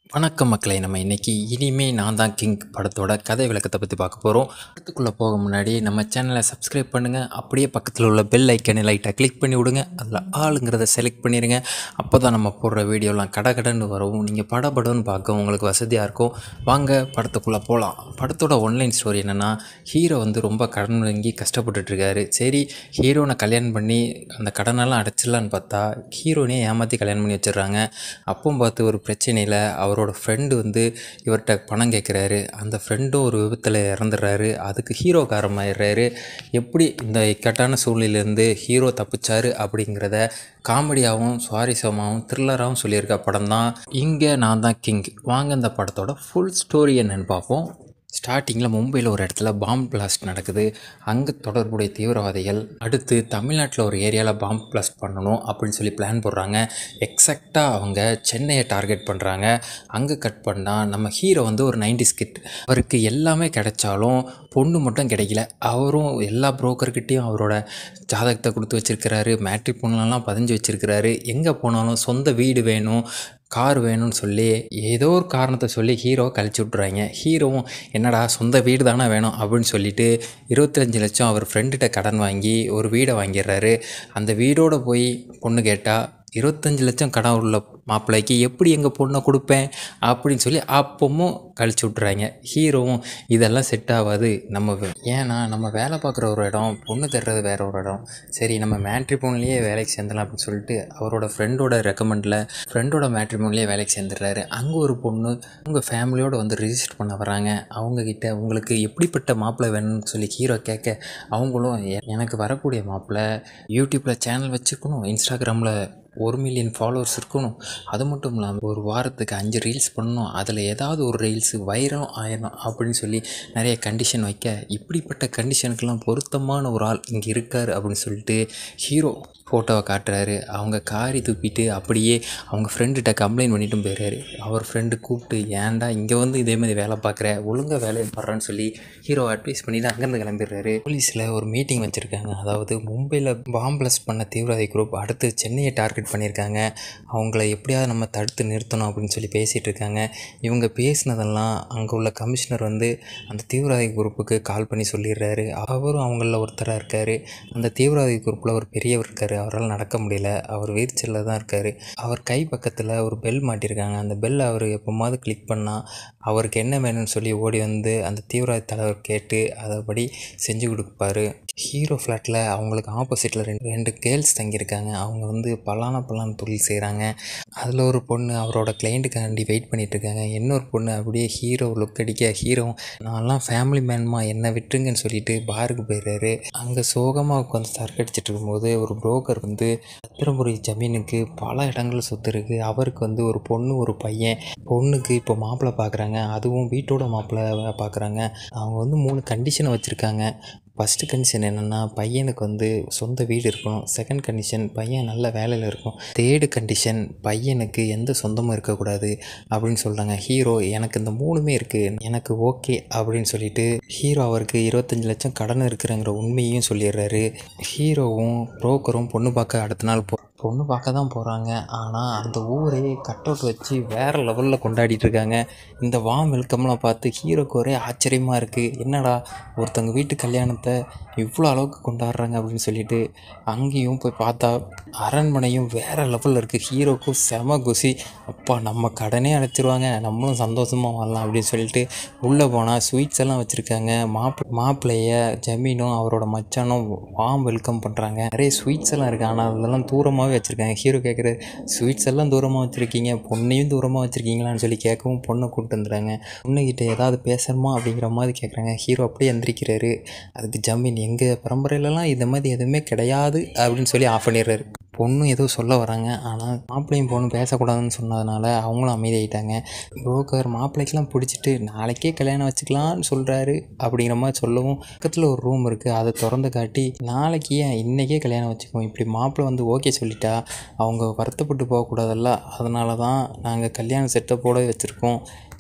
வணக்கம் மக்களை நம்ம இன்றைக்கி இனிமே நான் தான் கிங் படத்தோட கதை விளக்கத்தை பற்றி பார்க்க போகிறோம் படத்துக்குள்ளே போக முன்னாடி நம்ம சேனலை சப்ஸ்கிரைப் பண்ணுங்கள் அப்படியே பக்கத்தில் உள்ள பெல் ஐக்கனை லைட்டாக கிளிக் பண்ணி விடுங்க அதில் ஆளுங்கிறத செலக்ட் பண்ணிடுங்க அப்போ தான் நம்ம போடுற வீடியோலாம் கட கடன்னு வரவும் நீங்கள் படபடன்னு பார்க்க உங்களுக்கு வசதியாக இருக்கும் வாங்க படத்துக்குள்ளே போகலாம் படத்தோட ஒன்லைன் ஸ்டோரி என்னென்னா ஹீரோ வந்து ரொம்ப கடன் வாங்கி கஷ்டப்பட்டுட்ருக்காரு சரி ஹீரோனை கல்யாணம் பண்ணி அந்த கடனெல்லாம் அடைச்சிடலான்னு பார்த்தா ஹீரோனே ஏமாற்றி கல்யாணம் பண்ணி வச்சிடுறாங்க அப்பவும் பார்த்து ஒரு பிரச்சனையில் அவரோட ஃப்ரெண்டு வந்து இவர்கிட்ட பணம் கேட்குறாரு அந்த ஃப்ரெண்டும் ஒரு விபத்தில் இறந்துடுறாரு அதுக்கு ஹீரோ காரமாயிடுறாரு எப்படி இந்த இக்கட்டான சூழ்நிலையிலேருந்து ஹீரோ தப்பிச்சாரு அப்படிங்கிறத காமெடியாகவும் சுவாரஸ்யமாகவும் த்ரில்லராகவும் சொல்லியிருக்க படம் தான் இங்கே நான் தான் கிங் வாங்க இந்த படத்தோட ஃபுல் ஸ்டோரி என்னன்னு பார்ப்போம் ஸ்டார்டிங்கில் மும்பையில் ஒரு இடத்துல பாம்பு பிளாஸ்ட் நடக்குது அங்கே தொடர்புடைய தீவிரவாதிகள் அடுத்து தமிழ்நாட்டில் ஒரு ஏரியாவில் பாம்பு பிளாஸ்ட் பண்ணணும் அப்படின்னு சொல்லி பிளான் போடுறாங்க எக்ஸாக்டாக அவங்க சென்னையை டார்கெட் பண்ணுறாங்க அங்கே கட் பண்ணால் நம்ம ஹீரோ வந்து ஒரு நைன்டி ஸ்கிட் அவருக்கு எல்லாமே கிடைச்சாலும் பொண்ணு மட்டும் கிடைக்கல அவரும் எல்லா புரோக்கர்கிட்டையும் அவரோட ஜாதகத்தை கொடுத்து வச்சிருக்கிறாரு மேட்ரி பொண்ணுலாம் பதிஞ்சு வச்சிருக்கிறாரு எங்கே போனாலும் சொந்த வீடு வேணும் கார் வேணும்னு சொல்லி ஏதோ ஒரு காரணத்தை சொல்லி ஹீரோ கழிச்சு விட்றாங்க ஹீரோவும் என்னடா சொந்த வீடு தானே வேணும் அப்படின்னு சொல்லிட்டு இருபத்தஞ்சு லட்சம் அவர் ஃப்ரெண்டுகிட்ட கடன் வாங்கி ஒரு வீடை வாங்கிடுறாரு அந்த வீடோடு போய் பொண்ணு கேட்டால் இருபத்தஞ்சி லட்சம் கடன் உள்ள மாப்பிள்ளைக்கு எப்படி எங்கள் பொண்ணை கொடுப்பேன் அப்படின்னு சொல்லி அப்பவும் கழிச்சு விட்றாங்க ஹீரோவும் இதெல்லாம் செட் ஆகாது நம்ம வே- ஏன்னா நம்ம வேலை பார்க்குற ஒரு இடம் பொண்ணு தர்றது வேற ஒரு இடம் சரி நம்ம மேட்ரி பொண்ணுலேயே வேலைக்கு சேர்ந்தலாம் அப்படின்னு சொல்லிட்டு அவரோட ஃப்ரெண்டோட ரெக்கமெண்டில் ஃப்ரெண்டோட மேட்ரி பொண்ணுலேயே வேலைக்கு சேர்ந்துடுறாரு அங்கே ஒரு பொண்ணு உங்கள் ஃபேமிலியோடு வந்து ரிஜிஸ்டர் பண்ண வராங்க அவங்கக்கிட்ட உங்களுக்கு எப்படிப்பட்ட மாப்பிள்ளை வேணும்னு சொல்லி ஹீரோ கேட்க அவங்களும் "எ- எனக்கு வரக்கூடிய மாப்பிள்ளை யூடியூப்பில் சேனல் வச்சுக்கணும் இன்ஸ்டாகிராமில் ஒரு மில்லியன் ஃபாலோவர்ஸ் இருக்கணும் அது மட்டும் இல்லாமல் ஒரு வாரத்துக்கு அஞ்சு ரீல்ஸ் பண்ணணும் அதில் ஏதாவது ஒரு ரீல்ஸ் வைரம் ஆயிரும் அப்படின்னு சொல்லி நிறைய கண்டிஷன் வைக்க இப்படிப்பட்ட கண்டிஷனுக்கெல்லாம் பொருத்தமான ஒரு ஆள் இங்கே இருக்கார் அப்படின்னு சொல்லிட்டு ஹீரோ ஃபோட்டோவை காட்டுறாரு அவங்க காரி துப்பிட்டு அப்படியே அவங்க ஃப்ரெண்டுகிட்ட கம்ப்ளைண்ட் பண்ணிட்டும் போயிடுறாரு அவர் ஃப்ரெண்டு கூப்பிட்டு ஏன்டா இங்கே வந்து இதே மாதிரி வேலை பார்க்குற ஒழுங்காக வேலையை பாடுறான்னு சொல்லி ஹீரோ அட்வைஸ் பண்ணிட்டு அங்கேருந்து கிளம்பிடுறாரு போலீஸில் ஒரு மீட்டிங் வச்சுருக்காங்க அதாவது மும்பையில் பாம் பிளஸ்ட் பண்ண தீவிரவாதி குரூப் அடுத்து சென்னையை டார்கெட் பண்ணியிருக்காங்க அவங்கள எப்படியாவது நம்ம தடுத்து நிறுத்தணும் அப்படின்னு சொல்லி பேசிகிட்டு இருக்காங்க இவங்க பேசினதெல்லாம் அங்கே உள்ள கமிஷனர் வந்து அந்த தீவிரவாதி குரூப்புக்கு கால் பண்ணி சொல்லிடுறாரு அவரும் அவங்களில் ஒருத்தராக இருக்கார் அந்த தீவிரவாதி குரூப்பில் ஒரு பெரியவர் இருக்கார் அவரால் நடக்க முடியல அவர் வீர்ச்சலில் தான் இருக்கார் அவர் கை பக்கத்தில் ஒரு பெல் மாட்டியிருக்காங்க அந்த பெல் அவர் எப்போமாவது கிளிக் பண்ணால் அவருக்கு என்ன வேணும்னு சொல்லி ஓடி வந்து அந்த தீவிரவாத தலைவர் கேட்டு அதைப்படி செஞ்சு கொடுப்பாரு ஹீரோ ஃப்ளாட்டில் அவங்களுக்கு ஆப்போசிட்டில் ரெண்டு ரெண்டு கேர்ள்ஸ் தங்கியிருக்காங்க அவங்க வந்து பலான பலான தொழில் செய்கிறாங்க அதில் ஒரு பொண்ணு அவரோட கிளைண்ட்டுக்காண்டி வெயிட் பண்ணிட்டு இருக்காங்க இன்னொரு பொண்ணு அப்படியே ஹீரோ லுக் அடிக்க ஹீரோ நான்லாம் ஃபேமிலி மேன்மா என்னை விட்டுருங்கன்னு சொல்லிட்டு பாருக்கு போயிடுறாரு அங்கே சோகமாக உட்காந்து சரக்கடிச்சிட்டு இருக்கும்போது ஒரு புரோக்கர் வந்து ரத்தினபுரி ஜமீனுக்கு பல இடங்கள் சொத்து இருக்குது அவருக்கு வந்து ஒரு பொண்ணு ஒரு பையன் பொண்ணுக்கு இப்போ மாப்பிள்ளை பார்க்குறாங்க அதுவும் வீட்டோட மாப்பிள்ளை பார்க்குறாங்க அவங்க வந்து மூணு கண்டிஷனை வச்சுருக்காங்க ஃபஸ்ட்டு கண்டிஷன் என்னென்னா பையனுக்கு வந்து சொந்த வீடு இருக்கணும் செகண்ட் கண்டிஷன் பையன் நல்ல வேலையில் இருக்கும் தேர்டு கண்டிஷன் பையனுக்கு எந்த சொந்தமும் இருக்கக்கூடாது அப்படின்னு சொல்கிறாங்க ஹீரோ எனக்கு இந்த மூணுமே இருக்குது எனக்கு ஓகே அப்படின்னு சொல்லிட்டு ஹீரோ அவருக்கு இருபத்தஞ்சி லட்சம் கடன் இருக்கிறங்கிற உண்மையையும் சொல்லிடுறாரு ஹீரோவும் புரோக்கரும் பொண்ணு பார்க்க அடுத்த நாள் போ பொண்ணு பார்க்க தான் போகிறாங்க ஆனால் அந்த ஊரே கட் அவுட் வச்சு வேறு லெவலில் கொண்டாடிட்டு இருக்காங்க இந்த வாம் வெல்கம்லாம் பார்த்து ஹீரோக்கு ஒரே ஆச்சரியமாக இருக்குது என்னடா ஒருத்தவங்க வீட்டு கல்யாணத்தை இவ்வளோ அளவுக்கு கொண்டாடுறாங்க அப்படின்னு சொல்லிட்டு அங்கேயும் போய் பார்த்தா அரண்மனையும் வேறு லெவலில் இருக்குது ஹீரோக்கும் செம குசி அப்பா நம்ம கடனே அடைச்சிருவாங்க நம்மளும் சந்தோஷமாக வாழலாம் அப்படின்னு சொல்லிட்டு உள்ளே போனால் ஸ்வீட்ஸ் எல்லாம் வச்சுருக்காங்க மாப்பிள மாப்பிள்ளைய ஜமீனும் அவரோட மச்சானும் வாம் வெல்கம் பண்ணுறாங்க நிறைய ஸ்வீட்ஸ் எல்லாம் இருக்குது ஆனால் அதெல்லாம் தூரமாகவே வச்சுருக்காங்க ஹீரோ கேட்குற ஸ்வீட்ஸ் எல்லாம் தூரமாக வச்சுருக்கீங்க பொண்ணையும் தூரமாக வச்சுருக்கீங்களான்னு சொல்லி கேட்கவும் பொண்ணை கூப்பிட்டு வந்துடுறாங்க பொண்ணுக்கிட்ட ஏதாவது பேசணுமா அப்படிங்கிற மாதிரி கேட்குறாங்க ஹீரோ அப்படியே எந்திரிக்கிறாரு அதுக்கு ஜமீன் எங்கள் பரம்பரையிலலாம் இந்த மாதிரி எதுவுமே கிடையாது அப்படின்னு சொல்லி ஆஃப் பண்ணிடுறாரு பொண்ணும் ஏதோ சொல்ல வராங்க ஆனால் மாப்பிள்ளையும் பொண்ணு பேசக்கூடாதுன்னு சொன்னதுனால அவங்களும் அமைதியாயிட்டாங்க புரோக்கர் மாப்பிள்ளைக்கெலாம் பிடிச்சிட்டு நாளைக்கே கல்யாணம் வச்சுக்கலாம்னு சொல்கிறாரு அப்படிங்கிற மாதிரி சொல்லவும் பக்கத்தில் ஒரு ரூம் இருக்குது அதை திறந்து காட்டி நாளைக்கு ஏன் இன்றைக்கே கல்யாணம் வச்சுக்குவோம் இப்படி மாப்பிள்ளை வந்து ஓகே சொல்லிட்டா அவங்க வருத்தப்பட்டு போகக்கூடாதல்ல அதனால தான் நாங்கள் கல்யாண செட்டப்போட வச்சுருக்கோம்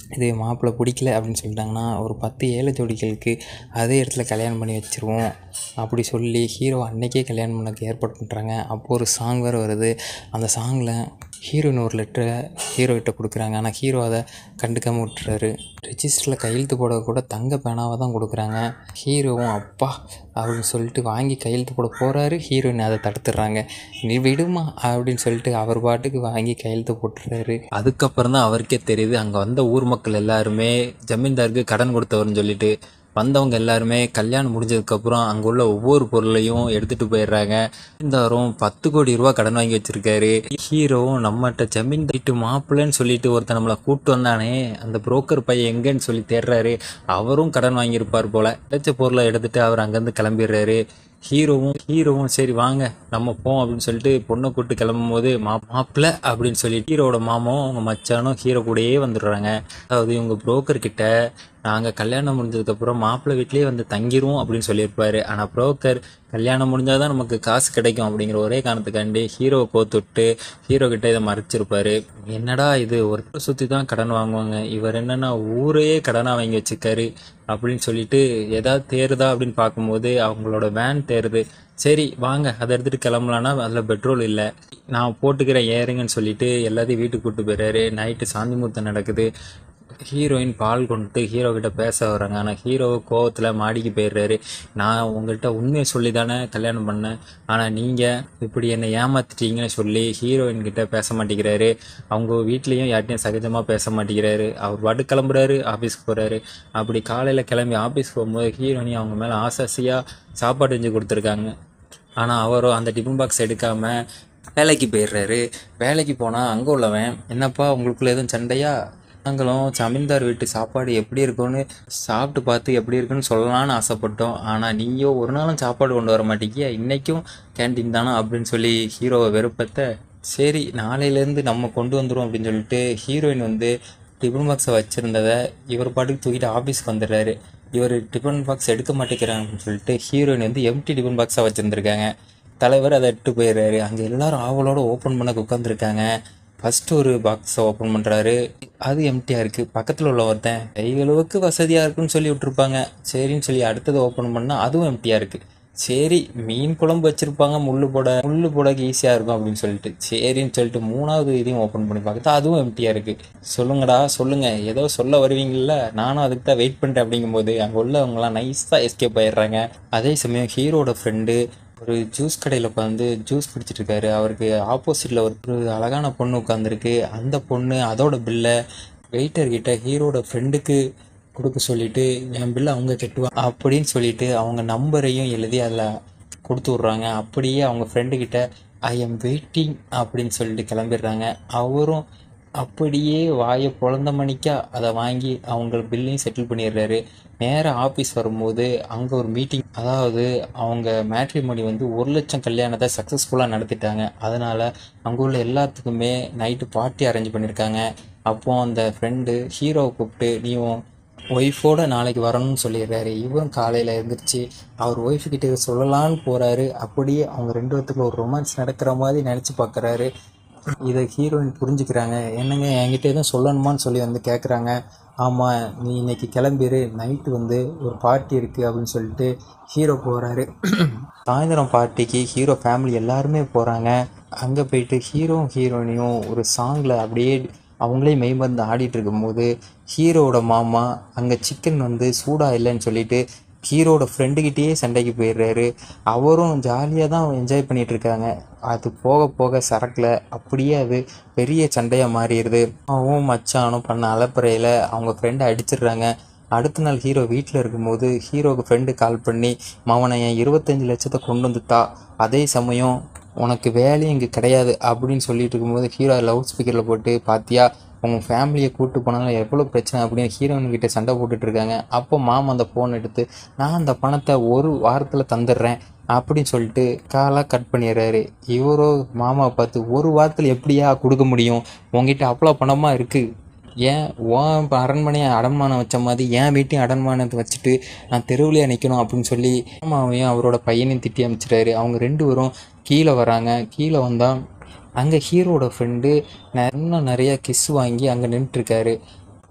இது மாப்பிள்ளை பிடிக்கல அப்படின்னு சொல்லிட்டாங்கன்னா ஒரு பத்து ஏழை ஜோடிகளுக்கு அதே இடத்துல கல்யாணம் பண்ணி வச்சுருவோம் அப்படி சொல்லி ஹீரோ அன்னைக்கே கல்யாணம் பண்ணக்கு ஏற்பாடு பண்ணுறாங்க அப்போ ஒரு சாங் வேறு வருது அந்த சாங்கில் ஹீரோயின் ஒரு லெட்டரை ஹீரோகிட்ட கொடுக்குறாங்க ஆனால் ஹீரோ அதை கண்டுக்காமல் விட்டுறாரு ரெஜிஸ்டரில் கையெழுத்து போட கூட தங்க பேனாவை தான் கொடுக்குறாங்க ஹீரோவும் அப்பா அப்படின்னு சொல்லிட்டு வாங்கி கையெழுத்து போட போகிறாரு ஹீரோயின் அதை தடுத்துடுறாங்க நீ விடுமா அப்படின்னு சொல்லிட்டு அவர் பாட்டுக்கு வாங்கி கையெழுத்து போட்டுறாரு அதுக்கப்புறம் தான் அவருக்கே தெரியுது அங்கே வந்த ஊர் மக்கள் எல்லாருமே ஜமீன்தாருக்கு கடன் கொடுத்தவர்னு சொல்லிட்டு வந்தவங்க எல்லாருமே கல்யாணம் முடிஞ்சதுக்கப்புறம் அங்கே உள்ள ஒவ்வொரு பொருளையும் எடுத்துகிட்டு போயிடுறாங்க ஜமீன்தாரும் பத்து கோடி ரூபா கடன் வாங்கி வச்சிருக்காரு ஹீரோவும் நம்மகிட்ட ஜமீன் வீட்டு மாப்பிள்ளைன்னு சொல்லிட்டு ஒருத்தன் நம்மளை கூப்பிட்டு வந்தானே அந்த புரோக்கர் பையன் எங்கன்னு சொல்லி தேடுறாரு அவரும் கடன் வாங்கியிருப்பார் போல கிடைச்ச பொருளை எடுத்துட்டு அவர் அங்கேருந்து கிளம்பிடுறாரு ஹீரோவும் ஹீரோவும் சரி வாங்க நம்ம போவோம் அப்படின்னு சொல்லிட்டு பொண்ணை கூட்டு கிளம்பும் போது மா மாப்பிள்ளை அப்படின்னு சொல்லிட்டு ஹீரோவோட மாமாவும் அவங்க மச்சானும் ஹீரோ கூடயே வந்துடுறாங்க அதாவது இவங்க புரோக்கர் கிட்ட நாங்கள் கல்யாணம் முடிஞ்சதுக்கப்புறம் மாப்பிள்ளை வீட்லேயே வந்து தங்கிடுவோம் அப்படின்னு சொல்லியிருப்பாரு ஆனால் புரோக்கர் கல்யாணம் முடிஞ்சால் தான் நமக்கு காசு கிடைக்கும் அப்படிங்கிற ஒரே காரணத்துக்காண்டி ஹீரோவை கோத்துட்டு ஹீரோ கிட்ட இதை மறைச்சிருப்பாரு என்னடா இது ஒருத்தர் சுற்றி தான் கடன் வாங்குவாங்க இவர் என்னன்னா ஊரையே கடனாக வாங்கி வச்சுக்காரு அப்படின்னு சொல்லிட்டு ஏதாவது தேருதா அப்படின்னு பார்க்கும்போது அவங்களோட வேன் தேருது சரி வாங்க அதை எடுத்துகிட்டு கிளம்பலான்னா அதில் பெட்ரோல் இல்லை நான் போட்டுக்கிறேன் ஏறுங்கன்னு சொல்லிட்டு எல்லாத்தையும் வீட்டுக்கு கூப்பிட்டு போயிடுறாரு நைட்டு சாந்தி முகூர்த்தம் நடக்குது ஹீரோயின் பால் கொண்டு ஹீரோ கிட்ட பேச வராங்க ஆனால் ஹீரோ கோவத்தில் மாடிக்கு போயிடுறாரு நான் உங்கள்கிட்ட உண்மையை சொல்லி தானே கல்யாணம் பண்ணேன் ஆனால் நீங்கள் இப்படி என்னை ஏமாத்திட்டீங்கன்னு சொல்லி ஹீரோயின் கிட்ட பேச மாட்டேங்கிறாரு அவங்க வீட்லேயும் யார்ட்டையும் சகஜமாக பேச மாட்டேங்கிறாரு அவர் பாட்டு கிளம்புறாரு ஆஃபீஸ்க்கு போகிறாரு அப்படி காலையில் கிளம்பி ஆஃபீஸ் போகும்போது ஹீரோயினி அவங்க மேலே ஆசாசியாக சாப்பாடு செஞ்சு கொடுத்துருக்காங்க ஆனால் அவரோ அந்த டிஃபன் பாக்ஸ் எடுக்காமல் வேலைக்கு போயிடுறாரு வேலைக்கு போனால் அங்கே உள்ளவன் என்னப்பா உங்களுக்குள்ள எதுவும் சண்டையா நாங்களும் ஜமீன்தார் வீட்டு சாப்பாடு எப்படி இருக்கும்னு சாப்பிட்டு பார்த்து எப்படி இருக்குன்னு சொல்லலாம்னு ஆசைப்பட்டோம் ஆனால் நீயோ ஒரு நாளும் சாப்பாடு கொண்டு வர மாட்டேங்கியா இன்றைக்கும் கேன்டீன் தானா அப்படின்னு சொல்லி ஹீரோவை வெறுப்பத்த சரி நாளையிலேருந்து நம்ம கொண்டு வந்துடும் அப்படின்னு சொல்லிட்டு ஹீரோயின் வந்து டிஃபன் பாக்ஸை வச்சுருந்ததை இவர் பாட்டுக்கு தூக்கிட்டு ஆஃபீஸ்க்கு வந்துடுறாரு இவர் டிஃபன் பாக்ஸ் எடுக்க மாட்டேங்கிறாங்கன்னு சொல்லிட்டு ஹீரோயின் வந்து எம்டி டிஃபன் பாக்ஸாக வச்சுருந்துருக்காங்க தலைவர் அதை எடுத்து போயிடுறாரு அங்கே எல்லாரும் ஆவலோட ஓப்பன் பண்ண உட்காந்துருக்காங்க ஃபஸ்ட்டு ஒரு பாக்ஸை ஓப்பன் பண்ணுறாரு அது எம்டியாக இருக்குது பக்கத்தில் உள்ள ஒருத்தன் கைகளுக்கு வசதியாக இருக்குன்னு சொல்லி விட்ருப்பாங்க சரின்னு சொல்லி அடுத்தது ஓப்பன் பண்ணால் அதுவும் எம்டியாக இருக்குது சரி மீன் குழம்பு வச்சுருப்பாங்க முள்ளு போட முள்ளு போடக்கு ஈஸியாக இருக்கும் அப்படின்னு சொல்லிட்டு சரின்னு சொல்லிட்டு மூணாவது இதையும் ஓப்பன் பண்ணி பார்த்தா அதுவும் எம்டியாக இருக்குது சொல்லுங்கடா சொல்லுங்கள் ஏதோ சொல்ல வருவீங்கள்ல நானும் அதுக்கு தான் வெயிட் பண்ணுறேன் அப்படிங்கும்போது அங்கே உள்ளவங்களாம் நைஸாக எஸ்கேப் ஆயிடுறாங்க அதே சமயம் ஹீரோட ஃப்ரெண்டு ஒரு ஜூஸ் கடையில் உட்காந்து ஜூஸ் குடிச்சிட்டு இருக்காரு அவருக்கு ஆப்போசிட்டில் ஒரு அழகான பொண்ணு உட்காந்துருக்கு அந்த பொண்ணு அதோட பில்லை வெயிட்டர் கிட்ட ஹீரோட ஃப்ரெண்டுக்கு கொடுக்க சொல்லிட்டு என் பில்லை அவங்க கட்டுவாங்க அப்படின்னு சொல்லிட்டு அவங்க நம்பரையும் எழுதி அதில் கொடுத்து விட்றாங்க அப்படியே அவங்க ஃப்ரெண்டு கிட்ட ஐ எம் வெயிட்டிங் அப்படின்னு சொல்லிட்டு கிளம்பிடுறாங்க அவரும் அப்படியே வாயை பொழந்த மணிக்கா அதை வாங்கி அவங்க பில்லையும் செட்டில் பண்ணிடுறாரு நேராக ஆஃபீஸ் வரும்போது அங்கே ஒரு மீட்டிங் அதாவது அவங்க மேட்ரிமோனி வந்து ஒரு லட்சம் கல்யாணத்தை சக்ஸஸ்ஃபுல்லாக நடத்திட்டாங்க அதனால் அங்கே உள்ள எல்லாத்துக்குமே நைட்டு பார்ட்டி அரேஞ்ச் பண்ணியிருக்காங்க அப்போ அந்த ஃப்ரெண்டு ஹீரோவை கூப்பிட்டு நீயும் ஒய்ஃபோட நாளைக்கு வரணும்னு சொல்லிடுறாரு இவரும் காலையில் எழுந்திரிச்சு அவர் ஒய்ஃபு கிட்ட இதை சொல்லலான்னு போகிறாரு அப்படியே அவங்க ரெண்டு பேத்துக்குள்ள ஒரு ரொமான்ஸ் நடக்கிற மாதிரி நினச்சி பார்க்குறாரு இதை ஹீரோயின் புரிஞ்சுக்கிறாங்க என்னங்க என்கிட்ட எதுவும் சொல்லணுமான்னு சொல்லி வந்து கேட்குறாங்க ஆமாம் நீ இன்னைக்கு கிளம்பிரு நைட்டு வந்து ஒரு பார்ட்டி இருக்குது அப்படின்னு சொல்லிட்டு ஹீரோ போகிறாரு சாயந்தரம் பார்ட்டிக்கு ஹீரோ ஃபேமிலி எல்லாருமே போகிறாங்க அங்கே போயிட்டு ஹீரோவும் ஹீரோயினையும் ஒரு சாங்கில் அப்படியே அவங்களே மெய்மருந்து ஆடிட்டு இருக்கும்போது ஹீரோவோட மாமா அங்கே சிக்கன் வந்து சூடாக இல்லைன்னு சொல்லிட்டு ஹீரோட ஃப்ரெண்டுக்கிட்டேயே சண்டைக்கு போயிடுறாரு அவரும் ஜாலியாக தான் என்ஜாய் பண்ணிட்டு இருக்காங்க அது போக போக சரக்கில் அப்படியே அது பெரிய சண்டையாக மாறிடுது அவன் மச்சானும் பண்ண அலப்பறையில் அவங்க ஃப்ரெண்டை அடிச்சிடுறாங்க அடுத்த நாள் ஹீரோ வீட்டில் இருக்கும்போது ஹீரோவுக்கு ஃப்ரெண்டு கால் பண்ணி மவனை என் இருபத்தஞ்சி லட்சத்தை கொண்டு வந்துட்டா அதே சமயம் உனக்கு வேலையும் இங்கே கிடையாது அப்படின்னு சொல்லிட்டு இருக்கும்போது ஹீரோ லவுட் ஸ்பீக்கரில் போட்டு பாத்தியா உங்கள் ஃபேமிலியை கூப்பிட்டு போனாலும் எவ்வளோ பிரச்சனை அப்படின்னு ஹீரோயின் கிட்ட சண்டை போட்டுட்டு இருக்காங்க அப்போ மாமா அந்த ஃபோன் எடுத்து நான் அந்த பணத்தை ஒரு வாரத்தில் தந்துடுறேன் அப்படின்னு சொல்லிட்டு காலாக கட் பண்ணிடுறாரு இவரோ மாமா பார்த்து ஒரு வாரத்தில் எப்படியா கொடுக்க முடியும் உங்ககிட்ட அவ்வளோ பணமாக இருக்குது ஏன் உன் இப்போ அரண்மனையை அடமானம் வச்ச மாதிரி என் வீட்டையும் அடமானத்தை வச்சுட்டு நான் தெருவுலையே நிற்கணும் அப்படின்னு சொல்லி மாமாவையும் அவரோட பையனையும் திட்டி அமைச்சிட்டாரு அவங்க ரெண்டு பேரும் கீழே வராங்க கீழே வந்தால் அங்கே ஹீரோட ஃப்ரெண்டு இன்னும் நிறைய கிஸ் வாங்கி அங்கே நின்றுட்டுருக்காரு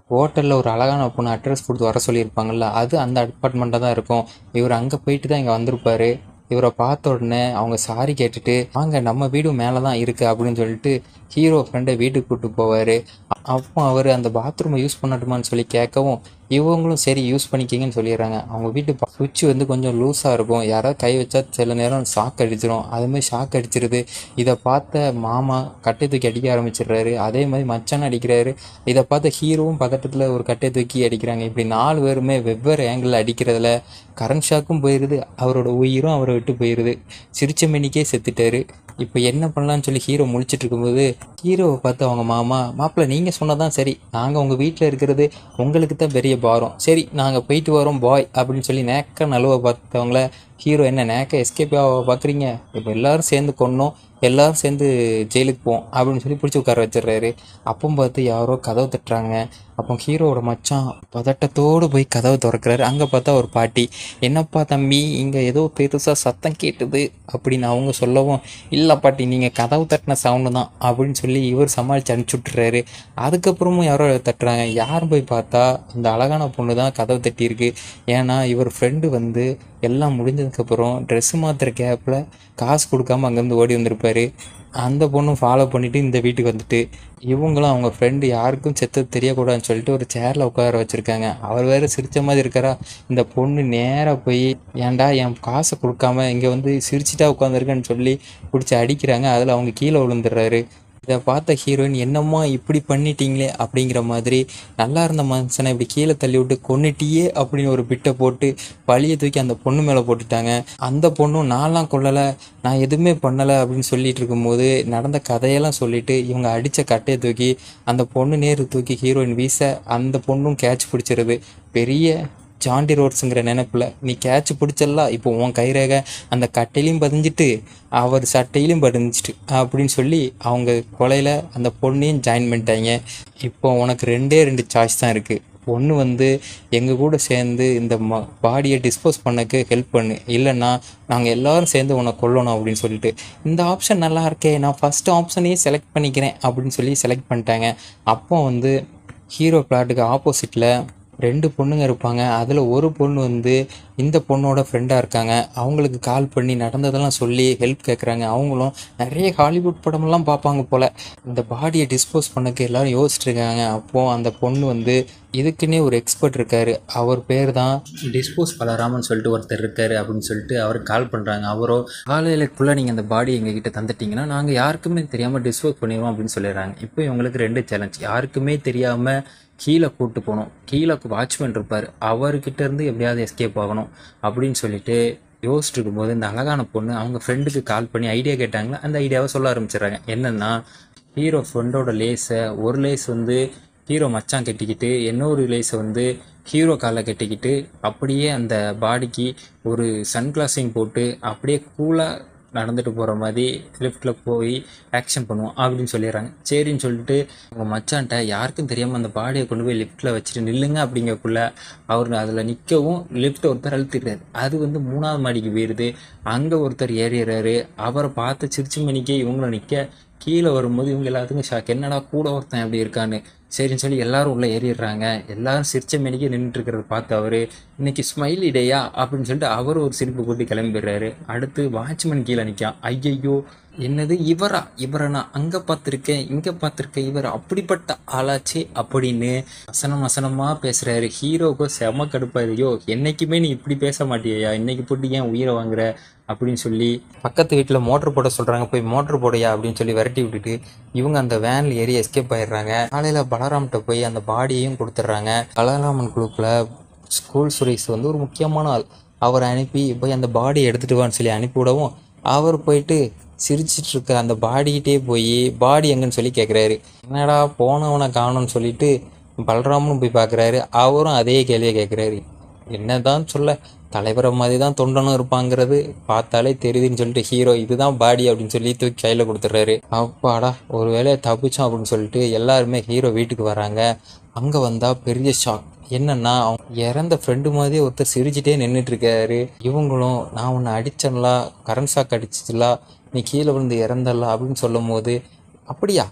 ஹோட்டலில் ஒரு அழகான பொண்ணு அட்ரஸ் கொடுத்து வர சொல்லியிருப்பாங்கல்ல அது அந்த அப்பார்ட்மெண்ட்டாக தான் இருக்கும் இவர் அங்கே போயிட்டு தான் இங்கே வந்திருப்பாரு இவரை பார்த்த உடனே அவங்க சாரி கேட்டுட்டு வாங்க நம்ம வீடும் மேலே தான் இருக்குது அப்படின்னு சொல்லிட்டு ஹீரோ ஃப்ரெண்டை வீட்டுக்கு கூப்பிட்டு போவார் அப்போ அவர் அந்த பாத்ரூமை யூஸ் பண்ணட்டுமான்னு சொல்லி கேட்கவும் இவங்களும் சரி யூஸ் பண்ணிக்கிங்கன்னு சொல்லிடுறாங்க அவங்க வீட்டு சுவிட்ச் வந்து கொஞ்சம் லூஸாக இருக்கும் யாராவது கை வச்சா சில நேரம் ஷாக் அடிச்சிடும் அதுமாதிரி ஷாக் அடிச்சிருது இதை பார்த்த மாமா கட்டை தூக்கி அடிக்க ஆரம்பிச்சிடுறாரு அதே மாதிரி மச்சான் அடிக்கிறாரு இதை பார்த்த ஹீரோவும் பதட்டத்தில் ஒரு கட்டை தூக்கி அடிக்கிறாங்க இப்படி நாலு பேருமே வெவ்வேறு ஆங்கிளில் அடிக்கிறதுல கரண்ட் ஷாக்கும் போயிடுது அவரோட உயிரும் அவரை விட்டு போயிடுது சிரிச்ச மணிக்கே செத்துட்டாரு இப்போ என்ன பண்ணலான்னு சொல்லி ஹீரோ முழிச்சிட்டு இருக்கும்போது ஹீரோவை பார்த்து அவங்க மாமா மாப்பிள்ளை நீங்கள் சொன்னதான் சரி நாங்கள் உங்கள் வீட்டில் இருக்கிறது உங்களுக்கு தான் பெரிய பாரம் சரி நாங்கள் போயிட்டு வரோம் பாய் அப்படின்னு சொல்லி நேக்க நழுவ பார்த்தவங்கள ஹீரோ என்ன நேக்க எஸ்கேப் ஆக பார்க்குறீங்க இப்போ எல்லாரும் சேர்ந்து கொன்னோம் எல்லாரும் சேர்ந்து ஜெயிலுக்கு போவோம் அப்படின்னு சொல்லி பிடிச்சி உட்கார வச்சிடுறாரு அப்போ பார்த்து யாரோ கதவு தட்டுறாங்க அப்போ ஹீரோவோட மச்சான் பதட்டத்தோடு போய் கதவை திறக்கிறாரு அங்கே பார்த்தா ஒரு பாட்டி என்னப்பா தம்பி இங்கே ஏதோ பெருசாக சத்தம் கேட்டுது அப்படின்னு அவங்க சொல்லவும் இல்லை பாட்டி நீங்கள் கதவு தட்டின சவுண்டு தான் அப்படின்னு சொல்லி இவர் சமாளித்து அனுப்பிச்சி விட்டுறாரு அதுக்கப்புறமும் யாரோ தட்டுறாங்க யார் போய் பார்த்தா அந்த அழகான பொண்ணு தான் கதவு தட்டியிருக்கு ஏன்னா இவர் ஃப்ரெண்டு வந்து எல்லாம் முடிஞ்சதுக்கப்புறம் ட்ரெஸ்ஸு மாற்றுற கேப்பில் காசு கொடுக்காம அங்கேருந்து ஓடி வந்திருப்பாரு அந்த பொண்ணும் ஃபாலோ பண்ணிவிட்டு இந்த வீட்டுக்கு வந்துட்டு இவங்களும் அவங்க ஃப்ரெண்டு யாருக்கும் செத்தது தெரியக்கூடாதுன்னு சொல்லிட்டு ஒரு சேரில் உட்கார வச்சுருக்காங்க அவர் வேறு சிரித்த மாதிரி இருக்காரா இந்த பொண்ணு நேராக போய் ஏன்டா என் காசை கொடுக்காம இங்கே வந்து சிரிச்சிட்டா உட்காந்துருக்கேன்னு சொல்லி பிடிச்சி அடிக்கிறாங்க அதில் அவங்க கீழே விழுந்துடுறாரு இதை பார்த்த ஹீரோயின் என்னம்மா இப்படி பண்ணிட்டீங்களே அப்படிங்கிற மாதிரி நல்லா இருந்த மனுஷனை இப்படி கீழே தள்ளி விட்டு கொன்னுட்டியே அப்படின்னு ஒரு பிட்டை போட்டு பழியை தூக்கி அந்த பொண்ணு மேலே போட்டுட்டாங்க அந்த பொண்ணும் நான்லாம் கொல்லலை நான் எதுவுமே பண்ணலை அப்படின்னு சொல்லிட்டு இருக்கும்போது நடந்த கதையெல்லாம் சொல்லிட்டு இவங்க அடித்த கட்டையை தூக்கி அந்த பொண்ணு நேரு தூக்கி ஹீரோயின் வீச அந்த பொண்ணும் கேட்ச் பிடிச்சிருது பெரிய ஜாண்டி ரோட்ஸுங்கிற நினைப்பில் நீ கேட்ச் பிடிச்சலாம் இப்போ உன் கைரேகை அந்த கட்டையிலையும் பதிஞ்சிட்டு அவர் சட்டையிலையும் பதிஞ்சிட்டு அப்படின்னு சொல்லி அவங்க கொலையில் அந்த பொண்ணையும் ஜாயின் பண்ணிட்டாங்க இப்போ உனக்கு ரெண்டே ரெண்டு சாய்ஸ் தான் இருக்குது ஒன்று வந்து எங்கள் கூட சேர்ந்து இந்த ம பாடியை டிஸ்போஸ் பண்ணக்கு ஹெல்ப் பண்ணு இல்லைன்னா நாங்கள் எல்லாரும் சேர்ந்து உன்னை கொல்லணும் அப்படின்னு சொல்லிட்டு இந்த ஆப்ஷன் நல்லா இருக்கே நான் ஃபஸ்ட் ஆப்ஷனையே செலக்ட் பண்ணிக்கிறேன் அப்படின்னு சொல்லி செலக்ட் பண்ணிட்டாங்க அப்போ வந்து ஹீரோ பிளாட்டுக்கு ஆப்போசிட்டில் ரெண்டு பொண்ணுங்க இருப்பாங்க அதில் ஒரு பொண்ணு வந்து இந்த பொண்ணோட ஃப்ரெண்டாக இருக்காங்க அவங்களுக்கு கால் பண்ணி நடந்ததெல்லாம் சொல்லி ஹெல்ப் கேட்குறாங்க அவங்களும் நிறைய ஹாலிவுட் படமெல்லாம் பார்ப்பாங்க போல் இந்த பாடியை டிஸ்போஸ் பண்ணக்கு எல்லாரும் யோசிச்சுட்டு இருக்காங்க அப்போது அந்த பொண்ணு வந்து இதுக்குன்னே ஒரு எக்ஸ்பர்ட் இருக்கார் அவர் பேர் தான் டிஸ்போஸ் பலராமன் சொல்லிட்டு ஒருத்தர் இருக்காரு அப்படின்னு சொல்லிட்டு அவருக்கு கால் பண்ணுறாங்க அவரோ காலையிலக்குள்ளே நீங்கள் அந்த பாடி எங்ககிட்ட தந்துட்டீங்கன்னா நாங்கள் யாருக்குமே தெரியாமல் டிஸ்போஸ் பண்ணிடுவோம் அப்படின்னு சொல்லிடுறாங்க இப்போ இவங்களுக்கு ரெண்டு சேலஞ்ச் யாருக்குமே தெரியாமல் கீழே கூட்டு போகணும் கீழே வாட்ச்மேன் இருப்பார் அவர்கிட்ட இருந்து எப்படியாவது எஸ்கேப் ஆகணும் அப்படின்னு சொல்லிட்டு யோசிச்சுட்டு இருக்கும்போது இந்த அழகான பொண்ணு அவங்க ஃப்ரெண்டுக்கு கால் பண்ணி ஐடியா கேட்டாங்களா அந்த ஐடியாவை சொல்ல ஆரம்பிச்சிடுறாங்க என்னென்னா ஹீரோ ஃப்ரெண்டோட லேஸை ஒரு லேஸ் வந்து ஹீரோ மச்சான் கட்டிக்கிட்டு இன்னொரு லேஸை வந்து ஹீரோ காலில் கட்டிக்கிட்டு அப்படியே அந்த பாடிக்கு ஒரு சன்கிளாஸையும் போட்டு அப்படியே கூலாக நடந்துட்டு போகிற மாதிரி லிஃப்ட்டில் போய் ஆக்ஷன் பண்ணுவோம் அப்படின்னு சொல்லிடுறாங்க சரின்னு சொல்லிட்டு அவங்க மச்சான்ட்ட யாருக்கும் தெரியாமல் அந்த பாடியை கொண்டு போய் லிஃப்ட்டில் வச்சுட்டு நில்லுங்க அப்படிங்கக்குள்ள அவர் அதில் நிற்கவும் லிஃப்ட் ஒருத்தர் அழுத்திடுறாரு அது வந்து மூணாவது மாடிக்கு போயிடுது அங்கே ஒருத்தர் ஏறிடுறாரு அவரை பார்த்து சிரிச்சு மணிக்கே இவங்களும் நிற்க கீழே வரும்போது இவங்க எல்லாத்துக்கும் ஷாக் என்னடா கூட ஒருத்தன் அப்படி இருக்கான்னு சரின்னு சொல்லி எல்லாரும் உள்ளே ஏறிடுறாங்க எல்லாரும் சிரிச்ச மணிக்கே நின்றுட்டு இருக்கிறத பார்த்து அவர் இன்னைக்கு ஸ்மைலி டேயா அப்படின்னு சொல்லிட்டு அவர் ஒரு சிரிப்பு போட்டு கிளம்பிடுறாரு அடுத்து வாட்ச்மேன் கீழே நிற்கான் ஐயையோ என்னது இவரா இவரை நான் அங்கே பார்த்துருக்கேன் இங்கே பார்த்துருக்கேன் இவர் அப்படிப்பட்ட ஆளாச்சே அப்படின்னு வசனம் வசனமாக பேசுகிறாரு ஹீரோவுக்கு செம கடுப்பாயிருயோ என்னைக்குமே நீ இப்படி பேச மாட்டியா இன்னைக்கு போட்டு ஏன் உயிரை வாங்குற அப்படின்னு சொல்லி பக்கத்து வீட்டில் மோட்ரு போட சொல்கிறாங்க போய் மோட்ரு போடையா அப்படின்னு சொல்லி விரட்டி விட்டுட்டு இவங்க அந்த வேனில் ஏறி எஸ்கேப் ஆயிடுறாங்க காலையில் பலராம்கிட்ட போய் அந்த பாடியையும் கொடுத்துட்றாங்க பலராமன் குரூப்பில் ஸ்கூல் சுரேஷ் வந்து ஒரு முக்கியமான ஆள் அவரை அனுப்பி போய் அந்த பாடியை எடுத்துகிட்டு வான்னு சொல்லி அனுப்பி விடவும் அவர் போயிட்டு சிரிச்சிட்டு இருக்க அந்த பாடிக்கிட்டே போய் பாடி எங்கன்னு சொல்லி கேட்குறாரு என்னடா போனவனை காணும்னு சொல்லிட்டு பலராமனும் போய் பார்க்குறாரு அவரும் அதே கேள்வியை கேட்குறாரு என்னதான் சொல்ல தலைவரை மாதிரி தான் தொண்டனும் இருப்பாங்கிறது பார்த்தாலே தெரியுதுன்னு சொல்லிட்டு ஹீரோ இதுதான் பாடி அப்படின்னு சொல்லி தூக்கி கையில் கொடுத்துட்றாரு அப்பாடா ஒரு வேலையை தப்பிச்சோம் அப்படின்னு சொல்லிட்டு எல்லாருமே ஹீரோ வீட்டுக்கு வராங்க அங்கே வந்தால் பெரிய ஷாக் என்னன்னா அவங்க இறந்த ஃப்ரெண்டு மாதிரியே ஒருத்தர் சிரிச்சிட்டே நின்றுட்டு இருக்காரு இவங்களும் நான் உன்னை அடிச்சேன்லா கரண்ட் ஷாக் அடிச்சிச்சுலா நீ கீழே விழுந்து இறந்தல அப்படின்னு சொல்லும் போது அப்படியா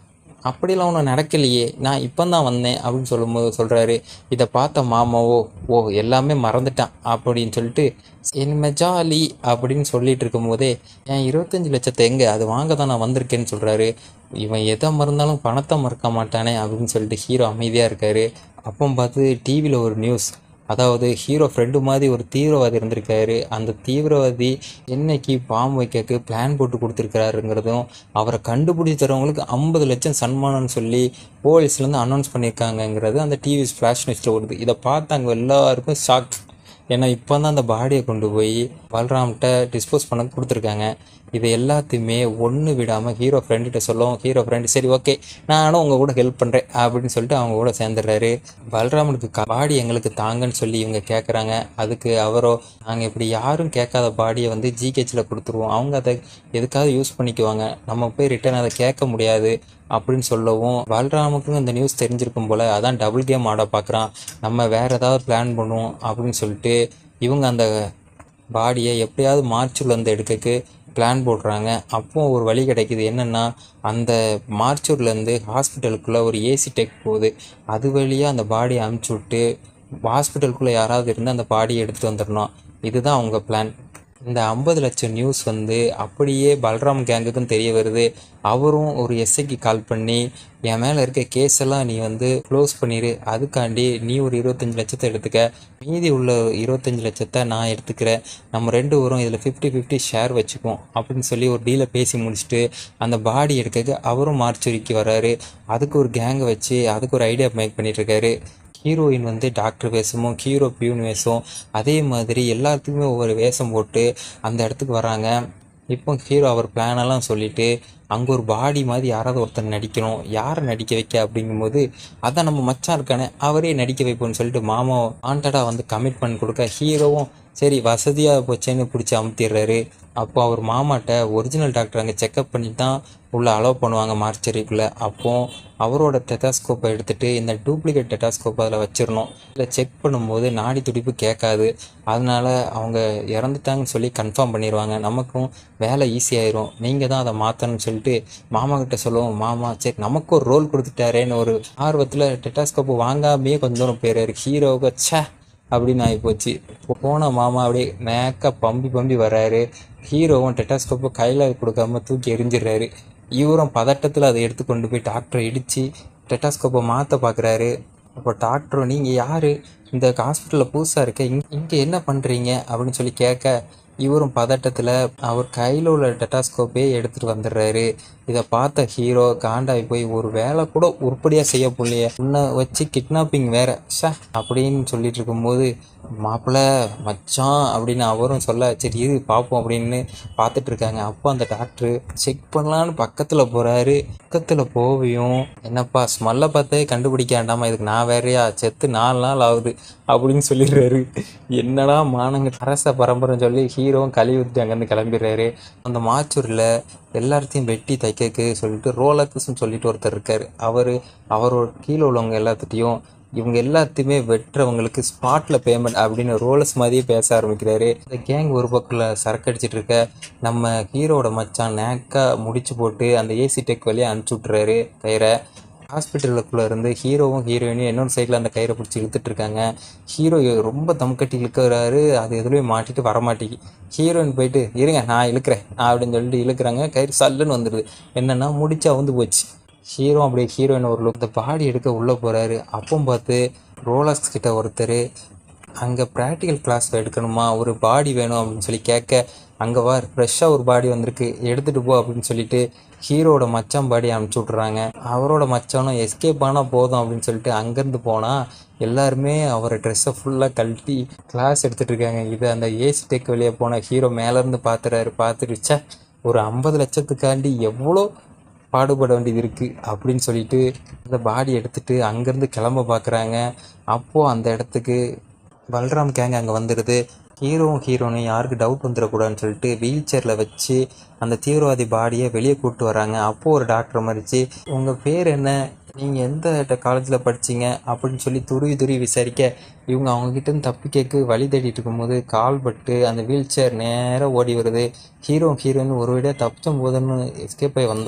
அப்படிலாம் ஒன்றும் நடக்கலையே நான் இப்போ தான் வந்தேன் அப்படின்னு சொல்லும்போது சொல்கிறாரு இதை பார்த்த மாமாவோ ஓ எல்லாமே மறந்துட்டான் அப்படின்னு சொல்லிட்டு இனிமே ஜாலி அப்படின்னு சொல்லிட்டு இருக்கும்போதே என் இருபத்தஞ்சி லட்சத்தை எங்கே அது வாங்க தான் நான் வந்திருக்கேன்னு சொல்கிறாரு இவன் எதை மறந்தாலும் பணத்தை மறக்க மாட்டானே அப்படின்னு சொல்லிட்டு ஹீரோ அமைதியாக இருக்காரு அப்போ பார்த்து டிவியில் ஒரு நியூஸ் அதாவது ஹீரோ ஃப்ரெண்டு மாதிரி ஒரு தீவிரவாதி இருந்திருக்காரு அந்த தீவிரவாதி என்னைக்கு பாம்பு வைக்கக்கு பிளான் போட்டு கொடுத்துருக்காருங்கிறதும் அவரை கண்டுபிடிச்சி தரவங்களுக்கு ஐம்பது லட்சம் சன்மானம்னு சொல்லி போலீஸ்லேருந்து அனௌன்ஸ் பண்ணியிருக்காங்கங்கிறது அந்த டிவி ஃப்ளாஷ் நியூஸில் வருது இதை பார்த்து அங்கே எல்லாருக்கும் ஷாக் ஏன்னா இப்போ தான் அந்த பாடியை கொண்டு போய் பல்ராம்கிட்ட டிஸ்போஸ் பண்ண கொடுத்துருக்காங்க இது எல்லாத்தையுமே ஒன்று விடாமல் ஹீரோ ஃப்ரெண்டுகிட்ட சொல்லும் ஹீரோ ஃப்ரெண்டு சரி ஓகே நானும் உங்கள் கூட ஹெல்ப் பண்ணுறேன் அப்படின்னு சொல்லிட்டு அவங்க கூட சேர்ந்துடுறாரு பல்ராமனுக்கு பாடி எங்களுக்கு தாங்கன்னு சொல்லி இவங்க கேட்குறாங்க அதுக்கு அவரோ நாங்கள் இப்படி யாரும் கேட்காத பாடியை வந்து ஜிஹெச்சில் கொடுத்துருவோம் அவங்க அதை எதுக்காவது யூஸ் பண்ணிக்குவாங்க நம்ம போய் ரிட்டர்ன் அதை கேட்க முடியாது அப்படின்னு சொல்லவும் பல்ராமுக்கும் இந்த நியூஸ் தெரிஞ்சிருக்கும் போல் அதான் டபுள் கேம் ஆட பார்க்குறான் நம்ம வேறு ஏதாவது பிளான் பண்ணுவோம் அப்படின்னு சொல்லிட்டு இவங்க அந்த பாடியை எப்படியாவது மார்ச்சூரில் வந்து எடுக்கக்கு பிளான் போடுறாங்க அப்போ ஒரு வழி கிடைக்குது என்னென்னா அந்த மார்ச்சூர்லேருந்து ஹாஸ்பிட்டலுக்குள்ளே ஒரு ஏசி டெக் போகுது அது வழியாக அந்த பாடியை அமுச்சு விட்டு ஹாஸ்பிட்டலுக்குள்ளே யாராவது இருந்து அந்த பாடியை எடுத்துகிட்டு வந்துடணும் இதுதான் அவங்க பிளான் இந்த ஐம்பது லட்சம் நியூஸ் வந்து அப்படியே பல்ராம் கேங்குக்கும் தெரிய வருது அவரும் ஒரு எஸ்ஐக்கு கால் பண்ணி என் மேலே இருக்க கேஸ் எல்லாம் நீ வந்து க்ளோஸ் பண்ணிடு அதுக்காண்டி நீ ஒரு இருபத்தஞ்சி லட்சத்தை எடுத்துக்க மீதி உள்ள இருபத்தஞ்சி லட்சத்தை நான் எடுத்துக்கிறேன் நம்ம ரெண்டு பேரும் இதில் ஃபிஃப்டி ஃபிஃப்டி ஷேர் வச்சுக்குவோம் அப்படின்னு சொல்லி ஒரு டீலை பேசி முடிச்சுட்டு அந்த பாடி எடுக்க அவரும் மார்ச்சுரிக்கு வராரு அதுக்கு ஒரு கேங்கை வச்சு அதுக்கு ஒரு ஐடியா மேக் பண்ணிட்டு இருக்காரு ஹீரோயின் வந்து டாக்டர் வேஷமும் ஹீரோ பியூன் வேஷம் அதே மாதிரி எல்லாத்துக்குமே ஒவ்வொரு வேஷம் போட்டு அந்த இடத்துக்கு வராங்க இப்போ ஹீரோ அவர் பிளானெல்லாம் சொல்லிட்டு அங்கே ஒரு பாடி மாதிரி யாராவது ஒருத்தர் நடிக்கணும் யாரை நடிக்க வைக்க அப்படிங்கும்போது அதான் நம்ம மச்சான் இருக்கானே அவரே நடிக்க வைப்போம்னு சொல்லிட்டு மாமா வாண்டடாக வந்து கமிட்மெண்ட் கொடுக்க ஹீரோவும் சரி வசதியாக போச்சேன்னு பிடிச்சி அமுத்திடுறாரு அப்போ அவர் மாமாட்ட ஒரிஜினல் டாக்டர் அங்கே செக்கப் பண்ணி தான் உள்ளே அலோவ் பண்ணுவாங்க மார்ச்சரிக்குள்ளே அப்போ அவரோட டெட்டாஸ்கோப்பை எடுத்துகிட்டு இந்த டூப்ளிகேட் டெட்டாஸ்கோப் அதில் வச்சிடணும் இதில் செக் பண்ணும்போது நாடி துடிப்பு கேட்காது அதனால அவங்க இறந்துட்டாங்கன்னு சொல்லி கன்ஃபார்ம் பண்ணிடுவாங்க நமக்கும் வேலை ஈஸியாயிரும் நீங்கள் தான் அதை மாற்றணும்னு சொல்லிட்டு மாமா கிட்ட சொல்லுவோம் மாமா சரி நமக்கு ஒரு ரோல் கொடுத்துட்டாரேன்னு ஒரு ஆர்வத்தில் டெட்டாஸ்கோப்பு வாங்காமையே கொஞ்சம் தூரம் போயிடுறாரு ஹீரோவுக்கு ச்சே அப்படின்னு ஆகிப்போச்சு போன மாமா அப்படியே நேக்க பம்பி பம்பி வர்றாரு ஹீரோவும் டெட்டாஸ்கோப்பை கையில் கொடுக்காம தூக்கி எரிஞ்சிடுறாரு இவரும் பதட்டத்தில் அதை எடுத்து கொண்டு போய் டாக்டரை இடித்து டெட்டாஸ்கோப்பை மாற்ற பார்க்குறாரு அப்போ டாக்டரும் நீங்கள் யார் இந்த ஹாஸ்பிட்டலில் புதுசாக இருக்க இங் இங்கே என்ன பண்ணுறீங்க அப்படின்னு சொல்லி கேட்க இவரும் பதட்டத்தில் அவர் கையில் உள்ள டெட்டாஸ்கோப்பே எடுத்துகிட்டு வந்துடுறாரு இதை பார்த்த ஹீரோ காண்டாகி போய் ஒரு வேலை கூட உருப்படியாக செய்ய போலையே உன்னை வச்சு கிட்னாப்பிங் வேற ஷே அப்படின்னு சொல்லிட்டு இருக்கும்போது மாப்பிள்ள மச்சான் அப்படின்னு அவரும் சொல்ல சரி இரு பார்ப்போம் அப்படின்னு பார்த்துட்டு இருக்காங்க அப்போ அந்த டாக்டரு செக் பண்ணலான்னு பக்கத்தில் போகிறாரு பக்கத்தில் போவியும் என்னப்பா ஸ்மெல்லை பார்த்தே கண்டுபிடிக்க வேண்டாமா இதுக்கு நான் வேறையா செத்து நாலு நாள் ஆகுது அப்படின்னு சொல்லிடுறாரு என்னடா மானங்க அரச பரம்பரைன்னு சொல்லி ஹீரோவும் கழுவி விட்டு அங்கேருந்து கிளம்பிடுறாரு அந்த மாச்சூரில் எல்லாத்தையும் வெட்டி தைக்கக்கு சொல்லிட்டு ரோலக்ஸ்னு சொல்லிட்டு ஒருத்தர் இருக்கார் அவர் அவரோட கீழே உள்ளவங்க எல்லாத்துட்டையும் இவங்க எல்லாத்தையுமே வெட்டுறவங்களுக்கு ஸ்பாட்டில் பேமெண்ட் அப்படின்னு ரோலஸ் மாதிரியே பேச ஆரம்பிக்கிறாரு இந்த கேங் ஒரு பக்கத்தில் சரக்கு அடிச்சிட்டு இருக்க நம்ம ஹீரோட மச்சான் நேக்காக முடிச்சு போட்டு அந்த ஏசி டெக் வழியாக அனுப்பிச்சி விட்றாரு கயிறை ஹாஸ்பிட்டலுக்குள்ளே இருந்து ஹீரோவும் ஹீரோயினும் இன்னொரு சைடில் அந்த கயிறை பிடிச்சி இழுத்துட்டு இருக்காங்க ஹீரோ ரொம்ப தம் கட்டி இழுக்கிறாரு அது எதுலேயும் மாட்டிட்டு வரமாட்டேங்கி ஹீரோயின் போயிட்டு இருங்க நான் இழுக்கிறேன் அப்படின்னு சொல்லிட்டு இழுக்கிறாங்க கயிறு சல்லுன்னு வந்துடுது என்னென்னா முடிச்சா வந்து போச்சு ஹீரோ அப்படியே ஹீரோயின் ஒரு look. இந்த பாடி எடுக்க உள்ளே போகிறாரு அப்போ பார்த்து ரோலக்ஸ் கிட்ட ஒருத்தர் அங்கே ப்ராக்டிக்கல் கிளாஸ் எடுக்கணுமா ஒரு பாடி வேணும் அப்படின்னு சொல்லி கேட்க அங்கே வா ஃப்ரெஷ்ஷாக ஒரு பாடி வந்திருக்கு எடுத்துகிட்டு போ அப்படின்னு சொல்லிட்டு ஹீரோட மச்சான் பாடி அனுப்பிச்சி விட்றாங்க அவரோட மச்சானும் எஸ்கேப் ஆனால் போதும் அப்படின்னு சொல்லிட்டு அங்கேருந்து போனால் எல்லாருமே அவரை ட்ரெஸ்ஸை ஃபுல்லாக கழட்டி கிளாஸ் எடுத்துகிட்டு இருக்காங்க இது அந்த ஏசி டெக் வெளியே போன ஹீரோ மேலேருந்து பார்த்துறாரு பார்த்துட்டு ச்சே ஒரு ஐம்பது லட்சத்துக்காண்டி எவ்வளோ பாடுபட வேண்டியது இருக்குது அப்படின்னு சொல்லிட்டு அந்த பாடி எடுத்துட்டு அங்கேருந்து கிளம்ப பார்க்குறாங்க அப்போது அந்த இடத்துக்கு பல்ராம் கேங் அங்கே வந்துடுது ஹீரோவும் ஹீரோனும் யாருக்கு டவுட் வந்துடக்கூடாதுன்னு சொல்லிட்டு வீல் சேரில் வச்சு அந்த தீவிரவாதி பாடியை வெளியே கூப்பிட்டு வராங்க அப்போது ஒரு டாக்டர் மறிச்சு உங்கள் பேர் என்ன நீங்கள் எந்த காலேஜில் படிச்சீங்க அப்படின்னு சொல்லி துருவி துருவி விசாரிக்க இவங்க அவங்கக்கிட்ட தப்பி கேட்க வழி தேடிட்டு இருக்கும்போது கால் பட்டு அந்த வீல் சேர் நேராக ஓடி வருது ஹீரோ ஹீரோயின் ஒரு விட தப்பிச்சும் போதுன்னு எஸ்கேப் ஆகி வந்தால்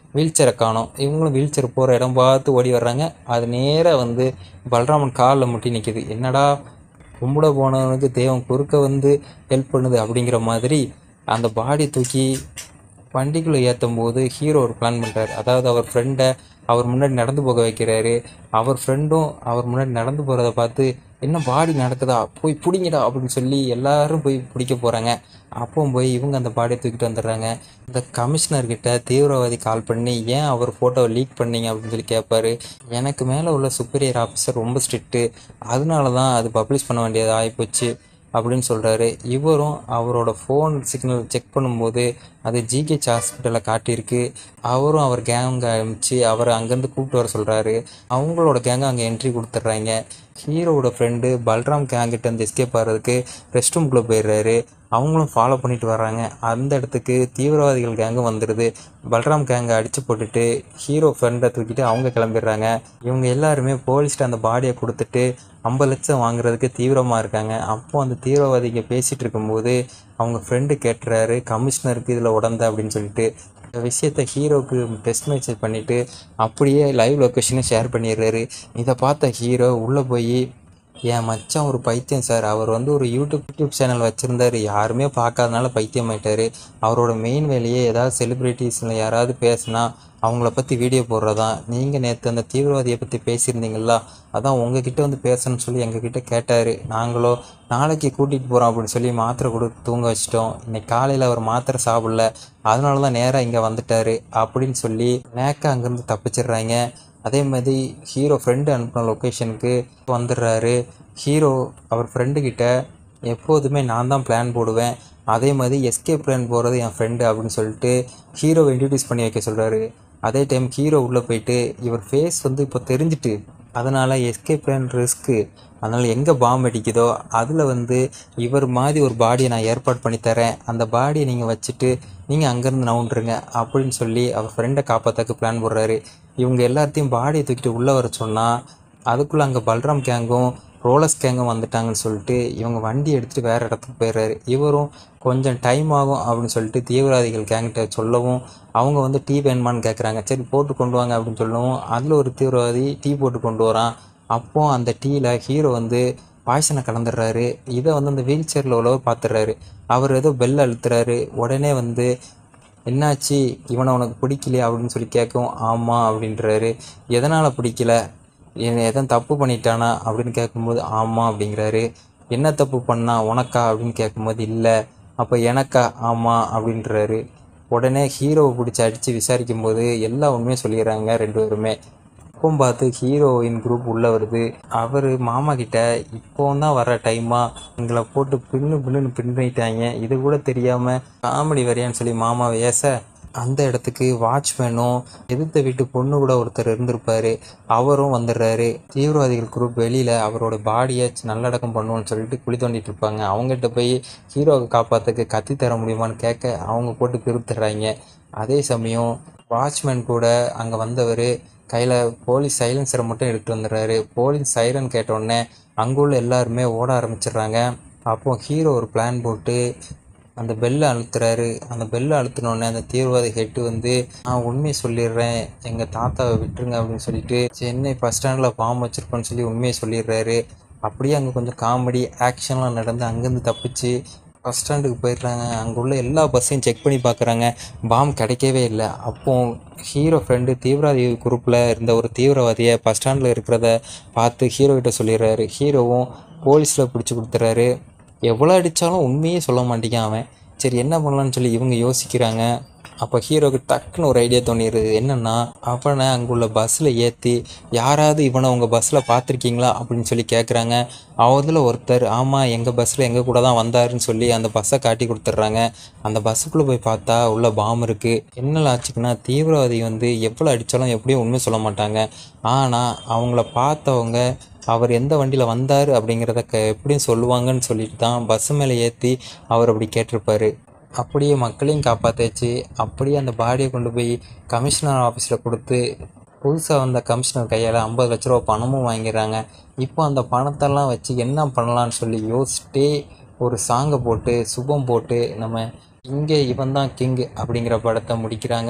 வீல் சேரை காணோம் இவங்களும் வீல் சேர் போகிற இடம் பார்த்து ஓடி வர்றாங்க அது நேராக வந்து பலராமன் காலில் முட்டி நிற்கிது என்னடா கும்பிட போனவனுக்கு தெய்வம் குறுக்க வந்து ஹெல்ப் பண்ணுது அப்படிங்கிற மாதிரி அந்த பாடி தூக்கி வண்டிக்குள்ளே ஏற்றும் போது ஹீரோ ஒரு பிளான் பண்ணுறாரு அதாவது அவர் ஃப்ரெண்டை அவர் முன்னாடி நடந்து போக வைக்கிறாரு அவர் ஃப்ரெண்டும் அவர் முன்னாடி நடந்து போகிறத பார்த்து என்ன பாடி நடக்குதா போய் பிடிங்கடா அப்படின்னு சொல்லி எல்லாரும் போய் பிடிக்க போகிறாங்க அப்போ போய் இவங்க அந்த பாடியை தூக்கிட்டு வந்துடுறாங்க இந்த கமிஷனர்கிட்ட தீவிரவாதி கால் பண்ணி ஏன் அவர் ஃபோட்டோவை லீக் பண்ணீங்க அப்படின்னு சொல்லி கேட்பாரு எனக்கு மேலே உள்ள சுப்பீரியர் ஆஃபீஸர் ரொம்ப ஸ்ட்ரிக்ட்டு அதனால தான் அது பப்ளிஷ் பண்ண வேண்டியது ஆகிப்போச்சு அப்படின்னு சொல்கிறாரு இவரும் அவரோட ஃபோன் சிக்னல் செக் பண்ணும்போது அது ஜிஹெச் ஹாஸ்பிட்டலில் காட்டியிருக்கு அவரும் அவர் கேங்க அனுப்பிச்சு அவரை அங்கேருந்து கூப்பிட்டு வர சொல்கிறாரு அவங்களோட கேங்கை அங்கே என்ட்ரி கொடுத்துட்றாங்க ஹீரோவோட ஃப்ரெண்டு பல்ராம் கேங்கிட்ட இருந்து எஸ்கேப் ஆகிறதுக்கு ரெஸ்ட் ரூம்குள்ளே போயிடுறாரு அவங்களும் ஃபாலோ பண்ணிட்டு வர்றாங்க அந்த இடத்துக்கு தீவிரவாதிகள் கேங்கும் வந்துடுது பல்ராம் கேங்கை அடித்து போட்டுட்டு ஹீரோ ஃப்ரெண்டை தூக்கிட்டு அவங்க கிளம்பிடுறாங்க இவங்க எல்லாருமே போலீஸ்கிட்ட அந்த பாடியை கொடுத்துட்டு ஐம்பது லட்சம் வாங்குறதுக்கு தீவிரமாக இருக்காங்க அப்போ அந்த தீவிரவாதிங்க பேசிகிட்டு இருக்கும்போது அவங்க ஃப்ரெண்டு கேட்டுறாரு கமிஷனருக்கு இதில் உடந்த அப்படின்னு சொல்லிட்டு இந்த விஷயத்த ஹீரோவுக்கு டெஸ்ட் மெசேஜ் பண்ணிவிட்டு அப்படியே லைவ் லொக்கேஷனை ஷேர் பண்ணிடுறாரு இதை பார்த்த ஹீரோ உள்ளே போய் என் மச்சான் ஒரு பைத்தியம் சார் அவர் வந்து ஒரு யூடியூப் யூடியூப் சேனல் வச்சுருந்தாரு யாருமே பார்க்காதனால பைத்தியம் ஆயிட்டாரு அவரோட மெயின் வேலையே ஏதாவது செலிப்ரிட்டிஸில் யாராவது பேசுனா அவங்கள பற்றி வீடியோ போடுறதான் நீங்கள் நேற்று அந்த தீவிரவாதியை பற்றி பேசியிருந்தீங்களா அதான் உங்ககிட்ட வந்து பேசணும்னு சொல்லி எங்ககிட்ட கேட்டார் நாங்களோ நாளைக்கு கூட்டிகிட்டு போகிறோம் அப்படின்னு சொல்லி மாத்திரை கொடுத்து தூங்க வச்சிட்டோம் இன்னைக்கு காலையில் அவர் மாத்திரை சாப்பிடல அதனால தான் நேராக இங்கே வந்துட்டார் அப்படின்னு சொல்லி நேக்கா அங்கேருந்து தப்பிச்சிடுறாங்க அதே மாதிரி ஹீரோ ஃப்ரெண்டு அனுப்பின லொக்கேஷனுக்கு வந்துடுறாரு ஹீரோ அவர் ஃப்ரெண்டுக்கிட்ட எப்போதுமே நான் தான் பிளான் போடுவேன் அதே மாதிரி எஸ்கேப் பிளான் போகிறது என் ஃப்ரெண்டு அப்படின்னு சொல்லிட்டு ஹீரோவை இன்ட்ரடியூஸ் பண்ணி வைக்க சொல்கிறாரு அதே டைம் ஹீரோ உள்ளே போயிட்டு இவர் ஃபேஸ் வந்து இப்போ தெரிஞ்சிட்டு அதனால் எஸ்கேப் பிளான் ரிஸ்க்கு அதனால் எங்கே பாம்பு அடிக்குதோ அதில் வந்து இவர் மாதிரி ஒரு பாடியை நான் ஏற்பாடு பண்ணி தரேன் அந்த பாடியை நீங்கள் வச்சுட்டு நீங்கள் அங்கேருந்து நவுண்டுருங்க அப்படின்னு சொல்லி அவர் ஃப்ரெண்டை காப்பாற்றக்கு பிளான் போடுறாரு இவங்க எல்லாத்தையும் பாடியை தூக்கிட்டு உள்ளே வர சொன்னால் அதுக்குள்ளே அங்கே பல்ராம் கேங்கும் ரோலஸ் கேங்கும் வந்துட்டாங்கன்னு சொல்லிட்டு இவங்க வண்டி எடுத்துகிட்டு வேறு இடத்துக்கு போயிடுறாரு இவரும் கொஞ்சம் டைம் ஆகும் அப்படின்னு சொல்லிட்டு தீவிரவாதிகள் கேங்கிட்ட சொல்லவும் அவங்க வந்து டீ வேணுமான்னு கேட்குறாங்க சரி போட்டு கொண்டு வாங்க அப்படின்னு சொல்லவும் அதில் ஒரு தீவிரவாதி டீ போட்டு கொண்டு வரான் அப்போ அந்த டீயில் ஹீரோ வந்து பாய்சனை கலந்துடுறாரு இதை வந்து அந்த வீல் சேரில் உள்ளவர் பார்த்துடுறாரு அவர் ஏதோ பெல் அழுத்துறாரு உடனே வந்து என்னாச்சு இவனை உனக்கு பிடிக்கலையா அப்படின்னு சொல்லி கேட்கவும் ஆமாம் அப்படின்றாரு எதனால் பிடிக்கல இவன் எதன் தப்பு பண்ணிட்டானா அப்படின்னு கேட்கும்போது ஆமாம் அப்படிங்கிறாரு என்ன தப்பு பண்ணா உனக்கா அப்படின்னு கேட்கும்போது இல்லை அப்போ எனக்கா ஆமாம் அப்படின்றாரு உடனே ஹீரோவை பிடிச்சி அடித்து விசாரிக்கும் போது எல்லா உண்மையும் சொல்லிடுறாங்க ரெண்டு பேருமே அப்போ பார்த்து ஹீரோயின் குரூப் உள்ளே வருது அவர் மாமா கிட்ட இப்போ தான் வர டைமா எங்களை போட்டு பின்னு பின்னுன்னு பின்னிட்டாங்க இது கூட தெரியாமல் காமெடி வரையான்னு சொல்லி மாமா ஏச அந்த இடத்துக்கு வாட்ச்மேனும் எதிர்த்த வீட்டு பொண்ணு கூட ஒருத்தர் இருந்திருப்பாரு அவரும் வந்துடுறாரு தீவிரவாதிகள் குரூப் வெளியில் அவரோட பாடியை நல்லடக்கம் பண்ணுவோன்னு சொல்லிட்டு குழி தோண்டிட்டு இருப்பாங்க அவங்ககிட்ட போய் ஹீரோவை காப்பாற்றுக்கு கத்தி தர முடியுமான்னு கேட்க அவங்க போட்டு பிரித்துடுறாங்க அதே சமயம் வாட்ச்மேன் கூட அங்கே வந்தவர் கையில் போலீஸ் சைலன்சரை மட்டும் எடுத்துட்டு வந்துடுறாரு போலீஸ் சைரன் கேட்டோடனே அங்குள்ள எல்லாருமே ஓட ஆரம்பிச்சிடுறாங்க அப்போ ஹீரோ ஒரு பிளான் போட்டு அந்த பெல்லை அழுத்துறாரு அந்த பெல்லை அழுத்தினோடனே அந்த தீவிரவாதி ஹெட்டு வந்து நான் உண்மையை சொல்லிடுறேன் எங்கள் தாத்தாவை விட்டுருங்க அப்படின்னு சொல்லிட்டு சென்னை பஸ் ஸ்டாண்டில் பாம்பு வச்சிருப்பேன்னு சொல்லி உண்மையை சொல்லிடுறாரு அப்படியே அங்கே கொஞ்சம் காமெடி ஆக்ஷன்லாம் நடந்து அங்கேருந்து தப்பிச்சு பஸ் ஸ்டாண்டுக்கு போயிடுறாங்க அங்கே உள்ள எல்லா பஸ்ஸையும் செக் பண்ணி பார்க்குறாங்க பாம் கிடைக்கவே இல்லை அப்போ ஹீரோ ஃப்ரெண்டு தீவிரவாதி குரூப்பில் இருந்த ஒரு தீவிரவாதியை பஸ் ஸ்டாண்டில் இருக்கிறத பார்த்து ஹீரோ கிட்ட சொல்லிடுறாரு ஹீரோவும் போலீஸில் பிடிச்சி கொடுத்துறாரு எவ்வளோ அடித்தாலும் உண்மையே சொல்ல மாட்டேங்கான் அவன் சரி என்ன பண்ணலான்னு சொல்லி இவங்க யோசிக்கிறாங்க அப்போ ஹீரோக்கு டக்குன்னு ஒரு ஐடியா தோணிடுது என்னென்னா அவனை அங்குள்ள பஸ்ஸில் ஏற்றி யாராவது இவனை உங்கள் பஸ்ஸில் பார்த்துருக்கீங்களா அப்படின்னு சொல்லி கேட்குறாங்க அவதில் ஒருத்தர் ஆமாம் எங்கள் பஸ்ஸில் எங்கள் கூட தான் வந்தாருன்னு சொல்லி அந்த பஸ்ஸை காட்டி கொடுத்துட்றாங்க அந்த பஸ்ஸுக்குள்ளே போய் பார்த்தா உள்ள பாம் இருக்குது என்ன ஆச்சுக்குன்னா தீவிரவாதி வந்து எவ்வளோ அடித்தாலும் எப்படியும் உண்மை சொல்ல மாட்டாங்க ஆனால் அவங்கள பார்த்தவங்க அவர் எந்த வண்டியில் வந்தார் அப்படிங்கிறத க எப்படியும் சொல்லுவாங்கன்னு சொல்லிட்டு தான் பஸ் மேலே ஏற்றி அவர் அப்படி கேட்டிருப்பாரு அப்படியே மக்களையும் காப்பாற்றியாச்சு அப்படியே அந்த பாடியை கொண்டு போய் கமிஷனர் ஆஃபீஸில் கொடுத்து புதுசாக வந்த கமிஷனர் கையால் ஐம்பது லட்ச ரூபா பணமும் வாங்கிடுறாங்க இப்போ அந்த பணத்தெல்லாம் வச்சு என்ன பண்ணலான்னு சொல்லி யோசிச்சுட்டே ஒரு சாங்கை போட்டு சுபம் போட்டு நம்ம இங்கே இவன் தான் கிங் அப்படிங்கிற படத்தை முடிக்கிறாங்க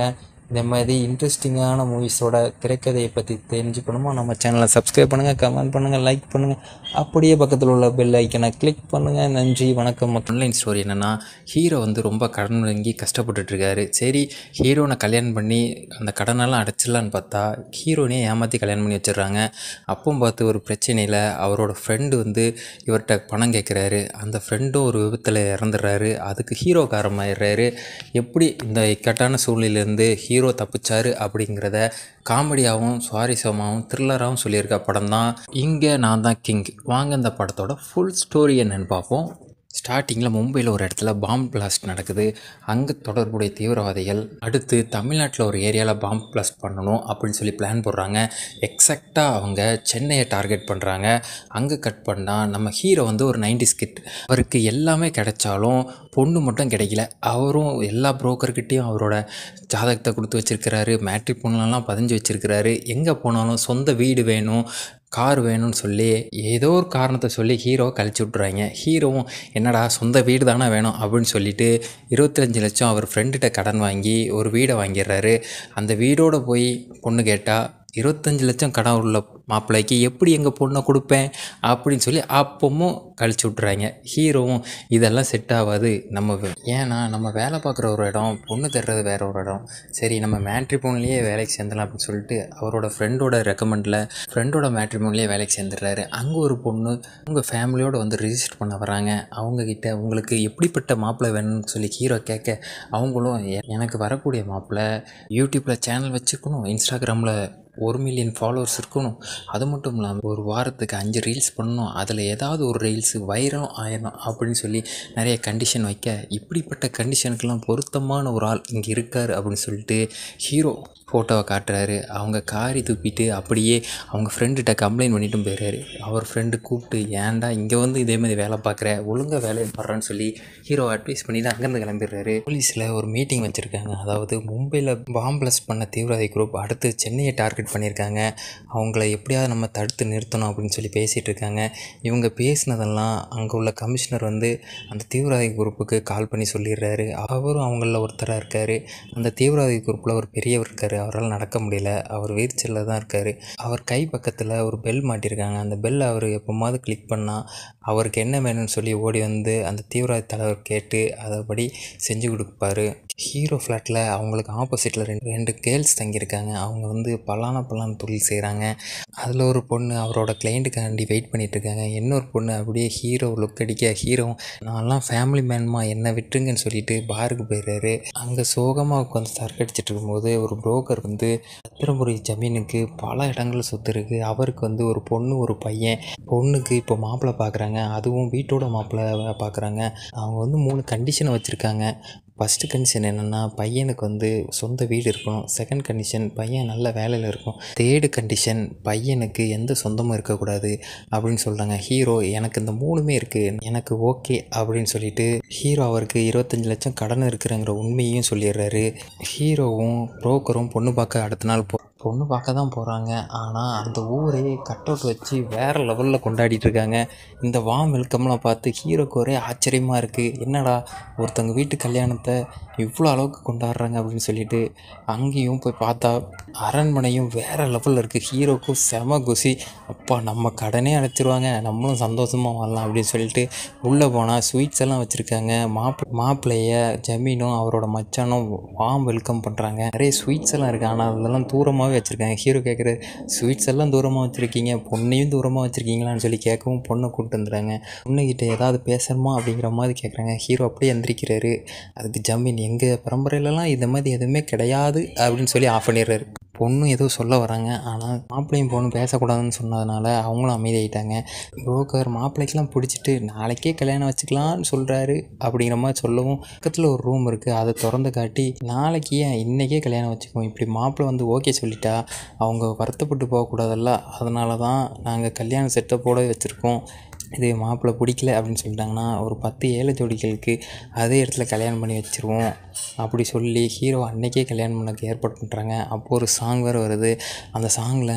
இந்த மாதிரி இன்ட்ரெஸ்டிங்கான மூவிஸோட திரைக்கதையை பற்றி தெரிஞ்சுக்கணுமா நம்ம சேனலை சப்ஸ்கிரைப் பண்ணுங்கள் கமெண்ட் பண்ணுங்கள் லைக் பண்ணுங்கள் அப்படியே பக்கத்தில் உள்ள பெல் ஐக்கனை கிளிக் பண்ணுங்கள் நன்றி வணக்கம் மக்கள் ஆன்லைன் ஸ்டோரி என்னென்னா ஹீரோ வந்து ரொம்ப கடன் வாங்கி கஷ்டப்பட்டுட்டு இருக்காரு சரி ஹீரோனை கல்யாணம் பண்ணி அந்த கடனெல்லாம் அடைச்சிடலான்னு பார்த்தா ஹீரோனே ஏமாற்றி கல்யாணம் பண்ணி வச்சிடுறாங்க அப்போ பார்த்து ஒரு பிரச்சனையில் அவரோட ஃப்ரெண்டு வந்து இவர்கிட்ட பணம் கேட்குறாரு அந்த ஃப்ரெண்டும் ஒரு விபத்தில் இறந்துடுறாரு அதுக்கு ஹீரோ காரமாயிடுறாரு எப்படி இந்த இக்கட்டான சூழ்நிலையிலேருந்து ஹீரோ தப்பிச்சாரு அப்படிங்கிறத காமெடியாகவும் சுவாரஸ்யமாகவும் த்ரில்லராகவும் சொல்லியிருக்க படம் தான் இங்கே நான் தான் கிங் வாங்க இந்த படத்தோட ஃபுல் ஸ்டோரி என்னன்னு பார்ப்போம் ஸ்டார்டிங்கில் மும்பையில் ஒரு இடத்துல பாம்பு பிளாஸ்ட் நடக்குது அங்கே தொடர்புடைய தீவிரவாதிகள் அடுத்து தமிழ்நாட்டில் ஒரு ஏரியாவில் பாம்பு பிளாஸ்ட் பண்ணணும் அப்படின்னு சொல்லி பிளான் போடுறாங்க எக்ஸாக்டாக அவங்க சென்னையை டார்கெட் பண்ணுறாங்க அங்கே கட் பண்ணால் நம்ம ஹீரோ வந்து ஒரு நைன்டி ஸ்கிட் அவருக்கு எல்லாமே கிடைச்சாலும் பொண்ணு மட்டும் கிடைக்கல அவரும் எல்லா புரோக்கர்கிட்டையும் அவரோட ஜாதகத்தை கொடுத்து வச்சிருக்கிறாரு மேட்ரிக் பொண்ணுலாம் பதிஞ்சு வச்சிருக்கிறாரு எங்கே போனாலும் சொந்த வீடு வேணும் கார் வேணும்னு சொல்லி ஏதோ ஒரு காரணத்தை சொல்லி ஹீரோவை கழிச்சு விட்றாங்க ஹீரோவும் என்னடா சொந்த வீடு தானே வேணும் அப்படின்னு சொல்லிட்டு இருபத்தஞ்சு லட்சம் அவர் ஃப்ரெண்டுகிட்ட கடன் வாங்கி ஒரு வீடை வாங்கிடுறாரு அந்த வீடோட போய் பொண்ணு கேட்டால் இருபத்தஞ்சி லட்சம் கடன் உள்ள மாப்பிள்ளைக்கு எப்படி எங்கள் பொண்ணை கொடுப்பேன் அப்படின்னு சொல்லி அப்பவும் கழிச்சு விட்றாங்க ஹீரோவும் இதெல்லாம் செட் ஆகாது நம்ம வே- ஏன்னா நம்ம வேலை பார்க்குற ஒரு இடம் பொண்ணு தர்றது வேற ஒரு இடம் சரி நம்ம மேட்ரி பொண்ணுலேயே வேலைக்கு சேர்ந்துடலாம் அப்படின்னு சொல்லிட்டு அவரோட ஃப்ரெண்டோட ரெக்கமெண்டில் ஃப்ரெண்டோட மேட்ரி பொண்ணுலேயே வேலைக்கு சேர்ந்துடுறாரு அங்கே ஒரு பொண்ணு உங்கள் ஃபேமிலியோட வந்து ரிஜிஸ்டர் பண்ண வராங்க அவங்கக்கிட்ட உங்களுக்கு எப்படிப்பட்ட மாப்பிள்ளை வேணும்னு சொல்லி ஹீரோ கேட்க அவங்களும் "எ- எனக்கு வரக்கூடிய மாப்பிள்ளை யூடியூப்பில் சேனல் வச்சுக்கணும் இன்ஸ்டாகிராமில் ஒரு மில்லியன் ஃபாலோவர்ஸ் இருக்கணும் அது மட்டும் இல்லாமல் ஒரு வாரத்துக்கு அஞ்சு ரீல்ஸ் பண்ணணும் அதில் ஏதாவது ஒரு ரீல்ஸு வைரம் ஆயிடணும் அப்படின்னு சொல்லி நிறைய கண்டிஷன் வைக்க இப்படிப்பட்ட கண்டிஷனுக்கெல்லாம் பொருத்தமான ஒரு ஆள் இங்கே இருக்கார் அப்படின்னு சொல்லிட்டு ஹீரோ ஃபோட்டோவை காட்டுறாரு அவங்க காரி துப்பிட்டு அப்படியே அவங்க ஃப்ரெண்டுகிட்ட கம்ப்ளைண்ட் பண்ணிட்டும் போயிடுறாரு அவர் ஃப்ரெண்டு கூப்பிட்டு ஏன்டா இங்கே வந்து இதே மாதிரி வேலை பார்க்குற ஒழுங்காக வேலையை பாடுறான்னு சொல்லி ஹீரோ அட்வைஸ் பண்ணிட்டு அங்கேருந்து கிளம்பிடுறாரு போலீஸில் ஒரு மீட்டிங் வச்சுருக்காங்க அதாவது மும்பையில் பாம் பிளஸ் பண்ண தீவிரவாதி குரூப் அடுத்து சென்னையை டார்கெட் பண்ணியிருக்காங்க அவங்கள எப்படியாவது நம்ம தடுத்து நிறுத்தணும் அப்படின்னு சொல்லி பேசிகிட்டு இருக்காங்க இவங்க பேசினதெல்லாம் அங்கே உள்ள கமிஷனர் வந்து அந்த தீவிரவாதி குரூப்புக்கு கால் பண்ணி சொல்லிடுறாரு அவரும் அவங்களில் ஒருத்தராக இருக்கார் அந்த தீவிரவாதி குரூப்பில் ஒரு பெரியவர் இருக்கார் அவரால் நடக்க முடியல அவர் வீர்ச்சலில் தான் இருக்கார் அவர் கை பக்கத்தில் ஒரு பெல் மாட்டியிருக்காங்க அந்த பெல் அவர் எப்போமாவது கிளிக் பண்ணால் அவருக்கு என்ன வேணும்னு சொல்லி ஓடி வந்து அந்த தீவிரவாதி தலைவர் கேட்டு அதைப்படி செஞ்சு கொடுப்பாரு ஹீரோ ஃப்ளாட்டில் அவங்களுக்கு ஆப்போசிட்டில் ரெண்டு ரெண்டு கேர்ள்ஸ் தங்கியிருக்காங்க அவங்க வந்து பலான பலான தொழில் செய்கிறாங்க அதில் ஒரு பொண்ணு அவரோட கிளைண்ட்டுக்காண்டி வெயிட் பண்ணிட்டு இருக்காங்க இன்னொரு பொண்ணு அப்படியே ஹீரோ லுக் அடிக்க ஹீரோ நான்லாம் ஃபேமிலி மேன்மா என்னை விட்டுருங்கன்னு சொல்லிட்டு பாருக்கு போயிடுறாரு அங்கே சோகமாக உட்காந்து சரக்கடிச்சிட்டு இருக்கும்போது ஒரு புரோக்கர் வந்து சத்திரமுறை ஜமீனுக்கு பல இடங்கள் சொத்து இருக்குது அவருக்கு வந்து ஒரு பொண்ணு ஒரு பையன் பொண்ணுக்கு இப்போ மாப்பிள்ளை பார்க்குறாங்க அதுவும் வீட்டோட மாப்பிள்ளை பார்க்குறாங்க அவங்க வந்து மூணு கண்டிஷனை வச்சுருக்காங்க ஃபஸ்ட்டு கண்டிஷன் என்னென்னா பையனுக்கு வந்து சொந்த வீடு இருக்கணும் செகண்ட் கண்டிஷன் பையன் நல்ல வேலையில் இருக்கும் தேர்டு கண்டிஷன் பையனுக்கு எந்த சொந்தமும் இருக்கக்கூடாது அப்படின்னு சொல்கிறாங்க ஹீரோ எனக்கு இந்த மூணுமே இருக்குது எனக்கு ஓகே அப்படின்னு சொல்லிட்டு ஹீரோ அவருக்கு இருபத்தஞ்சி லட்சம் கடன் இருக்கிறங்கிற உண்மையையும் சொல்லிடுறாரு ஹீரோவும் புரோக்கரும் பொண்ணு பார்க்க அடுத்த நாள் போ பொண்ணு பார்க்க தான் போகிறாங்க ஆனால் அந்த ஊரே கட் அவுட் வச்சு வேறு லெவலில் கொண்டாடிட்டு இருக்காங்க இந்த வாம் வெல்கம்லாம் பார்த்து ஹீரோக்கு ஒரே ஆச்சரியமாக இருக்குது என்னடா ஒருத்தவங்க வீட்டு கல்யாணத்தை இவ்வளோ அளவுக்கு கொண்டாடுறாங்க அப்படின்னு சொல்லிட்டு அங்கேயும் போய் பார்த்தா அரண்மனையும் வேறு லெவலில் இருக்குது ஹீரோக்கும் செம குசி அப்பா நம்ம கடனே அடைச்சிருவாங்க நம்மளும் சந்தோஷமாக வாழலாம் அப்படின்னு சொல்லிட்டு உள்ளே போனால் ஸ்வீட்ஸ் எல்லாம் வச்சுருக்காங்க மாப் மாப்பிள்ளைய ஜமீனும் அவரோட மச்சானும் வாம் வெல்கம் பண்ணுறாங்க நிறைய ஸ்வீட்ஸ் எல்லாம் இருக்குது ஆனால் அதெல்லாம் தூரமாகவே வச்சுருக்காங்க ஹீரோ கேட்குற ஸ்வீட்ஸ் எல்லாம் தூரமாக வச்சுருக்கீங்க பொண்ணையும் தூரமாக வச்சுருக்கீங்களான்னு சொல்லி கேட்கவும் பொண்ணை கூப்பிட்டு வந்துடுறாங்க பொண்ணுக்கிட்ட ஏதாவது பேசணுமா அப்படிங்கிற மாதிரி கேட்குறாங்க ஹீரோ அப்படியே எந்திரிக்கிறாரு அதுக்கு ஜமீன் எங்கள் பரம்பரையிலலாம் இந்த மாதிரி எதுவுமே கிடையாது அப்படின்னு சொல்லி ஆஃப் பண்ணிடுறாரு பொண்ணும் ஏதோ சொல்ல வராங்க ஆனால் மாப்பிள்ளையும் பொண்ணும் பேசக்கூடாதுன்னு சொன்னதுனால அவங்களும் அமைதியாயிட்டாங்க புரோக்கர் மாப்பிள்ளைக்கெல்லாம் பிடிச்சிட்டு நாளைக்கே கல்யாணம் வச்சுக்கலாம்னு சொல்கிறாரு அப்படிங்கிற மாதிரி சொல்லவும் பக்கத்தில் ஒரு ரூம் இருக்குது அதை திறந்து காட்டி நாளைக்கு ஏன் இன்றைக்கே கல்யாணம் வச்சுக்குவோம் இப்படி மாப்பிள்ளை வந்து ஓகே சொல்லிட்டா அவங்க வருத்தப்பட்டு போகக்கூடாதல்ல அதனால தான் நாங்கள் கல்யாண செட்டப்போட வச்சுருக்கோம் இது மாப்பிள்ளை பிடிக்கல அப்படின்னு சொல்லிட்டாங்கன்னா ஒரு பத்து ஏழை ஜோடிகளுக்கு அதே இடத்துல கல்யாணம் பண்ணி வச்சுருவோம் அப்படி சொல்லி ஹீரோ அன்னைக்கே கல்யாணம் பண்ணக்கு ஏற்பாடு பண்ணுறாங்க அப்போ ஒரு சாங் வேறு வருது அந்த சாங்கில்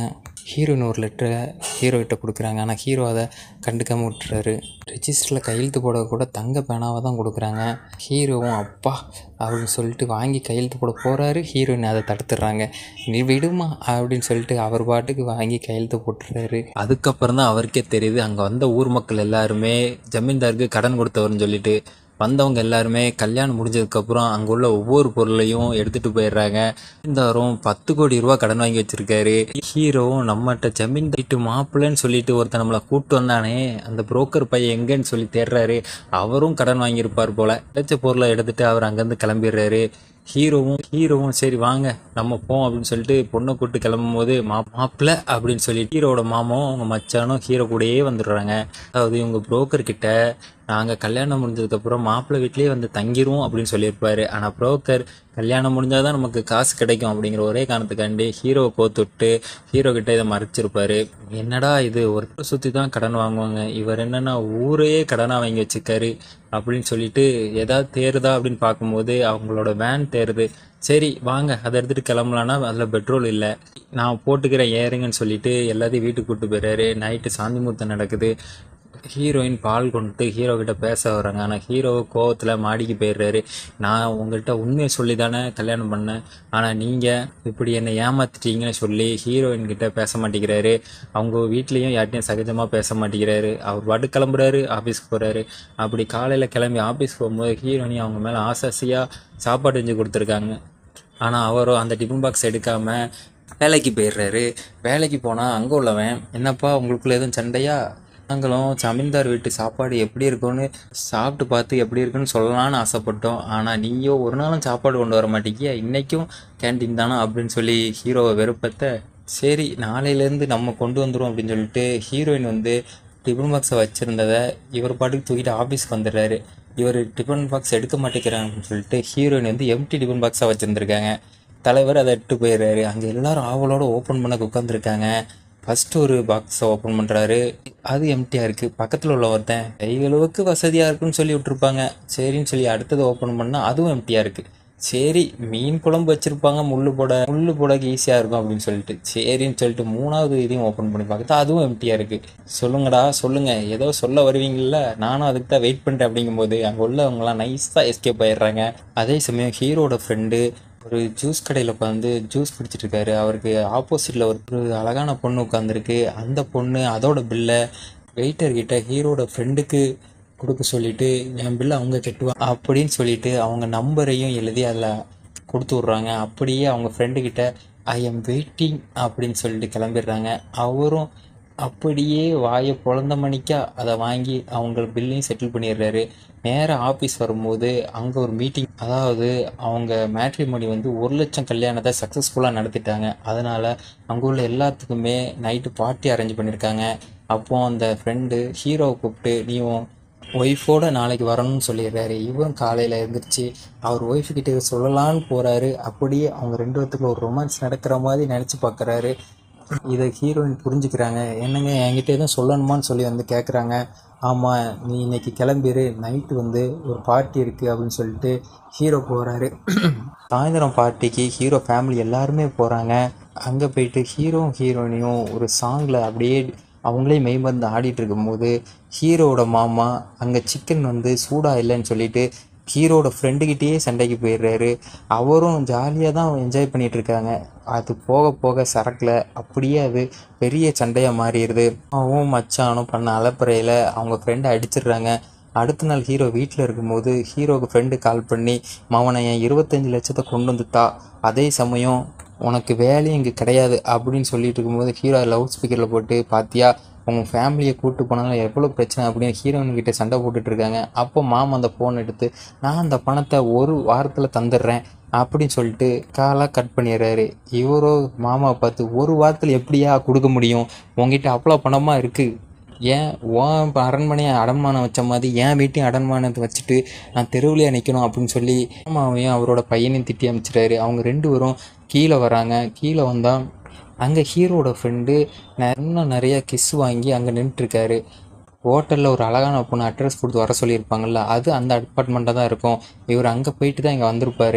ஹீரோயின் ஒரு லெட்டரை ஹீரோகிட்ட கொடுக்குறாங்க ஆனால் ஹீரோ அதை கண்டுக்காமல் விட்டுறாரு ரெஜிஸ்டரில் கையெழுத்து போட கூட தங்க பேனாவை தான் கொடுக்குறாங்க ஹீரோவும் அப்பா அப்படின்னு சொல்லிட்டு வாங்கி கையெழுத்து போட போகிறாரு ஹீரோயின் அதை தடுத்துடுறாங்க நீ விடுமா அப்படின்னு சொல்லிட்டு அவர் பாட்டுக்கு வாங்கி கையெழுத்து போட்டுறாரு அதுக்கப்புறம் தான் அவருக்கே தெரியுது அங்கே வந்த ஊர் மக்கள் எல்லாருமே ஜமீன்தாருக்கு கடன் கொடுத்தவர்னு சொல்லிட்டு வந்தவங்க எல்லாருமே கல்யாணம் முடிஞ்சதுக்கப்புறம் அங்கே உள்ள ஒவ்வொரு பொருளையும் எடுத்துகிட்டு போயிடுறாங்க ஜமீன்தாரும் பத்து கோடி ரூபா கடன் வாங்கி வச்சிருக்காரு ஹீரோவும் நம்மகிட்ட ஜமீன் வீட்டு மாப்பிள்ளைன்னு சொல்லிட்டு ஒருத்தன் நம்மளை கூப்பிட்டு வந்தானே அந்த புரோக்கர் பையன் எங்கன்னு சொல்லி தேடுறாரு அவரும் கடன் வாங்கியிருப்பார் போல கிடைச்ச பொருளை எடுத்துட்டு அவர் அங்கேருந்து கிளம்பிடுறாரு ஹீரோவும் ஹீரோவும் சரி வாங்க நம்ம போவோம் அப்படின்னு சொல்லிட்டு பொண்ணை கூட்டு கிளம்பும் போது மா மாப்பிள்ளை அப்படின்னு சொல்லி ஹீரோவோட மாமாவும் அவங்க மச்சானும் ஹீரோ கூடயே வந்துடுறாங்க அதாவது இவங்க புரோக்கர் கிட்ட நாங்கள் கல்யாணம் முடிஞ்சதுக்கப்புறம் மாப்பிள்ளை வீட்லேயே வந்து தங்கிருவோம் அப்படின்னு சொல்லியிருப்பாரு ஆனால் புரோக்கர் கல்யாணம் முடிஞ்சால் தான் நமக்கு காசு கிடைக்கும் அப்படிங்கிற ஒரே காரணத்துக்காண்டி ஹீரோவை கோத்துட்டு ஹீரோ கிட்ட இதை மறைச்சிருப்பாரு என்னடா இது ஒரு சுற்றி தான் கடன் வாங்குவாங்க இவர் என்னன்னா ஊரையே கடனாக வாங்கி வச்சிருக்காரு அப்படின்னு சொல்லிட்டு ஏதாவது தேருதா அப்படின்னு பார்க்கும்போது அவங்களோட வேன் தேருது சரி வாங்க அதை எடுத்துகிட்டு கிளம்பலான்னா அதில் பெட்ரோல் இல்லை நான் போட்டுக்கிறேன் ஏறுங்கன்னு சொல்லிட்டு எல்லாத்தையும் வீட்டுக்கு கூப்பிட்டு போயிடுறாரு நைட்டு சாந்தி முத்தம் நடக்குது ஹீரோயின் பால் கொண்டுட்டு ஹீரோ கிட்ட பேச வர்றாங்க ஆனால் ஹீரோ கோவத்தில் மாடிக்கு போயிடுறாரு நான் உங்கள்கிட்ட உண்மையை சொல்லி தானே கல்யாணம் பண்ணேன் ஆனால் நீங்கள் இப்படி என்னை ஏமாத்திட்டீங்கன்னு சொல்லி ஹீரோயின் கிட்ட பேச மாட்டேங்கிறாரு அவங்க வீட்லேயும் யார்ட்டையும் சகஜமாக பேச மாட்டேங்கிறாரு அவர் பாட்டு கிளம்புறாரு ஆஃபீஸ்க்கு போகிறாரு அப்படி காலையில் கிளம்பி ஆஃபீஸ் போகும்போது ஹீரோயினி அவங்க மேலே ஆசாசியாக சாப்பாடு செஞ்சு கொடுத்துருக்காங்க ஆனால் அவரோ அந்த டிஃபன் பாக்ஸ் எடுக்காமல் வேலைக்கு போயிடுறாரு வேலைக்கு போனால் அங்கே உள்ளவன் என்னப்பா உங்களுக்குள்ள எதுவும் சண்டையா நாங்களும் ஜமீன்தார் வீட்டு சாப்பாடு எப்படி இருக்கும்னு சாப்பிட்டு பார்த்து எப்படி இருக்குன்னு சொல்லலாம்னு ஆசைப்பட்டோம் ஆனால் நீயோ ஒரு நாளும் சாப்பாடு கொண்டு வர மாட்டேங்கிய இன்றைக்கும் கேன்டீன் தானே அப்படின்னு சொல்லி ஹீரோவை வெறுப்பத்த சரி நாளையிலேருந்து நம்ம கொண்டு வந்துடும் அப்படின்னு சொல்லிட்டு ஹீரோயின் வந்து டிஃபன் பாக்ஸை வச்சுருந்ததை இவர் பாட்டுக்கு தூக்கிட்டு ஆஃபீஸ்க்கு வந்துடுறாரு இவர் டிஃபன் பாக்ஸ் எடுக்க மாட்டேங்கிறாங்கன்னு சொல்லிட்டு ஹீரோயின் வந்து எம்டி டிஃபன் பாக்ஸாக வச்சுருந்துருக்காங்க தலைவர் அதை எடுத்து போயிடுறாரு அங்கே எல்லாரும் ஆவலோட ஓப்பன் பண்ண உட்காந்துருக்காங்க ஃபஸ்ட்டு ஒரு பாக்ஸை ஓப்பன் பண்ணுறாரு அது எம்டியாக இருக்குது பக்கத்தில் உள்ள ஒருத்தன் கைகளுக்கு வசதியாக இருக்குன்னு சொல்லி விட்ருப்பாங்க சரின்னு சொல்லி அடுத்தது ஓப்பன் பண்ணால் அதுவும் எம்டியாக இருக்குது சரி மீன் குழம்பு வச்சுருப்பாங்க முள்ளு போட முள்ளு போடக்கு ஈஸியாக இருக்கும் அப்படின்னு சொல்லிட்டு சரின்னு சொல்லிட்டு மூணாவது இதையும் ஓப்பன் பண்ணி பார்த்தா அதுவும் எம்டியாக இருக்குது சொல்லுங்கடா சொல்லுங்கள் ஏதோ சொல்ல வருவீங்கள்ல நானும் அதுக்கு தான் வெயிட் பண்ணுறேன் அப்படிங்கும்போது அங்கே உள்ளவங்களாம் நைஸாக எஸ்கேப் ஆயிடுறாங்க அதே சமயம் ஹீரோட ஃப்ரெண்டு ஒரு ஜூஸ் கடையில் உட்காந்து ஜூஸ் குடிச்சிட்டு இருக்காரு அவருக்கு ஆப்போசிட்டில் ஒரு அழகான பொண்ணு உட்காந்துருக்கு அந்த பொண்ணு அதோட பில்லை வெயிட்டர் கிட்ட ஹீரோட ஃப்ரெண்டுக்கு கொடுக்க சொல்லிட்டு என் பில்லை அவங்க கட்டுவாங்க அப்படின்னு சொல்லிட்டு அவங்க நம்பரையும் எழுதி அதில் கொடுத்து விட்றாங்க அப்படியே அவங்க ஃப்ரெண்டு கிட்ட ஐ எம் வெயிட்டிங் அப்படின்னு சொல்லிட்டு கிளம்பிடுறாங்க அவரும் அப்படியே வாயை பொழந்த மணிக்கா அதை வாங்கி அவங்க பில்லையும் செட்டில் பண்ணிடுறாரு நேராக ஆஃபீஸ் வரும்போது அங்கே ஒரு மீட்டிங் அதாவது அவங்க மேட்ரிமோனி வந்து ஒரு லட்சம் கல்யாணத்தை சக்ஸஸ்ஃபுல்லாக நடத்திட்டாங்க அதனால் அங்கே உள்ள எல்லாத்துக்குமே நைட்டு பார்ட்டி அரேஞ்ச் பண்ணியிருக்காங்க அப்போ அந்த ஃப்ரெண்டு ஹீரோவை கூப்பிட்டு நீயும் ஒய்ஃபோட நாளைக்கு வரணும்னு சொல்லிடுறாரு இவரும் காலையில் எழுந்திரிச்சு அவர் ஒய்ஃபுக்கிட்ட சொல்லலான்னு போகிறாரு அப்படியே அவங்க ரெண்டு பேத்துக்குள்ள ஒரு ரொமான்ஸ் நடக்கிற மாதிரி நினச்சி பார்க்குறாரு இதை ஹீரோயின் புரிஞ்சுக்கிறாங்க என்னங்க என்கிட்ட எதுவும் சொல்லணுமான்னு சொல்லி வந்து கேட்குறாங்க ஆமாம் நீ இன்னைக்கு கிளம்பிரு நைட்டு வந்து ஒரு பார்ட்டி இருக்குது அப்படின்னு சொல்லிட்டு ஹீரோ போகிறாரு சாயந்தரம் பார்ட்டிக்கு ஹீரோ ஃபேமிலி எல்லாருமே போகிறாங்க அங்கே போயிட்டு ஹீரோவும் ஹீரோயினையும் ஒரு சாங்கில் அப்படியே அவங்களே மெய்மருந்து ஆடிட்டு இருக்கும்போது ஹீரோவோட மாமா அங்கே சிக்கன் வந்து சூடாக இல்லைன்னு சொல்லிட்டு ஹீரோட ஃப்ரெண்டுக்கிட்டேயே சண்டைக்கு போயிடுறாரு அவரும் ஜாலியாக தான் என்ஜாய் பண்ணிட்டு இருக்காங்க அது போக போக சரக்கில் அப்படியே அது பெரிய சண்டையாக மாறிடுது அவன் மச்சானும் பண்ண அலப்பறையில் அவங்க ஃப்ரெண்டை அடிச்சிடுறாங்க அடுத்த நாள் ஹீரோ வீட்டில் இருக்கும்போது ஹீரோவுக்கு ஃப்ரெண்டு கால் பண்ணி மவனை என் இருபத்தஞ்சி லட்சத்தை கொண்டு வந்துட்டா அதே சமயம் உனக்கு வேலையும் இங்கே கிடையாது அப்படின்னு சொல்லிட்டு இருக்கும்போது ஹீரோ லவுட் ஸ்பீக்கரில் போட்டு பாத்தியா உங்கள் ஃபேமிலியை கூப்பிட்டு போனாலும் எவ்வளோ பிரச்சனை அப்படின்னு ஹீரோயின் கிட்ட சண்டை போட்டுட்டு இருக்காங்க அப்போ மாமா அந்த ஃபோன் எடுத்து நான் அந்த பணத்தை ஒரு வாரத்தில் தந்துடுறேன் அப்படின்னு சொல்லிட்டு காலாக கட் பண்ணிடுறாரு இவரோ மாமாவை பார்த்து ஒரு வாரத்தில் எப்படியா கொடுக்க முடியும் உங்ககிட்ட அவ்வளோ பணமாக இருக்குது ஏன் உன் இப்போ அரண்மனையை அடமானம் வச்ச மாதிரி என் வீட்டையும் அடமானத்தை வச்சுட்டு நான் தெருவுலையே நிற்கணும் அப்படின்னு சொல்லி மாமாவையும் அவரோட பையனையும் திட்டி அமைச்சிட்டாரு அவங்க ரெண்டு பேரும் கீழே வராங்க கீழே வந்தால் அங்கே ஹீரோட ஃப்ரெண்டு இன்னும் நிறையா கிஸ் வாங்கி அங்கே நின்றுட்டுருக்காரு ஹோட்டலில் ஒரு அழகான பொண்ணு அட்ரஸ் கொடுத்து வர சொல்லியிருப்பாங்கல்ல அது அந்த அப்பார்ட்மெண்ட்டாக தான் இருக்கும் இவர் அங்கே போயிட்டு தான் இங்கே வந்திருப்பாரு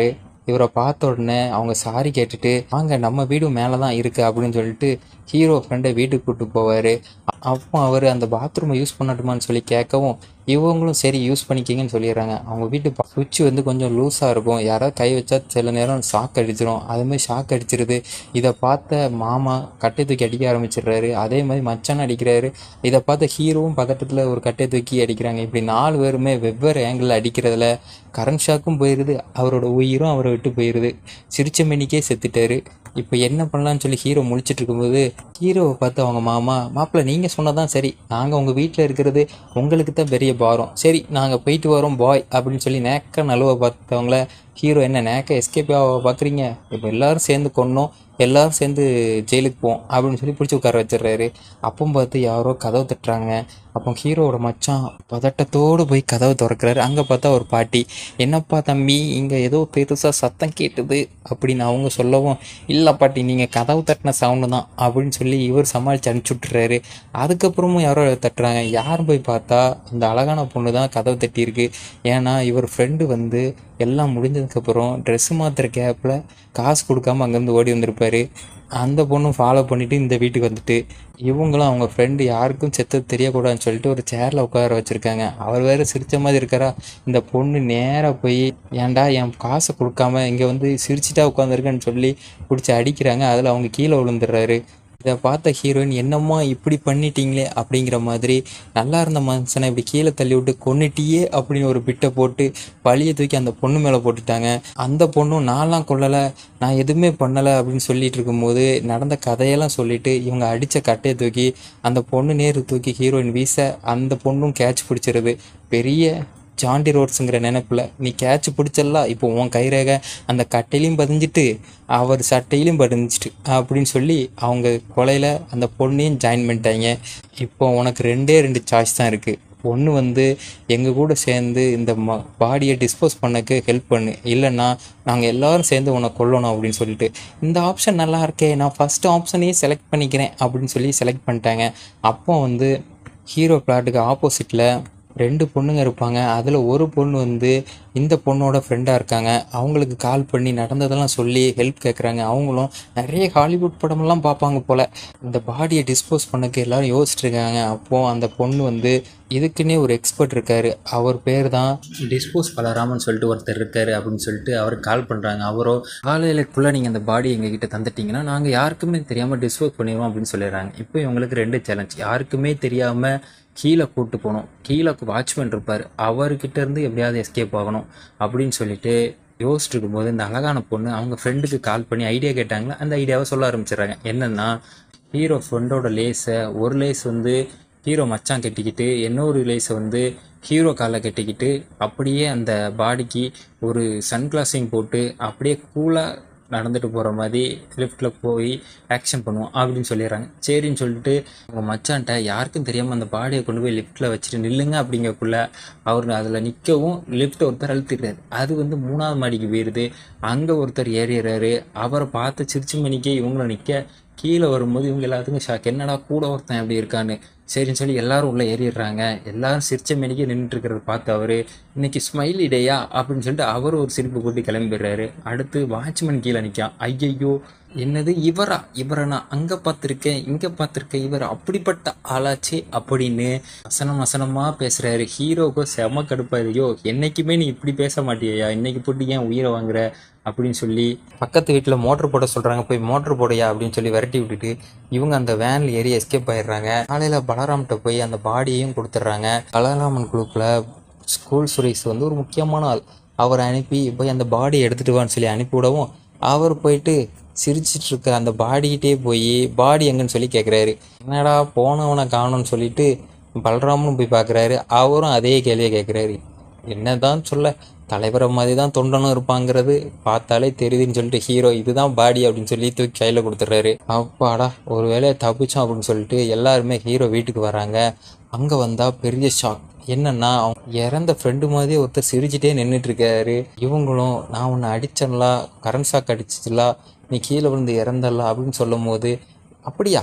இவரை பார்த்த உடனே அவங்க சாரி கேட்டுட்டு வாங்க நம்ம வீடு மேலே தான் இருக்குது அப்படின்னு சொல்லிட்டு ஹீரோ ஃப்ரெண்டை வீட்டுக்கு கூப்பிட்டு போவார் அப்போ அவர் அந்த பாத்ரூமை யூஸ் பண்ணட்டுமான்னு சொல்லி கேட்கவும் இவங்களும் சரி யூஸ் பண்ணிக்கிங்கன்னு சொல்லிடுறாங்க அவங்க வீட்டு சுவிட்ச் வந்து கொஞ்சம் லூஸாக இருக்கும் யாராவது கை வச்சா சில நேரம் ஷாக் அடிச்சிடும் அதுமாதிரி ஷாக் அடிச்சிருது இதை பார்த்த மாமா கட்டை தூக்கி அடிக்க ஆரம்பிச்சிடுறாரு அதே மாதிரி மச்சான் அடிக்கிறாரு இதை பார்த்த ஹீரோவும் பதட்டத்தில் ஒரு கட்டை தூக்கி அடிக்கிறாங்க இப்படி நாலு பேருமே வெவ்வேறு ஆங்கிளில் அடிக்கிறதுல கரண்ட் ஷாக்கும் போயிடுது அவரோட உயிரும் அவரை விட்டு போயிடுது சிரிச்ச மணிக்கே செத்துட்டாரு இப்போ என்ன பண்ணலான்னு சொல்லி ஹீரோ முழிச்சிட்டு இருக்கும்போது ஹீரோவை பார்த்து அவங்க மாமா மாப்பிள்ளை நீங்கள் சொன்னதான் சரி நாங்கள் உங்கள் வீட்டில் இருக்கிறது உங்களுக்கு தான் பெரிய பாரம் சரி நாங்கள் போயிட்டு வரோம் பாய் அப்படின்னு சொல்லி நேக்க நழுவ பார்த்தவங்கள ஹீரோ என்ன நேக்க எஸ்கேப் ஆக பார்க்குறீங்க இப்போ எல்லாரும் சேர்ந்து கொன்னோம் எல்லாரும் சேர்ந்து ஜெயிலுக்கு போவோம் அப்படின்னு சொல்லி பிடிச்சி உட்கார வச்சிடுறாரு அப்போ பார்த்து யாரோ கதவு தட்டுறாங்க அப்போ ஹீரோவோட மச்சான் பதட்டத்தோடு போய் கதவை திறக்கிறாரு அங்கே பார்த்தா ஒரு பாட்டி என்னப்பா தம்பி இங்கே ஏதோ பெருசாக சத்தம் கேட்டுது அப்படின்னு அவங்க சொல்லவும் இல்லை பாட்டி நீங்கள் கதவு தட்டின சவுண்டு தான் அப்படின்னு சொல்லி இவர் சமாளித்து அனுப்பிச்சி விட்டுறாரு அதுக்கப்புறமும் யாரோ தட்டுறாங்க யாரும் போய் பார்த்தா அந்த அழகான பொண்ணு தான் கதவு தட்டியிருக்கு ஏன்னா இவர் ஃப்ரெண்டு வந்து எல்லாம் முடிஞ்சதுக்கப்புறம் ட்ரெஸ்ஸு மாற்றுற கேப்பில் காசு கொடுக்காம அங்கேருந்து ஓடி வந்திருப்பாரு அந்த பொண்ணும் ஃபாலோ பண்ணிவிட்டு இந்த வீட்டுக்கு வந்துட்டு இவங்களும் அவங்க ஃப்ரெண்டு யாருக்கும் செத்தது தெரியக்கூடாதுன்னு சொல்லிட்டு ஒரு சேரில் உட்கார வச்சுருக்காங்க அவர் வேறு சிரித்த மாதிரி இருக்காரா இந்த பொண்ணு நேராக போய் ஏன்டா என் காசை கொடுக்காம இங்கே வந்து சிரிச்சிட்டா உட்காந்துருக்கேன்னு சொல்லி பிடிச்சி அடிக்கிறாங்க அதில் அவங்க கீழே விழுந்துடுறாரு இதை பார்த்த ஹீரோயின் என்னம்மா இப்படி பண்ணிட்டீங்களே அப்படிங்கிற மாதிரி நல்லா இருந்த மனுஷனை இப்படி கீழே தள்ளி விட்டு கொன்னுட்டியே அப்படின்னு ஒரு பிட்டை போட்டு பழியை தூக்கி அந்த பொண்ணு மேலே போட்டுட்டாங்க அந்த பொண்ணும் நான்லாம் கொல்லலை நான் எதுவுமே பண்ணலை அப்படின்னு சொல்லிட்டு இருக்கும்போது நடந்த கதையெல்லாம் சொல்லிட்டு இவங்க அடித்த கட்டையை தூக்கி அந்த பொண்ணு நேரு தூக்கி ஹீரோயின் வீச அந்த பொண்ணும் கேட்ச் பிடிச்சிருது பெரிய ஜாண்டி ரோட்ஸுங்கிற நினைப்பில் நீ கேட்ச் பிடிச்சலாம் இப்போ உன் கைரேகை அந்த கட்டையிலையும் பதிஞ்சிட்டு அவர் சட்டையிலையும் பதிஞ்சிட்டு அப்படின்னு சொல்லி அவங்க கொலையில் அந்த பொண்ணையும் ஜாயின் பண்ணிட்டாங்க இப்போ உனக்கு ரெண்டே ரெண்டு சாய்ஸ் தான் இருக்குது ஒன்று வந்து எங்கள் கூட சேர்ந்து இந்த ம பாடியை டிஸ்போஸ் பண்ணக்கு ஹெல்ப் பண்ணு இல்லைன்னா நாங்கள் எல்லாரும் சேர்ந்து உன்னை கொல்லணும் அப்படின்னு சொல்லிட்டு இந்த ஆப்ஷன் நல்லா இருக்கே நான் ஃபஸ்ட்டு ஆப்ஷனையே செலக்ட் பண்ணிக்கிறேன் அப்படின்னு சொல்லி செலக்ட் பண்ணிட்டாங்க அப்போ வந்து ஹீரோ பிளாட்டுக்கு ஆப்போசிட்டில் ரெண்டு பொண்ணுங்க இருப்பாங்க அதில் ஒரு பொண்ணு வந்து இந்த பொண்ணோட ஃப்ரெண்டாக இருக்காங்க அவங்களுக்கு கால் பண்ணி நடந்ததெல்லாம் சொல்லி ஹெல்ப் கேட்குறாங்க அவங்களும் நிறைய ஹாலிவுட் படமெல்லாம் பார்ப்பாங்க போல் இந்த பாடியை டிஸ்போஸ் பண்ணக்கு எல்லாரும் யோசிச்சுட்டு இருக்காங்க அப்போது அந்த பொண்ணு வந்து இதுக்குன்னே ஒரு எக்ஸ்பர்ட் இருக்கார் அவர் பேர் தான் டிஸ்போஸ் பலராமன் சொல்லிட்டு ஒருத்தர் இருக்காரு அப்படின்னு சொல்லிட்டு அவருக்கு கால் பண்ணுறாங்க அவரோ காலையிலக்குள்ளே நீங்கள் அந்த பாடி எங்ககிட்ட தந்துட்டீங்கன்னா நாங்கள் யாருக்குமே தெரியாமல் டிஸ்போஸ் பண்ணிடுவோம் அப்படின்னு சொல்லிடுறாங்க இப்போ இவங்களுக்கு ரெண்டு சேலஞ்ச் யாருக்குமே தெரியாமல் கீழே கூட்டு போகணும் கீழே வாட்ச்மேன் இருப்பார் அவர்கிட்ட இருந்து எப்படியாவது எஸ்கேப் ஆகணும் அப்படின்னு சொல்லிட்டு யோசிச்சுட்டு இருக்கும்போது இந்த அழகான பொண்ணு அவங்க ஃப்ரெண்டுக்கு கால் பண்ணி ஐடியா கேட்டாங்களா அந்த ஐடியாவை சொல்ல ஆரம்பிச்சிடுறாங்க என்னென்னா ஹீரோ ஃப்ரெண்டோட லேஸை ஒரு லேஸ் வந்து ஹீரோ மச்சான் கட்டிக்கிட்டு இன்னொரு லேஸை வந்து ஹீரோ காலை கட்டிக்கிட்டு அப்படியே அந்த பாடிக்கு ஒரு சன்கிளாஸையும் போட்டு அப்படியே கூலாக நடந்துட்டு போகிற மாதிரி லிஃப்ட்டில் போய் ஆக்ஷன் பண்ணுவோம் அப்படின்னு சொல்லிடுறாங்க சரின்னு சொல்லிட்டு அவங்க மச்சான்ட்ட யாருக்கும் தெரியாமல் அந்த பாடியை கொண்டு போய் லிஃப்ட்டில் வச்சுட்டு நில்லுங்க அப்படிங்கக்குள்ள அவர் அதில் நிற்கவும் லிஃப்ட் ஒருத்தர் அழுத்திடுறாரு அது வந்து மூணாவது மாடிக்கு போயிடுது அங்கே ஒருத்தர் ஏறிடுறாரு அவரை பார்த்து சிரிச்சு மணிக்கே இவங்களும் நிற்க கீழே வரும்போது இவங்க எல்லாத்துக்கும் ஷாக் என்னடா கூட ஒருத்தன் அப்படி இருக்கான்னு சரின்னு சொல்லி எல்லாரும் உள்ளே ஏறிடுறாங்க எல்லாரும் சிரிச்ச மேனிக்கே நின்றுட்டு இருக்கிறத பார்த்து அவர் இன்னைக்கு ஸ்மைலி டேயா அப்படின்னு சொல்லிட்டு அவர் ஒரு சிரிப்பு போட்டு கிளம்பிடுறாரு அடுத்து வாட்ச்மேன் கீழே நிற்கான் ஐயையோ என்னது இவரா இவரை நான் அங்கே பார்த்துருக்கேன் இங்கே பார்த்துருக்கேன் இவர் அப்படிப்பட்ட ஆளாச்சே அப்படின்னு வசனம் வசனமாக பேசுகிறாரு ஹீரோக்கு செம கடுப்பாயிருயோ என்னைக்குமே நீ இப்படி பேச மாட்டியா இன்னைக்கு போட்டு ஏன் உயிரை வாங்குற அப்படின்னு சொல்லி பக்கத்து வீட்டில் மோட்ரு போட சொல்கிறாங்க போய் மோட்ரு போடையா அப்படின்னு சொல்லி விரட்டி விட்டுட்டு இவங்க அந்த வேனில் ஏறி எஸ்கேப் ஆயிடுறாங்க காலையில் பலராம்கிட்ட போய் அந்த பாடியையும் கொடுத்துட்றாங்க பலராமன் குழுக்கில் ஸ்கூல் சுரேஷ் வந்து ஒரு முக்கியமான ஆள் அவரை அனுப்பி போய் அந்த பாடியை எடுத்துகிட்டு வான்னு சொல்லி அனுப்பிவிடவும் அவர் போயிட்டு சிரிச்சிட்டு இருக்க அந்த பாடிக்கிட்டே போய் பாடி எங்கன்னு சொல்லி கேட்குறாரு என்னடா போனவனை காணும்னு சொல்லிட்டு பலராமனும் போய் பார்க்குறாரு அவரும் அதே கேள்வியை கேட்குறாரு என்னதான் சொல்ல தலைவரை மாதிரி தான் தொண்டனும் இருப்பாங்கிறது பார்த்தாலே தெரியுதுன்னு சொல்லிட்டு ஹீரோ இதுதான் பாடி அப்படின்னு சொல்லி தூக்கி கையில் கொடுத்துட்றாரு அப்பாடா ஒரு வேலையை தப்பிச்சோம் அப்படின்னு சொல்லிட்டு எல்லாருமே ஹீரோ வீட்டுக்கு வராங்க அங்கே வந்தால் பெரிய ஷாக் என்னன்னா அவங்க இறந்த ஃப்ரெண்டு மாதிரி ஒருத்தர் சிரிச்சிட்டே நின்றுட்டு இருக்காரு இவங்களும் நான் உன்னை அடிச்சேன்லா கரண்ட் ஷாக் அடிச்சிச்சுலா நீ கீழே விழுந்து இறந்தல அப்படின்னு சொல்லும் போது அப்படியா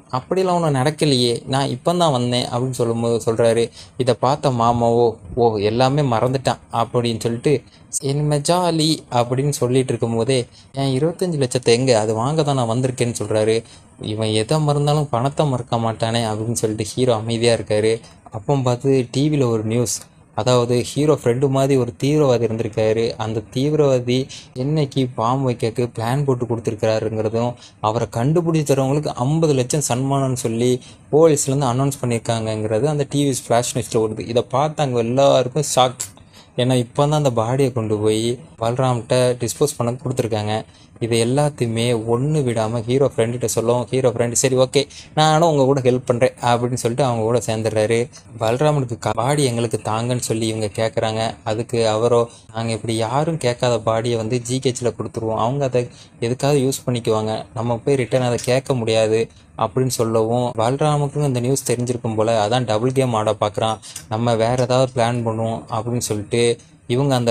அப்படிலாம் ஒன்றும் நடக்கலையே நான் இப்போ தான் வந்தேன் அப்படின்னு சொல்லும்போது சொல்கிறாரு இதை பார்த்த மாமாவோ ஓ எல்லாமே மறந்துட்டான் அப்படின்னு சொல்லிட்டு என்ன ஜாலி அப்படின்னு சொல்லிட்டு இருக்கும்போதே என் இருபத்தஞ்சி லட்சத்தை எங்கே அது வாங்க தான் நான் வந்திருக்கேன்னு சொல்கிறாரு இவன் எதை மறந்தாலும் பணத்தை மறக்க மாட்டானே அப்படின்னு சொல்லிட்டு ஹீரோ அமைதியாக இருக்காரு அப்போ பார்த்து டிவியில் ஒரு நியூஸ் அதாவது ஹீரோ ஃப்ரெண்டு மாதிரி ஒரு தீவிரவாதி இருந்திருக்காரு அந்த தீவிரவாதி என்னைக்கு பாம்பு வைக்கக்கு பிளான் போட்டு கொடுத்துருக்காருங்கிறதும் அவரை கண்டுபிடிச்சி தரவங்களுக்கு ஐம்பது லட்சம் சன்மானம்னு சொல்லி போலீஸ்லேருந்து அனௌன்ஸ் பண்ணியிருக்காங்கங்கிறது அந்த டிவி ஃப்ளாஷ் நியூஸில் வருது இதை பார்த்து அங்கே எல்லாருக்கும் ஷாக் ஏன்னா இப்போ தான் அந்த பாடியை கொண்டு போய் பல்ராம்கிட்ட டிஸ்போஸ் பண்ண கொடுத்துருக்காங்க இது எல்லாத்தையுமே ஒன்று விடாமல் ஹீரோ ஃப்ரெண்டுகிட்ட சொல்லும் ஹீரோ ஃப்ரெண்டு சரி ஓகே நானும் உங்கள் கூட ஹெல்ப் பண்ணுறேன் அப்படின்னு சொல்லிட்டு அவங்க கூட சேர்ந்துடுறாரு பல்ராமனுக்கு பாடி எங்களுக்கு தாங்கன்னு சொல்லி இவங்க கேட்குறாங்க அதுக்கு அவரோ நாங்கள் இப்படி யாரும் கேட்காத பாடியை வந்து ஜிகேச்சில் கொடுத்துருவோம் அவங்க அதை எதுக்காவது யூஸ் பண்ணிக்குவாங்க நம்ம போய் ரிட்டர்ன் அதை கேட்க முடியாது அப்படின்னு சொல்லவும் பல்ராமுக்கும் இந்த நியூஸ் தெரிஞ்சிருக்கும் போல் அதான் டபுள் கேம் ஆட பார்க்குறான் நம்ம வேறு ஏதாவது பிளான் பண்ணுவோம் அப்படின்னு சொல்லிட்டு இவங்க அந்த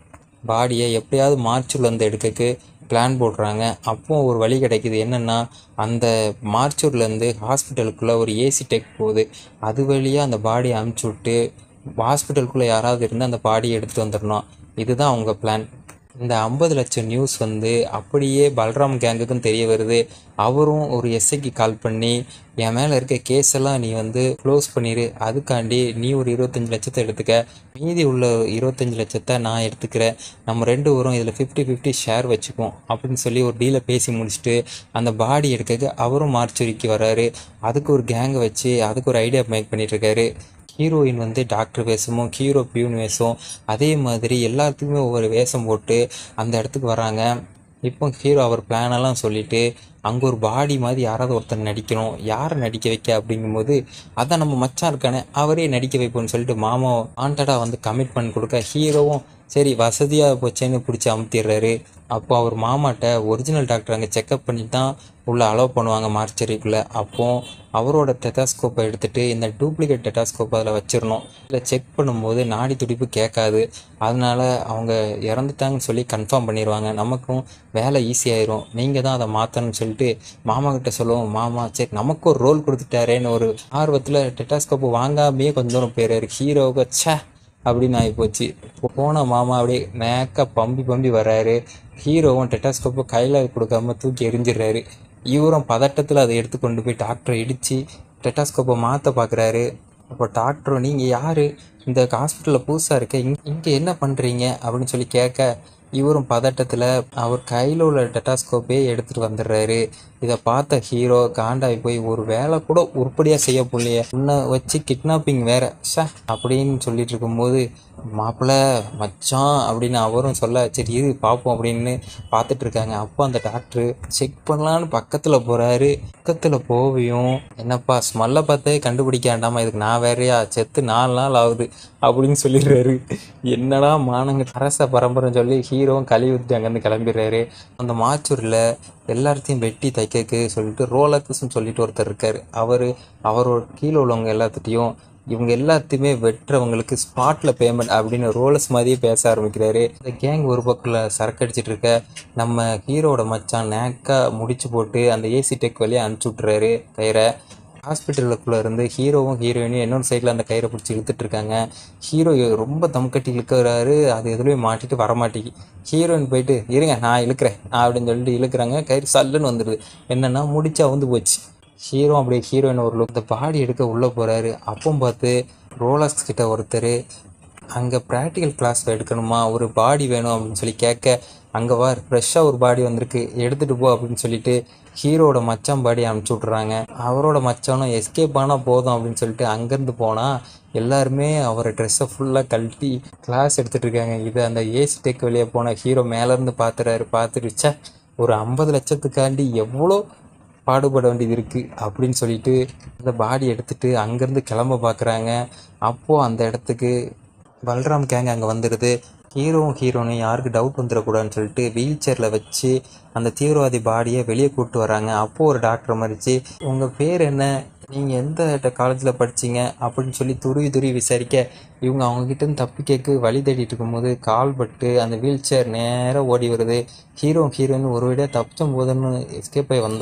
பாடியை எப்படியாவது மார்ச்சில் வந்து எடுக்கக்கு பிளான் போடுறாங்க அப்போ ஒரு வழி கிடைக்குது என்னென்னா அந்த மார்ச்சூர்லேருந்து ஹாஸ்பிட்டலுக்குள்ளே ஒரு ஏசி டெக் போகுது அது வழியாக அந்த பாடியை அமுச்சு விட்டு ஹாஸ்பிட்டலுக்குள்ளே யாராவது இருந்து அந்த பாடியை எடுத்து வந்துடணும் இதுதான் அவங்க பிளான் இந்த ஐம்பது லட்சம் நியூஸ் வந்து அப்படியே பல்ராம் கேங்குக்கும் தெரிய வருது அவரும் ஒரு எஸ்ஐக்கு கால் பண்ணி என் மேலே இருக்க கேஸ் எல்லாம் நீ வந்து க்ளோஸ் பண்ணிடு அதுக்காண்டி நீ ஒரு இருபத்தஞ்சி லட்சத்தை எடுத்துக்க மீதி உள்ள இருபத்தஞ்சி லட்சத்தை நான் எடுத்துக்கிறேன் நம்ம ரெண்டு பேரும் இதில் ஃபிஃப்டி ஃபிஃப்டி ஷேர் வச்சுக்குவோம் அப்படின்னு சொல்லி ஒரு டீலை பேசி முடிச்சுட்டு அந்த பாடி எடுக்க அவரும் மார்ச்சுரிக்கு வராரு அதுக்கு ஒரு கேங்கை வச்சு அதுக்கு ஒரு ஐடியா மேக் பண்ணிட்டு இருக்காரு ஹீரோயின் வந்து டாக்டர் வேஷமும் ஹீரோ பியூன் வேஷம் அதே மாதிரி எல்லாத்துக்குமே ஒவ்வொரு வேஷம் போட்டு அந்த இடத்துக்கு வராங்க இப்போ ஹீரோ அவர் பிளானெல்லாம் சொல்லிட்டு அங்கே ஒரு பாடி மாதிரி யாராவது ஒருத்தர் நடிக்கணும் யாரை நடிக்க வைக்க அப்படிங்கும்போது அதான் நம்ம மச்சான் இருக்கானே அவரே நடிக்க வைப்போம்னு சொல்லிட்டு மாமா வாண்டடாக வந்து கமிட்மெண்ட் கொடுக்க ஹீரோவும் சரி வசதியாக போச்சேன்னு பிடிச்சி அமுத்திடுறாரு அப்போ அவர் மாமாட்ட ஒரிஜினல் டாக்டர் அங்கே செக்கப் பண்ணி தான் உள்ளே அலோவ் பண்ணுவாங்க மார்ச்சரிக்குள்ளே அப்போ அவரோட டெட்டாஸ்கோப்பை எடுத்துகிட்டு இந்த டூப்ளிகேட் டெட்டாஸ்கோப்பை அதில் வச்சிடணும் இல்லை செக் பண்ணும்போது நாடி துடிப்பு கேட்காது அதனால் அவங்க இறந்துட்டாங்கன்னு சொல்லி கன்ஃபார்ம் பண்ணிடுவாங்க நமக்கும் வேலை ஈஸியாயிரும் நீங்கள் தான் அதை மாற்றணும்னு சொல்லிட்டு மாமா கிட்ட சொல்லுவோம் மாமா சரி நமக்கு ஒரு ரோல் கொடுத்துட்டாரேன்னு ஒரு ஆர்வத்தில் டெட்டாஸ்கோப்பு வாங்காமையே கொஞ்சம் தூரம் போயிடுறாரு ஹீரோவுக்கு ச்சே அப்படின்னு ஆகிப்போச்சு இப்போ போன மாமா அப்படியே நேக்காக பம்பி பம்பி வர்றாரு ஹீரோவும் டெட்டாஸ்கோப்பை கையில் கொடுக்காம தூக்கி எரிஞ்சிடுறாரு இவரும் பதட்டத்தில் அதை எடுத்து கொண்டு போய் டாக்டரை இடித்து டெட்டாஸ்கோப்பை மாற்ற பார்க்குறாரு அப்போ டாக்டரும் நீங்கள் யார் இந்த ஹாஸ்பிட்டலில் புதுசாக இருக்க இங் இங்கே என்ன பண்ணுறீங்க அப்படின்னு சொல்லி கேட்க இவரும் பதட்டத்தில் அவர் கையில் உள்ள டெட்டாஸ்கோப்பே எடுத்துகிட்டு வந்துடுறாரு இதை பார்த்த ஹீரோ காண்டாகி போய் ஒரு வேலை கூட உருப்படியாக செய்ய போலையே உன்னை வச்சு கிட்னாப்பிங் வேற ஷா அப்படின்னு சொல்லிட்டு இருக்கும்போது மாப்பிள்ளை மச்சான் அப்படின்னு அவரும் சொல்ல சரி இரு பார்ப்போம் அப்படின்னு பார்த்துட்டு இருக்காங்க அப்போ அந்த டாக்டர் செக் பண்ணலான்னு பக்கத்தில் போகிறாரு பக்கத்தில் போவியும் என்னப்பா ஸ்மெல்லை பார்த்தே கண்டுபிடிக்க வேண்டாமா இதுக்கு நான் வேறையா செத்து நாலு நாள் ஆகுது அப்படின்னு சொல்லிடுறாரு என்னடா மானங்க அரச பரம்பரைன்னு சொல்லி ஹீரோவும் கழுவி விட்டு அங்கேருந்து கிளம்பிடுறாரு அந்த மாச்சூரில் எல்லாத்தையும் வெட்டி தைக்கக்கு சொல்லிட்டு ரோலக்ஸ்ன்னு சொல்லிட்டு ஒருத்தர் இருக்கார் அவர் அவரோட கீழே உள்ளவங்க எல்லாத்துட்டையும் இவங்க எல்லாத்தையுமே வெட்டுறவங்களுக்கு ஸ்பாட்டில் பேமெண்ட் அப்படின்னு ரோலஸ் மாதிரியே பேச ஆரம்பிக்கிறாரு இந்த கேங் ஒரு பக்கத்தில் சரக்கு அடிச்சிட்டு இருக்க நம்ம ஹீரோட மச்சான் நேக்காக முடிச்சு போட்டு அந்த ஏசி டெக் வழியாக அனுப்பிச்சி விட்றாரு கயிறை ஹாஸ்பிட்டலுக்குள்ளே இருந்து ஹீரோவும் ஹீரோயினும் இன்னொரு சைடில் அந்த கயிறை பிடிச்சி இழுத்துட்டு இருக்காங்க ஹீரோ ரொம்ப தம் கட்டி இழுக்கிறாரு அது எதுலேயும் மாட்டிட்டு வரமாட்டேங்கி ஹீரோயின் போயிட்டு இருங்க நான் இழுக்கிறேன் அப்படின்னு சொல்லிட்டு இழுக்கிறாங்க கயிறு சல்லுன்னு வந்துடுது என்னென்னா முடிச்சா வந்து போச்சு ஹீரோ அப்படியே ஹீரோயின் ஒரு லுக் இந்த பாடி எடுக்க உள்ளே போகிறாரு அப்போ பார்த்து ரோலக்ஸ் கிட்ட ஒருத்தர் அங்கே ப்ராக்டிக்கல் கிளாஸ் எடுக்கணுமா ஒரு பாடி வேணும் அப்படின்னு சொல்லி கேட்க அங்கே வா ஃப்ரெஷ்ஷாக ஒரு பாடி வந்திருக்கு எடுத்துகிட்டு போ அப்படின்னு சொல்லிட்டு ஹீரோட மச்சான் பாடி அனுப்பிச்சி விட்றாங்க அவரோட மச்சானும் எஸ்கேப் ஆனால் போதும் அப்படின்னு சொல்லிட்டு அங்கேருந்து போனால் எல்லாருமே அவரை ட்ரெஸ்ஸை ஃபுல்லாக கழட்டி கிளாஸ் எடுத்துகிட்டு இருக்காங்க இது அந்த ஏசி டெக் வெளியே போன ஹீரோ மேலேருந்து பார்த்துறாரு பார்த்துட்டு ச்சே ஒரு ஐம்பது லட்சத்துக்காண்டி எவ்வளோ பாடுபட வேண்டியது இருக்குது அப்படின்னு சொல்லிட்டு அந்த பாடி எடுத்துட்டு அங்கேருந்து கிளம்ப பார்க்குறாங்க அப்போது அந்த இடத்துக்கு பல்ராம் கேங் அங்கே வந்துடுது ஹீரோவும் ஹீரோனும் யாருக்கு டவுட் வந்துடக்கூடாதுன்னு சொல்லிட்டு வீல் சேரில் வச்சு அந்த தீவிரவாதி பாடியை வெளியே கூப்பிட்டு வராங்க அப்போது ஒரு டாக்டர் மறித்து உங்கள் பேர் என்ன நீங்கள் எந்த காலேஜில் படிச்சீங்க அப்படின்னு சொல்லி துருவி துருவி விசாரிக்க இவங்க அவங்கக்கிட்டேருந்து தப்பி கேட்க வழி தேடிட்டு இருக்கும்போது கால் பட்டு அந்த வீல் சேர் நேராக ஓடி வருது ஹீரோ ஹீரோயின் ஒரு வழியாக தப்பிச்சும் போதுன்னு எஸ்கேப் ஆகி வந்தால்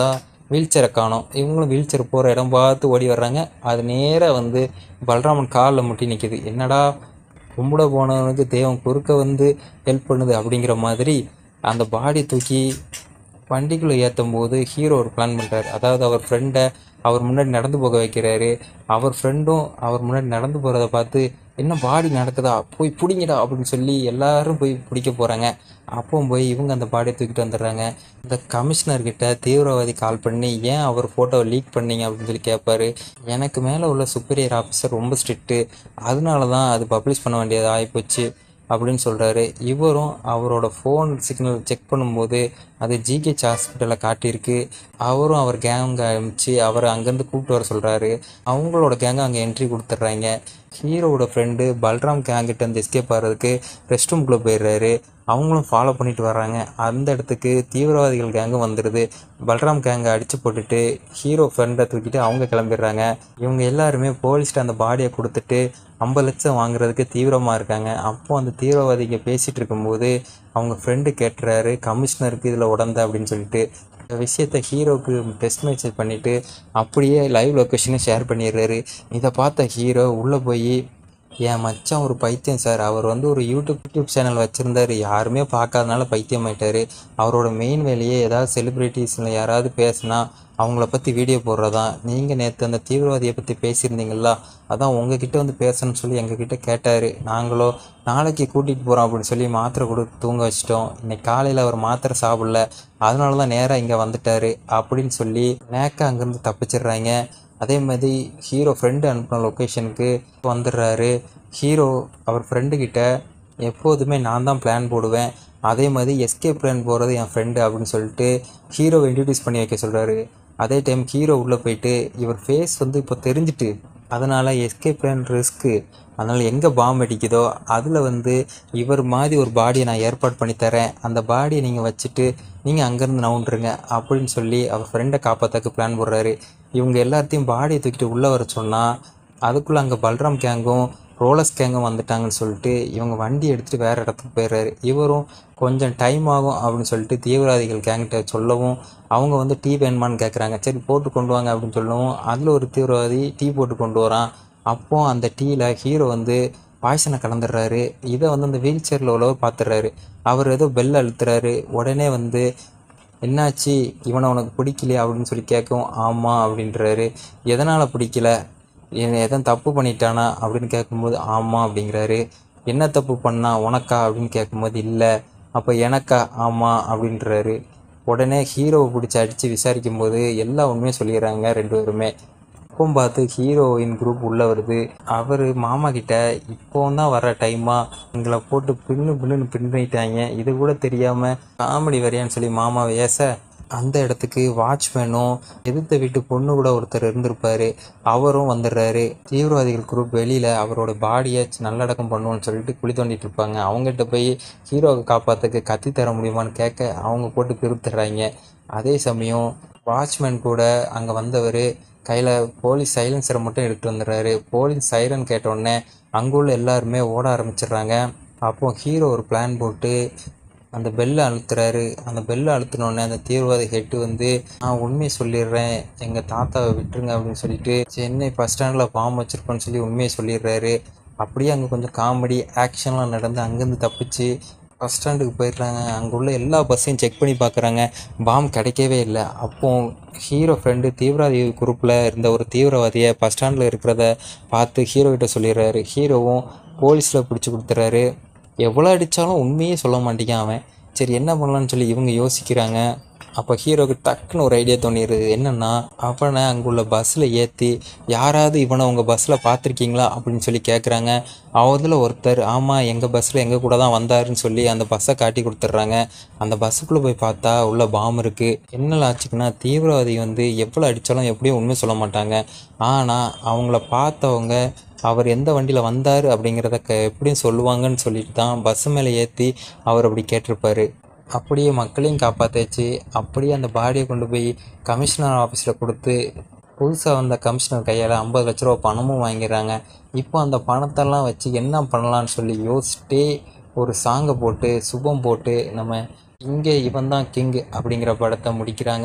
வீல் சேரை காணோம் இவங்களும் வீல் சேர் போகிற இடம் பார்த்து ஓடி வர்றாங்க அது நேராக வந்து பலராமன் காலில் முட்டி நிற்கிது என்னடா கும்பிட போனவனுக்கு தெய்வம் குறுக்க வந்து ஹெல்ப் பண்ணுது அப்படிங்கிற மாதிரி அந்த பாடி தூக்கி வண்டிக்குள்ளே ஏற்றும் போது ஹீரோ ஒரு பிளான் பண்ணுறாரு அதாவது அவர் ஃப்ரெண்டை அவர் முன்னாடி நடந்து போக வைக்கிறாரு அவர் ஃப்ரெண்டும் அவர் முன்னாடி நடந்து போகிறத பார்த்து என்ன பாடி நடக்குதா போய் பிடிங்கடா அப்படின்னு சொல்லி எல்லாரும் போய் பிடிக்க போகிறாங்க அப்போ போய் இவங்க அந்த பாடியை தூக்கிட்டு வந்துடுறாங்க இந்த கமிஷனர்கிட்ட தீவிரவாதி கால் பண்ணி ஏன் அவர் ஃபோட்டோவை லீக் பண்ணீங்க அப்படின்னு சொல்லி கேட்பாரு எனக்கு மேலே உள்ள சுப்பீரியர் ஆஃபீஸர் ரொம்ப ஸ்ட்ரிக்ட்டு அதனால தான் அது பப்ளிஷ் பண்ண வேண்டியது ஆகிப்போச்சு அப்படின்னு சொல்கிறாரு இவரும் அவரோட ஃபோன் சிக்னல் செக் பண்ணும்போது அது ஜிஹெச் ஹாஸ்பிட்டலில் காட்டியிருக்கு அவரும் அவர் கேங் அனுப்பிச்சு அவரை அங்கேருந்து கூப்பிட்டு வர சொல்கிறாரு அவங்களோட கேங்கை அங்கே என்ட்ரி கொடுத்துட்றாங்க ஹீரோவோட ஃப்ரெண்டு பல்ராம் கேங்கிட்ட இருந்து எஸ்கேப் ஆகிறதுக்கு ரெஸ்ட் ரூம்குள்ளே போயிடுறாரு அவங்களும் ஃபாலோ பண்ணிட்டு வர்றாங்க அந்த இடத்துக்கு தீவிரவாதிகள் கேங்கும் வந்துடுது பல்ராம் கேங்கை அடித்து போட்டுட்டு ஹீரோ ஃப்ரெண்டை தூக்கிட்டு அவங்க கிளம்பிடுறாங்க இவங்க எல்லாருமே போலீஸ்கிட்ட அந்த பாடியை கொடுத்துட்டு ஐம்பது லட்சம் வாங்குறதுக்கு தீவிரமாக இருக்காங்க அப்போ அந்த தீவிரவாதிங்க பேசிகிட்டு இருக்கும்போது அவங்க ஃப்ரெண்டு கேட்டுறாரு கமிஷனருக்கு இதில் உடந்த அப்படின்னு சொல்லிட்டு இந்த விஷயத்த ஹீரோவுக்கு டெஸ்ட் மெசேஜ் பண்ணிவிட்டு அப்படியே லைவ் லொக்கேஷனை ஷேர் பண்ணிடுறாரு இதை பார்த்த ஹீரோ உள்ளே போய் என் மச்சான் ஒரு பைத்தியம் சார் அவர் வந்து ஒரு யூடியூப் யூடியூப் சேனல் வச்சுருந்தாரு யாருமே பார்க்காதனால பைத்தியம் ஆயிட்டாரு அவரோட மெயின் வேலையே ஏதாவது செலிப்ரிட்டிஸில் யாராவது பேசுனா அவங்கள பற்றி வீடியோ போடுறதான் நீங்கள் நேற்று அந்த தீவிரவாதியை பற்றி பேசியிருந்தீங்களா அதான் உங்ககிட்ட வந்து பேசணும்னு சொல்லி எங்ககிட்ட கேட்டார் நாங்களோ நாளைக்கு கூட்டிகிட்டு போகிறோம் அப்படின்னு சொல்லி மாத்திரை கொடுத்து தூங்க வச்சிட்டோம் இன்னைக்கு காலையில் அவர் மாத்திரை சாப்பிடல அதனால தான் நேராக இங்கே வந்துட்டார் அப்படின்னு சொல்லி நேக்கா அங்கேருந்து தப்பிச்சிடுறாங்க அதே மாதிரி ஹீரோ ஃப்ரெண்டு அனுப்பின லொக்கேஷனுக்கு வந்துடுறாரு ஹீரோ அவர் ஃப்ரெண்டுக்கிட்ட எப்போதுமே நான் தான் பிளான் போடுவேன் அதே மாதிரி எஸ்கேப் பிளான் போகிறது என் ஃப்ரெண்டு அப்படின்னு சொல்லிட்டு ஹீரோவை இன்ட்ரடியூஸ் பண்ணி வைக்க சொல்கிறாரு அதே டைம் ஹீரோ உள்ளே போயிட்டு இவர் ஃபேஸ் வந்து இப்போ தெரிஞ்சுட்டு அதனால் எஸ்கேப் பிளான் ரிஸ்க்கு அதனால் எங்கே பாம்பு அடிக்குதோ அதில் வந்து இவர் மாதிரி ஒரு பாடியை நான் ஏற்பாடு பண்ணி தரேன் அந்த பாடியை நீங்கள் வச்சுட்டு நீங்கள் அங்கேருந்து நவுண்டுருங்க அப்படின்னு சொல்லி அவர் ஃப்ரெண்டை காப்பாற்றக்கு பிளான் போடுறாரு இவங்க எல்லாத்தையும் பாடியை தூக்கிட்டு உள்ளே வர சொன்னால் அதுக்குள்ளே அங்கே பல்ராம் கேங்கும் ரோலஸ் கேங்கும் வந்துட்டாங்கன்னு சொல்லிட்டு இவங்க வண்டி எடுத்துகிட்டு வேறு இடத்துக்கு போயிடுறாரு இவரும் கொஞ்சம் டைம் ஆகும் அப்படின்னு சொல்லிட்டு தீவிரவாதிகள் கேங்கிட்ட சொல்லவும் அவங்க வந்து டீ வேணுமான்னு கேட்குறாங்க சரி போட்டு கொண்டு வாங்க அப்படின்னு சொல்லவும் அதில் ஒரு தீவிரவாதி டீ போட்டு கொண்டு வரான் அப்போ அந்த டீயில் ஹீரோ வந்து பாய்சனை கலந்துடுறாரு இதை வந்து அந்த வீல் சேரில் உள்ளவர் பார்த்துடுறாரு அவர் ஏதோ பெல் அழுத்துறாரு உடனே வந்து என்னாச்சு இவனை உனக்கு பிடிக்கலையா அப்படின்னு சொல்லி கேட்கவும் ஆமாம் அப்படின்றாரு எதனால் பிடிக்கல என்னை எதுவும் தப்பு பண்ணிட்டானா அப்படின்னு கேட்கும்போது ஆமாம் அப்படிங்கிறாரு என்ன தப்பு பண்ணா உனக்கா அப்படின்னு கேட்கும்போது இல்லை அப்போ எனக்கா ஆமாம் அப்படின்றாரு உடனே ஹீரோவை பிடிச்சி அடித்து விசாரிக்கும் போது எல்லா உண்மையும் சொல்லிடுறாங்க ரெண்டு பேருமே அப்போ பார்த்து ஹீரோயின் குரூப் உள்ளே வருது அவர் மாமா கிட்ட இப்போ தான் வர டைமா எங்களை போட்டு பின்னு பின்னுன்னு பின்னிட்டாங்க இது கூட தெரியாமல் காமெடி வரையான்னு சொல்லி மாமாவை ஏச அந்த இடத்துக்கு வாட்ச்மேனும் எதிர்த்த வீட்டு பொண்ணு கூட ஒருத்தர் இருந்திருப்பாரு அவரும் வந்துடுறாரு தீவிரவாதிகள் குரூப் வெளியில் அவரோட பாடியை நல்லடக்கம் பண்ணுவோம்னு சொல்லிட்டு குழி தோண்டிட்டு இருப்பாங்க அவங்ககிட்ட போய் ஹீரோவை காப்பாற்றுக்கு கத்தி தர முடியுமான்னு கேட்க அவங்க போட்டு பிரித்துடுறாங்க அதே சமயம் வாட்ச்மேன் கூட அங்கே வந்தவர் கையில் போலீஸ் சைலன்சரை மட்டும் எடுத்துட்டு வந்துடுறாரு போலீஸ் சைரன் கேட்டோடனே அங்குள்ள எல்லாருமே ஓட ஆரம்பிச்சிடுறாங்க அப்போ ஹீரோ ஒரு பிளான் போட்டு அந்த பெல்லை அழுத்துறாரு அந்த பெல்லை அழுத்தினோடனே அந்த தீவிரவாதி ஹெட்டு வந்து நான் உண்மையை சொல்லிடுறேன் எங்கள் தாத்தாவை விட்டுருங்க அப்படின்னு சொல்லிட்டு சென்னை பஸ் ஸ்டாண்டில் பாம்பு வச்சிருப்பேன்னு சொல்லி உண்மையை சொல்லிடுறாரு அப்படியே அங்கே கொஞ்சம் காமெடி ஆக்ஷன்லாம் நடந்து அங்கேருந்து தப்பிச்சு பஸ் ஸ்டாண்டுக்கு போயிடுறாங்க அங்கே உள்ள எல்லா பஸ்ஸையும் செக் பண்ணி பார்க்குறாங்க பாம் கிடைக்கவே இல்லை அப்போ ஹீரோ ஃப்ரெண்டு தீவிரவாதி குரூப்பில் இருந்த ஒரு தீவிரவாதியை பஸ் ஸ்டாண்டில் இருக்கிறத பார்த்து ஹீரோ கிட்ட சொல்லிடுறாரு ஹீரோவும் போலீஸில் பிடிச்சி கொடுத்துறாரு எவ்வளோ அடித்தாலும் உண்மையே சொல்ல மாட்டேங்கான் அவன் சரி என்ன பண்ணலான்னு சொல்லி இவங்க யோசிக்கிறாங்க அப்போ ஹீரோக்கு டக்குன்னு ஒரு ஐடியா தோணிடுது என்னென்னா அவனை அங்குள்ள பஸ்ஸில் ஏற்றி யாராவது இவனை உங்கள் பஸ்ஸில் பார்த்துருக்கீங்களா அப்படின்னு சொல்லி கேட்குறாங்க அவதில் ஒருத்தர் ஆமாம் எங்கள் பஸ்ஸில் எங்கள் கூட தான் வந்தாருன்னு சொல்லி அந்த பஸ்ஸை காட்டி கொடுத்துட்றாங்க அந்த பஸ்ஸுக்குள்ளே போய் பார்த்தா உள்ள பாம் இருக்குது என்ன ஆச்சுக்குன்னா தீவிரவாதி வந்து எவ்வளோ அடித்தாலும் எப்படியும் உண்மை சொல்ல மாட்டாங்க ஆனால் அவங்கள பார்த்தவங்க அவர் எந்த வண்டியில் வந்தார் அப்படிங்கிறத க எப்படியும் சொல்லுவாங்கன்னு சொல்லிட்டு தான் பஸ் மேலே ஏற்றி அவர் அப்படி கேட்டிருப்பாரு அப்படியே மக்களையும் காப்பாற்றாச்சு அப்படியே அந்த பாடியை கொண்டு போய் கமிஷனர் ஆஃபீஸில் கொடுத்து புதுசாக வந்த கமிஷனர் கையால் ஐம்பது லட்ச ரூபா பணமும் வாங்கிடுறாங்க இப்போ அந்த பணத்தெல்லாம் வச்சு என்ன பண்ணலான்னு சொல்லி யோசிச்சிட்டே ஒரு சாங்கை போட்டு சுபம் போட்டு நம்ம இங்கே இவன் தான் கிங் அப்படிங்கிற படத்தை முடிக்கிறாங்க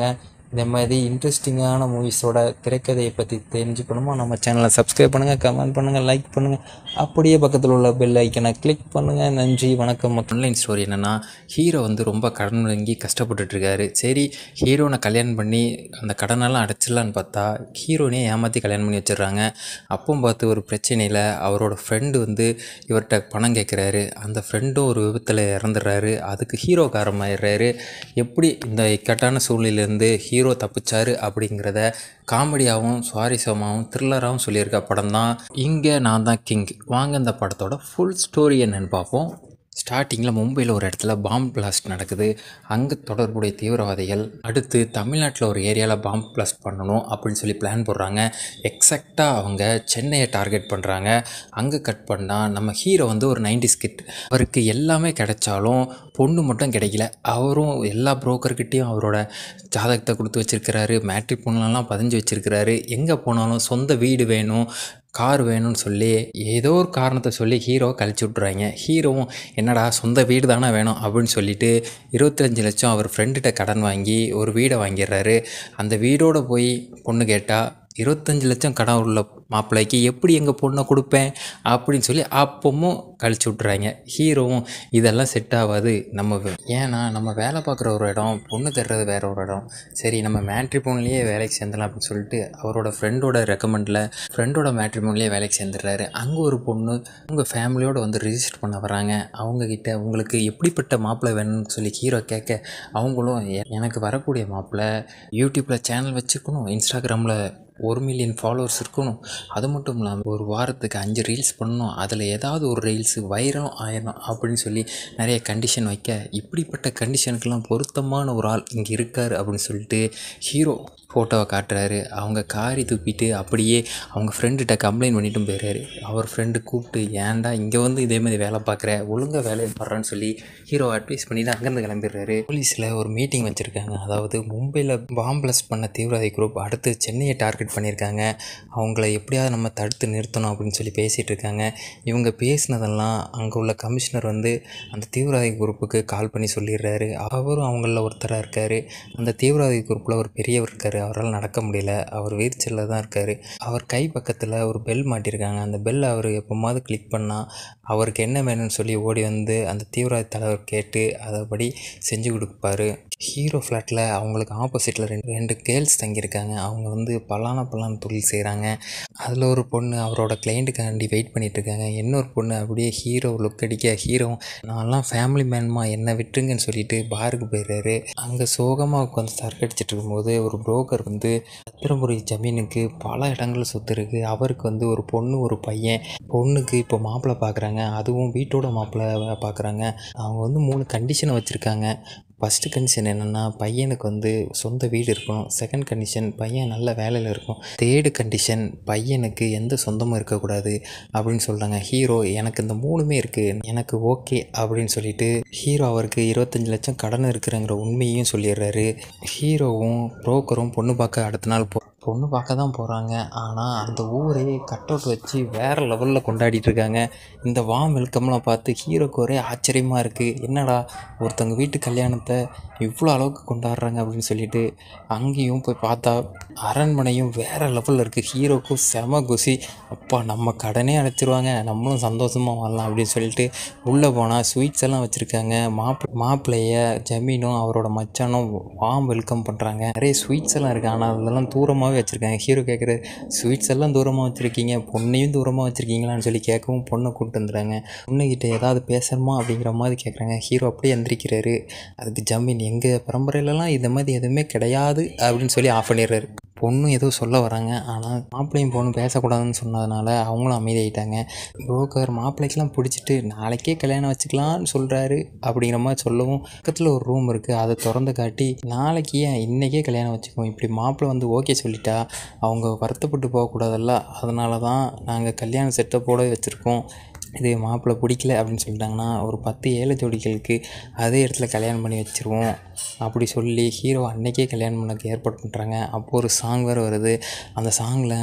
இந்த மாதிரி இன்ட்ரெஸ்டிங்கான மூவிஸோட திரைக்கதையை பற்றி தெரிஞ்சுக்கணுமா நம்ம சேனலை சப்ஸ்கிரைப் பண்ணுங்கள் கமெண்ட் பண்ணுங்கள் லைக் பண்ணுங்கள் அப்படியே பக்கத்தில் உள்ள பெல் ஐக்கனை கிளிக் பண்ணுங்கள் நன்றி வணக்கம் ஆன்லைன் ஸ்டோரி என்னென்னா ஹீரோ வந்து ரொம்ப கடன் வாங்கி கஷ்டப்பட்டுட்ருக்காரு சரி ஹீரோனை கல்யாணம் பண்ணி அந்த கடனெல்லாம் அடைச்சிடலான்னு பார்த்தா ஹீரோனே ஏமாற்றி கல்யாணம் பண்ணி வச்சிடுறாங்க அப்பவும் பார்த்து ஒரு பிரச்சனையில் அவரோட ஃப்ரெண்டு வந்து இவர்கிட்ட பணம் கேட்குறாரு அந்த ஃப்ரெண்டும் ஒரு விபத்தில் இறந்துடுறாரு அதுக்கு ஹீரோ காரமாயிடுறாரு எப்படி இந்த இக்கட்டான சூழ்நிலையிலேருந்து ஹீரோ தப்பிச்சாரு அப்படிங்கிறத காமெடியாகவும் சுவாரஸ்யமாகவும் த்ரில்லராகவும் சொல்லியிருக்க படம் தான் இங்கே நான் தான் கிங் வாங்க இந்த படத்தோட ஃபுல் ஸ்டோரி என்னன்னு பார்ப்போம் ஸ்டார்டிங்கில் மும்பையில் ஒரு இடத்துல பாம்பு பிளாஸ்ட் நடக்குது அங்கே தொடர்புடைய தீவிரவாதிகள் அடுத்து தமிழ்நாட்டில் ஒரு ஏரியாவில் பாம்பு பிளாஸ்ட் பண்ணணும் அப்படின்னு சொல்லி பிளான் போடுறாங்க எக்ஸாக்டாக அவங்க சென்னையை டார்கெட் பண்ணுறாங்க அங்கே கட் பண்ணால் நம்ம ஹீரோ வந்து ஒரு நைன்டி ஸ்கிட் அவருக்கு எல்லாமே கிடைச்சாலும் பொண்ணு மட்டும் கிடைக்கல அவரும் எல்லா புரோக்கர்கிட்டையும் அவரோட ஜாதகத்தை கொடுத்து வச்சிருக்கிறாரு மேட்ரிக் பொண்ணுலாம் பதிஞ்சு வச்சிருக்கிறாரு எங்கே போனாலும் சொந்த வீடு வேணும் கார் வேணும்னு சொல்லி ஏதோ ஒரு காரணத்தை சொல்லி ஹீரோவை கழிச்சு விட்றாங்க ஹீரோவும் என்னடா சொந்த வீடு தானே வேணும் அப்படின்னு சொல்லிட்டு இருபத்தஞ்சு லட்சம் அவர் ஃப்ரெண்டுகிட்ட கடன் வாங்கி ஒரு வீடை வாங்கிடுறாரு அந்த வீடோட போய் பொண்ணு கேட்டால் இருபத்தஞ்சி லட்சம் கடன் உள்ள மாப்பிள்ளைக்கு எப்படி எங்கள் பொண்ணை கொடுப்பேன் அப்படின்னு சொல்லி அப்பவும் கழிச்சு விட்றாங்க ஹீரோவும் இதெல்லாம் செட் ஆகாது நம்ம வே- ஏன்னா நம்ம வேலை பார்க்குற ஒரு இடம் பொண்ணு தர்றது வேற ஒரு இடம் சரி நம்ம மேட்ரி பொண்ணுலேயே வேலைக்கு சேர்ந்துடலாம் அப்படின்னு சொல்லிட்டு அவரோட ஃப்ரெண்டோட ரெக்கமெண்டில் ஃப்ரெண்டோட மேட்ரி பொண்ணுலேயே வேலைக்கு சேர்ந்துடுறாரு அங்கே ஒரு பொண்ணு உங்கள் ஃபேமிலியோடு வந்து ரிஜிஸ்டர் பண்ண வராங்க அவங்கக்கிட்ட உங்களுக்கு எப்படிப்பட்ட மாப்பிள்ளை வேணும்னு சொல்லி ஹீரோ கேட்க அவங்களும் "எ- எனக்கு வரக்கூடிய மாப்பிள்ளை யூடியூப்பில் சேனல் வச்சுக்கணும் இன்ஸ்டாகிராமில் ஒரு மில்லியன் ஃபாலோவர்ஸ் இருக்கணும் அது மட்டும் இல்லாமல் ஒரு வாரத்துக்கு அஞ்சு ரீல்ஸ் பண்ணணும் அதில் ஏதாவது ஒரு ரீல்ஸு வைரம் ஆயிடணும் அப்படின்னு சொல்லி நிறைய கண்டிஷன் வைக்க இப்படிப்பட்ட கண்டிஷனுக்கெல்லாம் பொருத்தமான ஒரு ஆள் இங்கே இருக்கார் அப்படின்னு சொல்லிட்டு ஹீரோ ஃபோட்டோவை காட்டுறாரு அவங்க காரி துப்பிட்டு அப்படியே அவங்க ஃப்ரெண்டுகிட்ட கம்ப்ளைண்ட் பண்ணிட்டும் போயிடுறாரு அவர் ஃப்ரெண்டு கூப்பிட்டு ஏன்டா இங்கே வந்து இதே மாதிரி வேலை பார்க்குற ஒழுங்காக வேலையை பாடுறான்னு சொல்லி ஹீரோ அட்வைஸ் பண்ணிட்டு அங்கேருந்து கிளம்பிடுறாரு போலீஸில் ஒரு மீட்டிங் வச்சுருக்காங்க அதாவது மும்பையில் பாம் பிளஸ்ட் பண்ண தீவிரவாதி குரூப் அடுத்து சென்னையை டார்கெட் பண்ணியிருக்காங்க அவங்கள எப்படியாவது நம்ம தடுத்து நிறுத்தணும் அப்படின்னு சொல்லி பேசிகிட்டு இருக்காங்க இவங்க பேசினதெல்லாம் அங்கே உள்ள கமிஷனர் வந்து அந்த தீவிரவாதி குரூப்புக்கு கால் பண்ணி சொல்லிடுறாரு அவரும் அவங்களில் ஒருத்தராக இருக்கார் அந்த தீவிரவாதி குரூப்பில் ஒரு பெரியவர் இருக்கார் அவரால் நடக்க முடியல அவர் வீர்ச்சலில் தான் இருக்கார் அவர் கை பக்கத்தில் ஒரு பெல் மாட்டியிருக்காங்க அந்த பெல் அவர் எப்போமாவது கிளிக் பண்ணால் அவருக்கு என்ன வேணும்னு சொல்லி ஓடி வந்து அந்த தீவிரவாத தலைவர் கேட்டு அதைப்படி செஞ்சு கொடுப்பாரு ஹீரோ ஃப்ளாட்டில் அவங்களுக்கு ஆப்போசிட்டில் ரெண்டு ரெண்டு கேர்ள்ஸ் தங்கியிருக்காங்க அவங்க வந்து பலான பலான தொழில் செய்கிறாங்க அதில் ஒரு பொண்ணு அவரோட கிளைண்ட்டுக்காண்டி வெயிட் பண்ணிட்டு இருக்காங்க இன்னொரு பொண்ணு அப்படியே ஹீரோ லுக் அடிக்க ஹீரோ நான்லாம் ஃபேமிலி மேன்மா என்னை விட்டுருங்கன்னு சொல்லிட்டு பாருக்கு போயிடுறாரு அங்கே சோகமாக உட்காந்து சரக்கடிச்சிட்டு இருக்கும்போது ஒரு புரோக்கர் வந்து சத்திரபுரி ஜமீனுக்கு பல இடங்கள் சொத்து இருக்குது அவருக்கு வந்து ஒரு பொண்ணு ஒரு பையன் பொண்ணுக்கு இப்போ மாப்பிள்ளை பார்க்குறாங்க அதுவும் வீட்டோட மாப்பிள்ளை பார்க்குறாங்க அவங்க வந்து மூணு கண்டிஷனை வச்சுருக்காங்க ஃபஸ்ட்டு கண்டிஷன் என்னென்னா பையனுக்கு வந்து சொந்த வீடு இருக்கணும் செகண்ட் கண்டிஷன் பையன் நல்ல வேலையில் இருக்கும் தேர்டு கண்டிஷன் பையனுக்கு எந்த சொந்தமும் இருக்கக்கூடாது அப்படின்னு சொல்கிறாங்க ஹீரோ எனக்கு இந்த மூணுமே இருக்குது எனக்கு ஓகே அப்படின்னு சொல்லிட்டு ஹீரோ அவருக்கு இருபத்தஞ்சி லட்சம் கடன் இருக்கிறங்கிற உண்மையையும் சொல்லிடுறாரு ஹீரோவும் புரோக்கரும் பொண்ணு பார்க்க அடுத்த நாள் போ பொண்ணு பார்க்க தான் போகிறாங்க ஆனால் அந்த ஊரே கட் அவுட் வச்சு வேறு லெவலில் கொண்டாடிட்டு இருக்காங்க இந்த வாம் வெல்கம்லாம் பார்த்து ஹீரோக்கு ஒரே ஆச்சரியமாக இருக்குது என்னடா ஒருத்தவங்க வீட்டு கல்யாணத்தை இவ்வளோ அளவுக்கு கொண்டாடுறாங்க அப்படின்னு சொல்லிட்டு அங்கேயும் போய் பார்த்தா அரண்மனையும் வேறு லெவலில் இருக்குது ஹீரோக்கும் செம குசி அப்பா நம்ம கடனே அடைச்சிருவாங்க நம்மளும் சந்தோஷமாக வாழலாம் அப்படின்னு சொல்லிட்டு உள்ளே போனால் ஸ்வீட்ஸ் எல்லாம் வச்சுருக்காங்க மாப்பிள மாப்பிள்ளைய ஜமீனும் அவரோட மச்சானும் வாம் வெல்கம் பண்ணுறாங்க நிறைய ஸ்வீட்ஸ் எல்லாம் இருக்குது ஆனால் அதெல்லாம் தூரமாகவே வச்சுருக்காங்க ஹீரோ கேட்குற ஸ்வீட்ஸ் எல்லாம் தூரமாக வச்சுருக்கீங்க பொண்ணையும் தூரமாக வச்சுருக்கீங்களான்னு சொல்லி கேட்கவும் பொண்ணை கூப்பிட்டு வந்துடுறாங்க பொண்ணுக்கிட்ட ஏதாவது பேசணுமா அப்படிங்கிற மாதிரி கேட்குறாங்க ஹீரோ அப்படியே எந்திரிக்கிறாரு அதுக்கு ஜமீன் எங்கள் பரம்பரையிலலாம் இந்த மாதிரி எதுவுமே கிடையாது அப்படின்னு சொல்லி ஆஃப் பண்ணிடுறாரு பொண்ணும் ஏதோ சொல்ல வராங்க ஆனால் மாப்பிள்ளையும் பொண்ணும் பேசக்கூடாதுன்னு சொன்னதுனால அவங்களும் அமைதியாயிட்டாங்க புரோக்கர் மாப்பிள்ளைக்கெல்லாம் பிடிச்சிட்டு நாளைக்கே கல்யாணம் வச்சுக்கலாம்னு சொல்கிறாரு அப்படிங்கிற மாதிரி சொல்லவும் பக்கத்தில் ஒரு ரூம் இருக்குது அதை திறந்து காட்டி நாளைக்கு ஏன் இன்றைக்கே கல்யாணம் வச்சுக்குவோம் இப்படி மாப்பிள்ளை வந்து ஓகே சொல்லிட்டா அவங்க வருத்தப்பட்டு போகக்கூடாதல்ல அதனால தான் நாங்கள் கல்யாண செட்டப்போட வச்சுருக்கோம் இது மாப்பிள்ளை பிடிக்கல அப்படின்னு சொல்லிட்டாங்கன்னா ஒரு பத்து ஏழை ஜோடிகளுக்கு அதே இடத்துல கல்யாணம் பண்ணி வச்சுருவோம் அப்படி சொல்லி ஹீரோ அன்னைக்கே கல்யாணம் பண்ணக்கு ஏற்பாடு பண்ணுறாங்க அப்போது ஒரு சாங் வேறு வருது அந்த சாங்கில்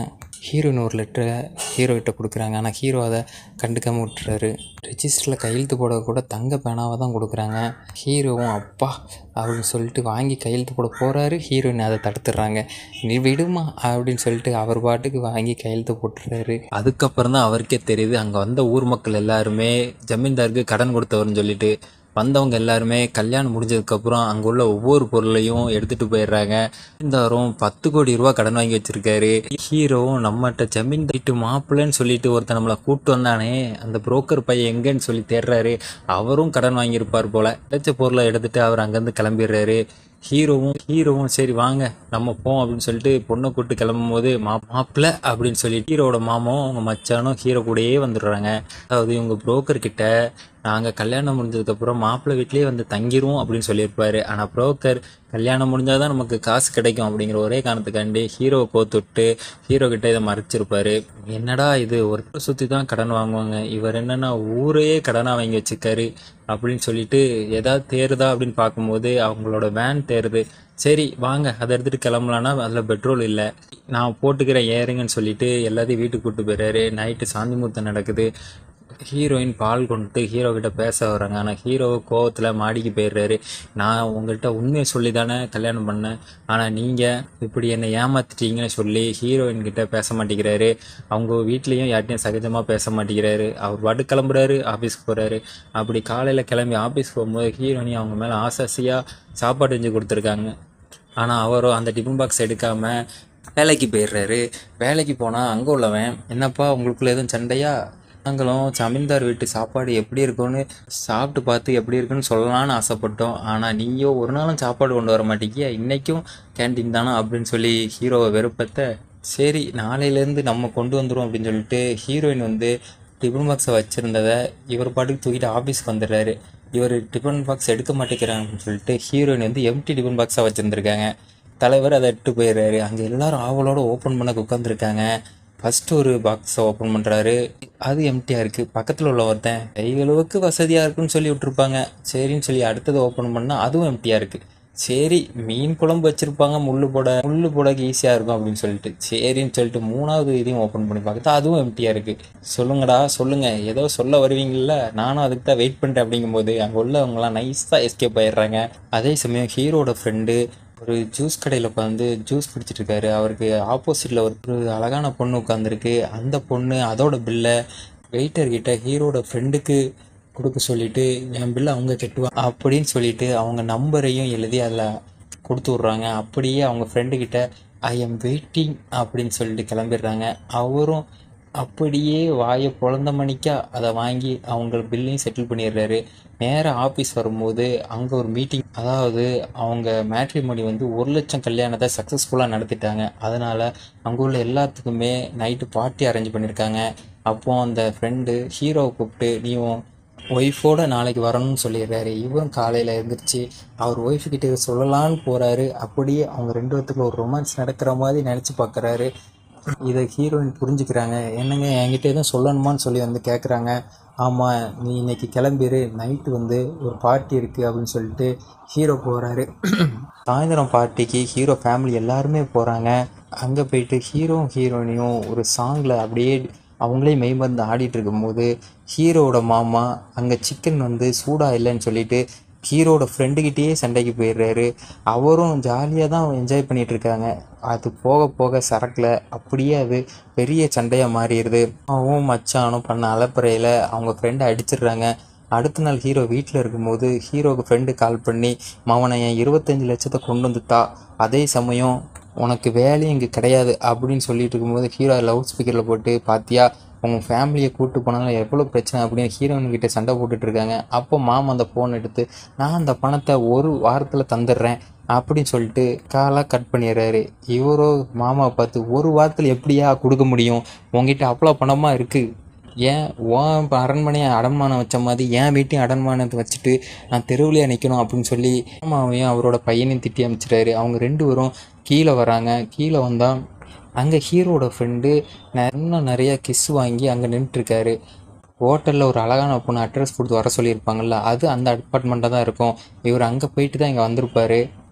ஹீரோயின் ஒரு லெட்டரை ஹீரோகிட்ட கொடுக்குறாங்க ஆனால் ஹீரோ அதை கண்டுக்காமல் விட்டுறாரு ரெஜிஸ்டரில் கையெழுத்து போட கூட தங்க பேனாவை தான் கொடுக்குறாங்க ஹீரோவும் அப்பா அப்படின்னு சொல்லிட்டு வாங்கி கையெழுத்து போட போகிறாரு ஹீரோயின் அதை தடுத்துடுறாங்க நீ விடுமா அப்படின்னு சொல்லிட்டு அவர் பாட்டுக்கு வாங்கி கையெழுத்து போட்டுறாரு அதுக்கப்புறம் தான் அவருக்கே தெரியுது அங்கே வந்த ஊர் மக்கள் எல்லாருமே ஜமீன்தாருக்கு கடன் கொடுத்தவர்னு சொல்லிட்டு வந்தவங்க எல்லாருமே கல்யாணம் முடிஞ்சதுக்கப்புறம் அங்கே உள்ள ஒவ்வொரு பொருளையும் எடுத்துகிட்டு போயிடுறாங்க ஜமீன்தாரும் பத்து கோடி ரூபா கடன் வாங்கி வச்சிருக்காரு ஹீரோவும் நம்மகிட்ட ஜமீன் வீட்டு மாப்பிள்ளைன்னு சொல்லிட்டு ஒருத்தன் நம்மளை கூப்பிட்டு வந்தானே அந்த புரோக்கர் பையன் எங்கன்னு சொல்லி தேடுறாரு அவரும் கடன் வாங்கியிருப்பார் போல கிடைச்ச பொருளை எடுத்துட்டு அவர் அங்கேருந்து கிளம்பிடுறாரு ஹீரோவும் ஹீரோவும் சரி வாங்க நம்ம போம் அப்படின்னு சொல்லிட்டு பொண்ணை கூட்டு கிளம்பும் போது மா மாப்பிள்ளை அப்படின்னு சொல்லிட்டு ஹீரோவோட மாமாவும் அவங்க மச்சானும் ஹீரோ கூடயே வந்துடுறாங்க அதாவது இவங்க புரோக்கர் கிட்ட நாங்கள் கல்யாணம் முடிஞ்சதுக்கப்புறம் மாப்பிள்ளை வீட்லேயே வந்து தங்கிருவோம் அப்படின்னு சொல்லியிருப்பாரு ஆனால் புரோக்கர் கல்யாணம் முடிஞ்சால் தான் நமக்கு காசு கிடைக்கும் அப்படிங்கிற ஒரே காரணத்துக்காண்டி ஹீரோவை கோத்துட்டு ஹீரோ கிட்ட இதை மறைச்சிருப்பாரு என்னடா இது ஒருத்தர் சுற்றி தான் கடன் வாங்குவாங்க இவர் என்னன்னா ஊரையே கடனாக வாங்கி வச்சிருக்காரு அப்படின்னு சொல்லிட்டு ஏதாவது தேருதா அப்படின்னு பார்க்கும்போது அவங்களோட வேன் தேருது சரி வாங்க அதை எடுத்துகிட்டு கிளம்பலான்னா அதில் பெட்ரோல் இல்லை நான் போட்டுக்கிறேன் ஏறுங்கன்னு சொல்லிட்டு எல்லாத்தையும் வீட்டுக்கு கூப்பிட்டு போயிடுறாரு நைட்டு சாந்தி முகூர்த்தம் நடக்குது ஹீரோயின் பால் கொண்டுட்டு ஹீரோ கிட்ட பேச வராங்க ஆனால் ஹீரோ கோவத்தில் மாடிக்கு போயிடுறாரு நான் உங்கள்கிட்ட உண்மையை சொல்லி தானே கல்யாணம் பண்ணேன் ஆனால் நீங்கள் இப்படி என்னை ஏமாத்திட்டீங்கன்னு சொல்லி ஹீரோயின் கிட்ட பேச மாட்டேங்கிறாரு அவங்க வீட்லேயும் யார்ட்டையும் சகஜமாக பேச மாட்டேங்கிறாரு அவர் பாட்டு கிளம்புறாரு ஆஃபீஸ்க்கு போகிறாரு அப்படி காலையில் கிளம்பி ஆஃபீஸ் போகும்போது ஹீரோயினி அவங்க மேலே ஆசாசியாக சாப்பாடு செஞ்சு கொடுத்துருக்காங்க ஆனால் அவரோ அந்த டிஃபன் பாக்ஸ் எடுக்காமல் வேலைக்கு போயிடுறாரு வேலைக்கு போனால் அங்கே உள்ளவன் என்னப்பா உங்களுக்குள்ள எதுவும் சண்டையா நாங்களும் ஜமீன்தார் வீட்டு சாப்பாடு எப்படி இருக்கும்னு சாப்பிட்டு பார்த்து எப்படி இருக்குன்னு சொல்லலாம்னு ஆசைப்பட்டோம் ஆனால் நீயோ ஒரு நாளும் சாப்பாடு கொண்டு வர மாட்டேங்கிய இன்றைக்கும் கேண்டீன் தானே அப்படின்னு சொல்லி ஹீரோவை வெறுப்பத்த சரி நாளையிலேருந்து நம்ம கொண்டு வந்துடும் அப்படின்னு சொல்லிட்டு ஹீரோயின் வந்து டிஃபன் பாக்ஸை வச்சுருந்ததை இவர் பாட்டுக்கு தூக்கிட்டு ஆஃபீஸ்க்கு வந்துடுறாரு இவர் டிஃபன் பாக்ஸ் எடுக்க மாட்டேங்கிறாங்க அப்படின்னு சொல்லிட்டு ஹீரோயின் வந்து எம்டி டிஃபன் பாக்ஸாக வச்சுருந்துருக்காங்க தலைவர் அதை எடுத்து போயிடுறாரு அங்கே எல்லாரும் ஆவலோட ஓப்பன் பண்ண உட்காந்துருக்காங்க ஃபஸ்ட்டு ஒரு பாக்ஸை ஓப்பன் பண்ணுறாரு அது எம்டியாக இருக்குது பக்கத்தில் உள்ள ஒருத்தன் கைகளுக்கு வசதியாக இருக்குன்னு சொல்லி விட்ருப்பாங்க சரின்னு சொல்லி அடுத்தது ஓப்பன் பண்ணால் அதுவும் எம்டியாக இருக்குது சரி மீன் குழம்பு வச்சுருப்பாங்க முள்ளு போட முள்ளு போடக்கு ஈஸியாக இருக்கும் அப்படின்னு சொல்லிட்டு சரின்னு சொல்லிட்டு மூணாவது இதையும் ஓப்பன் பண்ணி பார்த்தா அதுவும் எம்டியாக இருக்குது சொல்லுங்கடா சொல்லுங்கள் ஏதோ சொல்ல வருவீங்கள்ல நானும் அதுக்கு தான் வெயிட் பண்ணிட்டேன் அப்படிங்கும்போது அங்கே உள்ளவங்களாம் நைஸாக எஸ்கேப் ஆயிடுறாங்க அதே சமயம் ஹீரோட ஃப்ரெண்டு ஒரு ஜூஸ் கடையில் உட்காந்து ஜூஸ் குடிச்சிட்டு இருக்காரு அவருக்கு ஆப்போசிட்டில் ஒரு ஒரு அழகான பொண்ணு உட்காந்துருக்கு அந்த பொண்ணு அதோட பில்லை வெயிட்டர்கிட்ட ஹீரோட ஃப்ரெண்டுக்கு கொடுக்க சொல்லிட்டு என் பில்லை அவங்க கட்டுவாங்க அப்படின்னு சொல்லிட்டு அவங்க நம்பரையும் எழுதி அதில் கொடுத்து விட்றாங்க அப்படியே அவங்க ஃப்ரெண்டுக்கிட்ட ஐ எம் வெயிட்டிங் அப்படின்னு சொல்லிட்டு கிளம்பிடுறாங்க அவரும் அப்படியே வாயை பொழந்த மணிக்கா அதை வாங்கி அவங்க பில்லையும் செட்டில் பண்ணிடுறாரு நேராக ஆஃபீஸ் வரும்போது அங்கே ஒரு மீட்டிங் அதாவது அவங்க மேட்ரிமோனி வந்து ஒரு லட்சம் கல்யாணத்தை சக்ஸஸ்ஃபுல்லாக நடத்திட்டாங்க அதனால் அங்கே உள்ள எல்லாத்துக்குமே நைட்டு பார்ட்டி அரேஞ்ச் பண்ணியிருக்காங்க அப்போ அந்த ஃப்ரெண்டு ஹீரோவை கூப்பிட்டு நீயும் ஒய்ஃபோட நாளைக்கு வரணும்னு சொல்லிடுறாரு இவரும் காலையில் எழுந்திரிச்சு அவர் ஒய்ஃபுக்கிட்ட சொல்லலான்னு போகிறாரு அப்படியே அவங்க ரெண்டு பேத்துக்குள்ள ஒரு ரொமான்ஸ் நடக்கிற மாதிரி நினச்சி பார்க்குறாரு இதை ஹீரோயின் புரிஞ்சுக்கிறாங்க என்னங்க என்கிட்ட எதுவும் சொல்லணுமான்னு சொல்லி வந்து கேட்குறாங்க ஆமாம் நீ இன்னைக்கு கிளம்பிரு நைட்டு வந்து ஒரு பார்ட்டி இருக்குது அப்படின்னு சொல்லிட்டு ஹீரோ போகிறாரு சாயந்தரம் பார்ட்டிக்கு ஹீரோ ஃபேமிலி எல்லாருமே போகிறாங்க அங்கே போயிட்டு ஹீரோவும் ஹீரோயினியும் ஒரு சாங்கில் அப்படியே அவங்களே மெய்மருந்து ஆடிட்டு இருக்கும்போது ஹீரோவோட மாமா அங்கே சிக்கன் வந்து சூடாக இல்லைன்னு சொல்லிட்டு ஹீரோட ஃப்ரெண்டுக்கிட்டேயே சண்டைக்கு போயிடுறாரு அவரும் ஜாலியாக தான் என்ஜாய் பண்ணிட்டு இருக்காங்க அது போக போக சரக்கில் அப்படியே அது பெரிய சண்டையாக மாறிடுது அவன் மச்சானும் பண்ண அலப்பறையில் அவங்க ஃப்ரெண்டை அடிச்சிடுறாங்க அடுத்த நாள் ஹீரோ வீட்டில் இருக்கும்போது ஹீரோக்கு ஃப்ரெண்டு கால் பண்ணி மவனை என் இருபத்தஞ்சி லட்சத்தை கொண்டு வந்துட்டா அதே சமயம் உனக்கு வேலையும் இங்கே கிடையாது அப்படின்னு சொல்லிட்டு இருக்கும்போது ஹீரோ லவுட் ஸ்பீக்கரில் போட்டு பாத்தியா உங்கள் ஃபேமிலியை கூட்டு போனாலும் எவ்வளோ பிரச்சனை அப்படின்னு ஹீரோயின் கிட்ட சண்டை போட்டுட்டு இருக்காங்க அப்போ மாமா அந்த ஃபோன் எடுத்து நான் அந்த பணத்தை ஒரு வாரத்தில் தந்துடுறேன் அப்படின்னு சொல்லிட்டு காலாக கட் பண்ணிடுறாரு இவரோ மாமாவை பார்த்து ஒரு வாரத்தில் எப்படியா கொடுக்க முடியும் உங்ககிட்ட அவ்வளோ பணமாக இருக்குது ஏன் உன் இப்போ அரண்மனையை அடமானம் வச்ச மாதிரி என் வீட்டையும் அடமானத்தை வச்சுட்டு நான் தெருவுலையே நிற்கணும் அப்படின்னு சொல்லி மாமாவையும் அவரோட பையனையும் திட்டி அமைச்சிட்டாரு அவங்க ரெண்டு பேரும் கீழே வராங்க கீழே வந்தால் அங்கே ஹீரோட ஃப்ரெண்டு இன்னும் நிறைய கிஸ் வாங்கி அங்கே நின்றுட்டுருக்காரு ஹோட்டலில் ஒரு அழகான பொண்ணு அட்ரஸ் கொடுத்து வர சொல்லியிருப்பாங்கல்ல அது அந்த அப்பார்ட்மெண்ட்டாக தான் இருக்கும் இவர் அங்கே போயிட்டு தான் இங்கே வந்திருப்பாரு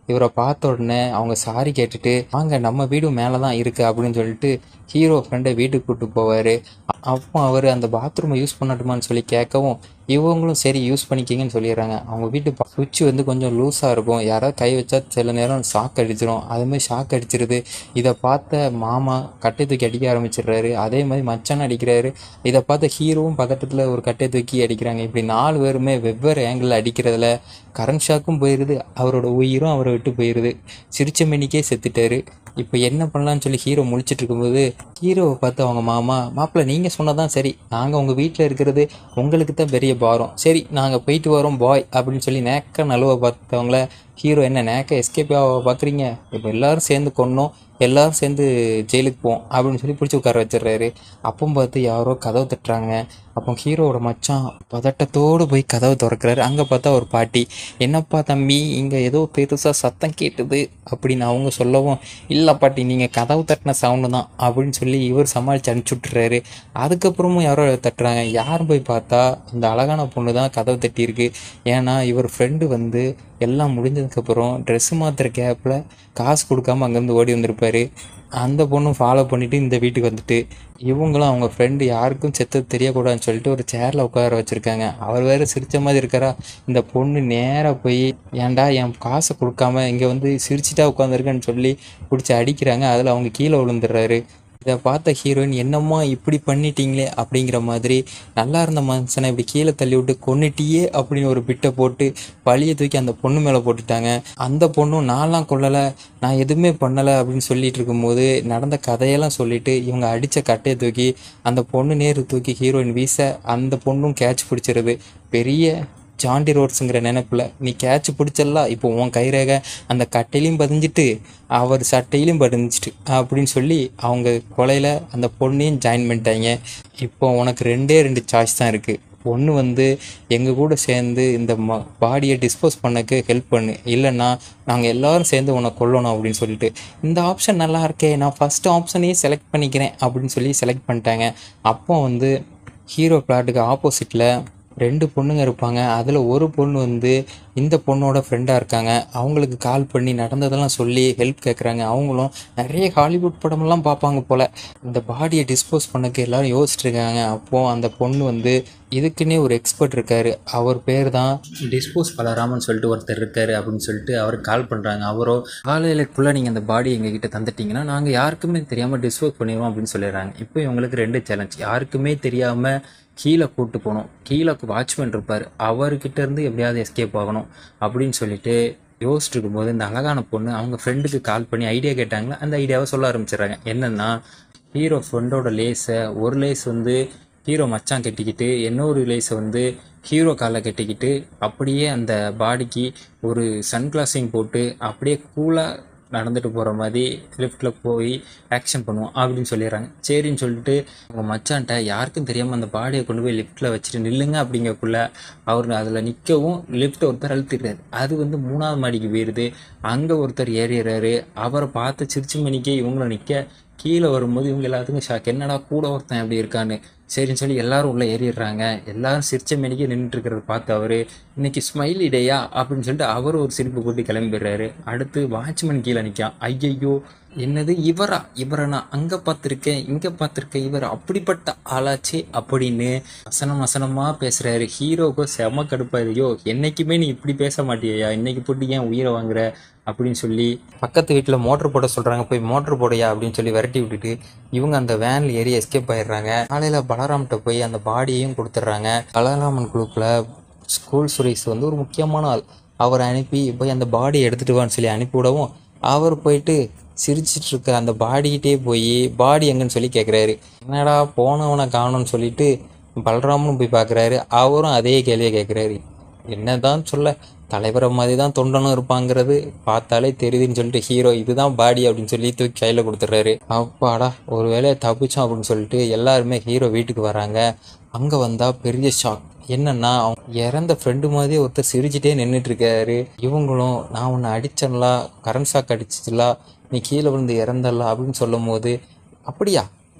இவரை பார்த்த உடனே அவங்க சாரி கேட்டுட்டு வாங்க நம்ம வீடு மேலே தான் இருக்குது அப்படின்னு சொல்லிட்டு ஹீரோ ஃப்ரெண்டை வீட்டுக்கு கூப்பிட்டு போவார் அப்போ அவர் அந்த பாத்ரூமை யூஸ் பண்ணட்டுமான்னு சொல்லி கேட்கவும் இவங்களும் சரி யூஸ் பண்ணிக்கிங்கன்னு சொல்லிடுறாங்க அவங்க வீட்டு சுவிட்ச் வந்து கொஞ்சம் லூஸாக இருக்கும் யாராவது கை வச்சா சில நேரம் ஷாக் அடிச்சிடும் அதுமாதிரி ஷாக் அடிச்சிருது இதை பார்த்த மாமா கட்டை தூக்கி அடிக்க ஆரம்பிச்சிடுறாரு அதே மாதிரி மச்சான் அடிக்கிறாரு இதை பார்த்த ஹீரோவும் பதட்டத்தில் ஒரு கட்டை தூக்கி அடிக்கிறாங்க இப்படி நாலு பேருமே வெவ்வேறு ஆங்கிளில் அடிக்கிறதுல கரண்ட் ஷாக்கும் போயிடுது அவரோட உயிரும் அவரை விட்டு போயிடுது சிரிச்ச மணிக்கே செத்துட்டாரு இப்போ என்ன பண்ணலான்னு சொல்லி ஹீரோ முழிச்சிட்டு இருக்கும்போது ஹீரோவை பார்த்து அவங்க மாமா மாப்பிள்ளை நீங்கள் சொன்னதான் சரி நாங்கள் உங்கள் வீட்டில் இருக்கிறது உங்களுக்கு தான் பெரிய பாரம் சரி நாங்கள் போயிட்டு வரோம் பாய் அப்படின்னு சொல்லி நேக்க நழுவ பார்த்தவங்கள ஹீரோ என்ன நேக்க எஸ்கேப் ஆக பார்க்குறீங்க இப்போ எல்லாரும் சேர்ந்து கொன்னோம் எல்லாரும் சேர்ந்து ஜெயிலுக்கு போவோம் அப்படின்னு சொல்லி பிடிச்சி உட்கார வச்சிடுறாரு அப்போ பார்த்து யாரோ கதவு தட்டுறாங்க அப்போ ஹீரோவோட மச்சான் பதட்டத்தோடு போய் கதவை திறக்கிறாரு அங்கே பார்த்தா ஒரு பாட்டி என்னப்பா தம்பி இங்கே ஏதோ பெருசாக சத்தம் கேட்டுது அப்படின்னு அவங்க சொல்லவும் இல்லை பாட்டி நீங்கள் கதவு தட்டின சவுண்டு தான் அப்படின்னு சொல்லி இவர் சமாளித்து அனுப்பிச்சி விட்டுறாரு அதுக்கப்புறமும் யாரோ தட்டுறாங்க யாரும் போய் பார்த்தா அந்த அழகான பொண்ணு தான் கதவு தட்டியிருக்கு ஏன்னா இவர் ஃப்ரெண்டு வந்து எல்லாம் முடிஞ்சதுக்கப்புறம் ட்ரெஸ்ஸு மாற்றுற கேப்பில் காசு கொடுக்காம அங்கேருந்து ஓடி வந்திருப்பாரு அந்த பொண்ணும் ஃபாலோ பண்ணிவிட்டு இந்த வீட்டுக்கு வந்துட்டு இவங்களும் அவங்க ஃப்ரெண்டு யாருக்கும் செத்தது தெரியக்கூடாதுன்னு சொல்லிட்டு ஒரு சேரில் உட்கார வச்சுருக்காங்க அவர் வேறு சிரித்த மாதிரி இருக்காரா இந்த பொண்ணு நேராக போய் ஏன்டா என் காசை கொடுக்காம இங்கே வந்து சிரிச்சிட்டா உட்காந்துருக்கேன்னு சொல்லி பிடிச்சி அடிக்கிறாங்க அதில் அவங்க கீழே விழுந்துடுறாரு இதை பார்த்த ஹீரோயின் என்னம்மா இப்படி பண்ணிட்டீங்களே அப்படிங்கிற மாதிரி நல்லா இருந்த மனுஷனை இப்படி கீழே தள்ளி விட்டு கொன்னுட்டியே அப்படின்னு ஒரு பிட்டை போட்டு பழியை தூக்கி அந்த பொண்ணு மேலே போட்டுட்டாங்க அந்த பொண்ணும் நான்லாம் கொல்லலை நான் எதுவுமே பண்ணலை அப்படின்னு சொல்லிட்டு இருக்கும்போது நடந்த கதையெல்லாம் சொல்லிட்டு இவங்க அடித்த கட்டையை தூக்கி அந்த பொண்ணு நேரு தூக்கி ஹீரோயின் வீச அந்த பொண்ணும் கேட்ச் பிடிச்சிருது பெரிய ஜாண்டி ரோட்ஸுங்கிற நினைப்பில் நீ கேட்ச் பிடிச்சிடலாம் இப்போ உன் கைரேகை அந்த கட்டையிலையும் பதிஞ்சிட்டு அவர் சட்டையிலையும் பதிஞ்சிட்டு அப்படின்னு சொல்லி அவங்க கொலையில் அந்த பொண்ணையும் ஜாயின் பண்ணிட்டாங்க இப்போ உனக்கு ரெண்டே ரெண்டு சாய்ஸ் தான் இருக்குது ஒன்று வந்து எங்கள் கூட சேர்ந்து இந்த ம பாடியை டிஸ்போஸ் பண்ணக்கு ஹெல்ப் பண்ணு இல்லைன்னா நாங்கள் எல்லாரும் சேர்ந்து உன்னை கொல்லணும் அப்படின்னு சொல்லிட்டு இந்த ஆப்ஷன் நல்லா இருக்கே நான் ஃபஸ்ட் ஆப்ஷனையே செலக்ட் பண்ணிக்கிறேன் அப்படின்னு சொல்லி செலக்ட் பண்ணிட்டாங்க அப்போ வந்து ஹீரோ பிளாட்டுக்கு ஆப்போசிட்டில் ரெண்டு பொண்ணுங்க இருப்பாங்க அதில் ஒரு பொண்ணு வந்து இந்த பொண்ணோட ஃப்ரெண்டாக இருக்காங்க அவங்களுக்கு கால் பண்ணி நடந்ததெல்லாம் சொல்லி ஹெல்ப் கேட்குறாங்க அவங்களும் நிறைய ஹாலிவுட் படமெல்லாம் பார்ப்பாங்க போல் இந்த பாடியை டிஸ்போஸ் பண்ணக்கு எல்லாரும் யோசிச்சுட்டு இருக்காங்க அப்போது அந்த பொண்ணு வந்து இதுக்குன்னே ஒரு எக்ஸ்பர்ட் இருக்கார் அவர் பேர் தான் டிஸ்போஸ் பலராமன் சொல்லிட்டு ஒருத்தர் இருக்கார் அப்படின்னு சொல்லிட்டு அவருக்கு கால் பண்ணுறாங்க அவரோ காலையிலக்குள்ளே நீங்கள் அந்த பாடி எங்ககிட்ட தந்துட்டீங்கன்னா நாங்கள் யாருக்குமே தெரியாமல் டிஸ்போஸ் பண்ணிடுவோம் அப்படின்னு சொல்லிடுறாங்க இப்போ இவங்களுக்கு ரெண்டு சேலஞ்ச் யாருக்குமே தெரியாமல் கீழே கூட்டு போகணும் கீழே வாட்ச்மேன் இருப்பார் அவர்கிட்ட இருந்து எப்படியாவது எஸ்கேப் ஆகணும் அப்படின்னு சொல்லிட்டு யோசிச்சுட்டு இருக்கும்போது இந்த அழகான பொண்ணு அவங்க ஃப்ரெண்டுக்கு கால் பண்ணி ஐடியா கேட்டாங்களா அந்த ஐடியாவை சொல்ல ஆரம்பிச்சிடுறாங்க என்னென்னா ஹீரோ ஃப்ரெண்டோட லேஸை ஒரு லேஸ் வந்து ஹீரோ மச்சான் கட்டிக்கிட்டு இன்னொரு லேஸை வந்து ஹீரோ காலில் கட்டிக்கிட்டு அப்படியே அந்த பாடிக்கு ஒரு சன்கிளாஸையும் போட்டு அப்படியே கூலாக நடந்துட்டு போகிற மாதிரி லிஃப்ட்டில் போய் ஆக்ஷன் பண்ணுவோம் அப்படின்னு சொல்லிடுறாங்க சரின்னு சொல்லிட்டு அவங்க மச்சான்ட்ட யாருக்கும் தெரியாமல் அந்த பாடியை கொண்டு போய் லிஃப்ட்டில் வச்சுட்டு நில்லுங்க அப்படிங்கக்குள்ள அவர் அதில் நிற்கவும் லிஃப்ட் ஒருத்தர் அழுத்திடுறாரு அது வந்து மூணாவது மாடிக்கு போயிடுது அங்கே ஒருத்தர் ஏறிடுறாரு அவரை பார்த்து சிரிச்சு மணிக்கே இவங்கள நிற்க கீழே வரும்போது இவங்க எல்லாத்துக்கும் ஷாக் என்னடா கூட ஒருத்தன் எப்படி இருக்கான்னு சரின்னு சொல்லி எல்லாரும் உள்ளே ஏறிடுறாங்க எல்லாரும் சிரிச்ச மணிக்கே நின்றுட்டு இருக்கிறத பார்த்து அவர் இன்னைக்கு ஸ்மைலி டேயா அப்படின்னு சொல்லிட்டு அவர் ஒரு சிரிப்பு போட்டு கிளம்பிடுறாரு அடுத்து வாட்ச்மேன் கீழே நிற்கான் ஐயையோ என்னது இவரா இவரை நான் அங்கே பார்த்துருக்கேன் இங்கே பார்த்துருக்கேன் இவர் அப்படிப்பட்ட ஆளாச்சே அப்படின்னு வசனம் வசனமாக பேசுகிறாரு ஹீரோக்கு செம கடுப்பாயிருயோ என்னைக்குமே நீ இப்படி பேச மாட்டியா இன்னைக்கு போட்டு ஏன் உயிரை வாங்குற அப்படின்னு சொல்லி பக்கத்து வீட்டில் மோட்டர் போட சொல்கிறாங்க போய் மோட்டர் போடையா அப்படின்னு சொல்லி விரட்டி விட்டுட்டு இவங்க அந்த வேனில் ஏறி எஸ்கேப் ஆயிடுறாங்க காலையில் பலராம்கிட்ட போய் அந்த பாடியையும் கொடுத்துட்றாங்க பலராமன் குரூப்பில் ஸ்கூல் சுரேஷ் வந்து ஒரு முக்கியமான ஆள் அவரை அனுப்பி போய் அந்த பாடியை எடுத்துகிட்டு வான்னு சொல்லி அனுப்பி விடவும் அவர் போயிட்டு சிரிச்சிட்டு இருக்க அந்த பாடிக்கிட்டே போய் பாடி எங்கன்னு சொல்லி கேட்குறாரு என்னடா போனவனை காணும்னு சொல்லிட்டு பலராமனும் போய் பார்க்குறாரு அவரும் அதே கேள்வியை கேட்குறாரு என்னதான் சொல்ல தலைவரை மாதிரி தான் தொண்டனும் இருப்பாங்கிறது பார்த்தாலே தெரியுதுன்னு சொல்லிட்டு ஹீரோ இதுதான் பாடி அப்படின்னு சொல்லி தூக்கி கையில் கொடுத்துட்றாரு அப்பாடா ஒரு வேலையை தப்பிச்சோம் அப்படின்னு சொல்லிட்டு எல்லாருமே ஹீரோ வீட்டுக்கு வராங்க அங்கே வந்தால் பெரிய ஷாக் என்னன்னா அவங்க இறந்த ஃப்ரெண்டு மாதிரியே ஒருத்தர் சிரிச்சிட்டே நின்றுட்டு இருக்காரு இவங்களும் நான் உன்னை அடிச்சேன்லா கரண்ட் ஷாக் அடிச்சிச்சுலா நீ கீழே விழுந்து இறந்தல அப்படின்னு சொல்லும் போது அப்படியா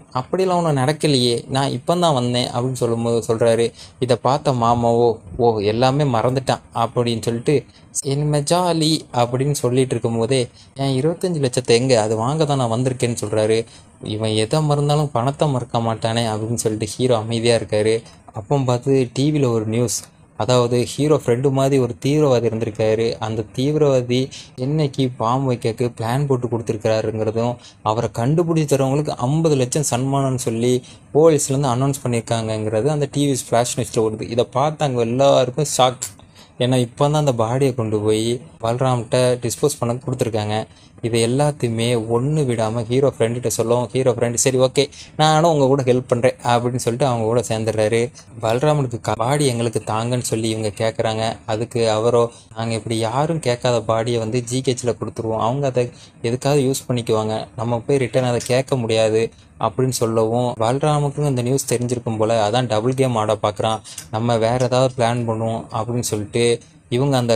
அப்படிலாம் ஒன்றும் நடக்கலையே நான் இப்போ தான் வந்தேன் அப்படின்னு சொல்லும்போது சொல்கிறாரு இதை பார்த்த மாமாவோ ஓ எல்லாமே மறந்துட்டான் அப்படின்னு சொல்லிட்டு இனிமே ஜாலி அப்படின்னு சொல்லிட்டு இருக்கும்போதே என் இருபத்தஞ்சி லட்சத்தை எங்கே அது வாங்க தான் நான் வந்திருக்கேன்னு சொல்கிறாரு இவன் எதை மறந்தாலும் பணத்தை மறக்க மாட்டானே அப்படின்னு சொல்லிட்டு ஹீரோ அமைதியாக இருக்காரு அப்போ பார்த்து டிவியில் ஒரு நியூஸ் அதாவது ஹீரோ ஃப்ரெண்டு மாதிரி ஒரு தீவிரவாதி இருந்திருக்காரு அந்த தீவிரவாதி என்னைக்கு பாம்பு வைக்கக்கு பிளான் போட்டு கொடுத்துருக்காருங்கிறதும் அவரை கண்டுபிடிச்சி தரவங்களுக்கு ஐம்பது லட்சம் சன்மானம்னு சொல்லி போலீஸ்லேருந்து அனௌன்ஸ் பண்ணியிருக்காங்கங்கிறது அந்த டிவி ஃப்ளாஷ் நியூஸில் வருது இதை பார்த்து அங்கே எல்லாருக்கும் ஷாக் ஏன்னா இப்போ தான் அந்த பாடியை கொண்டு போய் பல்ராம்கிட்ட டிஸ்போஸ் பண்ண கொடுத்துருக்காங்க இது எல்லாத்தையுமே ஒன்று விடாமல் ஹீரோ ஃப்ரெண்டுகிட்ட சொல்லுவோம் ஹீரோ ஃப்ரெண்டு சரி ஓகே நானும் உங்கள் கூட ஹெல்ப் பண்ணுறேன் அப்படின்னு சொல்லிட்டு அவங்க கூட சேர்ந்துடுறாரு பல்ராமனுக்கு க- பாடி எங்களுக்கு தாங்கன்னு சொல்லி இவங்க கேட்குறாங்க அதுக்கு அவரோ நாங்கள் இப்படி யாரும் கேட்காத பாடியை வந்து ஜிஹெச்சில் கொடுத்துருவோம் அவங்க அதை எதுக்காவது யூஸ் பண்ணிக்குவாங்க நம்ம போய் ரிட்டர்ன் அதை கேட்க முடியாது அப்படின்னு சொல்லவும் பல்ராமுக்கும் இந்த நியூஸ் தெரிஞ்சிருக்கும் போல் அதான் டபுள் கேம் ஆட பார்க்குறான் நம்ம வேறு ஏதாவது பிளான் பண்ணுவோம் அப்படின்னு சொல்லிட்டு இவங்க அந்த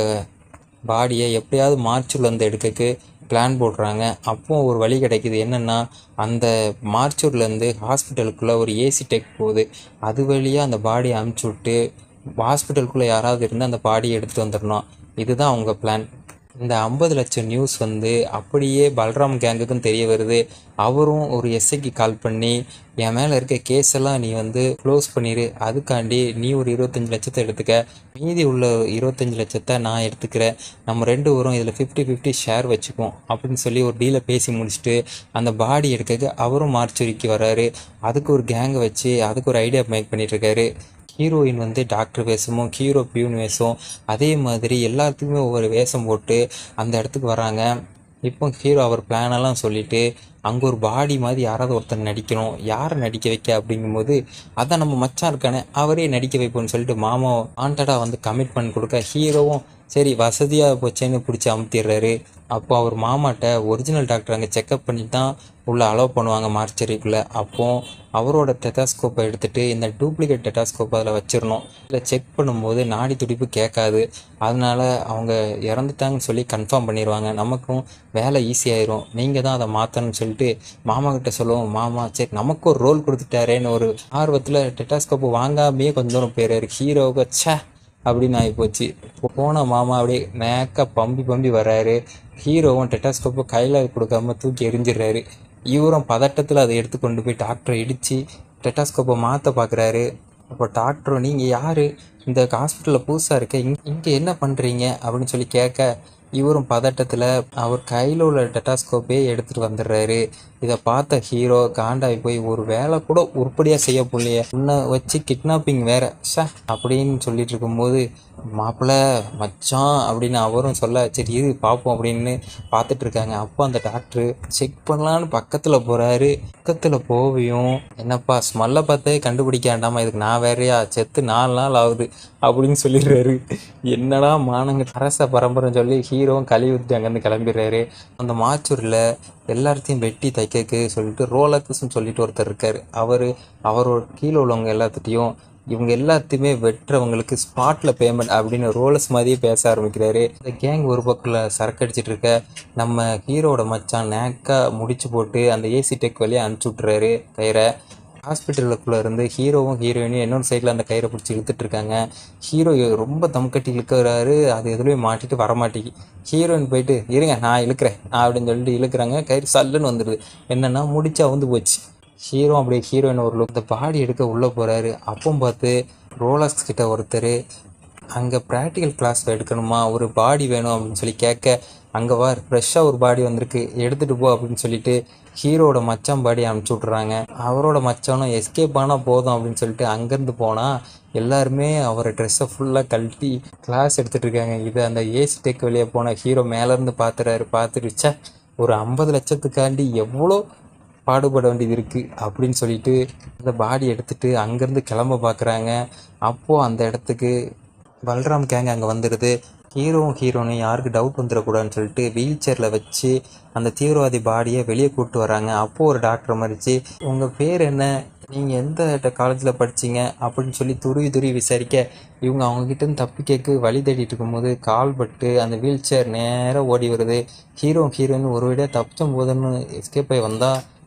பாடியை எப்படியாவது மார்ச்சூரில் வந்து எடுக்கக்கு பிளான் போடுறாங்க அப்போ ஒரு வழி கிடைக்குது என்னென்னா அந்த மார்ச்சூர்லேருந்து ஹாஸ்பிட்டலுக்குள்ளே ஒரு ஏசி டெக் போகுது அது வழியாக அந்த பாடியை அமுச்சு விட்டு ஹாஸ்பிட்டலுக்குள்ளே யாராவது இருந்து அந்த பாடியை எடுத்துகிட்டு வந்துடணும் இதுதான் அவங்க பிளான் இந்த ஐம்பது லட்சம் நியூஸ் வந்து அப்படியே பல்ராம் கேங்குக்கும் தெரிய வருது அவரும் ஒரு எஸ்ஐக்கு கால் பண்ணி என் மேலே இருக்க கேஸ் எல்லாம் நீ வந்து க்ளோஸ் பண்ணிடு அதுக்காண்டி நீ ஒரு இருபத்தஞ்சி லட்சத்தை எடுத்துக்க மீதி உள்ள இருபத்தஞ்சி லட்சத்தை நான் எடுத்துக்கிறேன் நம்ம ரெண்டு பேரும் இதில் ஃபிஃப்டி ஃபிஃப்டி ஷேர் வச்சுக்குவோம் அப்படின்னு சொல்லி ஒரு டீலை பேசி முடிச்சுட்டு அந்த பாடி எடுக்க அவரும் மார்ச்சுரிக்கு வராரு அதுக்கு ஒரு கேங்கை வச்சு அதுக்கு ஒரு ஐடியா மேக் பண்ணிட்டு இருக்காரு ஹீரோயின் வந்து டாக்டர் வேஷமும் ஹீரோ பியூன் வேஷம் அதே மாதிரி எல்லாத்துக்குமே ஒவ்வொரு வேஷம் போட்டு அந்த இடத்துக்கு வராங்க இப்போ ஹீரோ அவர் பிளானெல்லாம் சொல்லிட்டு அங்கே ஒரு பாடி மாதிரி யாராவது ஒருத்தர் நடிக்கணும் யாரை நடிக்க வைக்க அப்படிங்கும்போது அதான் நம்ம மச்சான் இருக்கானே அவரே நடிக்க வைப்போம்னு சொல்லிட்டு மாமா வாண்டடாக வந்து கமிட்மெண்ட் கொடுக்க ஹீரோவும் சரி வசதியாக போச்சேன்னு பிடிச்சி அமுத்திடுறாரு அப்போ அவர் மாமாட்ட ஒரிஜினல் டாக்டர் அங்கே செக்கப் பண்ணி தான் உள்ளே அலோவ் பண்ணுவாங்க மார்ச்சரிக்குள்ளே அப்போ அவரோட டெட்டாஸ்கோப்பை எடுத்துகிட்டு இந்த டூப்ளிகேட் டெட்டாஸ்கோப் அதில் வச்சிடணும் இல்லை செக் பண்ணும்போது நாடி துடிப்பு கேட்காது அதனால அவங்க இறந்துட்டாங்கன்னு சொல்லி கன்ஃபார்ம் பண்ணிடுவாங்க நமக்கும் வேலை ஈஸியாயிரும் நீங்கள் தான் அதை மாற்றணும்னு சொல்லிட்டு மாமா கிட்ட சொல்லுவோம் மாமா சரி நமக்கு ஒரு ரோல் கொடுத்துட்டாரேன்னு ஒரு ஆர்வத்தில் டெட்டாஸ்கோப்பு வாங்காமையே கொஞ்சம் தூரம் போயிடுறாரு ஹீரோவுக்கு ச்சே அப்படின்னு ஆகிப்போச்சு போன மாமா அப்படியே நேக்காக பம்பி பம்பி வர்றாரு ஹீரோவும் டெட்டாஸ்கோப்பை கையில் கொடுக்காம தூக்கி எரிஞ்சிடுறாரு இவரும் பதட்டத்தில் அதை எடுத்து கொண்டு போய் டாக்டரை இடித்து டெட்டாஸ்கோப்பை மாற்ற பார்க்குறாரு அப்போ டாக்டரும் நீங்கள் யார் இந்த ஹாஸ்பிட்டலில் புதுசாக இருக்க இங் இங்கே என்ன பண்ணுறீங்க அப்படின்னு சொல்லி கேட்க இவரும் பதட்டத்தில் அவர் கையில் உள்ள டெட்டாஸ்கோப்பே எடுத்துகிட்டு வந்துடுறாரு இதை பார்த்த ஹீரோ காண்டாகி போய் ஒரு வேலை கூட உருப்படியாக செய்ய போலையே உன்னை வச்சு கிட்னாப்பிங் வேற ஷே அப்படின்னு சொல்லிட்டு இருக்கும்போது மாப்பிள்ளை மச்சான் அப்படின்னு அவரும் சொல்ல சரி இரு பார்ப்போம் அப்படின்னு பார்த்துட்டு இருக்காங்க அப்போ அந்த டாக்டர் செக் பண்ணலான்னு பக்கத்தில் போகிறாரு பக்கத்தில் போவியும் என்னப்பா ஸ்மெல்லை பார்த்தே கண்டுபிடிக்க வேண்டாமா இதுக்கு நான் வேறையா செத்து நாலு நாள் ஆகுது அப்படின்னு சொல்லிடுறாரு என்னடா மானங்க அரச பரம்பரைன்னு சொல்லி ஹீரோவும் கழுவி விட்டு அங்கேருந்து கிளம்பிடுறாரு அந்த மாச்சூரில் எல்லாத்தையும் வெட்டி தைக்கக்கு சொல்லிட்டு ரோலக்ஸ்ன்னு சொல்லிட்டு ஒருத்தர் இருக்கார் அவர் அவரோட கீழே உள்ளவங்க எல்லாத்துட்டையும் இவங்க எல்லாத்தையுமே வெட்டுறவங்களுக்கு ஸ்பாட்டில் பேமெண்ட் அப்படின்னு ரோலஸ் மாதிரியே பேச ஆரம்பிக்கிறாரு இந்த கேங் ஒரு பக்கத்தில் சரக்கு அடிச்சிட்டு இருக்க நம்ம ஹீரோவோட மச்சான் நேக்காக முடிச்சு போட்டு அந்த ஏசி டெக் வழியாக அனுப்பிச்சி விட்றாரு கயிறை ஹாஸ்பிட்டலுக்குள்ளே இருந்து ஹீரோவும் ஹீரோயினும் இன்னொரு சைடில் அந்த கயிறை பிடிச்சி இழுத்துட்டு இருக்காங்க ஹீரோ ரொம்ப தம் கட்டி இழுக்கிறாரு அது எதுலேயும் மாட்டிட்டு வரமாட்டேங்கி ஹீரோயின் போயிட்டு இருங்க நான் இழுக்கிறேன் அப்படின்னு சொல்லிட்டு இழுக்கிறாங்க கயிறு சல்லுன்னு வந்துடுது என்னென்னா முடிச்சா வந்து போச்சு ஹீரோ அப்படியே ஹீரோயின் ஒரு லுக் இந்த பாடி எடுக்க உள்ளே போகிறாரு அப்போ பார்த்து ரோலக்ஸ் கிட்ட ஒருத்தர் அங்கே ப்ராக்டிக்கல் கிளாஸ் எடுக்கணுமா ஒரு பாடி வேணும் அப்படின்னு சொல்லி கேட்க அங்கே வா ஃப்ரெஷ்ஷாக ஒரு பாடி வந்திருக்கு எடுத்துகிட்டு போ அப்படின்னு சொல்லிட்டு ஹீரோட மச்சான் பாடி அனுப்பிச்சி விட்றாங்க அவரோட மச்சானும் எஸ்கேப் ஆனால் போதும் அப்படின்னு சொல்லிட்டு அங்கேருந்து போனால் எல்லாருமே அவரை ட்ரெஸ்ஸை ஃபுல்லாக கழட்டி கிளாஸ் எடுத்துகிட்டு இருக்காங்க இது அந்த ஏசி டெக் வெளியே போன ஹீரோ மேலேருந்து பார்த்துறாரு பார்த்துட்டு ச்சே ஒரு ஐம்பது லட்சத்துக்காண்டி எவ்வளோ பாடுபட வேண்டியது இருக்குது அப்படின்னு சொல்லிட்டு அந்த பாடி எடுத்துட்டு அங்கேருந்து கிளம்ப பார்க்குறாங்க அப்போது அந்த இடத்துக்கு பல்ராம் கேங் அங்கே வந்துடுது ஹீரோவும் ஹீரோனும் யாருக்கு டவுட் வந்துடக்கூடாதுன்னு சொல்லிட்டு வீல் சேரில் வச்சு அந்த தீவிரவாதி பாடியை வெளியே கூப்பிட்டு வராங்க அப்போது ஒரு டாக்டர் மறிச்சு உங்கள் பேர் என்ன நீங்கள் எந்த காலேஜில் படிச்சீங்க அப்படின்னு சொல்லி துருவி துருவி விசாரிக்க இவங்க அவங்ககிட்ட தப்பி கேட்க வழி தேடிட்டு இருக்கும்போது கால் பட்டு அந்த வீல் சேர் நேராக ஓடி வருது ஹீரோ ஹீரோயின் ஒரு வழியாக தப்பிச்சும் போதுன்னு எஸ்கேப் ஆகி வந்தால்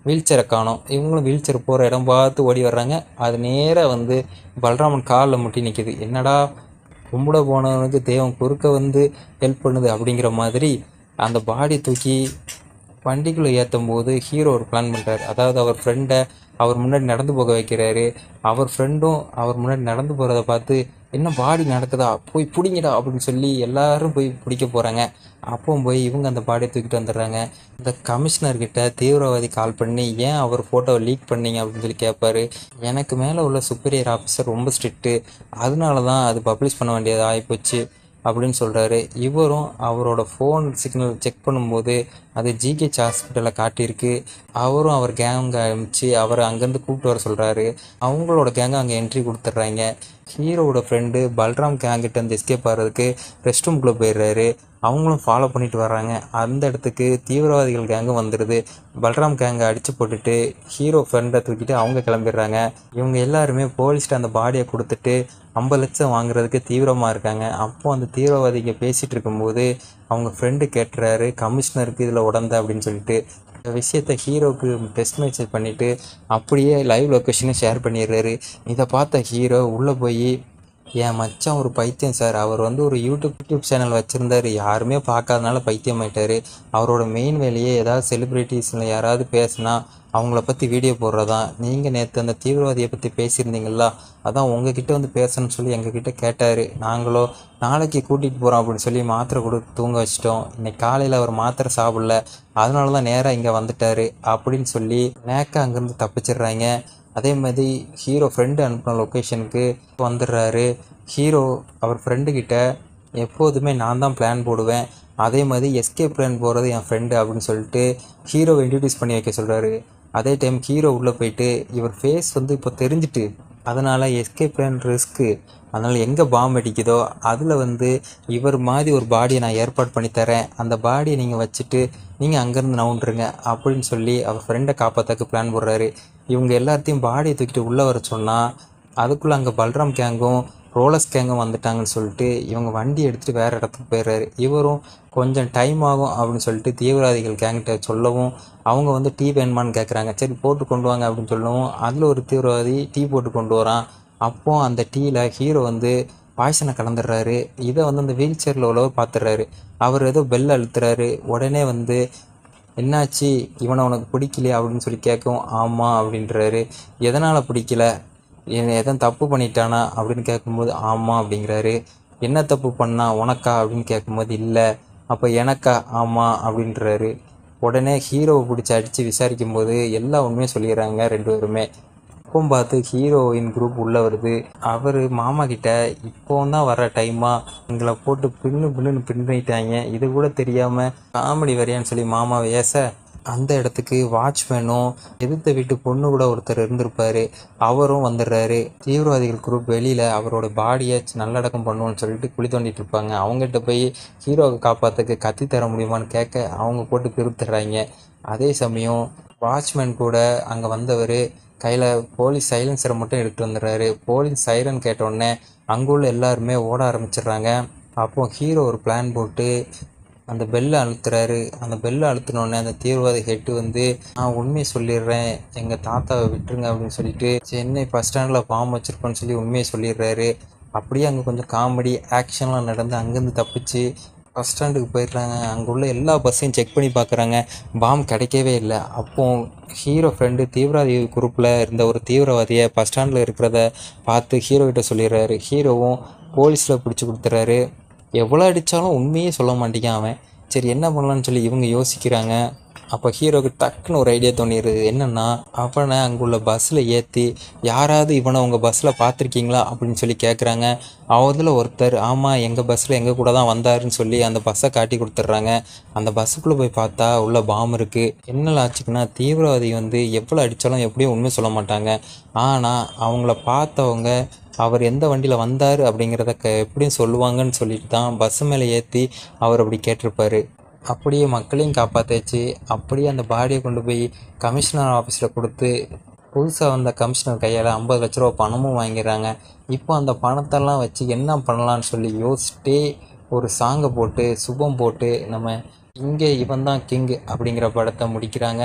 வீல் சேரை காணோம் இவங்களும் வீல் சேர் போகிற இடம் பார்த்து ஓடி வர்றாங்க அது நேராக வந்து பலராமன் காலில் முட்டி நிற்கிது என்னடா கும்பிட போனவனுக்கு தெய்வம் குறுக்க வந்து ஹெல்ப் பண்ணுது அப்படிங்கிற மாதிரி அந்த பாடி தூக்கி வண்டிக்குள்ளே ஏற்றும் போது ஹீரோ ஒரு பிளான் பண்ணுறாரு அதாவது அவர் ஃப்ரெண்டை அவர் முன்னாடி நடந்து போக வைக்கிறாரு அவர் ஃப்ரெண்டும் அவர் முன்னாடி நடந்து போகிறத பார்த்து என்ன பாடி நடக்குதா போய் பிடிங்கடா அப்படின்னு சொல்லி எல்லாரும் போய் பிடிக்க போகிறாங்க அப்பவும் போய் இவங்க அந்த பாடியை தூக்கிட்டு வந்துடுறாங்க இந்த கமிஷனர்கிட்ட தீவிரவாதி கால் பண்ணி ஏன் அவர் ஃபோட்டோவை லீக் பண்ணீங்க அப்படின்னு சொல்லி கேட்பாரு எனக்கு மேலே உள்ள சுப்பீரியர் ஆஃபீஸர் ரொம்ப ஸ்ட்ரிக்ட்டு அதனால தான் அது பப்ளிஷ் பண்ண வேண்டியது ஆகிப்போச்சு அப்படின்னு சொல்கிறாரு இவரும் அவரோட ஃபோன் சிக்னல் செக் பண்ணும்போது அது ஜிஹெச் ஹாஸ்பிட்டலில் காட்டியிருக்கு அவரும் அவர் கேங்கை அனுப்பிச்சு அவரை அங்கேருந்து கூப்பிட்டு வர சொல்கிறாரு அவங்களோட கேங்கை அங்கே என்ட்ரி கொடுத்துட்றாங்க ஹீரோவோட ஃப்ரெண்டு பல்ராம் கேங்கிட்ட இருந்து எஸ்கேப் ஆகிறதுக்கு ரெஸ்ட் ரூம்குள்ளே போயிடுறாரு அவங்களும் ஃபாலோ பண்ணிட்டு வர்றாங்க அந்த இடத்துக்கு தீவிரவாதிகள் கேங்கும் வந்துடுது பல்ராம் கேங்கை அடித்து போட்டுட்டு ஹீரோ ஃப்ரெண்டை தூக்கிட்டு அவங்க கிளம்பிடுறாங்க இவங்க எல்லாருமே போலீஸ்கிட்ட அந்த பாடியை கொடுத்துட்டு ஐம்பது லட்சம் வாங்குறதுக்கு தீவிரமாக இருக்காங்க அப்போ அந்த தீவிரவாதிங்க பேசிகிட்டு இருக்கும்போது அவங்க ஃப்ரெண்டு கேட்டுறாரு கமிஷனருக்கு இதில் உடந்த அப்படின்னு சொல்லிட்டு இந்த விஷயத்த ஹீரோவுக்கு டெஸ்ட் மெசேஜ் பண்ணிவிட்டு அப்படியே லைவ் லொக்கேஷனை ஷேர் பண்ணிடுறாரு இதை பார்த்த ஹீரோ உள்ளே போய் என் மச்சான் ஒரு பைத்தியம் சார் அவர் வந்து ஒரு யூடியூப் யூடியூப் சேனல் வச்சுருந்தாரு யாருமே பார்க்காதனால பைத்தியம் ஆயிட்டாரு அவரோட மெயின் வேலையே ஏதாவது செலிப்ரிட்டிஸில் யாராவது பேசுனா அவங்கள பற்றி வீடியோ போடுறதா நீங்கள் நேற்று அந்த தீவிரவாதியை பற்றி பேசியிருந்தீங்களா அதான் உங்ககிட்ட வந்து பேசணும்னு சொல்லி எங்ககிட்ட கேட்டார் நாங்களோ நாளைக்கு கூட்டிகிட்டு போகிறோம் அப்படின்னு சொல்லி மாத்திரை கொடுத்து தூங்க வச்சிட்டோம் இன்னைக்கு காலையில் அவர் மாத்திரை சாப்பிடல அதனால தான் நேராக இங்கே வந்துட்டார் அப்படின்னு சொல்லி நேக்கா அங்கேருந்து தப்பிச்சிடுறாங்க அதே மாதிரி ஹீரோ ஃப்ரெண்டு அனுப்பின லொக்கேஷனுக்கு வந்துடுறாரு ஹீரோ அவர் ஃப்ரெண்டுக்கிட்ட எப்போதுமே நான் தான் பிளான் போடுவேன் அதே மாதிரி எஸ்கே பிளான் போகிறது என் ஃப்ரெண்டு அப்படின்னு சொல்லிட்டு ஹீரோவை இன்ட்ரடியூஸ் பண்ணி வைக்க சொல்கிறாரு அதே டைம் ஹீரோ உள்ளே போயிட்டு இவர் ஃபேஸ் வந்து இப்போ தெரிஞ்சிட்டு அதனால் எஸ்கே பிளான் ரிஸ்க்கு அதனால் எங்கே பாம்பு அடிக்குதோ அதில் வந்து இவர் மாதிரி ஒரு பாடியை நான் ஏற்பாடு பண்ணி தரேன் அந்த பாடியை நீங்கள் வச்சுட்டு நீங்கள் அங்கேருந்து நவுண்டுருங்க அப்படின்னு சொல்லி அவர் ஃப்ரெண்டை காப்பாற்றக்கு பிளான் போடுறாரு இவங்க எல்லாத்தையும் பாடியை தூக்கிட்டு உள்ளே வர சொன்னால் அதுக்குள்ளே அங்கே பல்ராம் கேங்கும் ரோலஸ் கேங்கும் வந்துட்டாங்கன்னு சொல்லிட்டு இவங்க வண்டி எடுத்துகிட்டு வேறு இடத்துக்கு போயிடுறாரு இவரும் கொஞ்சம் டைம் ஆகும் அப்படின்னு சொல்லிட்டு தீவிரவாதிகள் கேங்கிட்ட சொல்லவும் அவங்க வந்து டீ வேணுமான்னு கேட்குறாங்க சரி போட்டு கொண்டு வாங்க அப்படின்னு சொல்லவும் அதில் ஒரு தீவிரவாதி டீ போட்டு கொண்டு வரான் அப்போ அந்த டீயில் ஹீரோ வந்து பாய்சனை கலந்துடுறாரு இதை வந்து அந்த வீல் சேரில் உள்ளவர் பார்த்துடுறாரு அவர் ஏதோ பெல் அழுத்துறாரு உடனே வந்து என்னாச்சு இவனை உனக்கு பிடிக்கலையா அப்படின்னு சொல்லி கேட்கவும் ஆமாம் அப்படின்றாரு எதனால் பிடிக்கல என்ன எதன் தப்பு பண்ணிட்டானா அப்படின்னு கேட்கும்போது ஆமாம் அப்படிங்கிறாரு என்ன தப்பு பண்ணா உனக்கா அப்படின்னு கேட்கும்போது இல்லை அப்போ எனக்கா ஆமாம் அப்படின்றாரு உடனே ஹீரோவை பிடிச்சி அடித்து விசாரிக்கும் போது எல்லா உண்மையும் சொல்லிடுறாங்க ரெண்டு பேருமே இப்போ பார்த்து ஹீரோயின் குரூப் உள்ளே வருது அவர் மாமா கிட்ட இப்போ தான் வர டைமா எங்களை போட்டு பின்னு பின்னுன்னு பின்னிட்டாங்க இது கூட தெரியாமல் காமெடி வரையான்னு சொல்லி மாமா ஏச அந்த இடத்துக்கு வாட்ச்மேனும் எதிர்த்த வீட்டு பொண்ணு கூட ஒருத்தர் இருந்திருப்பாரு அவரும் வந்துடுறாரு தீவிரவாதிகள் குரூப் வெளியில் அவரோட பாடியை நல்லடக்கம் பண்ணுவோம்னு சொல்லிட்டு குழி தோண்டிட்டு இருப்பாங்க அவங்ககிட்ட போய் ஹீரோவை காப்பாற்றுக்கு கத்தி தர முடியுமான்னு கேட்க அவங்க போட்டு பிரித்துடுறாங்க அதே சமயம் வாட்ச்மேன் கூட அங்கே வந்தவர் கையில் போலீஸ் சைலன்சரை மட்டும் எடுத்துட்டு வந்துடுறாரு போலீஸ் சைரன் கேட்டோடனே அங்குள்ள எல்லாருமே ஓட ஆரம்பிச்சிடுறாங்க அப்போ ஹீரோ ஒரு பிளான் போட்டு அந்த பெல்லை அழுத்துறாரு அந்த பெல்லை அழுத்தினோடனே அந்த தீவிரவாதி ஹெட்டு வந்து நான் உண்மையை சொல்லிடுறேன் எங்கள் தாத்தாவை விட்டுருங்க அப்படின்னு சொல்லிட்டு சென்னை பஸ் ஸ்டாண்டில் பாம்பு வச்சிருக்கோன்னு சொல்லி உண்மையை சொல்லிடுறாரு அப்படியே அங்கே கொஞ்சம் காமெடி ஆக்ஷன்லாம் நடந்து அங்கேருந்து தப்பிச்சு பஸ் ஸ்டாண்டுக்கு போயிடுறாங்க அங்கே உள்ள எல்லா பஸ்ஸையும் செக் பண்ணி பார்க்குறாங்க பாம் கிடைக்கவே இல்லை அப்போ ஹீரோ ஃப்ரெண்டு தீவிரவாதி குரூப்பில் இருந்த ஒரு தீவிரவாதியை பஸ் ஸ்டாண்டில் இருக்கிறத பார்த்து ஹீரோ கிட்ட சொல்லிடுறாரு ஹீரோவும் போலீஸில் பிடிச்சி கொடுத்துறாரு எவ்வளோ அடித்தாலும் உண்மையே சொல்ல மாட்டேங்கான் அவன் சரி என்ன பண்ணலான்னு சொல்லி இவங்க யோசிக்கிறாங்க அப்போ ஹீரோக்கு டக்குன்னு ஒரு ஐடியா தோணிடுது என்னென்னா அவனை அங்குள்ள பஸ்ஸில் ஏற்றி யாராவது இவனை உங்கள் பஸ்ஸில் பார்த்துருக்கீங்களா அப்படின்னு சொல்லி கேட்குறாங்க அவதில் ஒருத்தர் ஆமாம் எங்கள் பஸ்ஸில் எங்கள் கூட தான் வந்தாருன்னு சொல்லி அந்த பஸ்ஸை காட்டி கொடுத்துட்றாங்க அந்த பஸ்ஸுக்குள்ளே போய் பார்த்தா உள்ள பாம் இருக்குது என்னல ஆச்சுக்குன்னா தீவிரவாதி வந்து எவ்வளோ அடித்தாலும் எப்படியும் உண்மை சொல்ல மாட்டாங்க ஆனால் அவங்கள பார்த்தவங்க அவர் எந்த வண்டியில் வந்தார் அப்படிங்கிறத க எப்படியும் சொல்லுவாங்கன்னு சொல்லிட்டு தான் பஸ் மேலே ஏற்றி அவர் அப்படி கேட்டிருப்பாரு அப்படியே மக்களையும் காப்பாற்றியாச்சு அப்படியே அந்த பாடியை கொண்டு போய் கமிஷனர் ஆஃபீஸில் கொடுத்து புதுசாக வந்த கமிஷனர் கையால் ஐம்பது லட்ச ரூபா பணமும் வாங்கிடுறாங்க இப்போ அந்த பணத்தெல்லாம் வச்சு என்ன பண்ணலான்னு சொல்லி யோசிச்சிட்டே ஒரு சாங்கை போட்டு சுபம் போட்டு நம்ம இங்கே இவன் தான் கிங் அப்படிங்கிற படத்தை முடிக்கிறாங்க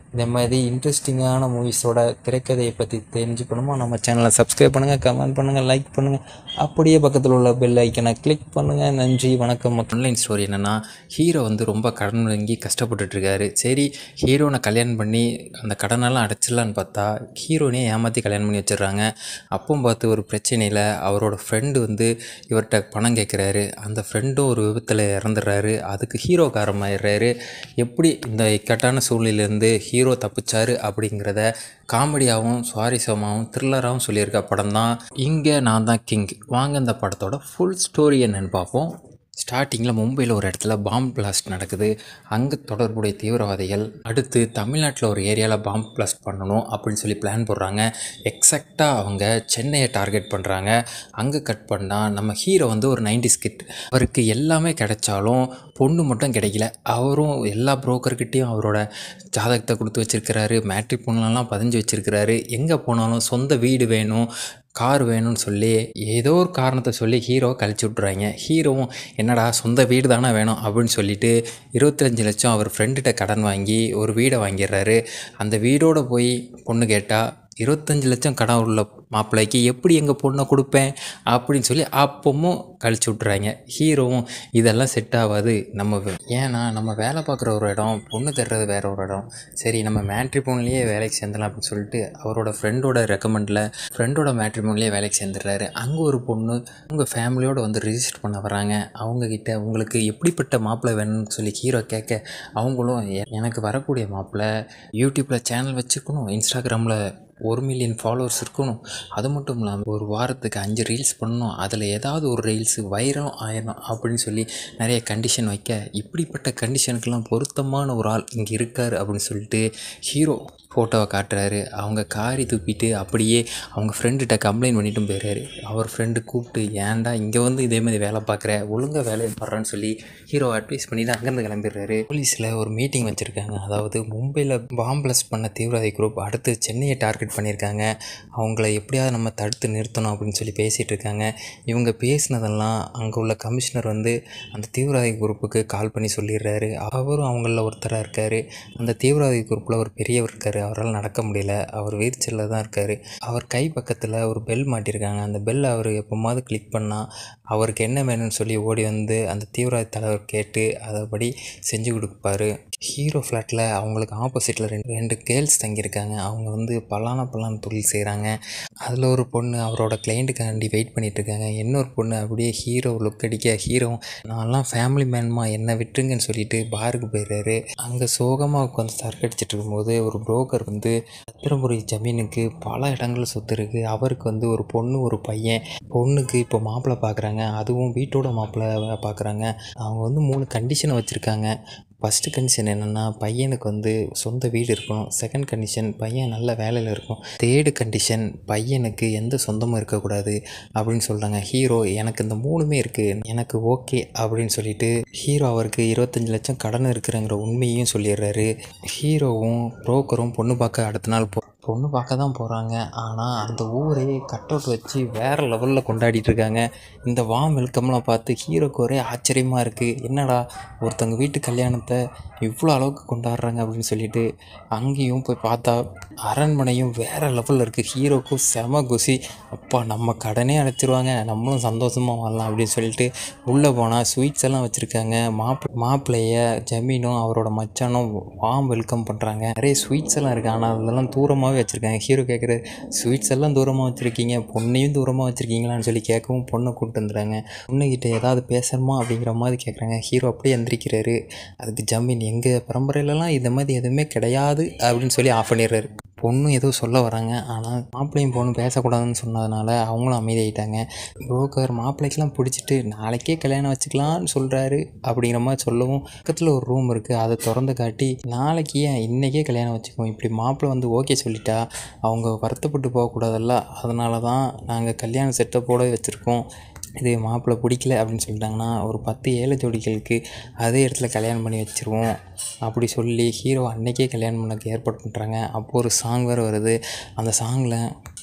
இந்த மாதிரி இன்ட்ரெஸ்டிங்கான மூவிஸோட திரைக்கதையை பற்றி தெரிஞ்சுக்கணுமா நம்ம சேனலை சப்ஸ்கிரைப் பண்ணுங்கள் கமெண்ட் பண்ணுங்கள் லைக் பண்ணுங்கள் அப்படியே பக்கத்தில் உள்ள பெல் ஐக்கனை கிளிக் பண்ணுங்கள் நன்றி வணக்கம் ஆன்லைன் ஸ்டோரி என்னென்னா ஹீரோ வந்து ரொம்ப கடன் வாங்கி கஷ்டப்பட்டுட்ருக்காரு சரி ஹீரோனை கல்யாணம் பண்ணி அந்த கடனெல்லாம் அடைச்சிடலான்னு பார்த்தா ஹீரோனே ஏமாற்றி கல்யாணம் பண்ணி வச்சிடுறாங்க அப்பவும் பார்த்து ஒரு பிரச்சனையில் அவரோட ஃப்ரெண்டு வந்து இவர்கிட்ட பணம் கேட்குறாரு அந்த ஃப்ரெண்டும் ஒரு விபத்தில் இறந்துடுறாரு அதுக்கு ஹீரோ காரமாயிடுறாரு எப்படி இந்த இக்கட்டான சூழ்நிலையிலேருந்து ஹீரோ தப்பிச்சாரு அப்படிங்கிறத காமெடியாகவும் சுவாரஸ்யமாகவும் த்ரில்லராகவும் சொல்லியிருக்க படம் தான் இங்கே நான் தான் கிங் வாங்க இந்த படத்தோட ஃபுல் ஸ்டோரி என்னன்னு பார்ப்போம் ஸ்டார்டிங்கில் மும்பையில் ஒரு இடத்துல பாம்பு பிளாஸ்ட் நடக்குது அங்கே தொடர்புடைய தீவிரவாதிகள் அடுத்து தமிழ்நாட்டில் ஒரு ஏரியாவில் பாம்பு பிளாஸ்ட் பண்ணணும் அப்படின்னு சொல்லி பிளான் போடுறாங்க எக்ஸாக்டாக அவங்க சென்னையை டார்கெட் பண்ணுறாங்க அங்கே கட் பண்ணால் நம்ம ஹீரோ வந்து ஒரு நைன்டி ஸ்கிட் அவருக்கு எல்லாமே கிடைச்சாலும் பொண்ணு மட்டும் கிடைக்கல அவரும் எல்லா புரோக்கர்கிட்டையும் அவரோட ஜாதகத்தை கொடுத்து வச்சிருக்கிறாரு மேட்ரிக் பொண்ணுலாம் பதிஞ்சு வச்சிருக்கிறாரு எங்கே போனாலும் சொந்த வீடு வேணும் கார் வேணும்னு சொல்லி ஏதோ ஒரு காரணத்தை சொல்லி ஹீரோ கழிச்சு விட்றாங்க ஹீரோவும் என்னடா சொந்த வீடு தானே வேணும் அப்படின்னு சொல்லிட்டு இருபத்தஞ்சு லட்சம் அவர் ஃப்ரெண்டுகிட்ட கடன் வாங்கி ஒரு வீடை வாங்கிடுறாரு அந்த வீடோட போய் பொண்ணு கேட்டால் இருபத்தஞ்சி லட்சம் கடன் உள்ள மாப்பிள்ளைக்கு எப்படி எங்கள் பொண்ணை கொடுப்பேன் அப்படின்னு சொல்லி அப்பவும் கழிச்சு விட்றாங்க ஹீரோவும் இதெல்லாம் செட் ஆகாது நம்ம வே- ஏன்னா நம்ம வேலை பார்க்குற ஒரு இடம் பொண்ணு தர்றது வேற ஒரு இடம் சரி நம்ம மேட்ரி பொண்ணுலேயே வேலைக்கு சேர்ந்தலாம் அப்படின்னு சொல்லிட்டு அவரோட ஃப்ரெண்டோட ரெக்கமெண்டில் ஃப்ரெண்டோட மேட்ரி பொண்ணுலேயே வேலைக்கு சேர்ந்துடுறாரு அங்கே ஒரு பொண்ணு உங்கள் ஃபேமிலியோடு வந்து ரிஜிஸ்டர் பண்ண வராங்க அவங்கக்கிட்ட உங்களுக்கு எப்படிப்பட்ட மாப்பிள்ளை வேணும்னு சொல்லி ஹீரோ கேட்க அவங்களும் "எ- எனக்கு வரக்கூடிய மாப்பிள்ளை யூடியூப்பில் சேனல் வச்சுக்கணும் இன்ஸ்டாகிராமில் ஒரு மில்லியன் ஃபாலோவர்ஸ் இருக்கணும் அது மட்டும் இல்லாமல் ஒரு வாரத்துக்கு அஞ்சு ரீல்ஸ் பண்ணணும் அதில் ஏதாவது ஒரு ரீல்ஸு வைரம் ஆயிரும் அப்படின்னு சொல்லி நிறைய கண்டிஷன் வைக்க இப்படிப்பட்ட கண்டிஷனுக்கெல்லாம் பொருத்தமான ஒரு ஆள் இங்கே இருக்கார் அப்படின்னு சொல்லிட்டு ஹீரோ ஃபோட்டோவை காட்டுறாரு அவங்க காரி துப்பிட்டு அப்படியே அவங்க ஃப்ரெண்டுகிட்ட கம்ப்ளைண்ட் பண்ணிட்டும் போயிடுறாரு அவர் ஃப்ரெண்டு கூப்பிட்டு ஏன்டா இங்கே வந்து இதே மாதிரி வேலை பார்க்குற ஒழுங்காக வேலையை பாடுறான்னு சொல்லி ஹீரோ அட்வைஸ் பண்ணிட்டு அங்கேருந்து கிளம்பிடுறாரு போலீஸில் ஒரு மீட்டிங் வச்சுருக்காங்க அதாவது மும்பையில் பாம் பிளஸ் பண்ண தீவிரவாதி குரூப் அடுத்து சென்னையை டார்கெட் பண்ணியிருக்காங்க அவங்கள எப்படியாவது நம்ம தடுத்து நிறுத்தணும் அப்படின்னு சொல்லி பேசிகிட்டு இருக்காங்க இவங்க பேசினதெல்லாம் அங்கே உள்ள கமிஷனர் வந்து அந்த தீவிரவாதி குரூப்புக்கு கால் பண்ணி சொல்லிடுறாரு அவரும் அவங்களில் ஒருத்தராக இருக்கார் அந்த தீவிரவாதி குரூப்பில் ஒரு பெரியவர் இருக்கார் அவரால் நடக்க முடியல அவர் வீர்ச்சலில் தான் இருக்கார் அவர் கை பக்கத்தில் ஒரு பெல் மாட்டியிருக்காங்க அந்த பெல் அவர் எப்போமாவது கிளிக் பண்ணால் அவருக்கு என்ன வேணும்னு சொல்லி ஓடி வந்து அந்த தீவிரவாத தலைவர் கேட்டு அதைப்படி செஞ்சு கொடுப்பாரு ஹீரோ ஃப்ளாட்டில் அவங்களுக்கு ஆப்போசிட்டில் ரெண்டு ரெண்டு கேர்ள்ஸ் தங்கியிருக்காங்க அவங்க வந்து பலான பலான தொழில் செய்கிறாங்க அதில் ஒரு பொண்ணு அவரோட கிளைண்ட்டுக்காண்டி வெயிட் பண்ணிட்டு இருக்காங்க இன்னொரு பொண்ணு அப்படியே ஹீரோ லுக் அடிக்க ஹீரோ நான்லாம் ஃபேமிலி மேன்மா என்னை விட்டுருங்கன்னு சொல்லிட்டு பாருக்கு போயிடுறாரு அங்கே சோகமாக உட்காந்து சரக்கடிச்சிட்டு இருக்கும்போது ஒரு புரோக்கர் வந்து சத்திரபுரி ஜமீனுக்கு பல இடங்கள் சொத்து இருக்குது அவருக்கு வந்து ஒரு பொண்ணு ஒரு பையன் பொண்ணுக்கு இப்போ மாப்பிள்ளை பார்க்குறாங்க அதுவும் வீட்டோட மாப்பிள்ளை பார்க்குறாங்க அவங்க வந்து மூணு கண்டிஷனை வச்சுருக்காங்க ஃபஸ்ட்டு கண்டிஷன் என்னென்னா பையனுக்கு வந்து சொந்த வீடு இருக்கணும் செகண்ட் கண்டிஷன் பையன் நல்ல வேலையில் இருக்கும் தேர்டு கண்டிஷன் பையனுக்கு எந்த சொந்தமும் இருக்கக்கூடாது அப்படின்னு சொல்கிறாங்க ஹீரோ எனக்கு இந்த மூணுமே இருக்குது எனக்கு ஓகே அப்படின்னு சொல்லிட்டு ஹீரோ அவருக்கு இருபத்தஞ்சி லட்சம் கடன் இருக்கிறங்கிற உண்மையையும் சொல்லிடுறாரு ஹீரோவும் புரோக்கரும் பொண்ணு பார்க்க அடுத்த நாள் போ பொண்ணு பார்க்க தான் போகிறாங்க ஆனால் அந்த ஊரே கட் அவுட் வச்சு வேறு லெவலில் கொண்டாடிட்டு இருக்காங்க இந்த வாம் வெல்கம்லாம் பார்த்து ஹீரோக்கு ஒரே ஆச்சரியமாக இருக்குது என்னடா ஒருத்தவங்க வீட்டு கல்யாணத்தை இவ்வளோ அளவுக்கு கொண்டாடுறாங்க அப்படின்னு சொல்லிட்டு அங்கேயும் போய் பார்த்தா அரண்மனையும் வேறு லெவலில் இருக்குது ஹீரோக்கும் செம குசி அப்பா நம்ம கடனே அடைச்சிருவாங்க நம்மளும் சந்தோஷமாக வாழலாம் அப்படின்னு சொல்லிட்டு உள்ளே போனால் ஸ்வீட்ஸ் எல்லாம் வச்சுருக்காங்க மாப்பிள மாப்பிள்ளைய ஜமீனும் அவரோட மச்சானும் வாம் வெல்கம் பண்ணுறாங்க நிறைய ஸ்வீட்ஸ் எல்லாம் இருக்குது ஆனால் அதெல்லாம் தூரமாகவே வச்சுருக்காங்க ஹீரோ கேட்குற ஸ்வீட்ஸ் எல்லாம் தூரமாக வச்சுருக்கீங்க பொண்ணையும் தூரமாக வச்சுருக்கீங்களான்னு சொல்லி கேட்கவும் பொண்ணை கூப்பிட்டு வந்துடுறாங்க பொண்ணுக்கிட்ட ஏதாவது பேசணுமா அப்படிங்கிற மாதிரி கேட்குறாங்க ஹீரோ அப்படியே எந்திரிக்கிறாரு அதுக்கு ஜமீன் எங்கள் பரம்பரையிலலாம் இந்த மாதிரி எதுவுமே கிடையாது அப்படின்னு சொல்லி ஆஃப் பண்ணிடுறாரு பொண்ணும் ஏதோ சொல்ல வராங்க ஆனால் மாப்பிள்ளையும் பொண்ணும் பேசக்கூடாதுன்னு சொன்னதுனால அவங்களும் அமைதியாயிட்டாங்க புரோக்கர் மாப்பிள்ளைக்கெலாம் பிடிச்சிட்டு நாளைக்கே கல்யாணம் வச்சுக்கலாம்னு சொல்கிறாரு அப்படிங்கிற மாதிரி சொல்லவும் பக்கத்தில் ஒரு ரூம் இருக்குது அதை திறந்து காட்டி நாளைக்கு ஏன் இன்றைக்கே கல்யாணம் வச்சுக்குவோம் இப்படி மாப்பிள்ளை வந்து ஓகே சொல்லிட்டா அவங்க வருத்தப்பட்டு போகக்கூடாதல்ல அதனால தான் நாங்கள் கல்யாண செட்டப்போட வச்சுருக்கோம் இது மாப்பிள்ளை பிடிக்கல அப்படின்னு சொல்லிட்டாங்கன்னா ஒரு பத்து ஏழை ஜோடிகளுக்கு அதே இடத்துல கல்யாணம் பண்ணி வச்சுருவோம் அப்படி சொல்லி ஹீரோ அன்னைக்கே கல்யாணம் பண்ணக்கு ஏற்பாடு பண்ணுறாங்க அப்போது ஒரு சாங் வேறு வருது அந்த சாங்கில்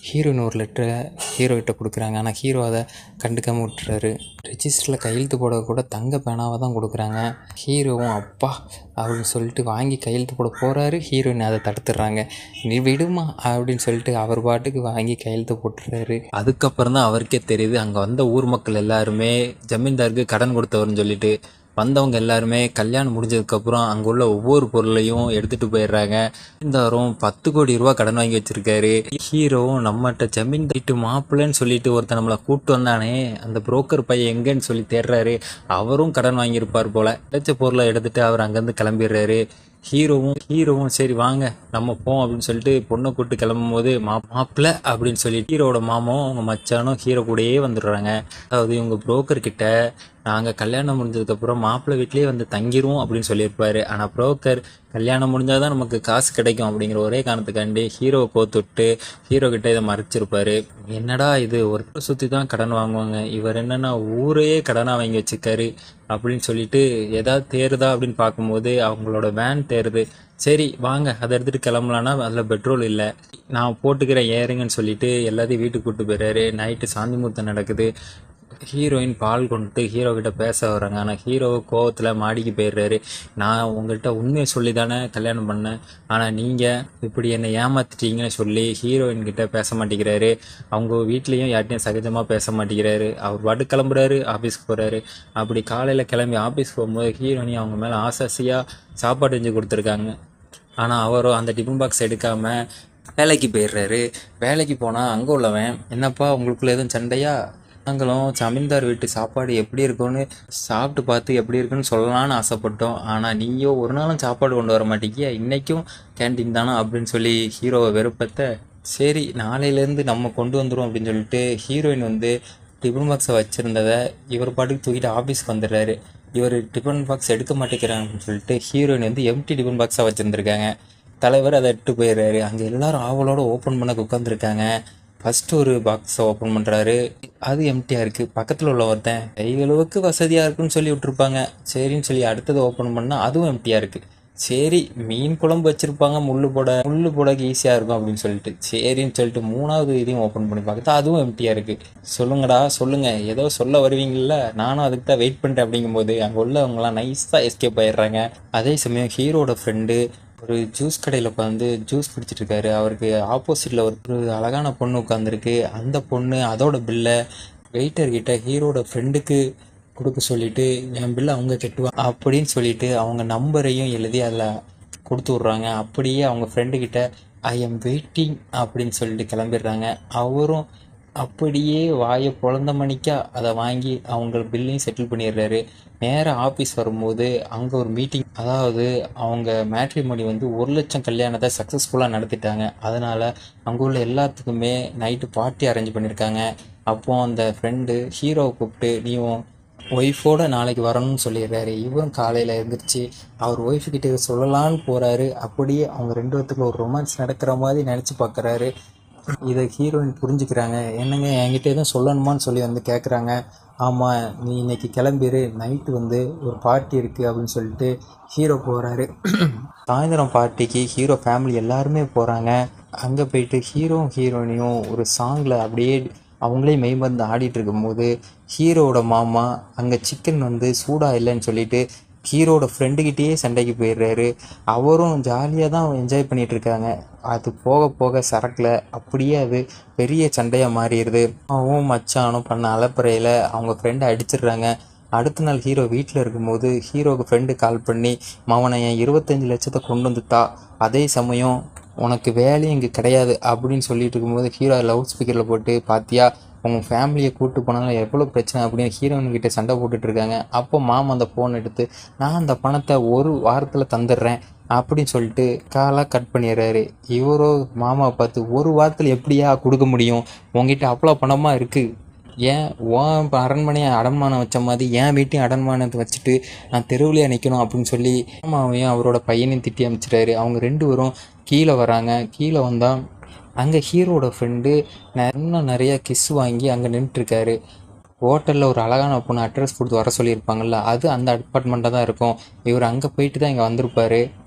ஹீரோயின் ஒரு லெட்டரை ஹீரோகிட்ட கொடுக்குறாங்க ஆனால் ஹீரோ அதை கண்டுக்காமல் விட்டுறாரு ரெஜிஸ்டரில் கையெழுத்து போட கூட தங்க பேனாவை தான் கொடுக்குறாங்க ஹீரோவும் அப்பா அப்படின்னு சொல்லிட்டு வாங்கி கையெழுத்து போட போகிறாரு ஹீரோயின் அதை தடுத்துடுறாங்க நீ விடுமா அப்படின்னு சொல்லிட்டு அவர் பாட்டுக்கு வாங்கி கையெழுத்து போட்டுறாரு அதுக்கப்புறம் தான் அவருக்கே தெரியுது அங்கே வந்த ஊர் மக்கள் எல்லாருமே ஜமீன்தாருக்கு கடன் கொடுத்தவர்னு சொல்லிட்டு வந்தவங்க எல்லாருமே கல்யாணம் முடிஞ்சதுக்கப்புறம் அங்கே உள்ள ஒவ்வொரு பொருளையும் எடுத்துகிட்டு போயிடுறாங்க ஜமீன்தாரும் பத்து கோடி ரூபா கடன் வாங்கி வச்சிருக்காரு ஹீரோவும் நம்மகிட்ட ஜமீன் வீட்டு மாப்பிள்ளைன்னு சொல்லிட்டு ஒருத்தன் நம்மளை கூப்பிட்டு வந்தானே அந்த புரோக்கர் பையன் எங்கன்னு சொல்லி தேடுறாரு அவரும் கடன் வாங்கியிருப்பார் போல கிடைச்ச பொருளை எடுத்துட்டு அவர் அங்கேருந்து கிளம்பிடுறாரு ஹீரோவும் ஹீரோவும் சரி வாங்க நம்ம போவோம் அப்படின்னு சொல்லிட்டு பொண்ணை கூட்டு கிளம்பும் போது மா மாப்பிள்ளை அப்படின்னு சொல்லிட்டு ஹீரோட மாமாவும் அவங்க மச்சானும் ஹீரோ கூடயே வந்துடுறாங்க அதாவது இவங்க புரோக்கர் கிட்ட நாங்கள் கல்யாணம் முடிஞ்சதுக்கப்புறம் மாப்பிள்ளை வீட்லேயே வந்து தங்கிருவோம் அப்படின்னு சொல்லியிருப்பாரு ஆனால் புரோக்கர் கல்யாணம் முடிஞ்சால் தான் நமக்கு காசு கிடைக்கும் அப்படிங்கிற ஒரே காரணத்துக்காண்டி ஹீரோவை கோத்துட்டு ஹீரோ கிட்ட இதை மறைச்சிருப்பாரு என்னடா இது ஒரு சுற்றி தான் கடன் வாங்குவாங்க இவர் என்னன்னா ஊரையே கடனாக வாங்கி வச்சுக்காரு அப்படின்னு சொல்லிட்டு ஏதாவது தேருதா அப்படின்னு பார்க்கும்போது அவங்களோட வேன் தேருது சரி வாங்க அதை எடுத்துகிட்டு கிளம்பலான்னா அதில் பெட்ரோல் இல்லை நான் போட்டுக்கிறேன் ஏறுங்கன்னு சொல்லிட்டு எல்லாத்தையும் வீட்டுக்கு கூப்பிட்டு போயிடுறாரு நைட்டு சாந்தி முகூர்த்தம் நடக்குது ஹீரோயின் பால் கொண்டு ஹீரோ கிட்ட பேச வராங்க ஆனால் ஹீரோ கோவத்தில் மாடிக்கு போயிடுறாரு நான் உங்கள்கிட்ட உண்மையை சொல்லி தானே கல்யாணம் பண்ணேன் ஆனால் நீங்கள் இப்படி என்னை ஏமாத்திட்டீங்கன்னு சொல்லி ஹீரோயின் கிட்ட பேச மாட்டேங்கிறாரு அவங்க வீட்லேயும் யார்ட்டையும் சகஜமாக பேச மாட்டேங்கிறாரு அவர் பாட்டு கிளம்புறாரு ஆஃபீஸ்க்கு போகிறாரு அப்படி காலையில் கிளம்பி ஆஃபீஸ் போகும்போது ஹீரோயினி அவங்க மேலே ஆசாசியாக சாப்பாடு செஞ்சு கொடுத்துருக்காங்க ஆனால் அவரோ அந்த டிஃபன் பாக்ஸ் எடுக்காமல் வேலைக்கு போயிடுறாரு வேலைக்கு போனால் அங்கே உள்ளவன் என்னப்பா உங்களுக்குள்ள எதுவும் சண்டையா நாங்களும் ஜமீன்தார் வீட்டு சாப்பாடு எப்படி இருக்கும்னு சாப்பிட்டு பார்த்து எப்படி இருக்குன்னு சொல்லலாம்னு ஆசைப்பட்டோம் ஆனால் நீயோ ஒரு நாளும் சாப்பாடு கொண்டு வர மாட்டேங்கிய இன்றைக்கும் கேன்டீன் தானா அப்படின்னு சொல்லி ஹீரோவை வெறுப்பத்த சரி நாளையிலேருந்து நம்ம கொண்டு வந்துடும் அப்படின்னு சொல்லிட்டு ஹீரோயின் வந்து டிஃபன் பாக்ஸை வச்சுருந்ததை இவர் பாட்டுக்கு தூக்கிட்டு ஆஃபீஸ்க்கு வந்துடுறாரு இவர் டிஃபன் பாக்ஸ் எடுக்க மாட்டேங்கிறாங்க அப்படின்னு சொல்லிட்டு ஹீரோயின் வந்து எம்டி டிஃபன் பாக்ஸாக வச்சுருந்துருக்காங்க தலைவர் அதை எடுத்து போயிடுறாரு அங்கே எல்லாரும் ஆவலோட ஓப்பன் பண்ண உட்காந்துருக்காங்க ஃபஸ்ட்டு ஒரு பாக்ஸை ஓப்பன் பண்ணுறாரு அது எம்டியாக இருக்குது பக்கத்தில் உள்ள ஒருத்தன் கைகளுக்கு வசதியாக இருக்குன்னு சொல்லி விட்ருப்பாங்க சரின்னு சொல்லி அடுத்தது ஓப்பன் பண்ணால் அதுவும் எம்டியாக இருக்குது சரி மீன் குழம்பு வச்சுருப்பாங்க முள்ளு போட முள்ளு போட ஈஸியாக இருக்கும் அப்படின்னு சொல்லிட்டு சரின்னு சொல்லிட்டு மூணாவது இதையும் ஓப்பன் பண்ணி பார்த்தா அதுவும் எம்டியாக இருக்குது சொல்லுங்கடா சொல்லுங்கள் ஏதோ சொல்ல வருவீங்கள்ல நானும் அதுக்கு தான் வெயிட் பண்ணுறேன் அப்படிங்கும்போது அங்கே உள்ளவங்களாம் நைஸாக எஸ்கேப் ஆயிடுறாங்க அதே சமயம் ஹீரோட ஃப்ரெண்டு ஒரு ஜூஸ் கடையில் உட்காந்து ஜூஸ் குடிச்சிட்டு இருக்காரு அவருக்கு ஆப்போசிட்டில் ஒரு ஒரு அழகான பொண்ணு உட்காந்துருக்கு அந்த பொண்ணு அதோட பில்லை வெயிட்டர் கிட்ட ஹீரோட ஃப்ரெண்டுக்கு கொடுக்க சொல்லிட்டு என் பில்லை அவங்க கட்டுவாங்க அப்படின்னு சொல்லிட்டு அவங்க நம்பரையும் எழுதி அதில் கொடுத்து விட்றாங்க அப்படியே அவங்க ஃப்ரெண்டு கிட்ட ஐ எம் வெயிட்டிங் அப்படின்னு சொல்லிட்டு கிளம்பிடுறாங்க அவரும் அப்படியே வாயை பொழந்த மணிக்கா அதை வாங்கி அவங்க பில்லையும் செட்டில் பண்ணிடுறாரு நேராக ஆஃபீஸ் வரும்போது அங்கே ஒரு மீட்டிங் அதாவது அவங்க மேட்ரிமோனி வந்து ஒரு லட்சம் கல்யாணத்தை சக்ஸஸ்ஃபுல்லாக நடத்திட்டாங்க அதனால் அங்கே உள்ள எல்லாத்துக்குமே நைட்டு பார்ட்டி அரேஞ்ச் பண்ணியிருக்காங்க அப்போது அந்த ஃப்ரெண்டு ஹீரோவை கூப்பிட்டு நீயும் ஒய்ஃபோட நாளைக்கு வரணும்னு சொல்லிடுறாரு இவரும் காலையில் எழுந்திரிச்சு அவர் ஒய்ஃபு கிட்ட சொல்லலான்னு போகிறாரு அப்படியே அவங்க ரெண்டு பேர்த்துக்குள்ள ஒரு ரொமான்ஸ் நடக்கிற மாதிரி நினச்சி பார்க்குறாரு இதை ஹீரோயின் புரிஞ்சுக்கிறாங்க என்னங்க என்கிட்ட எதுவும் சொல்லணுமான்னு சொல்லி வந்து கேட்குறாங்க ஆமாம் நீ இன்னைக்கு கிளம்பிரு நைட்டு வந்து ஒரு பார்ட்டி இருக்குது அப்படின்னு சொல்லிட்டு ஹீரோ போகிறாரு சாயந்தரம் பார்ட்டிக்கு ஹீரோ ஃபேமிலி எல்லாருமே போகிறாங்க அங்கே போயிட்டு ஹீரோவும் ஹீரோயினையும் ஒரு சாங்கில் அப்படியே அவங்களே மெய்மருந்து ஆடிட்டு இருக்கும்போது ஹீரோவோட மாமா அங்கே சிக்கன் வந்து சூடாக இல்லைன்னு சொல்லிட்டு ஹீரோட ஃப்ரெண்டுக்கிட்டேயே சண்டைக்கு போயிடுறாரு அவரும் ஜாலியாக தான் என்ஜாய் பண்ணிட்டு இருக்காங்க அது போக போக சரக்கில் அப்படியே அது பெரிய சண்டையாக மாறிடுது அவன் மச்சானும் பண்ண அலப்பறையில் அவங்க ஃப்ரெண்டை அடிச்சிடுறாங்க அடுத்த நாள் ஹீரோ வீட்டில் இருக்கும்போது ஹீரோவுக்கு ஃப்ரெண்டு கால் பண்ணி மவனை என் இருபத்தஞ்சி லட்சத்தை கொண்டு வந்துட்டா அதே சமயம் உனக்கு வேலையும் இங்கே கிடையாது அப்படின்னு சொல்லிட்டு இருக்கும்போது ஹீரோ லவுட் ஸ்பீக்கரில் போட்டு பாத்தியா உங்கள் ஃபேமிலியை கூப்பிட்டு போனாலும் எவ்வளோ பிரச்சனை அப்படின்னு ஹீரோயின் கிட்ட சண்டை போட்டுட்டு இருக்காங்க அப்போ மாமா அந்த ஃபோன் எடுத்து நான் அந்த பணத்தை ஒரு வாரத்தில் தந்துடுறேன் அப்படின்னு சொல்லிட்டு காலாக கட் பண்ணிடுறாரு இவரோ மாமாவை பார்த்து ஒரு வாரத்தில் எப்படியா கொடுக்க முடியும் உங்ககிட்ட அவ்வளோ பணமாக இருக்குது ஏன் உன் இப்போ அரண்மனையை அடமானம் வச்ச மாதிரி என் வீட்டையும் அடமானத்தை வச்சுட்டு நான் தெருவுலையே நிற்கணும் அப்படின்னு சொல்லி மாமாவையும் அவரோட பையனையும் திட்டி அமைச்சிட்டாரு அவங்க ரெண்டு பேரும் கீழே வராங்க கீழே வந்தால் அங்கே ஹீரோட ஃப்ரெண்டு இன்னும் நிறைய கிஸ் வாங்கி அங்கே நின்றுட்டுருக்காரு ஹோட்டலில் ஒரு அழகான பொண்ணு அட்ரஸ் கொடுத்து வர சொல்லியிருப்பாங்கல்ல அது அந்த அப்பார்ட்மெண்ட்டாக தான் இருக்கும் இவர் அங்கே போயிட்டு தான் இங்கே வந்திருப்பாரு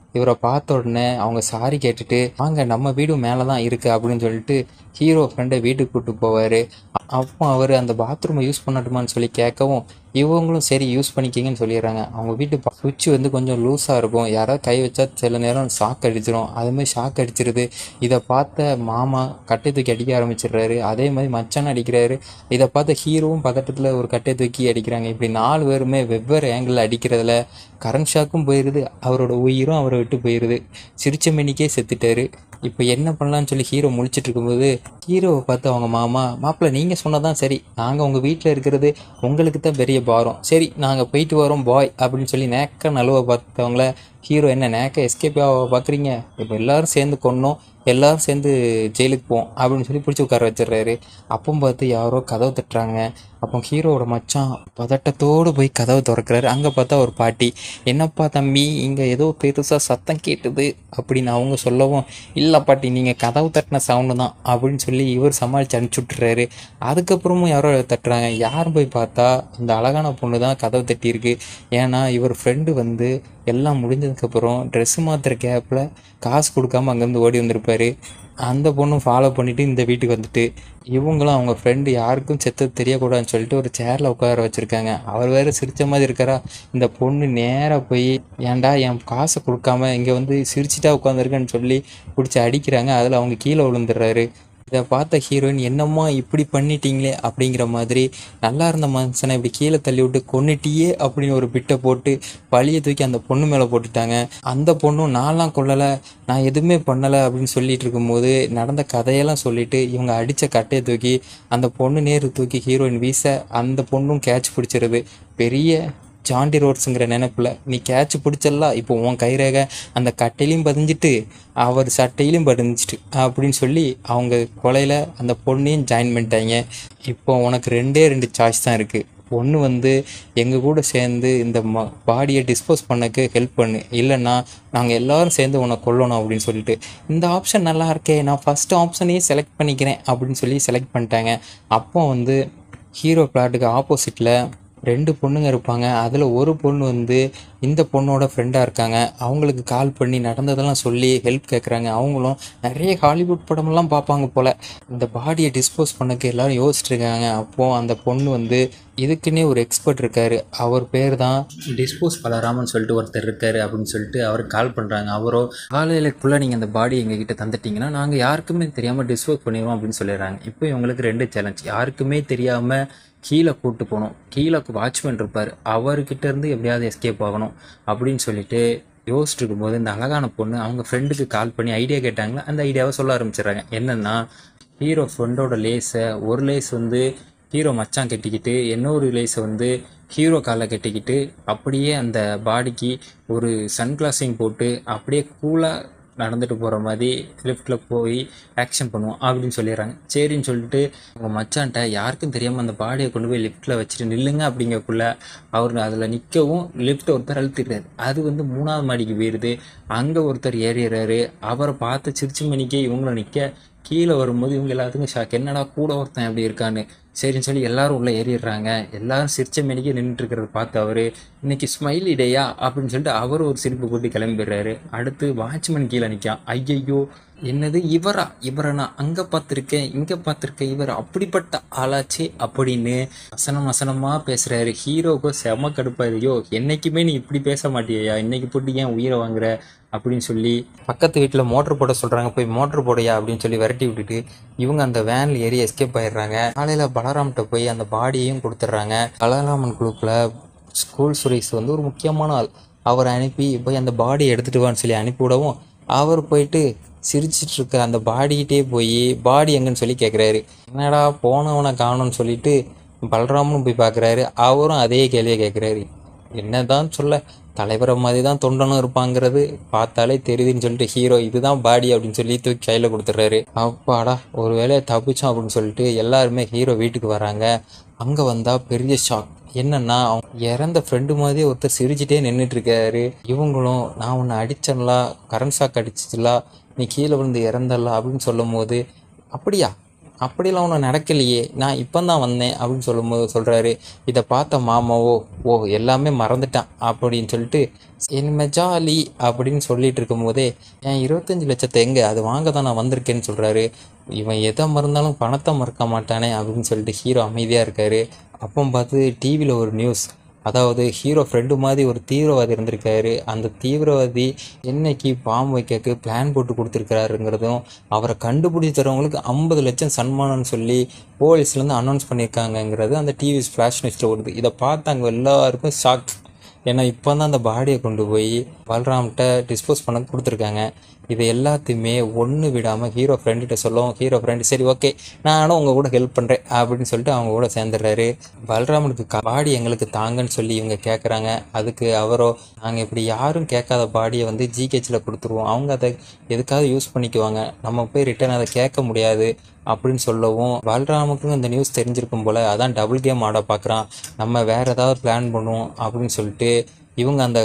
இவரை பார்த்த உடனே அவங்க சாரி கேட்டுட்டு வாங்க நம்ம வீடும் மேலே தான் இருக்குது அப்படின்னு சொல்லிட்டு ஹீரோ ஃப்ரெண்டை வீட்டுக்கு கூப்பிட்டு போவார் அப்போ அவர் அந்த பாத்ரூமை யூஸ் பண்ணட்டுமான்னு சொல்லி கேட்கவும் இவங்களும் சரி யூஸ் பண்ணிக்கிங்கன்னு சொல்லிடுறாங்க அவங்க வீட்டு சுவிட்ச் வந்து கொஞ்சம் லூஸாக இருக்கும் யாராவது கை வச்சா சில நேரம் ஷாக் அடிச்சிடும் அதே மாதிரி ஷாக் அடிச்சிருது இதை பார்த்த மாமா கட்டை தூக்கி அடிக்க ஆரம்பிச்சிடுறாரு அதே மாதிரி மச்சான் அடிக்கிறாரு இதை பார்த்த ஹீரோவும் பதட்டத்தில் ஒரு கட்டை தூக்கி அடிக்கிறாங்க இப்படி நாலு பேருமே வெவ்வேறு ஆங்கிளில் அடிக்கிறதுல கரண்ட் ஷாக்கும் போயிடுது அவரோட உயிரும் அவரை விட்டு போயிடுது சிரிச்ச மணிக்கே செத்துட்டாரு இப்போ என்ன பண்ணலான்னு சொல்லி ஹீரோ முழிச்சிட்டு இருக்கும்போது ஹீரோவை பார்த்து அவங்க மாமா மாப்பிள்ளை நீங்கள் சொன்னதான் சரி நாங்கள் உங்கள் வீட்டில் இருக்கிறது உங்களுக்கு தான் பெரிய பாரம் சரி நாங்கள் போயிட்டு வரோம் பாய் அப்படின்னு சொல்லி நேக்க நழுவ பார்த்தவங்கள ஹீரோ என்ன நேக்க எஸ்கேப் ஆக பார்க்குறீங்க இப்போ எல்லாரும் சேர்ந்து கொன்னோம் எல்லாரும் சேர்ந்து ஜெயிலுக்கு போவோம் அப்படின்னு சொல்லி பிடிச்சி உட்கார வச்சிடுறாரு அப்போ பார்த்து யாரோ கதவு தட்டுறாங்க அப்போ ஹீரோவோட மச்சான் பதட்டத்தோடு போய் கதவை திறக்கிறாரு அங்கே பார்த்தா ஒரு பாட்டி என்னப்பா தம்பி இங்கே ஏதோ பெருசாக சத்தம் கேட்டுது அப்படின்னு அவங்க சொல்லவும் இல்லை பாட்டி நீங்கள் கதவு தட்டின சவுண்டு தான் அப்படின்னு சொல்லி இவர் சமாளித்து அனுப்பிச்சி விட்டுறாரு அதுக்கப்புறமும் யாரோ தட்டுறாங்க யார் போய் பார்த்தா இந்த அழகான பொண்ணு தான் கதவு தட்டியிருக்கு ஏன்னா இவர் ஃப்ரெண்டு வந்து எல்லாம் முடிஞ்சதுக்கப்புறம் ட்ரெஸ்ஸு மாற்றுற கேப்பில் காசு கொடுக்காம அங்கேருந்து ஓடி வந்திருப்பாரு அந்த பொண்ணும் ஃபாலோ பண்ணிவிட்டு இந்த வீட்டுக்கு வந்துட்டு இவங்களும் அவங்க ஃப்ரெண்டு யாருக்கும் செத்தது தெரியக்கூடாதுன்னு சொல்லிட்டு ஒரு சேரில் உட்கார வச்சுருக்காங்க அவர் வேறு சிரித்த மாதிரி இருக்காரா இந்த பொண்ணு நேராக போய் ஏன்டா என் காசை கொடுக்காம இங்கே வந்து சிரிச்சிட்டா உட்காந்துருக்கேன்னு சொல்லி பிடிச்சி அடிக்கிறாங்க அதில் அவங்க கீழே விழுந்துடுறாரு இதை பார்த்த ஹீரோயின் என்னம்மா இப்படி பண்ணிட்டீங்களே அப்படிங்கிற மாதிரி நல்லா இருந்த மனுஷனை இப்படி கீழே தள்ளி விட்டு கொன்னுட்டியே அப்படின்னு ஒரு பிட்டை போட்டு பழியை தூக்கி அந்த பொண்ணு மேலே போட்டுட்டாங்க அந்த பொண்ணும் நான்லாம் கொல்லலை நான் எதுவுமே பண்ணலை அப்படின்னு சொல்லிட்டு இருக்கும்போது நடந்த கதையெல்லாம் சொல்லிட்டு இவங்க அடித்த கட்டையை தூக்கி அந்த பொண்ணு நேரு தூக்கி ஹீரோயின் வீச அந்த பொண்ணும் கேட்ச் பிடிச்சிருது பெரிய ஜாண்டி ரோட்ஸுங்கிற நினைப்பில் நீ கேட்ச் பிடிச்சலாம் இப்போ உன் கைரேகை அந்த கட்டையிலையும் பதிஞ்சிட்டு அவர் சட்டையிலும் பதிஞ்சிட்டு அப்படின்னு சொல்லி அவங்க கொலையில் அந்த பொண்ணையும் ஜாயின் பண்ணிட்டாங்க இப்போ உனக்கு ரெண்டே ரெண்டு சாய்ஸ் தான் இருக்குது ஒன்று வந்து எங்கள் கூட சேர்ந்து இந்த ம பாடியை டிஸ்போஸ் பண்ணக்கு ஹெல்ப் பண்ணு இல்லைன்னா நாங்கள் எல்லாரும் சேர்ந்து உன்னை கொல்லணும் அப்படின்னு சொல்லிட்டு இந்த ஆப்ஷன் நல்லா இருக்கே நான் ஃபஸ்ட் ஆப்ஷனையே செலக்ட் பண்ணிக்கிறேன் அப்படின்னு சொல்லி செலக்ட் பண்ணிட்டாங்க அப்போ வந்து ஹீரோ பிளாட்டுக்கு ஆப்போசிட்டில் ரெண்டு பொண்ணுங்க இருப்பாங்க அதில் ஒரு பொண்ணு வந்து இந்த பொண்ணோட ஃப்ரெண்டாக இருக்காங்க அவங்களுக்கு கால் பண்ணி நடந்ததெல்லாம் சொல்லி ஹெல்ப் கேட்குறாங்க அவங்களும் நிறைய ஹாலிவுட் படமெல்லாம் பார்ப்பாங்க போல் இந்த பாடியை டிஸ்போஸ் பண்ணக்கு எல்லாரும் யோசிச்சுட்டு இருக்காங்க அப்போது அந்த பொண்ணு வந்து இதுக்குன்னே ஒரு எக்ஸ்பர்ட் இருக்கார் அவர் பேர் தான் டிஸ்போஸ் பலராமன் சொல்லிட்டு ஒருத்தர் இருக்கார் அப்படின்னு சொல்லிட்டு அவருக்கு கால் பண்ணுறாங்க அவரோ காலையிலக்குள்ளே நீங்கள் அந்த பாடி எங்ககிட்ட தந்துட்டீங்கன்னா நாங்கள் யாருக்குமே தெரியாமல் டிஸ்போஸ் பண்ணிடுவோம் அப்படின்னு சொல்லிடுறாங்க இப்போ இவங்களுக்கு ரெண்டு சேலஞ்ச் யாருக்குமே தெரியாமல் கீழே கூட்டு போகணும் கீழே வாட்ச்மேன் இருப்பார் அவர்கிட்ட இருந்து எப்படியாவது எஸ்கேப் ஆகணும் அப்படின்னு சொல்லிட்டு யோசிச்சுட்டு இருக்கும்போது இந்த அழகான பொண்ணு அவங்க ஃப்ரெண்டுக்கு கால் பண்ணி ஐடியா கேட்டாங்களா அந்த ஐடியாவை சொல்ல ஆரம்பிச்சிடுறாங்க என்னென்னா ஹீரோ ஃப்ரெண்டோட லேஸை ஒரு லேஸ் வந்து ஹீரோ மச்சான் கட்டிக்கிட்டு இன்னொரு லேஸை வந்து ஹீரோ காலை கட்டிக்கிட்டு அப்படியே அந்த பாடிக்கு ஒரு சன்கிளாஸையும் போட்டு அப்படியே கூலாக நடந்துட்டு போகிற மாதிரி லிஃப்ட்டில் போய் ஆக்ஷன் பண்ணுவோம் அப்படின்னு சொல்லிடுறாங்க சரின்னு சொல்லிட்டு அவங்க மச்சான்ட்ட யாருக்கும் தெரியாமல் அந்த பாடியை கொண்டு போய் லிஃப்ட்டில் வச்சுட்டு நில்லுங்க அப்படிங்கக்குள்ள அவர் அதில் நிற்கவும் லிஃப்ட் ஒருத்தர் அழுத்திடுறாரு அது வந்து மூணாவது மாடிக்கு போயிடுது அங்கே ஒருத்தர் ஏறிடுறாரு அவரை பார்த்து சிரிச்சு மணிக்கே இவங்களும் நிற்க கீழே வரும்போது இவங்க எல்லாத்துக்கும் ஷாக் என்னடா கூட ஒருத்தன் எப்படி இருக்கான்னு சரின்னு சொல்லி எல்லாரும் உள்ளே ஏறிடுறாங்க எல்லாரும் சிரிச்ச மணிக்கே நின்றுட்டு இருக்கிறத பார்த்து அவர் இன்னைக்கு ஸ்மைலி டேயா அப்படின்னு சொல்லிட்டு அவர் ஒரு சிரிப்பு போட்டு கிளம்பிடுறாரு அடுத்து வாட்ச்மேன் கீழே நிற்கான் ஐயையோ என்னது இவரா இவரை நான் அங்கே பார்த்துருக்கேன் இங்கே பார்த்துருக்கேன் இவர் அப்படிப்பட்ட ஆளாச்சே அப்படின்னு வசனம் வசனமாக பேசுகிறாரு ஹீரோவுக்கு செம கடுப்பாயிருயோ என்னைக்குமே நீ இப்படி பேச மாட்டியா இன்னைக்கு போட்டு ஏன் உயிரை வாங்குற அப்படின்னு சொல்லி பக்கத்து வீட்டில் மோட்ரு போட சொல்கிறாங்க போய் மோட்ரு போடையா அப்படின்னு சொல்லி விரட்டி விட்டுட்டு இவங்க அந்த வேனில் ஏறி எஸ்கேப் ஆயிடுறாங்க காலையில் பலராம்கிட்ட போய் அந்த பாடியையும் கொடுத்துட்றாங்க பலராமன் குரூப்பில் ஸ்கூல் சுரேஷ் வந்து ஒரு முக்கியமான ஆள் அவரை அனுப்பி போய் அந்த பாடியை எடுத்துகிட்டு வான்னு சொல்லி அனுப்பி விடவும் அவர் போயிட்டு சிரிச்சிட்டு இருக்க அந்த பாடிக்கிட்டே போய் பாடி எங்கன்னு சொல்லி கேட்குறாரு என்னடா போனவனை காணும்னு சொல்லிட்டு பலராமனும் போய் பார்க்குறாரு அவரும் அதே கேள்வியை கேட்குறாரு என்னதான் சொல்ல தலைவரை மாதிரி தான் தொண்டனும் இருப்பாங்கிறது பார்த்தாலே தெரியுதுன்னு சொல்லிட்டு ஹீரோ இதுதான் பாடி அப்படின்னு சொல்லி தூக்கி கையில் கொடுத்துட்றாரு அப்பாடா ஒரு வேலையை தப்பிச்சோம் அப்படின்னு சொல்லிட்டு எல்லாருமே ஹீரோ வீட்டுக்கு வராங்க அங்கே வந்தால் பெரிய ஷாக் என்னன்னா அவங்க இறந்த ஃப்ரெண்டு மாதிரியே ஒருத்தர் சிரிச்சிட்டே நின்றுட்டு இருக்காரு இவங்களும் நான் உன்னை அடிச்சேன்லா கரண்ட் ஷாக் அடிச்சிச்சுலா நீ கீழே விழுந்து இறந்தல அப்படின்னு சொல்லும் போது அப்படியா அப்படிலாம் ஒன்றும் நடக்கலையே நான் இப்போ தான் வந்தேன் அப்படின்னு சொல்லும்போது சொல்கிறாரு இதை பார்த்த மாமாவோ ஓ எல்லாமே மறந்துட்டான் அப்படின்னு சொல்லிட்டு இனிமே ஜாலி அப்படின்னு சொல்லிட்டு இருக்கும்போதே என் இருபத்தஞ்சி லட்சத்தை எங்கே அது வாங்க தான் நான் வந்திருக்கேன்னு சொல்கிறாரு இவன் எதை மறந்தாலும் பணத்தை மறக்க மாட்டானே அப்படின்னு சொல்லிட்டு ஹீரோ அமைதியாக இருக்காரு அப்போ பார்த்து டிவியில் ஒரு நியூஸ் அதாவது ஹீரோ ஃப்ரெண்டு மாதிரி ஒரு தீவிரவாதி இருந்திருக்காரு அந்த தீவிரவாதி என்னைக்கு பாம்பு வைக்கக்கு பிளான் போட்டு கொடுத்துருக்காருங்கிறதும் அவரை கண்டுபிடிச்சி தரவங்களுக்கு ஐம்பது லட்சம் சன்மானம்னு சொல்லி போலீஸ்லேருந்து அனௌன்ஸ் பண்ணியிருக்காங்கங்கிறது அந்த டிவி ஃப்ளாஷ் நியூஸில் வருது இதை பார்த்து அங்கே எல்லாருக்கும் ஷாக் ஏன்னா இப்போ தான் அந்த பாடியை கொண்டு போய் பல்ராம்கிட்ட டிஸ்போஸ் பண்ண கொடுத்துருக்காங்க இது எல்லாத்தையுமே ஒன்று விடாமல் ஹீரோ ஃப்ரெண்டுகிட்ட சொல்லவும் ஹீரோ ஃப்ரெண்டு சரி ஓகே நானும் உங்கள் கூட ஹெல்ப் பண்ணுறேன் அப்படின்னு சொல்லிட்டு அவங்க கூட சேர்ந்துடுறாரு பல்ராமனுக்கு பாடி எங்களுக்கு தாங்கன்னு சொல்லி இவங்க கேட்குறாங்க அதுக்கு அவரோ நாங்கள் இப்படி யாரும் கேட்காத பாடியை வந்து ஜிஹெச்சில் கொடுத்துருவோம் அவங்க அதை எதுக்காவது யூஸ் பண்ணிக்குவாங்க நம்ம போய் ரிட்டர்ன் அதை கேட்க முடியாது அப்படின்னு சொல்லவும் பல்ராமுக்கும் இந்த நியூஸ் தெரிஞ்சிருக்கும் போல் அதான் டபுள் கேம் ஆட பார்க்குறான் நம்ம வேறு ஏதாவது பிளான் பண்ணுவோம் அப்படின்னு சொல்லிட்டு இவங்க அந்த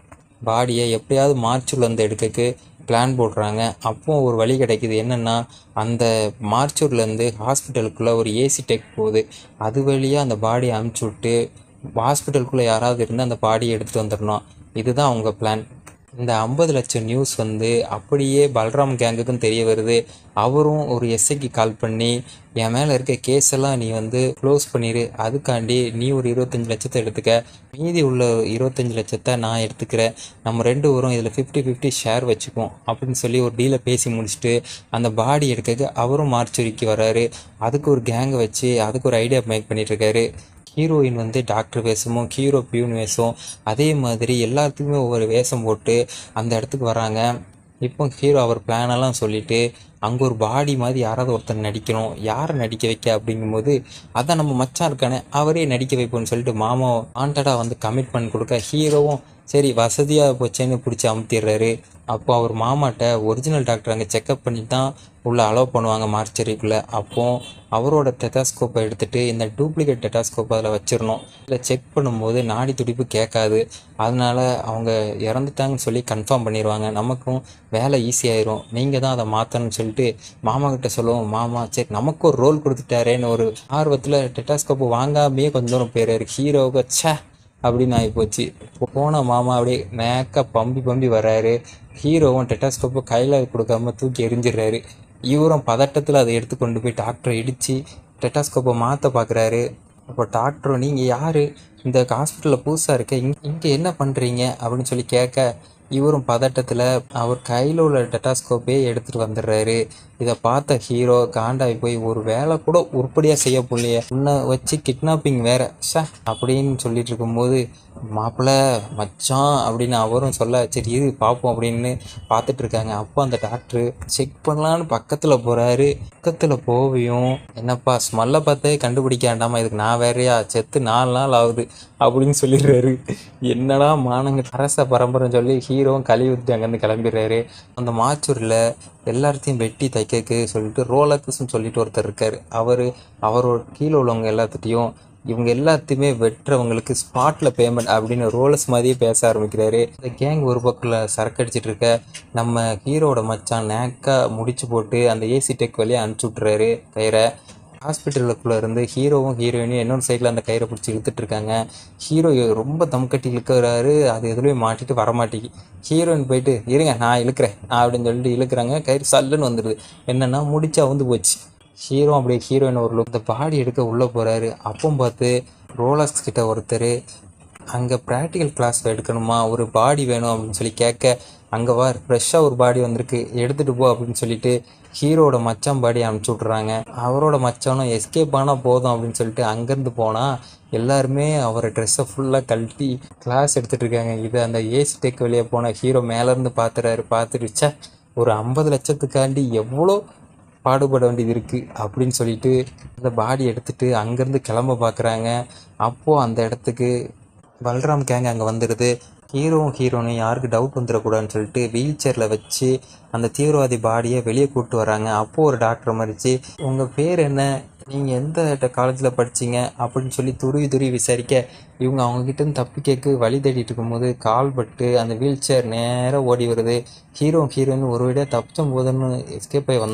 பாடியை எப்படியாவது மார்ச்சூரில் வந்து எடுக்கக்கு பிளான் போடுறாங்க அப்போ ஒரு வழி கிடைக்குது என்னென்னா அந்த மார்ச்சூர்லேருந்து ஹாஸ்பிட்டலுக்குள்ளே ஒரு ஏசி டெக் போகுது அது வழியாக அந்த பாடியை அமுச்சு விட்டு ஹாஸ்பிட்டலுக்குள்ளே யாராவது இருந்து அந்த பாடியை எடுத்துகிட்டு வந்துடணும் இதுதான் அவங்க பிளான் இந்த ஐம்பது லட்சம் நியூஸ் வந்து அப்படியே பல்ராம் கேங்குக்கும் தெரிய வருது அவரும் ஒரு எஸ்ஐக்கு கால் பண்ணி என் மேலே இருக்க கேஸ் எல்லாம் நீ வந்து க்ளோஸ் பண்ணிடு அதுக்காண்டி நீ ஒரு இருபத்தஞ்சி லட்சத்தை எடுத்துக்க மீதி உள்ள இருபத்தஞ்சி லட்சத்தை நான் எடுத்துக்கிறேன் நம்ம ரெண்டு பேரும் இதில் ஃபிஃப்டி ஃபிஃப்டி ஷேர் வச்சுக்குவோம் அப்படின்னு சொல்லி ஒரு டீலை பேசி முடிச்சுட்டு அந்த பாடி எடுக்க அவரும் மார்ச்சுரிக்கு வராரு அதுக்கு ஒரு கேங்கை வச்சு அதுக்கு ஒரு ஐடியா மேக் பண்ணிட்டு இருக்காரு ஹீரோயின் வந்து டாக்டர் வேஷமும் ஹீரோ பியூன் வேஷம் அதே மாதிரி எல்லாத்துக்குமே ஒவ்வொரு வேஷம் போட்டு அந்த இடத்துக்கு வராங்க இப்போ ஹீரோ அவர் பிளானெல்லாம் சொல்லிட்டு அங்கே ஒரு பாடி மாதிரி யாராவது ஒருத்தர் நடிக்கணும் யாரை நடிக்க வைக்க அப்படிங்கும்போது அதான் நம்ம மச்சான் இருக்கானே அவரே நடிக்க வைப்போம்னு சொல்லிட்டு மாமா வாண்டடாக வந்து கமிட்மெண்ட் கொடுக்க ஹீரோவும் சரி வசதியாக போச்சேன்னு பிடிச்சி அமுத்திடுறாரு அப்போ அவர் மாமாட்ட ஒரிஜினல் டாக்டர் அங்கே செக்கப் பண்ணி தான் உள்ளே அலோவ் பண்ணுவாங்க மார்ச்சரிக்குள்ளே அப்போ அவரோட டெட்டாஸ்கோப்பை எடுத்துகிட்டு இந்த டூப்ளிகேட் டெட்டாஸ்கோப் அதில் வச்சிடணும் இல்லை செக் பண்ணும்போது நாடி துடிப்பு கேட்காது அதனால அவங்க இறந்துட்டாங்கன்னு சொல்லி கன்ஃபார்ம் பண்ணிடுவாங்க நமக்கும் வேலை ஈஸியாயிரும் நீங்கள் தான் அதை மாற்றணும்னு சொல்லிட்டு மாமா கிட்ட சொல்லுவோம் மாமா சரி நமக்கு ஒரு ரோல் கொடுத்துட்டாரேன்னு ஒரு ஆர்வத்தில் டெட்டாஸ்கோப்பு வாங்காமையே கொஞ்சம் தூரம் போயிடுறாரு ஹீரோவுக்கு ச்சே அப்படின்னு ஆகிப்போச்சு போன மாமா அப்படியே நேக்க பம்பி பம்பி வர்றாரு ஹீரோவும் டெட்டாஸ்கோப்பை கையில் கொடுக்காம தூக்கி எரிஞ்சிடுறாரு இவரும் பதட்டத்தில் அதை எடுத்து கொண்டு போய் டாக்டரை இடித்து டெட்டாஸ்கோப்பை மாற்ற பார்க்குறாரு அப்போ டாக்டரும் நீங்கள் யார் இந்த ஹாஸ்பிட்டலில் புதுசாக இருக்க இங் இங்கே என்ன பண்ணுறீங்க அப்படின்னு சொல்லி கேட்க இவரும் பதட்டத்தில் அவர் கையில் உள்ள டெட்டாஸ்கோப்பே எடுத்துகிட்டு வந்துடுறாரு இதை பார்த்த ஹீரோ காண்டாகி போய் ஒரு வேலை கூட உருப்படியாக செய்ய போலையே உன்னை வச்சு கிட்னாப்பிங் வேற ஷே அப்படின்னு சொல்லிட்டு இருக்கும்போது மாப்பிள்ள மச்சான் அப்படின்னு அவரும் சொல்ல சரி இரு பார்ப்போம் அப்படின்னு பார்த்துட்டு இருக்காங்க அப்போ அந்த டாக்டரு செக் பண்ணலான்னு பக்கத்தில் போகிறாரு பக்கத்தில் போவியும் என்னப்பா ஸ்மெல்லை பார்த்தே கண்டுபிடிக்க வேண்டாமா இதுக்கு நான் வேறையா செத்து நாலு நாள் ஆகுது அப்படின்னு சொல்லிடுறாரு என்னடா மானங்க அரச பரம்பரைன்னு சொல்லி ஹீரோவும் கழுவி விட்டு அங்கேருந்து கிளம்பிடுறாரு அந்த மாச்சூரில் எல்லாத்தையும் வெட்டி தைக்கக்கு சொல்லிட்டு ரோலக்ஸ்னு சொல்லிட்டு ஒருத்தர் இருக்கார் அவர் அவரோட கீழே உள்ளவங்க எல்லாத்துட்டையும் இவங்க எல்லாத்தையுமே வெட்டுறவங்களுக்கு ஸ்பாட்டில் பேமெண்ட் அப்படின்னு ரோலஸ் மாதிரியே பேச ஆரம்பிக்கிறாரு இந்த கேங் ஒரு பக்கத்தில் சரக்கு அடிச்சிட்டு இருக்க நம்ம ஹீரோட மச்சான் நேக்காக முடிச்சு போட்டு அந்த ஏசி டெக் வழியாக அனுப்பிச்சி விட்றாரு கயிறை ஹாஸ்பிட்டலுக்குள்ளே இருந்து ஹீரோவும் ஹீரோயினும் இன்னொரு சைடில் அந்த கயிறை பிடிச்சி இழுத்துட்டு இருக்காங்க ஹீரோ ரொம்ப தம் கட்டி இழுக்கிறாரு அது எதுலேயும் மாட்டிட்டு வரமாட்டேங்கி ஹீரோயின் போயிட்டு இருங்க நான் இழுக்கிறேன் அப்படின்னு சொல்லிட்டு இழுக்கிறாங்க கயிறு சல்லுன்னு வந்துடுது என்னென்னா முடிச்சு அவுந்து போச்சு ஹீரோ அப்படியே ஹீரோயின் ஒரு லுக் இந்த பாடி எடுக்க உள்ளே போகிறாரு அப்போ பார்த்து ரோலக்ஸ் கிட்ட ஒருத்தர் அங்கே ப்ராக்டிக்கல் கிளாஸ் எடுக்கணுமா ஒரு பாடி வேணும் அப்படின்னு சொல்லி கேட்க அங்கே வா ஃப்ரெஷ்ஷாக ஒரு பாடி வந்திருக்கு எடுத்துகிட்டு போ அப்படின்னு சொல்லிட்டு ஹீரோட மச்சான் பாடி அனுப்பிச்சி விட்றாங்க அவரோட மச்சானும் எஸ்கேப் ஆனால் போதும் அப்படின்னு சொல்லிட்டு அங்கேருந்து போனால் எல்லாருமே அவரை ட்ரெஸ்ஸை ஃபுல்லாக கழட்டி கிளாஸ் எடுத்துகிட்டு இருக்காங்க இது அந்த ஏசி டெக் வெளியே போன ஹீரோ மேலேருந்து பார்த்துறாரு பார்த்துட்டு ச்சே ஒரு ஐம்பது லட்சத்துக்காண்டி எவ்வளோ பாடுபட வேண்டியது இருக்குது அப்படின்னு சொல்லிட்டு அந்த பாடி எடுத்துட்டு அங்கேருந்து கிளம்ப பார்க்குறாங்க அப்போது அந்த இடத்துக்கு பல்ராம் கேங் அங்கே வந்துடுது ஹீரோவும் ஹீரோனும் யாருக்கு டவுட் வந்துடக்கூடாதுன்னு சொல்லிட்டு வீல் சேரில் வச்சு அந்த தீவிரவாதி பாடியை வெளியே கூப்பிட்டு வராங்க அப்போது ஒரு டாக்டர் மறிச்சு உங்கள் பேர் என்ன நீங்கள் எந்த காலேஜில் படிச்சீங்க அப்படின்னு சொல்லி துருவி துருவி விசாரிக்க இவங்க அவங்கக்கிட்ட தப்பி கேட்க வழி தேடிட்டு இருக்கும்போது கால் பட்டு அந்த வீல் சேர் நேராக ஓடி வருது ஹீரோ ஹீரோயின் ஒரு விட தப்பிச்சும் போதுன்னு எஸ்கேப் ஆகி வந்தால்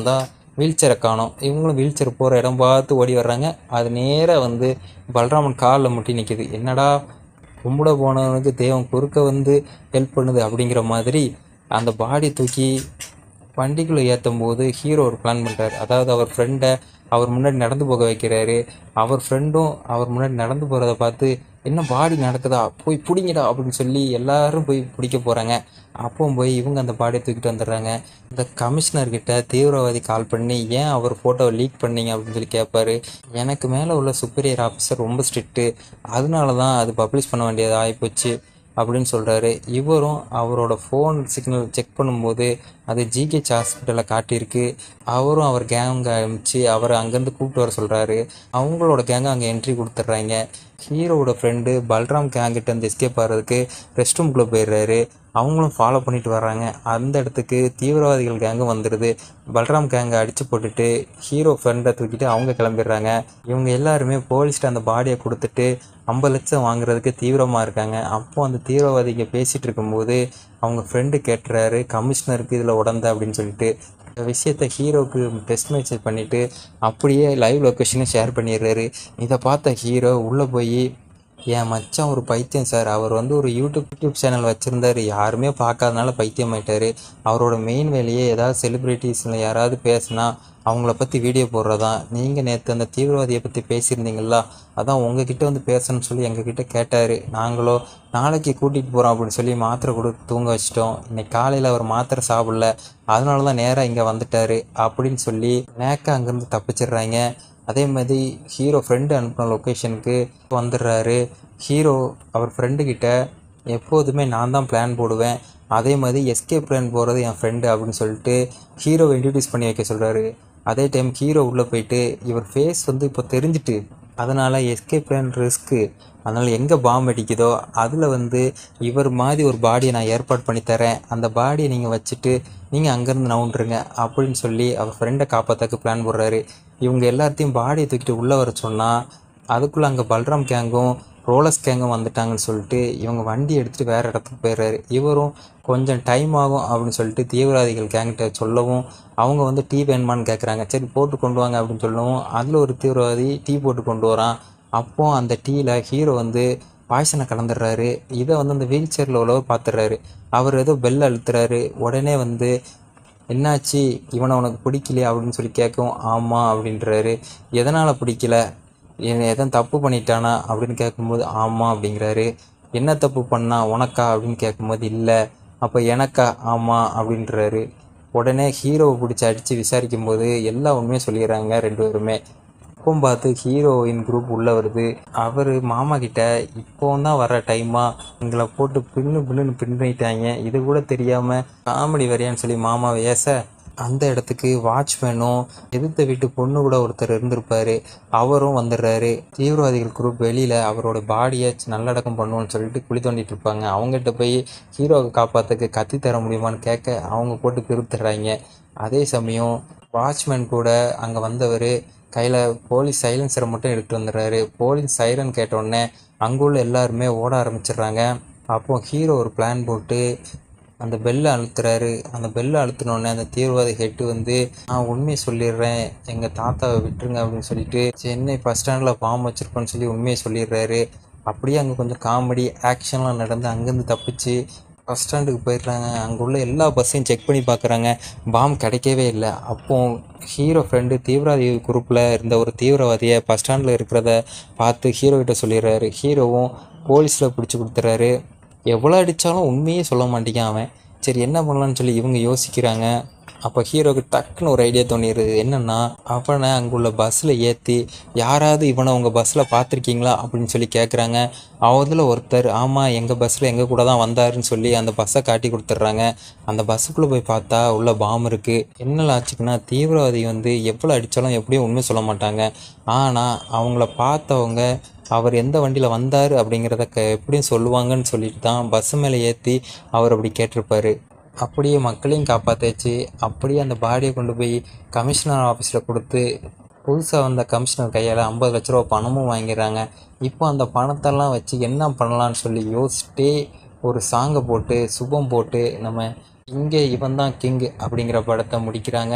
வீல் சேரை காணோம் இவங்களும் வீல் சேர் போகிற இடம் பார்த்து ஓடி வர்றாங்க அது நேராக வந்து பலராமன் காலில் முட்டி நிற்கிது என்னடா கும்பிட போனவனுக்கு தெய்வம் குறுக்க வந்து ஹெல்ப் பண்ணுது அப்படிங்கிற மாதிரி அந்த பாடி தூக்கி வண்டிக்குள்ளே ஏற்றும் போது ஹீரோ ஒரு பிளான் பண்ணுறாரு அதாவது அவர் ஃப்ரெண்டை அவர் முன்னாடி நடந்து போக வைக்கிறாரு அவர் ஃப்ரெண்டும் அவர் முன்னாடி நடந்து போகிறத பார்த்து என்ன பாடி நடக்குதா போய் பிடிங்கடா அப்படின்னு சொல்லி எல்லாரும் போய் பிடிக்க போகிறாங்க அப்போ போய் இவங்க அந்த பாடியை தூக்கிட்டு வந்துடுறாங்க இந்த கமிஷனர்கிட்ட தீவிரவாதி கால் பண்ணி ஏன் அவர் ஃபோட்டோவை லீக் பண்ணீங்க அப்படின்னு சொல்லி கேட்பாரு எனக்கு மேலே உள்ள சுப்பீரியர் ஆஃபீஸர் ரொம்ப ஸ்ட்ரிக்ட்டு அதனால தான் அது பப்ளிஷ் பண்ண வேண்டியது ஆகிப்போச்சு அப்படின்னு சொல்கிறாரு இவரும் அவரோட ஃபோன் சிக்னல் செக் பண்ணும்போது அது ஜிஹெச் ஹாஸ்பிட்டலில் காட்டியிருக்கு அவரும் அவர் கேங்கை அனுப்பிச்சு அவரை அங்கேருந்து கூப்பிட்டு வர சொல்கிறாரு அவங்களோட கேங்கை அங்கே என்ட்ரி கொடுத்துட்றாங்க ஹீரோவோட ஃப்ரெண்டு பல்ராம் கேங்கிட்ட இருந்து எஸ்கேப் ஆகிறதுக்கு ரெஸ்ட் ரூம்குள்ளே போயிடுறாரு அவங்களும் ஃபாலோ பண்ணிட்டு வர்றாங்க அந்த இடத்துக்கு தீவிரவாதிகள் கேங்கும் வந்துடுது பல்ராம் கேங்கை அடித்து போட்டுட்டு ஹீரோ ஃப்ரெண்டை தூக்கிட்டு அவங்க கிளம்பிடுறாங்க இவங்க எல்லாருமே போலீஸ்கிட்ட அந்த பாடியை கொடுத்துட்டு ஐம்பது லட்சம் வாங்குறதுக்கு தீவிரமாக இருக்காங்க அப்போ அந்த தீவிரவாதிங்க பேசிகிட்டு இருக்கும்போது அவங்க ஃப்ரெண்டு கேட்டுறாரு கமிஷனருக்கு இதில் உடந்த அப்படின்னு சொல்லிட்டு இந்த விஷயத்த ஹீரோவுக்கு டெஸ்ட் மெசேஜ் பண்ணிவிட்டு அப்படியே லைவ் லொக்கேஷனை ஷேர் பண்ணிடுறாரு இதை பார்த்த ஹீரோ உள்ளே போய் என் மச்சான் ஒரு பைத்தியம் சார் அவர் வந்து ஒரு யூடியூப் யூடியூப் சேனல் வச்சுருந்தாரு யாருமே பார்க்காதனால பைத்தியம் ஆயிட்டாரு அவரோட மெயின் வேலையே ஏதாவது செலிப்ரிட்டிஸில் யாராவது பேசுனா அவங்கள பற்றி வீடியோ போடுறதா நீங்கள் நேற்று அந்த தீவிரவாதியை பற்றி பேசியிருந்தீங்களா அதான் உங்ககிட்ட வந்து பேசணும்னு சொல்லி எங்ககிட்ட கேட்டார் நாங்களோ நாளைக்கு கூட்டிகிட்டு போகிறோம் அப்படின்னு சொல்லி மாத்திரை கொடுத்து தூங்க வச்சிட்டோம் இன்னைக்கு காலையில் அவர் மாத்திரை சாப்பிடல அதனால தான் நேராக இங்கே வந்துட்டார் அப்படின்னு சொல்லி நேக்க அங்கேருந்து தப்பிச்சிடுறாங்க அதே மாதிரி ஹீரோ ஃப்ரெண்டு அனுப்பின லொக்கேஷனுக்கு வந்துடுறாரு ஹீரோ அவர் ஃப்ரெண்டுக்கிட்ட எப்போதுமே நான் தான் பிளான் போடுவேன் அதே மாதிரி எஸ்கேப் பிளான் போகிறது என் ஃப்ரெண்டு அப்படின்னு சொல்லிட்டு ஹீரோவை இன்ட்ரடியூஸ் பண்ணி வைக்க சொல்கிறாரு அதே டைம் ஹீரோ உள்ளே போயிட்டு இவர் ஃபேஸ் வந்து இப்போ தெரிஞ்சிட்டு அதனால் எஸ்கேப் பிளான் ரிஸ்க்கு அதனால் எங்கே பாம்பு அடிக்குதோ அதில் வந்து இவர் மாதிரி ஒரு பாடியை நான் ஏற்பாடு பண்ணி தரேன் அந்த பாடியை நீங்கள் வச்சுட்டு நீங்கள் அங்கேருந்து நவுண்டுருங்க அப்படின்னு சொல்லி அவர் ஃப்ரெண்டை காப்பாற்றக்கு பிளான் போடுறாரு இவங்க எல்லாத்தையும் பாடியை தூக்கிட்டு உள்ளே வர சொன்னால் அதுக்குள்ளே அங்கே பல்ராம் கேங்கும் ரோலஸ் கேங்கும் வந்துட்டாங்கன்னு சொல்லிட்டு இவங்க வண்டி எடுத்துகிட்டு வேறு இடத்துக்கு போயிடுறாரு இவரும் கொஞ்சம் டைம் ஆகும் அப்படின்னு சொல்லிட்டு தீவிரவாதிகள் கேங்கிட்ட சொல்லவும் அவங்க வந்து டீ வேணுமான்னு கேட்குறாங்க சரி போட்டு கொண்டு வாங்க அப்படின்னு சொல்லவும் அதில் ஒரு தீவிரவாதி டீ போட்டு கொண்டு வரான் அப்போ அந்த டீயில் ஹீரோ வந்து பாய்சனை கலந்துடுறாரு இதை வந்து அந்த வீல் சேரில் உள்ளவர் பார்த்துடுறாரு அவர் ஏதோ பெல் அழுத்துறாரு உடனே வந்து என்னாச்சு இவனை உனக்கு பிடிக்கலையா அப்படின்னு சொல்லி கேட்கவும் ஆமாம் அப்படின்றாரு எதனால் பிடிக்கல இவன் எதுவும் தப்பு பண்ணிட்டானா அப்படின்னு கேட்கும்போது ஆமாம் அப்படிங்கிறாரு என்ன தப்பு பண்ணா உனக்கா அப்படின்னு கேட்கும்போது இல்லை அப்போ எனக்கா ஆமாம் அப்படின்றாரு உடனே ஹீரோவை பிடிச்சி அடித்து விசாரிக்கும் போது எல்லா உண்மையும் சொல்லிடுறாங்க ரெண்டு பேருமே இப்போ பார்த்து ஹீரோயின் குரூப் உள்ளே வருது அவர் மாமா கிட்ட இப்போ தான் வர டைமா எங்களை போட்டு பின்னு பின்னுன்னு பின்னிட்டாங்க இது கூட தெரியாமல் காமெடி வரையான்னு சொல்லி மாமாவை ஏச அந்த இடத்துக்கு வாட்ச்மேனும் எதிர்த்த வீட்டு பொண்ணு கூட ஒருத்தர் இருந்திருப்பாரு அவரும் வந்துடுறாரு தீவிரவாதிகள் குரூப் வெளியில் அவரோட பாடியை நல்லடக்கம் பண்ணுவோன்னு சொல்லிட்டு குழி தோண்டிட்டு இருப்பாங்க அவங்ககிட்ட போய் ஹீரோவை காப்பாற்றுக்கு கத்தி தர முடியுமான்னு கேட்க அவங்க போட்டு பிரித்துடுறாங்க அதே சமயம் வாட்ச்மேன் கூட அங்கே வந்தவர் கையில் போலீஸ் சைலன்சரை மட்டும் எடுத்துட்டு வந்துடுறாரு போலீஸ் சைரன் கேட்டோடனே அங்குள்ள எல்லாருமே ஓட ஆரம்பிச்சிடுறாங்க அப்போ ஹீரோ ஒரு பிளான் போட்டு அந்த பெல்லை அழுத்துறாரு அந்த பெல்லை அழுத்தினோடனே அந்த தீவிரவாதி ஹெட்டு வந்து நான் உண்மையை சொல்லிடுறேன் எங்கள் தாத்தாவை விட்டுருங்க அப்படின்னு சொல்லிட்டு சென்னை பஸ் ஸ்டாண்டில் பாம்பு வச்சிருப்பேன்னு சொல்லி உண்மையை சொல்லிடுறாரு அப்படியே அங்கே கொஞ்சம் காமெடி ஆக்ஷன்லாம் நடந்து அங்கேருந்து தப்பிச்சு பஸ் ஸ்டாண்டுக்கு போயிடுறாங்க அங்கே உள்ள எல்லா பஸ்ஸையும் செக் பண்ணி பார்க்குறாங்க பாம் கிடைக்கவே இல்லை அப்போ ஹீரோ ஃப்ரெண்டு தீவிரவாதி குரூப்பில் இருந்த ஒரு தீவிரவாதியை பஸ் ஸ்டாண்டில் இருக்கிறத பார்த்து ஹீரோ கிட்ட சொல்லிடுறாரு ஹீரோவும் போலீஸில் பிடிச்சி கொடுத்துறாரு எவ்வளோ அடித்தாலும் உண்மையே சொல்ல மாட்டேங்கான் அவன் சரி என்ன பண்ணலான்னு சொல்லி இவங்க யோசிக்கிறாங்க அப்போ ஹீரோக்கு டக்குன்னு ஒரு ஐடியா தோணிடுது என்னென்னா அவனை அங்குள்ள பஸ்ஸில் ஏற்றி யாராவது இவனை உங்கள் பஸ்ஸில் பார்த்துருக்கீங்களா அப்படின்னு சொல்லி கேட்குறாங்க அவதில் ஒருத்தர் ஆமாம் எங்கள் பஸ்ஸில் எங்கள் கூட தான் வந்தாருன்னு சொல்லி அந்த பஸ்ஸை காட்டி கொடுத்துட்றாங்க அந்த பஸ்ஸுக்குள்ளே போய் பார்த்தா உள்ள பாம் இருக்குது என்ன ஆச்சுக்குன்னா தீவிரவாதி வந்து எவ்வளோ அடித்தாலும் எப்படியும் உண்மை சொல்ல மாட்டாங்க ஆனால் அவங்கள பார்த்தவங்க அவர் எந்த வண்டியில் வந்தார் அப்படிங்கிறத க எப்படியும் சொல்லுவாங்கன்னு சொல்லிட்டு தான் பஸ் மேலே ஏற்றி அவர் அப்படி கேட்டிருப்பாரு அப்படியே மக்களையும் காப்பாற்றியாச்சு அப்படியே அந்த பாடியை கொண்டு போய் கமிஷனர் ஆஃபீஸில் கொடுத்து புதுசாக வந்த கமிஷனர் கையால் ஐம்பது லட்ச ரூபா பணமும் வாங்கிடுறாங்க இப்போ அந்த பணத்தெல்லாம் வச்சு என்ன பண்ணலான்னு சொல்லி யோசிச்சுட்டே ஒரு சாங்கை போட்டு சுபம் போட்டு நம்ம இங்கே இவன் தான் கிங் அப்படிங்கிற படத்தை முடிக்கிறாங்க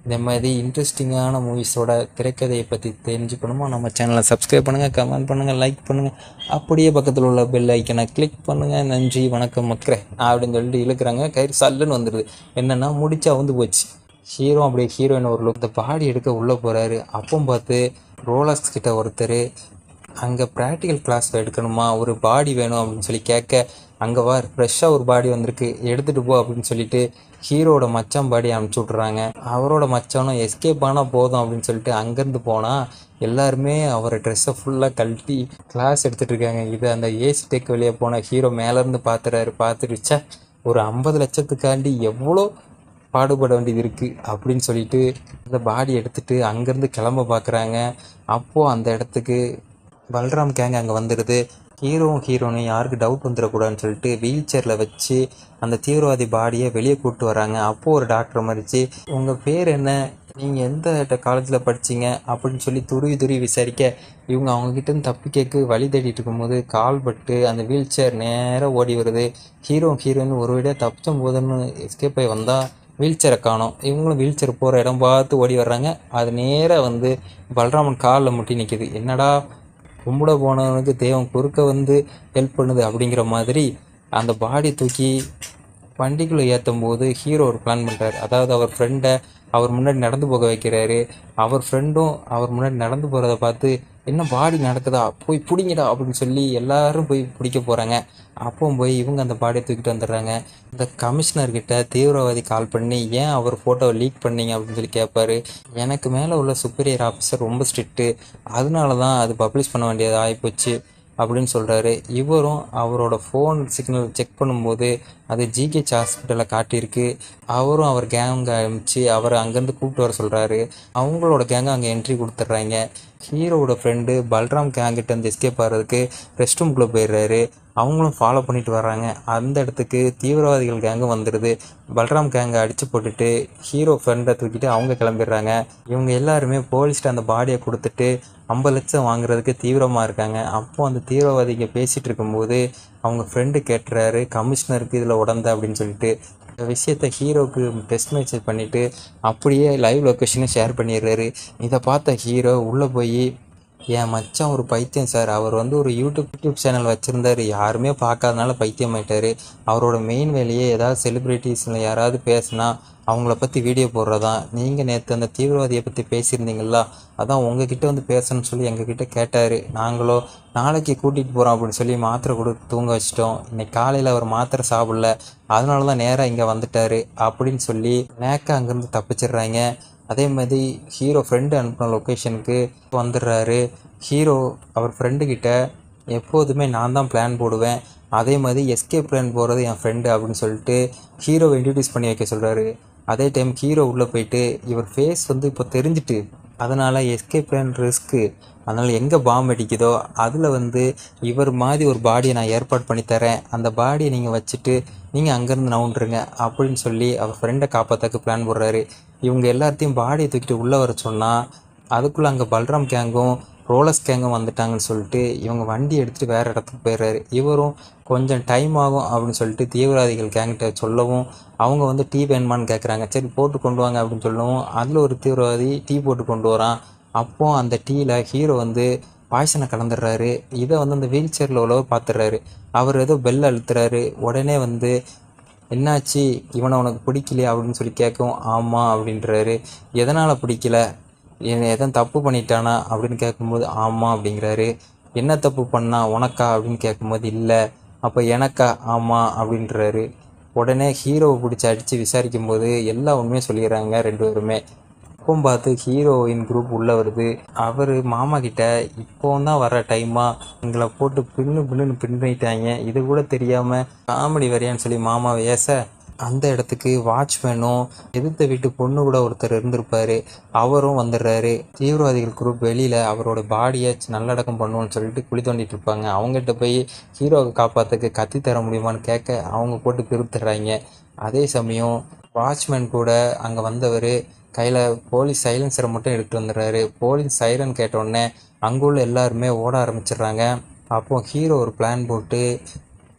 இந்த மாதிரி இன்ட்ரெஸ்டிங்கான மூவிஸோட திரைக்கதையை பற்றி தெரிஞ்சுக்கணுமா நம்ம சேனலை சப்ஸ்கிரைப் பண்ணுங்கள் கமெண்ட் பண்ணுங்கள் லைக் பண்ணுங்கள் அப்படியே பக்கத்தில் உள்ள பெல் ஐக்கனை கிளிக் பண்ணுங்கள் நன்றி வணக்கம் மக்களே அப்படின்னு சொல்லிட்டு இழுக்கிறாங்க கயிறு சல்லுன்னு வந்துடுது என்னென்னா முடிச்சா வந்து போச்சு ஹீரோ அப்படியே ஹீரோயின் ஒரு லுக் இந்த பாடி எடுக்க உள்ளே போகிறாரு அப்போ பார்த்து ரோலக்ஸ் கிட்ட ஒருத்தர் அங்கே ப்ராக்டிக்கல் கிளாஸ் எடுக்கணுமா ஒரு பாடி வேணும் அப்படின்னு சொல்லி கேட்க அங்கே வா ஃப்ரெஷ்ஷாக ஒரு பாடி வந்திருக்கு எடுத்துகிட்டு போ அப்படின்னு சொல்லிட்டு ஹீரோட மச்சான் பாடி அனுப்பிச்சி விட்றாங்க அவரோட மச்சானும் எஸ்கேப் ஆனால் போதும் அப்படின்னு சொல்லிட்டு அங்கேருந்து போனால் எல்லாருமே அவரை ட்ரெஸ்ஸை ஃபுல்லாக கழட்டி கிளாஸ் எடுத்துகிட்டு இருக்காங்க இது அந்த ஏசி டெக் வெளியே போன ஹீரோ மேலேருந்து பார்த்துறாரு பார்த்துட்டு ச்சே ஒரு ஐம்பது லட்சத்துக்காண்டி எவ்வளோ பாடுபட வேண்டியது இருக்குது அப்படின்னு சொல்லிட்டு அந்த பாடி எடுத்துட்டு அங்கேருந்து கிளம்ப பார்க்குறாங்க அப்போது அந்த இடத்துக்கு பல்ராம் கேங் அங்கே வந்துடுது ஹீரோவும் ஹீரோனும் யாருக்கு டவுட் வந்துடக்கூடாதுன்னு சொல்லிட்டு வீல் சேரில் வச்சு அந்த தீவிரவாதி பாடியை வெளியே கூப்பிட்டு வராங்க அப்போது ஒரு டாக்டர் மறிச்சு உங்கள் பேர் என்ன நீங்கள் எந்த காலேஜில் படிச்சீங்க அப்படின்னு சொல்லி துருவி துருவி விசாரிக்க இவங்க அவங்கக்கிட்ட தப்பி கேட்க வழி தேடிட்டு இருக்கும்போது கால் பட்டு அந்த வீல் சேர் நேராக ஓடி வருது ஹீரோ ஹீரோயின் ஒரு வழியாக தப்பிச்சும் போதுன்னு எஸ்கேப் ஆகி வந்தால் வீல் சேரை காணோம் இவங்களும் வீல் சேர் போகிற இடம் பார்த்து ஓடி வர்றாங்க அது நேராக வந்து பலராமன் காலில் முட்டி நிற்கிது என்னடா கும்பிட போனவனுக்கு தெய்வம் குறுக்க வந்து ஹெல்ப் பண்ணுது அப்படிங்கிற மாதிரி அந்த பாடி தூக்கி வண்டிக்குள்ளே ஏற்றும் போது ஹீரோ ஒரு பிளான் பண்ணுறாரு அதாவது அவர் ஃப்ரெண்டை அவர் முன்னாடி நடந்து போக வைக்கிறாரு அவர் ஃப்ரெண்டும் அவர் முன்னாடி நடந்து போகிறத பார்த்து என்ன பாடி நடக்குதா போய் பிடிங்கடா அப்படின்னு சொல்லி எல்லாரும் போய் பிடிக்க போகிறாங்க அப்போ போய் இவங்க அந்த பாடியை தூக்கிட்டு வந்துடுறாங்க இந்த கமிஷனர்கிட்ட தீவிரவாதி கால் பண்ணி ஏன் அவர் ஃபோட்டோவை லீக் பண்ணீங்க அப்படின்னு சொல்லி கேட்பாரு எனக்கு மேலே உள்ள சுப்பீரியர் ஆஃபீஸர் ரொம்ப ஸ்ட்ரிக்ட்டு அதனால தான் அது பப்ளிஷ் பண்ண வேண்டியது ஆகிப்போச்சு அப்படின்னு சொல்கிறாரு இவரும் அவரோட ஃபோன் சிக்னல் செக் பண்ணும்போது அது ஜிஹெச் ஹாஸ்பிட்டலில் காட்டியிருக்கு அவரும் அவர் கேங்கை அனுப்பிச்சு அவரை அங்கேருந்து கூப்பிட்டு வர சொல்கிறாரு அவங்களோட கேங்கை அங்கே என்ட்ரி கொடுத்துட்றாங்க ஹீரோவோட ஃப்ரெண்டு பல்ராம் கேங்கிட்ட இருந்து எஸ்கேப் ஆகிறதுக்கு ரெஸ்ட் ரூம்குள்ளே போயிடுறாரு அவங்களும் ஃபாலோ பண்ணிட்டு வர்றாங்க அந்த இடத்துக்கு தீவிரவாதிகள் கேங்கும் வந்துடுது பல்ராம் கேங்கை அடித்து போட்டுட்டு ஹீரோ ஃப்ரெண்டை தூக்கிட்டு அவங்க கிளம்பிடுறாங்க இவங்க எல்லாருமே போலீஸ்கிட்ட அந்த பாடியை கொடுத்துட்டு ஐம்பது லட்சம் வாங்குறதுக்கு தீவிரமாக இருக்காங்க அப்போது அந்த தீவிரவாதிங்க பேசிகிட்டு இருக்கும்போது அவங்க ஃப்ரெண்டு கேட்டுறாரு கமிஷனருக்கு இதில் உடந்த அப்படின்னு சொல்லிட்டு இந்த விஷயத்த ஹீரோக்கு டெஸ்ட் மெசேஜ் பண்ணிவிட்டு அப்படியே லைவ் லொக்கேஷனை ஷேர் பண்ணிடுறாரு இதை பார்த்த ஹீரோ உள்ளே போய் என் மச்சான் ஒரு பைத்தியம் சார் அவர் வந்து ஒரு யூடியூப் யூடியூப் சேனல் வச்சுருந்தாரு யாருமே பார்க்காதனால பைத்தியம் ஆயிட்டாரு அவரோட மெயின் வேலையே ஏதாவது செலிப்ரிட்டிஸில் யாராவது பேசுனா அவங்கள பற்றி வீடியோ போடுறதான் நீங்கள் நேற்று அந்த தீவிரவாதியை பற்றி பேசியிருந்தீங்களா அதான் உங்ககிட்ட வந்து பேசணும்னு சொல்லி எங்ககிட்ட கேட்டார் நாங்களோ நாளைக்கு கூட்டிகிட்டு போகிறோம் அப்படின்னு சொல்லி மாத்திரை கொடுத்து தூங்க வச்சிட்டோம் இன்னைக்கு காலையில் அவர் மாத்திரை சாப்பிடல அதனால தான் நேராக இங்கே வந்துட்டார் அப்படின்னு சொல்லி நேக்க அங்கேருந்து தப்பிச்சிடுறாங்க அதே மாதிரி ஹீரோ ஃப்ரெண்டு அனுப்பின லொக்கேஷனுக்கு வந்துடுறாரு ஹீரோ அவர் ஃப்ரெண்டுக்கிட்ட எப்போதுமே நான் தான் பிளான் போடுவேன் அதே மாதிரி எஸ்கேப் பிளான் போகிறது என் ஃப்ரெண்டு அப்படின்னு சொல்லிட்டு ஹீரோவை இன்ட்ரடியூஸ் பண்ணி வைக்க சொல்கிறாரு அதே டைம் ஹீரோ உள்ளே போயிட்டு இவர் ஃபேஸ் வந்து இப்போ தெரிஞ்சிட்டு அதனால் எஸ்கேப் பிளான் ரிஸ்க்கு அதனால் எங்கே பாம்பு அடிக்குதோ அதில் வந்து இவர் மாதிரி ஒரு பாடியை நான் ஏற்பாடு பண்ணி தரேன் அந்த பாடியை நீங்கள் வச்சுட்டு நீங்கள் அங்கேருந்து நவுண்டுருங்க அப்படின்னு சொல்லி அவர் ஃப்ரெண்டை காப்பாற்றக்கு பிளான் போடுறாரு இவங்க எல்லாத்தையும் பாடியை தூக்கிட்டு உள்ளே வர சொன்னால் அதுக்குள்ளே அங்கே பல்ராம் கேங்கும் ரோலஸ் கேங்கும் வந்துட்டாங்கன்னு சொல்லிட்டு இவங்க வண்டி எடுத்துகிட்டு வேறு இடத்துக்கு போயிடுறாரு இவரும் கொஞ்சம் டைம் ஆகும் அப்படின்னு சொல்லிட்டு தீவிரவாதிகள் கேங்கிட்ட சொல்லவும் அவங்க வந்து டீ வேணுமான்னு கேட்குறாங்க சரி போட்டு கொண்டு வாங்க அப்படின்னு சொல்லவும் அதில் ஒரு தீவிரவாதி டீ போட்டு கொண்டு வரான் அப்போ அந்த டீயில் ஹீரோ வந்து பாய்சனை கலந்துடுறாரு இதை வந்து அந்த வீல் சேரில் உள்ளவர் பார்த்துடுறாரு அவர் ஏதோ பெல் அழுத்துறாரு உடனே வந்து என்னாச்சு இவனை உனக்கு பிடிக்கலையா அப்படின்னு சொல்லி கேட்கவும் ஆமாம் அப்படின்றாரு எதனால் பிடிக்கல என்ன எதன் தப்பு பண்ணிட்டானா அப்படின்னு கேட்கும்போது ஆமாம் அப்படிங்கிறாரு என்ன தப்பு பண்ணா உனக்கா அப்படின்னு கேட்கும்போது இல்லை அப்போ எனக்கா ஆமாம் அப்படின்றாரு உடனே ஹீரோவை பிடிச்சி அடித்து விசாரிக்கும் போது எல்லா உண்மையும் சொல்லிடுறாங்க ரெண்டு பேருமே அப்போ பார்த்து ஹீரோயின் குரூப் உள்ளே வருது அவர் மாமா கிட்ட இப்போ தான் வர டைமா எங்களை போட்டு பின்னு பின்னுன்னு பின்னிட்டாங்க இது கூட தெரியாமல் காமெடி வரையான்னு சொல்லி மாமாவை ஏச அந்த இடத்துக்கு வாட்ச்மேனும் எதிர்த்த வீட்டு பொண்ணு கூட ஒருத்தர் இருந்திருப்பாரு அவரும் வந்துடுறாரு தீவிரவாதிகள் குரூப் வெளியில் அவரோட பாடியை நல்லடக்கம் பண்ணுவோன்னு சொல்லிட்டு குழி தோண்டிட்டு இருப்பாங்க அவங்ககிட்ட போய் ஹீரோவை காப்பாற்றுக்கு கத்தி தர முடியுமான்னு கேட்க அவங்க போட்டு பிரித்துடுறாங்க அதே சமயம் வாட்ச்மேன் கூட அங்கே வந்தவர் கையில் போலீஸ் சைலன்சரை மட்டும் எடுத்துட்டு வந்துடுறாரு போலீஸ் சைரன் கேட்டோடனே அங்குள்ள எல்லாருமே ஓட ஆரம்பிச்சிடுறாங்க அப்போ ஹீரோ ஒரு பிளான் போட்டு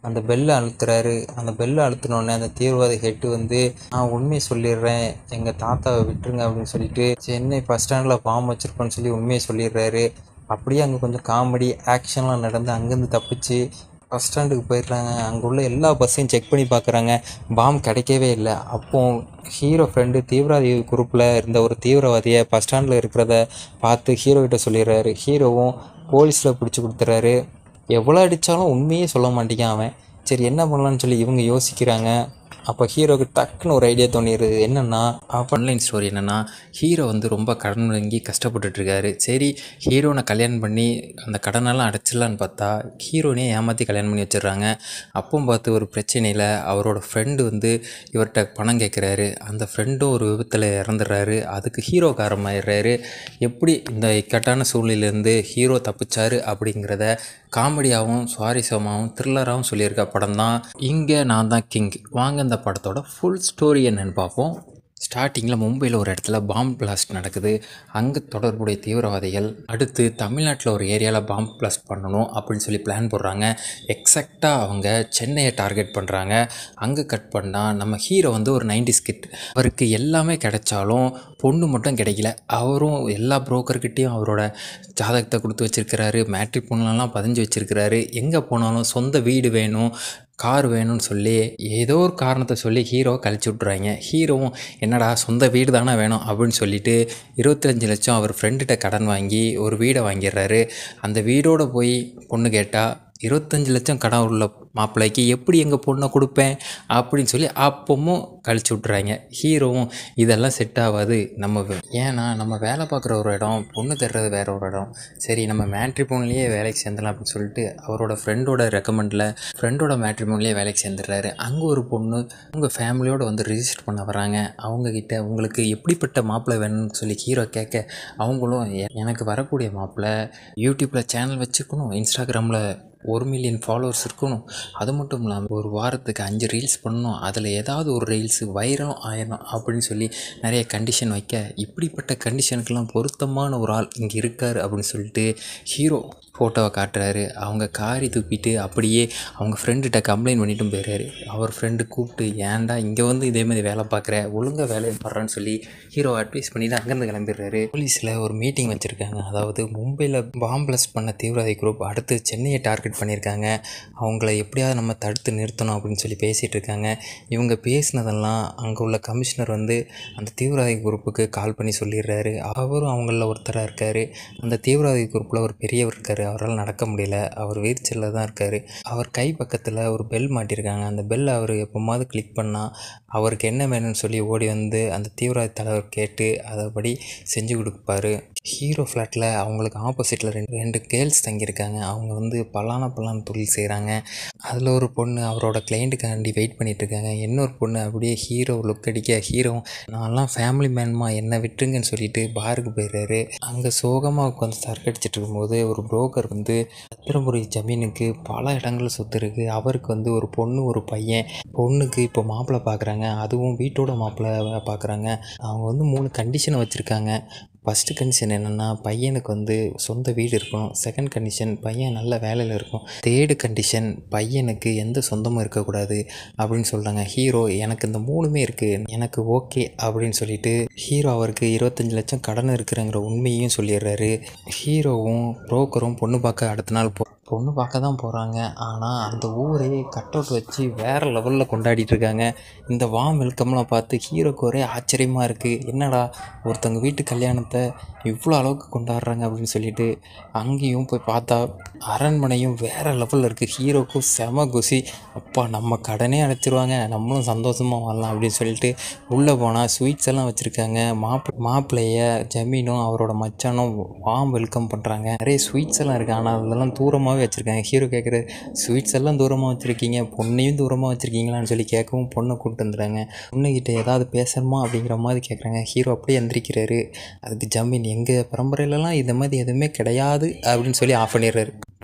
அந்த பெல்லை அழுத்துறாரு அந்த பெல்லை அழுத்தினோடனே அந்த தீவிரவாதி ஹெட்டு வந்து நான் உண்மையை சொல்லிடுறேன் எங்கள் தாத்தாவை விட்டுருங்க அப்படின்னு சொல்லிட்டு சென்னை பஸ் ஸ்டாண்டில் பாம்பு வச்சுருக்கோன்னு சொல்லி உண்மையை சொல்லிடுறாரு அப்படியே அங்கே கொஞ்சம் காமெடி ஆக்ஷன்லாம் நடந்து அங்கேருந்து தப்பிச்சு பஸ் ஸ்டாண்டுக்கு போயிடுறாங்க அங்கே உள்ள எல்லா பஸ்ஸையும் செக் பண்ணி பார்க்குறாங்க பாம் கிடைக்கவே இல்லை அப்போ ஹீரோ ஃப்ரெண்டு தீவிரவாதி குரூப்பில் இருந்த ஒரு தீவிரவாதியை பஸ் ஸ்டாண்டில் இருக்கிறத பார்த்து ஹீரோ கிட்ட சொல்லிடுறாரு ஹீரோவும் போலீஸில் பிடிச்சி கொடுத்துறாரு எவ்வளோ அடித்தாலும் உண்மையே சொல்ல மாட்டேங்கான் அவன் சரி என்ன பண்ணலான்னு சொல்லி இவங்க யோசிக்கிறாங்க அப்போ ஹீரோக்கு டக்குன்னு ஒரு ஐடியா தோணிடுது என்னென்னா அப்போ ஆன்லைன் ஸ்டோரி என்னென்னா ஹீரோ வந்து ரொம்ப கடன் வாங்கி கஷ்டப்பட்டுட்டு இருக்காரு சரி ஹீரோனை கல்யாணம் பண்ணி அந்த கடனெல்லாம் அடைச்சிடலான்னு பார்த்தா ஹீரோனே ஏமாற்றி கல்யாணம் பண்ணி வச்சிடுறாங்க அப்போ பார்த்து ஒரு பிரச்சனையில் அவரோட ஃப்ரெண்டு வந்து இவர்கிட்ட பணம் கேட்குறாரு அந்த ஃப்ரெண்டும் ஒரு விபத்தில் இறந்துடுறாரு அதுக்கு ஹீரோ காரமாயிடுறாரு எப்படி இந்த இக்கட்டான சூழ்நிலையிலேருந்து ஹீரோ தப்பிச்சாரு அப்படிங்கிறத காமெடியாகவும் சுவாரஸ்யமாகவும் த்ரில்லராகவும் சொல்லியிருக்க படம் தான் இங்கே நான் தான் கிங் வாங்க இந்த படத்தோட ஃபுல் ஸ்டோரி என்னன்னு பார்ப்போம் ஸ்டார்டிங்கில் மும்பையில் ஒரு இடத்துல பாம்பு பிளாஸ்ட் நடக்குது அங்கே தொடர்புடைய தீவிரவாதிகள் அடுத்து தமிழ்நாட்டில் ஒரு ஏரியாவில் பாம்பு பிளாஸ்ட் பண்ணணும் அப்படின்னு சொல்லி பிளான் போடுறாங்க எக்ஸாக்டாக அவங்க சென்னையை டார்கெட் பண்ணுறாங்க அங்கே கட் பண்ணால் நம்ம ஹீரோ வந்து ஒரு நைன்டி ஸ்கிட் அவருக்கு எல்லாமே கிடைச்சாலும் பொண்ணு மட்டும் கிடைக்கல அவரும் எல்லா புரோக்கர்கிட்டையும் அவரோட ஜாதகத்தை கொடுத்து வச்சிருக்கிறாரு மேட்ரிக் பொண்ணுலாம் பதிஞ்சு வச்சிருக்கிறாரு எங்கே போனாலும் சொந்த வீடு வேணும் கார் வேணும்னு சொல்லி ஏதோ ஒரு காரணத்தை சொல்லி ஹீரோ கழிச்சு விட்றாங்க ஹீரோவும் என்னடா சொந்த வீடு தானே வேணும் அப்படின்னு சொல்லிட்டு இருபத்தஞ்சு லட்சம் அவர் ஃப்ரெண்டுகிட்ட கடன் வாங்கி ஒரு வீடை வாங்கிடுறாரு அந்த வீடோட போய் பொண்ணு கேட்டால் இருபத்தஞ்சி லட்சம் கடன் உள்ள மாப்பிள்ளைக்கு எப்படி எங்கள் பொண்ணை கொடுப்பேன் அப்படின்னு சொல்லி அப்பவும் கழிச்சு விட்றாங்க ஹீரோவும் இதெல்லாம் செட் ஆகாது நம்ம வே- ஏன்னா நம்ம வேலை பார்க்குற ஒரு இடம் பொண்ணு தர்றது வேற ஒரு இடம் சரி நம்ம மேட்ரிமோன்லேயே வேலைக்கு சேர்ந்துடலாம் அப்படின்னு சொல்லிட்டு அவரோட ஃப்ரெண்டோட ரெக்கமெண்டில் ஃப்ரெண்டோட மேட்ரிமோன்லேயே வேலைக்கு சேர்ந்துடுறாரு அங்கே ஒரு பொண்ணு உங்கள் ஃபேமிலியோட வந்து ரிஜிஸ்டர் பண்ண வராங்க அவங்கக்கிட்ட உங்களுக்கு எப்படிப்பட்ட மாப்பிள்ளை வேணும்னு சொல்லி ஹீரோ கேட்க அவங்களும் "எ- எனக்கு வரக்கூடிய மாப்பிள்ளை யூடியூப்பில் சேனல் வச்சுக்கணும் இன்ஸ்டாகிராமில் ஒரு மில்லியன் ஃபாலோவர்ஸ் இருக்கணும் அது மட்டும் இல்லாமல் ஒரு வாரத்துக்கு அஞ்சு ரீல்ஸ் பண்ணணும் அதில் ஏதாவது ஒரு ரீல்ஸு வைரலும் ஆயிடணும் அப்படின்னு சொல்லி நிறைய கண்டிஷன் வைக்க இப்படிப்பட்ட கண்டிஷனுக்கெல்லாம் பொருத்தமான ஒரு ஆள் இங்கே இருக்கார் அப்படின்னு சொல்லிட்டு ஹீரோ ஃபோட்டோவை காட்டுறாரு அவங்க காரி துப்பிட்டு அப்படியே அவங்க ஃப்ரெண்டுகிட்ட கம்ப்ளைண்ட் பண்ணிட்டும் போயிடுறாரு அவர் ஃப்ரெண்டு கூப்பிட்டு ஏன்டா இங்கே வந்து இதே மாதிரி வேலை பார்க்குற ஒழுங்காக வேலையை பண்ணுறான்னு சொல்லி ஹீரோ அட்வைஸ் பண்ணிட்டு அங்கேருந்து கிளம்பிடுறாரு போலீஸில் ஒரு மீட்டிங் வச்சுருக்காங்க அதாவது மும்பையில் பாம் பிளஸ் பண்ண தீவிரவாதி குரூப் அடுத்து சென்னையை டார்கெட் பண்ணியிருக்காங்க அவங்கள எப்படியாவது நம்ம தடுத்து நிறுத்தணும் அப்படின்னு சொல்லி பேசிகிட்டு இருக்காங்க இவங்க பேசினதெல்லாம் அங்கே உள்ள கமிஷனர் வந்து அந்த தீவிரவாதி குரூப்புக்கு கால் பண்ணி சொல்லிடுறாரு அவரும் அவங்களில் ஒருத்தராக இருக்கார் அந்த தீவிரவாதி குரூப்பில் ஒரு பெரியவர் இருக்கார் அவரால் நடக்க முடியல அவர் வீர்ச்சலில் தான் இருக்கார் அவர் கை பக்கத்தில் ஒரு பெல் மாட்டியிருக்காங்க அந்த பெல் அவர் எப்போமாவது கிளிக் பண்ணால் அவருக்கு என்ன வேணும்னு சொல்லி ஓடி வந்து அந்த தீவிரவாத தலைவர் கேட்டு அதைப்படி செஞ்சு கொடுப்பாரு ஹீரோ ஃப்ளாட்டில் அவங்களுக்கு ஆப்போசிட்டில் ரெண்டு ரெண்டு கேர்ள்ஸ் தங்கியிருக்காங்க அவங்க வந்து பலான பலான தொழில் செய்கிறாங்க அதில் ஒரு பொண்ணு அவரோட கிளைண்ட்டுக்காண்டி வெயிட் பண்ணிட்டு இருக்காங்க இன்னொரு பொண்ணு அப்படியே ஹீரோ லுக் அடிக்க ஹீரோ நான்லாம் ஃபேமிலி மேன்மா என்னை விட்டுருங்கன்னு சொல்லிட்டு பாருக்கு போயிடுறாரு அங்கே சோகமாக உட்காந்து சரக்கடிச்சிட்டு இருக்கும்போது ஒரு புரோக்கர் வந்து சத்திரமுறை ஜமீனுக்கு பல இடங்கள் சொத்து இருக்குது அவருக்கு வந்து ஒரு பொண்ணு ஒரு பையன் பொண்ணுக்கு இப்போ மாப்பிள்ளை பார்க்குறாங்க அதுவும் வீட்டோட மாப்பிள்ளை பார்க்குறாங்க அவங்க வந்து மூணு கண்டிஷனை வச்சுருக்காங்க ஃபஸ்ட்டு கண்டிஷன் என்னென்னா பையனுக்கு வந்து சொந்த வீடு இருக்கணும் செகண்ட் கண்டிஷன் பையன் நல்ல வேலையில் இருக்கும் தேர்டு கண்டிஷன் பையனுக்கு எந்த சொந்தமும் இருக்கக்கூடாது அப்படின்னு சொல்கிறாங்க ஹீரோ எனக்கு இந்த மூணுமே இருக்குது எனக்கு ஓகே அப்படின்னு சொல்லிட்டு ஹீரோ அவருக்கு இருபத்தஞ்சி லட்சம் கடன் இருக்கிறங்கிற உண்மையையும் சொல்லிடுறாரு ஹீரோவும் புரோக்கரும் பொண்ணு பார்க்க அடுத்த நாள் போ பொண்ணு பார்க்க தான் போகிறாங்க ஆனால் அந்த ஊரே கட் அவுட் வச்சு வேறு லெவலில் கொண்டாடிட்டு இருக்காங்க இந்த வாம் வெல்கம்லாம் பார்த்து ஹீரோக்கு ஒரே ஆச்சரியமாக இருக்குது என்னடா ஒருத்தவங்க வீட்டு கல்யாணத்தை இவ்வளோ அளவுக்கு கொண்டாடுறாங்க அப்படின்னு சொல்லிட்டு அங்கேயும் போய் பார்த்தா அரண்மனையும் வேறு லெவலில் இருக்குது ஹீரோக்கும் செம குசி அப்பா நம்ம கடனே அடைச்சிருவாங்க நம்மளும் சந்தோஷமாக வாழலாம் அப்படின்னு சொல்லிட்டு உள்ளே போனால் ஸ்வீட்ஸ் எல்லாம் வச்சுருக்காங்க மாப் மாப்பிள்ளைய ஜமீனும் அவரோட மச்சானும் வாம் வெல்கம் பண்ணுறாங்க நிறைய ஸ்வீட்ஸ் எல்லாம் இருக்குது ஆனால் அதெல்லாம் தூரமாகவே வச்சுருக்காங்க ஹீரோ கேட்குற ஸ்வீட்ஸ் எல்லாம் தூரமாக வச்சுருக்கீங்க பொண்ணையும் தூரமாக வச்சுருக்கீங்களான்னு சொல்லி கேட்கவும் பொண்ணை கூப்பிட்டு வந்துடுறாங்க பொண்ணுக்கிட்ட ஏதாவது பேசணுமா அப்படிங்கிற மாதிரி கேட்குறாங்க ஹீரோ அப்படியே எந்திரிக்கிறாரு அதுக்கு ஜமீன் எங்கள் பரம்பரையிலலாம் இந்த மாதிரி எதுவுமே கிடையாது அப்படின்னு சொல்லி ஆஃப் பண்ணிடுறாரு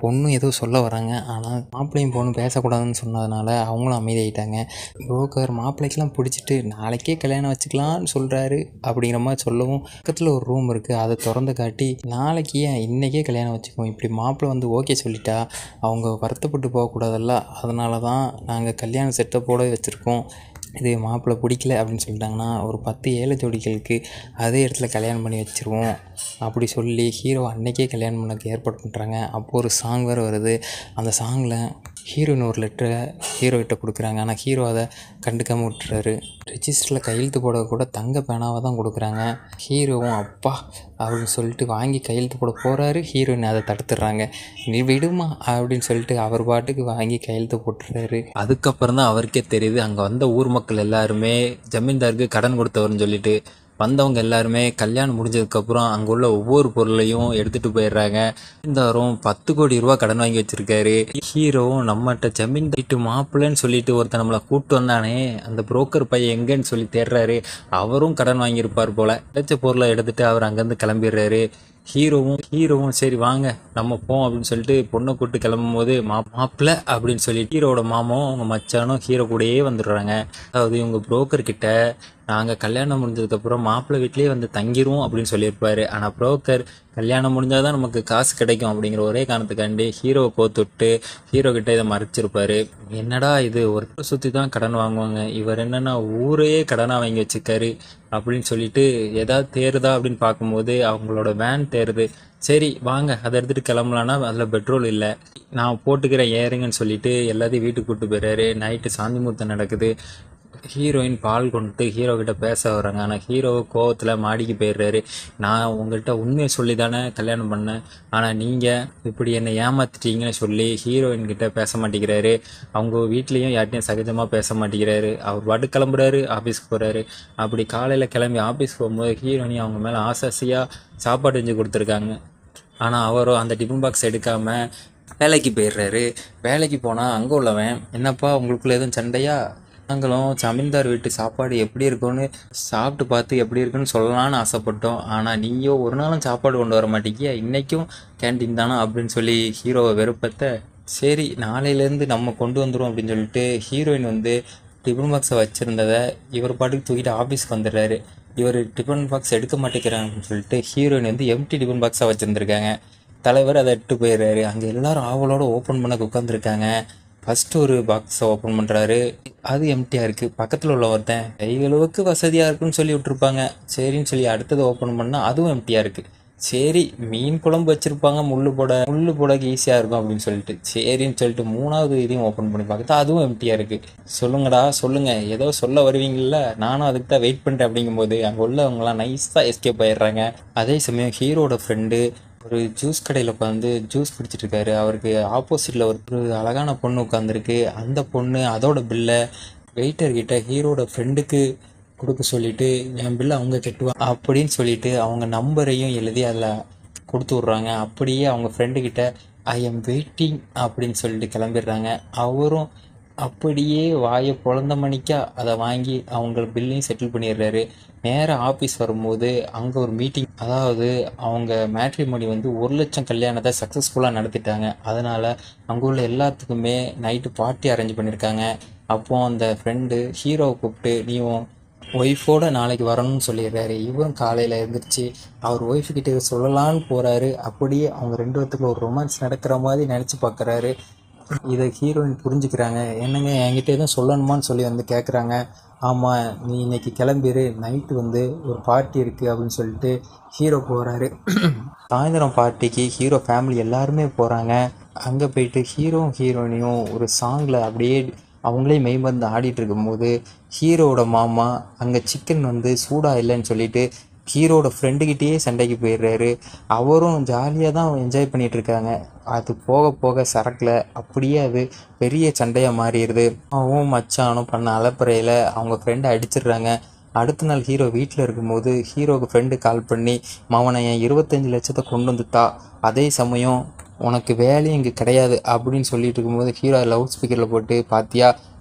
பொண்ணும் ஏதோ சொல்ல வராங்க ஆனால் மாப்பிள்ளையும் பொண்ணும் பேசக்கூடாதுன்னு சொன்னதுனால அவங்களும் அமைதியாயிட்டாங்க புரோக்கர் மாப்பிள்ளைக்கெல்லாம் பிடிச்சிட்டு நாளைக்கே கல்யாணம் வச்சுக்கலாம்னு சொல்கிறாரு அப்படிங்கிற மாதிரி சொல்லவும் பக்கத்தில் ஒரு ரூம் இருக்குது அதை திறந்து காட்டி நாளைக்கு ஏன் இன்றைக்கே கல்யாணம் வச்சுக்குவோம் இப்படி மாப்பிள்ளை வந்து ஓகே சொல்லிட்டா அவங்க வருத்தப்பட்டு போகக்கூடாதல்ல அதனால தான் நாங்கள் கல்யாண செட்டப்போட வச்சுருக்கோம் இது மாப்பிள்ளை பிடிக்கல அப்படின்னு சொல்லிட்டாங்கன்னா ஒரு பத்து ஏழை ஜோடிகளுக்கு அதே இடத்துல கல்யாணம் பண்ணி வச்சுருவோம் அப்படி சொல்லி ஹீரோ அன்னைக்கே கல்யாணம் பண்ணக்கு ஏற்பாடு பண்ணுறாங்க அப்போ ஒரு சாங் வேறு வருது அந்த சாங்கில் ஹீரோயின் ஒரு லெட்டரை ஹீரோ கிட்ட கொடுக்குறாங்க ஆனால் ஹீரோ அதை கண்டுக்காமல் விட்டுறாரு ரிஜிஸ்டரில் கையெழுத்து போட கூட தங்க பேனாவை தான் கொடுக்குறாங்க ஹீரோவும் அப்பா அப்படின்னு சொல்லிட்டு வாங்கி கையெழுத்து போட போகிறாரு ஹீரோயின் அதை தடுத்துடுறாங்க நீ விடுமா அப்படின்னு சொல்லிட்டு அவர் பாட்டுக்கு வாங்கி கையெழுத்து போட்டுறாரு அதுக்கப்புறம் தான் அவருக்கே தெரியுது அங்கே வந்த ஊர் மக்கள் எல்லாருமே ஜமீன்தாருக்கு கடன் கொடுத்தவர்னு சொல்லிட்டு வந்தவங்க எல்லாருமே கல்யாணம் முடிஞ்சதுக்கப்புறம் அங்கே உள்ள ஒவ்வொரு பொருளையும் எடுத்துகிட்டு போயிடுறாங்க ஜமீன்தாரும் பத்து கோடி ரூபா கடன் வாங்கி வச்சிருக்காரு ஹீரோவும் நம்மகிட்ட ஜமீன் வீட்டு மாப்பிள்ளைன்னு சொல்லிட்டு ஒருத்தன் நம்மளை கூப்பிட்டு வந்தானே அந்த புரோக்கர் பையன் எங்கன்னு சொல்லி தேடுறாரு அவரும் கடன் வாங்கியிருப்பார் போல கிடைச்ச பொருளை எடுத்துட்டு அவர் அங்கேருந்து கிளம்பிடுறாரு ஹீரோவும் ஹீரோவும் சரி வாங்க நம்ம போவோம் அப்படின்னு சொல்லிட்டு பொண்ணை கூட்டு கிளம்பும் போது மா மாப்பிள்ளை அப்படின்னு சொல்லி ஹீரோவோட மாமாவும் அவங்க மச்சானும் ஹீரோ கூடயே வந்துடுறாங்க அதாவது இவங்க புரோக்கர் கிட்ட நாங்கள் கல்யாணம் முடிஞ்சதுக்கப்புறம் மாப்பிள்ளை வீட்லேயே வந்து தங்கிருவோம் அப்படின்னு சொல்லியிருப்பாரு ஆனால் புரோக்கர் கல்யாணம் முடிஞ்சால் தான் நமக்கு காசு கிடைக்கும் அப்படிங்கிற ஒரே காரணத்துக்காண்டி ஹீரோவை கோத்துட்டு ஹீரோ கிட்ட இதை மறைச்சிருப்பாரு என்னடா இது ஒரு சுற்றி தான் கடன் வாங்குவாங்க இவர் என்னன்னா ஊரையே கடனாக வாங்கி வச்சிருக்காரு அப்படின்னு சொல்லிட்டு ஏதாவது தேருதா அப்படின்னு பார்க்கும்போது அவங்களோட வேன் தேருது சரி வாங்க அதை எடுத்துகிட்டு கிளம்பலான்னா அதில் பெட்ரோல் இல்லை நான் போட்டுக்கிறேன் ஏறுங்கன்னு சொல்லிட்டு எல்லாத்தையும் வீட்டுக்கு கூப்பிட்டு போயிடுறாரு நைட்டு சாந்தி முகூர்த்தம் நடக்குது ஹீரோயின் பால் கொண்டுட்டு ஹீரோ கிட்ட பேச வர்றாங்க ஆனால் ஹீரோ கோவத்தில் மாடிக்கு போயிடுறாரு நான் உங்கள்கிட்ட உண்மையை சொல்லி தானே கல்யாணம் பண்ணேன் ஆனால் நீங்கள் இப்படி என்னை ஏமாத்திட்டீங்கன்னு சொல்லி ஹீரோயின் கிட்ட பேச மாட்டேங்கிறாரு அவங்க வீட்லேயும் யார்ட்டையும் சகஜமாக பேச மாட்டேங்கிறாரு அவர் பாட்டு கிளம்புறாரு ஆஃபீஸ்க்கு போகிறாரு அப்படி காலையில் கிளம்பி ஆஃபீஸ் போகும்போது ஹீரோயினி அவங்க மேலே ஆசாசியாக சாப்பாடு செஞ்சு கொடுத்துருக்காங்க ஆனால் அவரோ அந்த டிஃபன் பாக்ஸ் எடுக்காமல் வேலைக்கு போயிடுறாரு வேலைக்கு போனால் அங்கே உள்ளவன் என்னப்பா உங்களுக்குள்ள எதுவும் சண்டையா நாங்களும் ஜமீன்தார் வீட்டு சாப்பாடு எப்படி இருக்கும்னு சாப்பிட்டு பார்த்து எப்படி இருக்குன்னு சொல்லலாம்னு ஆசைப்பட்டோம் ஆனால் நீயோ ஒரு நாளும் சாப்பாடு கொண்டு வர மாட்டேங்கிய இன்றைக்கும் கேன்டீன் தானா அப்படின்னு சொல்லி ஹீரோவை வெறுப்பத்த சரி நாளையிலேருந்து நம்ம கொண்டு வந்துடும் அப்படின்னு சொல்லிட்டு ஹீரோயின் வந்து டிஃபன் பாக்ஸை வச்சுருந்ததை இவர் பாட்டுக்கு தூக்கிட்டு ஆஃபீஸ்க்கு வந்துடுறாரு இவர் டிஃபன் பாக்ஸ் எடுக்க மாட்டேங்கிறாங்கன்னு சொல்லிட்டு ஹீரோயின் வந்து எம்டி டிஃபன் பாக்ஸாக வச்சுருந்துருக்காங்க தலைவர் அதை எடுத்து போயிடுறாரு அங்கே எல்லாரும் ஆவலோட ஓப்பன் பண்ண உட்காந்துருக்காங்க ஃபஸ்ட்டு ஒரு பாக்ஸை ஓப்பன் பண்ணுறாரு அது எம்டியாக இருக்குது பக்கத்தில் உள்ள ஒருத்தன் கைகளுக்கு வசதியாக இருக்குன்னு சொல்லி விட்ருப்பாங்க சரின்னு சொல்லி அடுத்தது ஓப்பன் பண்ணால் அதுவும் எம்டியாக இருக்குது சரி மீன் குழம்பு வச்சுருப்பாங்க முள்ளு போட முள்ளு போடக்கு ஈஸியாக இருக்கும் அப்படின்னு சொல்லிட்டு சரின்னு சொல்லிட்டு மூணாவது இதையும் ஓப்பன் பண்ணி பார்த்தா அதுவும் எம்டியாக இருக்குது சொல்லுங்கடா சொல்லுங்கள் ஏதோ சொல்ல வருவீங்கள்ல நானும் அதுக்கு தான் வெயிட் பண்ணிட்டேன் அப்படிங்கும்போது அங்கே உள்ளவங்களாம் நைஸாக எஸ்கேப் ஆயிடுறாங்க அதே சமயம் ஹீரோட ஃப்ரெண்டு ஒரு ஜூஸ் கடையில் உட்காந்து ஜூஸ் குடிச்சிட்டு இருக்காரு அவருக்கு ஆப்போசிட்டில் ஒரு அழகான பொண்ணு உட்காந்துருக்கு அந்த பொண்ணு அதோட பில்லை வெயிட்டர் கிட்ட ஹீரோட ஃப்ரெண்டுக்கு கொடுக்க சொல்லிட்டு என் பில்லை அவங்க கட்டுவாங்க அப்படின்னு சொல்லிட்டு அவங்க நம்பரையும் எழுதி அதில் கொடுத்து விட்றாங்க அப்படியே அவங்க ஃப்ரெண்டு கிட்ட ஐ எம் வெயிட்டிங் அப்படின்னு சொல்லிட்டு கிளம்பிடுறாங்க அவரும் அப்படியே வாயை பொழந்த மணிக்கா அதை வாங்கி அவங்க பில்லையும் செட்டில் பண்ணிடுறாரு நேராக ஆஃபீஸ் வரும்போது அங்கே ஒரு மீட்டிங் அதாவது அவங்க மேட்ரிமோனி வந்து ஒரு லட்சம் கல்யாணத்தை சக்ஸஸ்ஃபுல்லாக நடத்திட்டாங்க அதனால் அங்கே உள்ள எல்லாத்துக்குமே நைட்டு பார்ட்டி அரேஞ்ச் பண்ணியிருக்காங்க அப்போ அந்த ஃப்ரெண்டு ஹீரோவை கூப்பிட்டு நீயும் ஒய்ஃபோட நாளைக்கு வரணும்னு சொல்லிடுறாரு இவரும் காலையில் எழுந்திரிச்சு அவர் ஒய்ஃபுக்கிட்ட இதை சொல்லலான்னு போகிறாரு அப்படியே அவங்க ரெண்டு பேத்துக்குள்ள ஒரு ரொமான்ஸ் நடக்கிற மாதிரி நினச்சி பார்க்குறாரு இதை ஹீரோயின் புரிஞ்சுக்கிறாங்க என்னங்க என்கிட்ட எதுவும் சொல்லணுமான்னு சொல்லி வந்து கேட்குறாங்க ஆமாம் நீ இன்னைக்கு கிளம்பிரு நைட்டு வந்து ஒரு பார்ட்டி இருக்குது அப்படின்னு சொல்லிட்டு ஹீரோ போகிறாரு சாயந்தரம் பார்ட்டிக்கு ஹீரோ ஃபேமிலி எல்லாருமே போகிறாங்க அங்கே போயிட்டு ஹீரோவும் ஹீரோயினையும் ஒரு சாங்கில் அப்படியே அவங்களே மெய்மருந்து ஆடிட்டு இருக்கும்போது ஹீரோவோட மாமா அங்கே சிக்கன் வந்து சூடாக இல்லைன்னு சொல்லிட்டு ஹீரோட ஃப்ரெண்டுக்கிட்டேயே சண்டைக்கு போயிடுறாரு அவரும் ஜாலியாக தான் என்ஜாய் பண்ணிட்டு இருக்காங்க அது போக போக சரக்கில் அப்படியே அது பெரிய சண்டையாக மாறிடுது அவன் மச்சானும் பண்ண அலப்பறையில் அவங்க ஃப்ரெண்டை அடிச்சிடுறாங்க அடுத்த நாள் ஹீரோ வீட்டில் இருக்கும்போது ஹீரோவுக்கு ஃப்ரெண்டு கால் பண்ணி மவனை என் இருபத்தஞ்சி லட்சத்தை கொண்டு வந்துட்டா அதே சமயம் உனக்கு வேலையும் இங்கே கிடையாது அப்படின்னு சொல்லிட்டு இருக்கும்போது ஹீரோ லவுட் ஸ்பீக்கரில் போட்டு பாத்தியா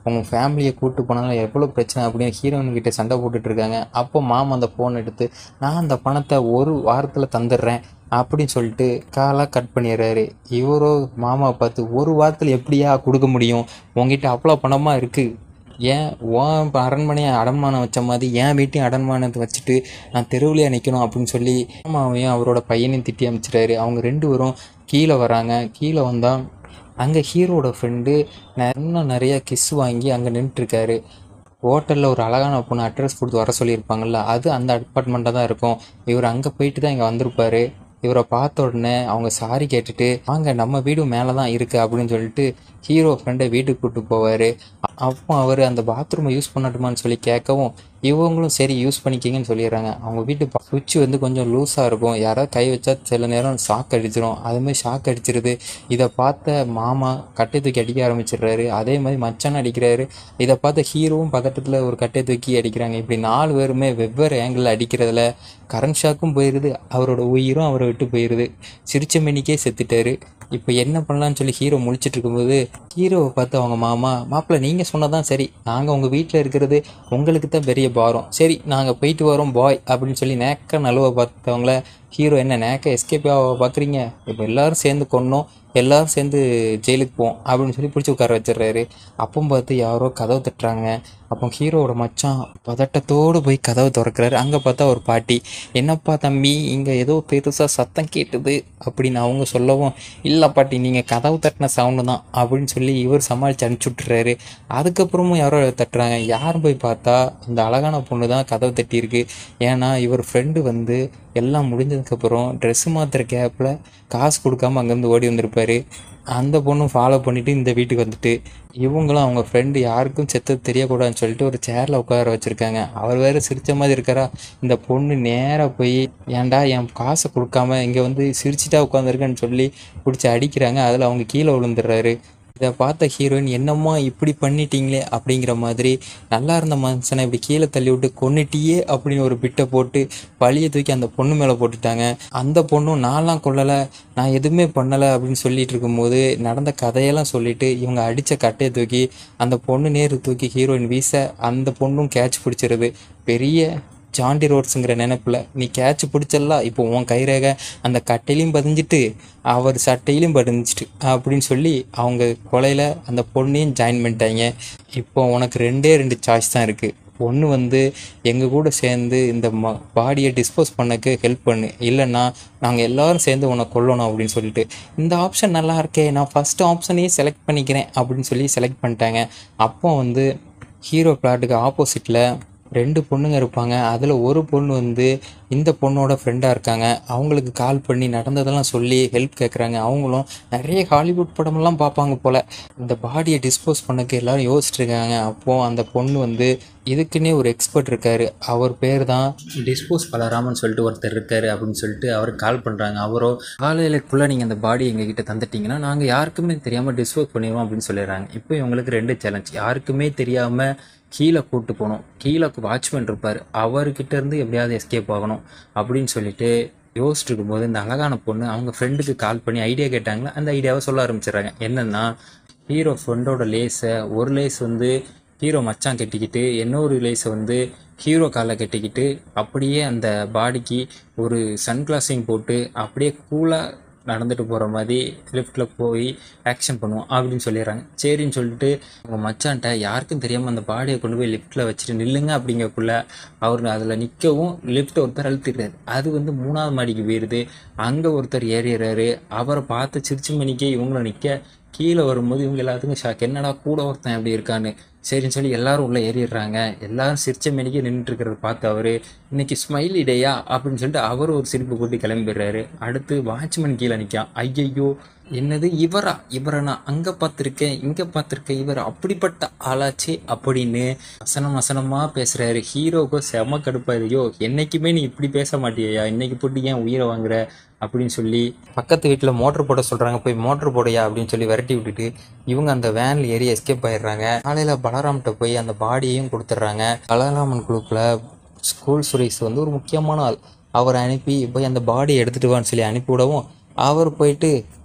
உங்கள் ஃபேமிலியை கூப்பிட்டு போனாலும் எவ்வளோ பிரச்சனை அப்படின்னு ஹீரோயின் கிட்ட சண்டை போட்டுட்டு இருக்காங்க அப்போ மாமா அந்த ஃபோன் எடுத்து நான் அந்த பணத்தை ஒரு வாரத்தில் தந்துடுறேன் அப்படின்னு சொல்லிட்டு காலாக கட் பண்ணிடுறாரு இவரோ மாமாவை பார்த்து ஒரு வாரத்தில் எப்படியா கொடுக்க முடியும் உங்ககிட்ட அவ்வளோ பணமாக இருக்குது ஏன் உன் இப்போ அரண்மனையை அடமானம் வச்ச மாதிரி என் வீட்டையும் அடமானத்தை வச்சுட்டு நான் தெருவுலையே நிற்கணும் அப்படின்னு சொல்லி மாமாவையும் அவரோட பையனையும் திட்டி அமைச்சிட்டாரு அவங்க ரெண்டு பேரும் கீழே வராங்க கீழே வந்தால் அங்கே ஹீரோட ஃப்ரெண்டு இன்னும் நிறைய கிஸ் வாங்கி அங்கே நின்றுட்டுருக்காரு ஹோட்டலில் ஒரு அழகான பொண்ணு அட்ரஸ் கொடுத்து வர சொல்லியிருப்பாங்கல்ல அது அந்த அப்பார்ட்மெண்ட்டாக தான் இருக்கும் இவர் அங்கே போயிட்டு தான் இங்கே வந்திருப்பாரு இவரை பார்த்த உடனே அவங்க சாரி கேட்டுட்டு வாங்க நம்ம வீடும் மேலே தான் இருக்குது அப்படின்னு சொல்லிட்டு ஹீரோ ஃப்ரெண்டை வீட்டுக்கு கூப்பிட்டு போவார் அப்போ அவர் அந்த பாத்ரூமை யூஸ் பண்ணட்டுமான்னு சொல்லி கேட்கவும் இவங்களும் சரி யூஸ் பண்ணிக்கிங்கன்னு சொல்லிடுறாங்க அவங்க வீட்டு சுவிட்ச் வந்து கொஞ்சம் லூஸாக இருக்கும் யாராவது கை வச்சா சில நேரம் ஷாக் அடிச்சிடும் அதுமாதிரி ஷாக் அடிச்சிருது இதை பார்த்த மாமா கட்டை தூக்கி அடிக்க ஆரம்பிச்சிடுறாரு அதே மாதிரி மச்சான் அடிக்கிறாரு இதை பார்த்த ஹீரோவும் பதட்டத்தில் ஒரு கட்டை தூக்கி அடிக்கிறாங்க இப்படி நாலு பேருமே வெவ்வேறு ஆங்கிளில் அடிக்கிறதுல கரண்ட் ஷாக்கும் போயிடுது அவரோட உயிரும் அவரை விட்டு போயிடுது சிரிச்ச மணிக்கே செத்துட்டாரு இப்போ என்ன பண்ணலான்னு சொல்லி ஹீரோ முழிச்சிட்டு இருக்கும்போது ஹீரோவை பார்த்து அவங்க மாமா மாப்பிள்ளை நீங்கள் சொன்னதான் சரி நாங்கள் உங்கள் வீட்டில் இருக்கிறது உங்களுக்கு தான் பெரிய பாரம் சரி நாங்கள் போயிட்டு வரோம் பாய் அப்படின்னு சொல்லி நேக்க நழுவ பார்த்தவங்கள ஹீரோ என்ன நேக்க எஸ்கேப் ஆக பார்க்குறீங்க இப்போ எல்லாரும் சேர்ந்து கொன்னோம் எல்லாரும் சேர்ந்து ஜெயிலுக்கு போவோம் அப்படின்னு சொல்லி பிடிச்சி உட்கார வச்சிடுறாரு அப்போ பார்த்து யாரோ கதவு தட்டுறாங்க அப்போ ஹீரோவோட மச்சான் பதட்டத்தோடு போய் கதவை திறக்கிறாரு அங்கே பார்த்தா ஒரு பாட்டி என்னப்பா தம்பி இங்கே ஏதோ பெருசாக சத்தம் கேட்டுது அப்படின்னு அவங்க சொல்லவும் இல்லை பாட்டி நீங்கள் கதவு தட்டின சவுண்டு தான் அப்படின்னு சொல்லி இவர் சமாளித்து அனுப்பிச்சி விட்டுறாரு அதுக்கப்புறமும் யாரோ தட்டுறாங்க யாரும் போய் பார்த்தா அந்த அழகான பொண்ணு தான் கதவு தட்டியிருக்கு ஏன்னா இவர் ஃப்ரெண்டு வந்து எல்லாம் முடிஞ்சதுக்கப்புறம் ட்ரெஸ்ஸு மாற்றுற கேப்பில் காசு கொடுக்காம அங்கேருந்து ஓடி வந்திருப்பாரு அந்த பொண்ணும் ஃபாலோ பண்ணிவிட்டு இந்த வீட்டுக்கு வந்துட்டு இவங்களும் அவங்க ஃப்ரெண்டு யாருக்கும் செத்தது தெரியக்கூடாதுன்னு சொல்லிட்டு ஒரு சேரில் உட்கார வச்சுருக்காங்க அவர் வேறு சிரித்த மாதிரி இருக்காரா இந்த பொண்ணு நேராக போய் ஏன்டா என் காசை கொடுக்காம இங்கே வந்து சிரிச்சிட்டா உட்காந்துருக்கேன்னு சொல்லி பிடிச்சி அடிக்கிறாங்க அதில் அவங்க கீழே விழுந்துடுறாரு இதை பார்த்த ஹீரோயின் என்னம்மா இப்படி பண்ணிட்டீங்களே அப்படிங்கிற மாதிரி நல்லா இருந்த மனுஷனை இப்படி கீழே தள்ளி விட்டு கொன்னுட்டியே அப்படின்னு ஒரு பிட்டை போட்டு பழியை தூக்கி அந்த பொண்ணு மேலே போட்டுட்டாங்க அந்த பொண்ணும் நான்லாம் கொல்லலை நான் எதுவுமே பண்ணலை அப்படின்னு சொல்லிட்டு இருக்கும்போது நடந்த கதையெல்லாம் சொல்லிட்டு இவங்க அடித்த கட்டையை தூக்கி அந்த பொண்ணு நேரு தூக்கி ஹீரோயின் வீச அந்த பொண்ணும் கேட்ச் பிடிச்சிருது பெரிய ஜாண்டி ரோட்ஸுங்கிற நினைப்பில் நீ கேட்ச் பிடிச்சலாம் இப்போ உன் கைரேகை அந்த கட்டையிலையும் பதிஞ்சிட்டு அவர் சட்டையிலையும் பதிஞ்சிட்டு அப்படின்னு சொல்லி அவங்க கொலையில் அந்த பொண்ணையும் ஜாயின் பண்ணிட்டாங்க இப்போ உனக்கு ரெண்டே ரெண்டு சாய்ஸ் தான் இருக்குது ஒன்று வந்து எங்கள் கூட சேர்ந்து இந்த ம பாடியை டிஸ்போஸ் பண்ணக்கு ஹெல்ப் பண்ணு இல்லைன்னா நாங்கள் எல்லாரும் சேர்ந்து உன்னை கொல்லணும் அப்படின்னு சொல்லிட்டு இந்த ஆப்ஷன் நல்லா இருக்கே நான் ஃபஸ்ட்டு ஆப்ஷனையே செலக்ட் பண்ணிக்கிறேன் அப்படின்னு சொல்லி செலக்ட் பண்ணிட்டாங்க அப்போ வந்து ஹீரோ பிளாட்டுக்கு ஆப்போசிட்டில் ரெண்டு பொண்ணுங்க இருப்பாங்க அதில் ஒரு பொண்ணு வந்து இந்த பொண்ணோட ஃப்ரெண்டாக இருக்காங்க அவங்களுக்கு கால் பண்ணி நடந்ததெல்லாம் சொல்லி ஹெல்ப் கேட்குறாங்க அவங்களும் நிறைய ஹாலிவுட் படமெல்லாம் பார்ப்பாங்க போல் இந்த பாடியை டிஸ்போஸ் பண்ணக்கு எல்லாரும் யோசிச்சுட்டு இருக்காங்க அப்போது அந்த பொண்ணு வந்து இதுக்குன்னே ஒரு எக்ஸ்பர்ட் இருக்கார் அவர் பேர் தான் டிஸ்போஸ் பலராமன் சொல்லிட்டு ஒருத்தர் இருக்காரு அப்படின்னு சொல்லிட்டு அவருக்கு கால் பண்ணுறாங்க அவரோ காலையிலக்குள்ளே நீங்கள் அந்த பாடி எங்ககிட்ட தந்துட்டீங்கன்னா நாங்கள் யாருக்குமே தெரியாமல் டிஸ்போஸ் பண்ணிடுவோம் அப்படின்னு சொல்லிடுறாங்க இப்போ இவங்களுக்கு ரெண்டு சேலஞ்ச் யாருக்குமே தெரியாமல் கீழே கூட்டு போகணும் கீழே வாட்ச்மேன் இருப்பார் அவர்கிட்ட இருந்து எப்படியாவது எஸ்கேப் ஆகணும் அப்படின்னு சொல்லிட்டு யோசிச்சுட்டு இருக்கும்போது இந்த அழகான பொண்ணு அவங்க ஃப்ரெண்டுக்கு கால் பண்ணி ஐடியா கேட்டாங்களா அந்த ஐடியாவை சொல்ல ஆரம்பிச்சிடுறாங்க என்னென்னா ஹீரோ ஃப்ரெண்டோட லேஸை ஒரு லேஸ் வந்து ஹீரோ மச்சான் கட்டிக்கிட்டு இன்னொரு லேஸை வந்து ஹீரோ காலை கட்டிக்கிட்டு அப்படியே அந்த பாடிக்கு ஒரு சன்கிளாஸையும் போட்டு அப்படியே கூலாக நடந்துட்டு போகிற மாதிரி லிஃப்ட்டில் போய் ஆக்ஷன் பண்ணுவோம் அப்படின்னு சொல்லிடுறாங்க சரின்னு சொல்லிட்டு அவங்க மச்சான்ட்ட யாருக்கும் தெரியாமல் அந்த பாடியை கொண்டு போய் லிஃப்ட்டில் வச்சுட்டு நில்லுங்க அப்படிங்கக்குள்ள அவர் அதில் நிற்கவும் லிஃப்ட் ஒருத்தர் அழுத்திடுறாரு அது வந்து மூணாவது மாடிக்கு போயிடுது அங்கே ஒருத்தர் ஏறிடுறாரு அவரை பார்த்து சிரிச்சு மணிக்கே இவங்களும் நிற்க கீழே வரும்போது இவங்க எல்லாத்துக்கும் ஷாக் என்னடா கூட ஒருத்தன் அப்படி இருக்கான்னு சரின்னு சொல்லி எல்லாரும் உள்ளே ஏறிடுறாங்க எல்லாரும் சிரிச்ச மணிக்கே நின்றுட்டு இருக்கிறத பார்த்து அவர் இன்னைக்கு ஸ்மைலி டேயா அப்படின்னு சொல்லிட்டு அவர் ஒரு சிரிப்பு போட்டு கிளம்பிடுறாரு அடுத்து வாட்ச்மேன் கீழே நிற்கான் ஐயையோ என்னது இவரா இவரை நான் அங்கே பார்த்துருக்கேன் இங்கே பார்த்துருக்கேன் இவர் அப்படிப்பட்ட ஆளாச்சே அப்படின்னு வசனம் வசனமாக பேசுகிறாரு ஹீரோவுக்கு செம கடுப்பாயிருயோ என்னைக்குமே நீ இப்படி பேச மாட்டியா இன்னைக்கு போட்டு ஏன் உயிரை வாங்குற அப்படின்னு சொல்லி பக்கத்து வீட்டில் மோட்ரு போட சொல்கிறாங்க போய் மோட்ரு போடையா அப்படின்னு சொல்லி விரட்டி விட்டுட்டு இவங்க அந்த வேனில் ஏறி எஸ்கேப் ஆயிடுறாங்க காலையில் பலராம்கிட்ட போய் அந்த பாடியையும் கொடுத்துட்றாங்க பலராமன் குழுப்பில் ஸ்கூல் சுரேஷ் வந்து ஒரு முக்கியமான ஆள் அவரை அனுப்பி போய் அந்த பாடியை எடுத்துகிட்டு வான்னு சொல்லி அனுப்பி விடவும் அவர் போயிட்டு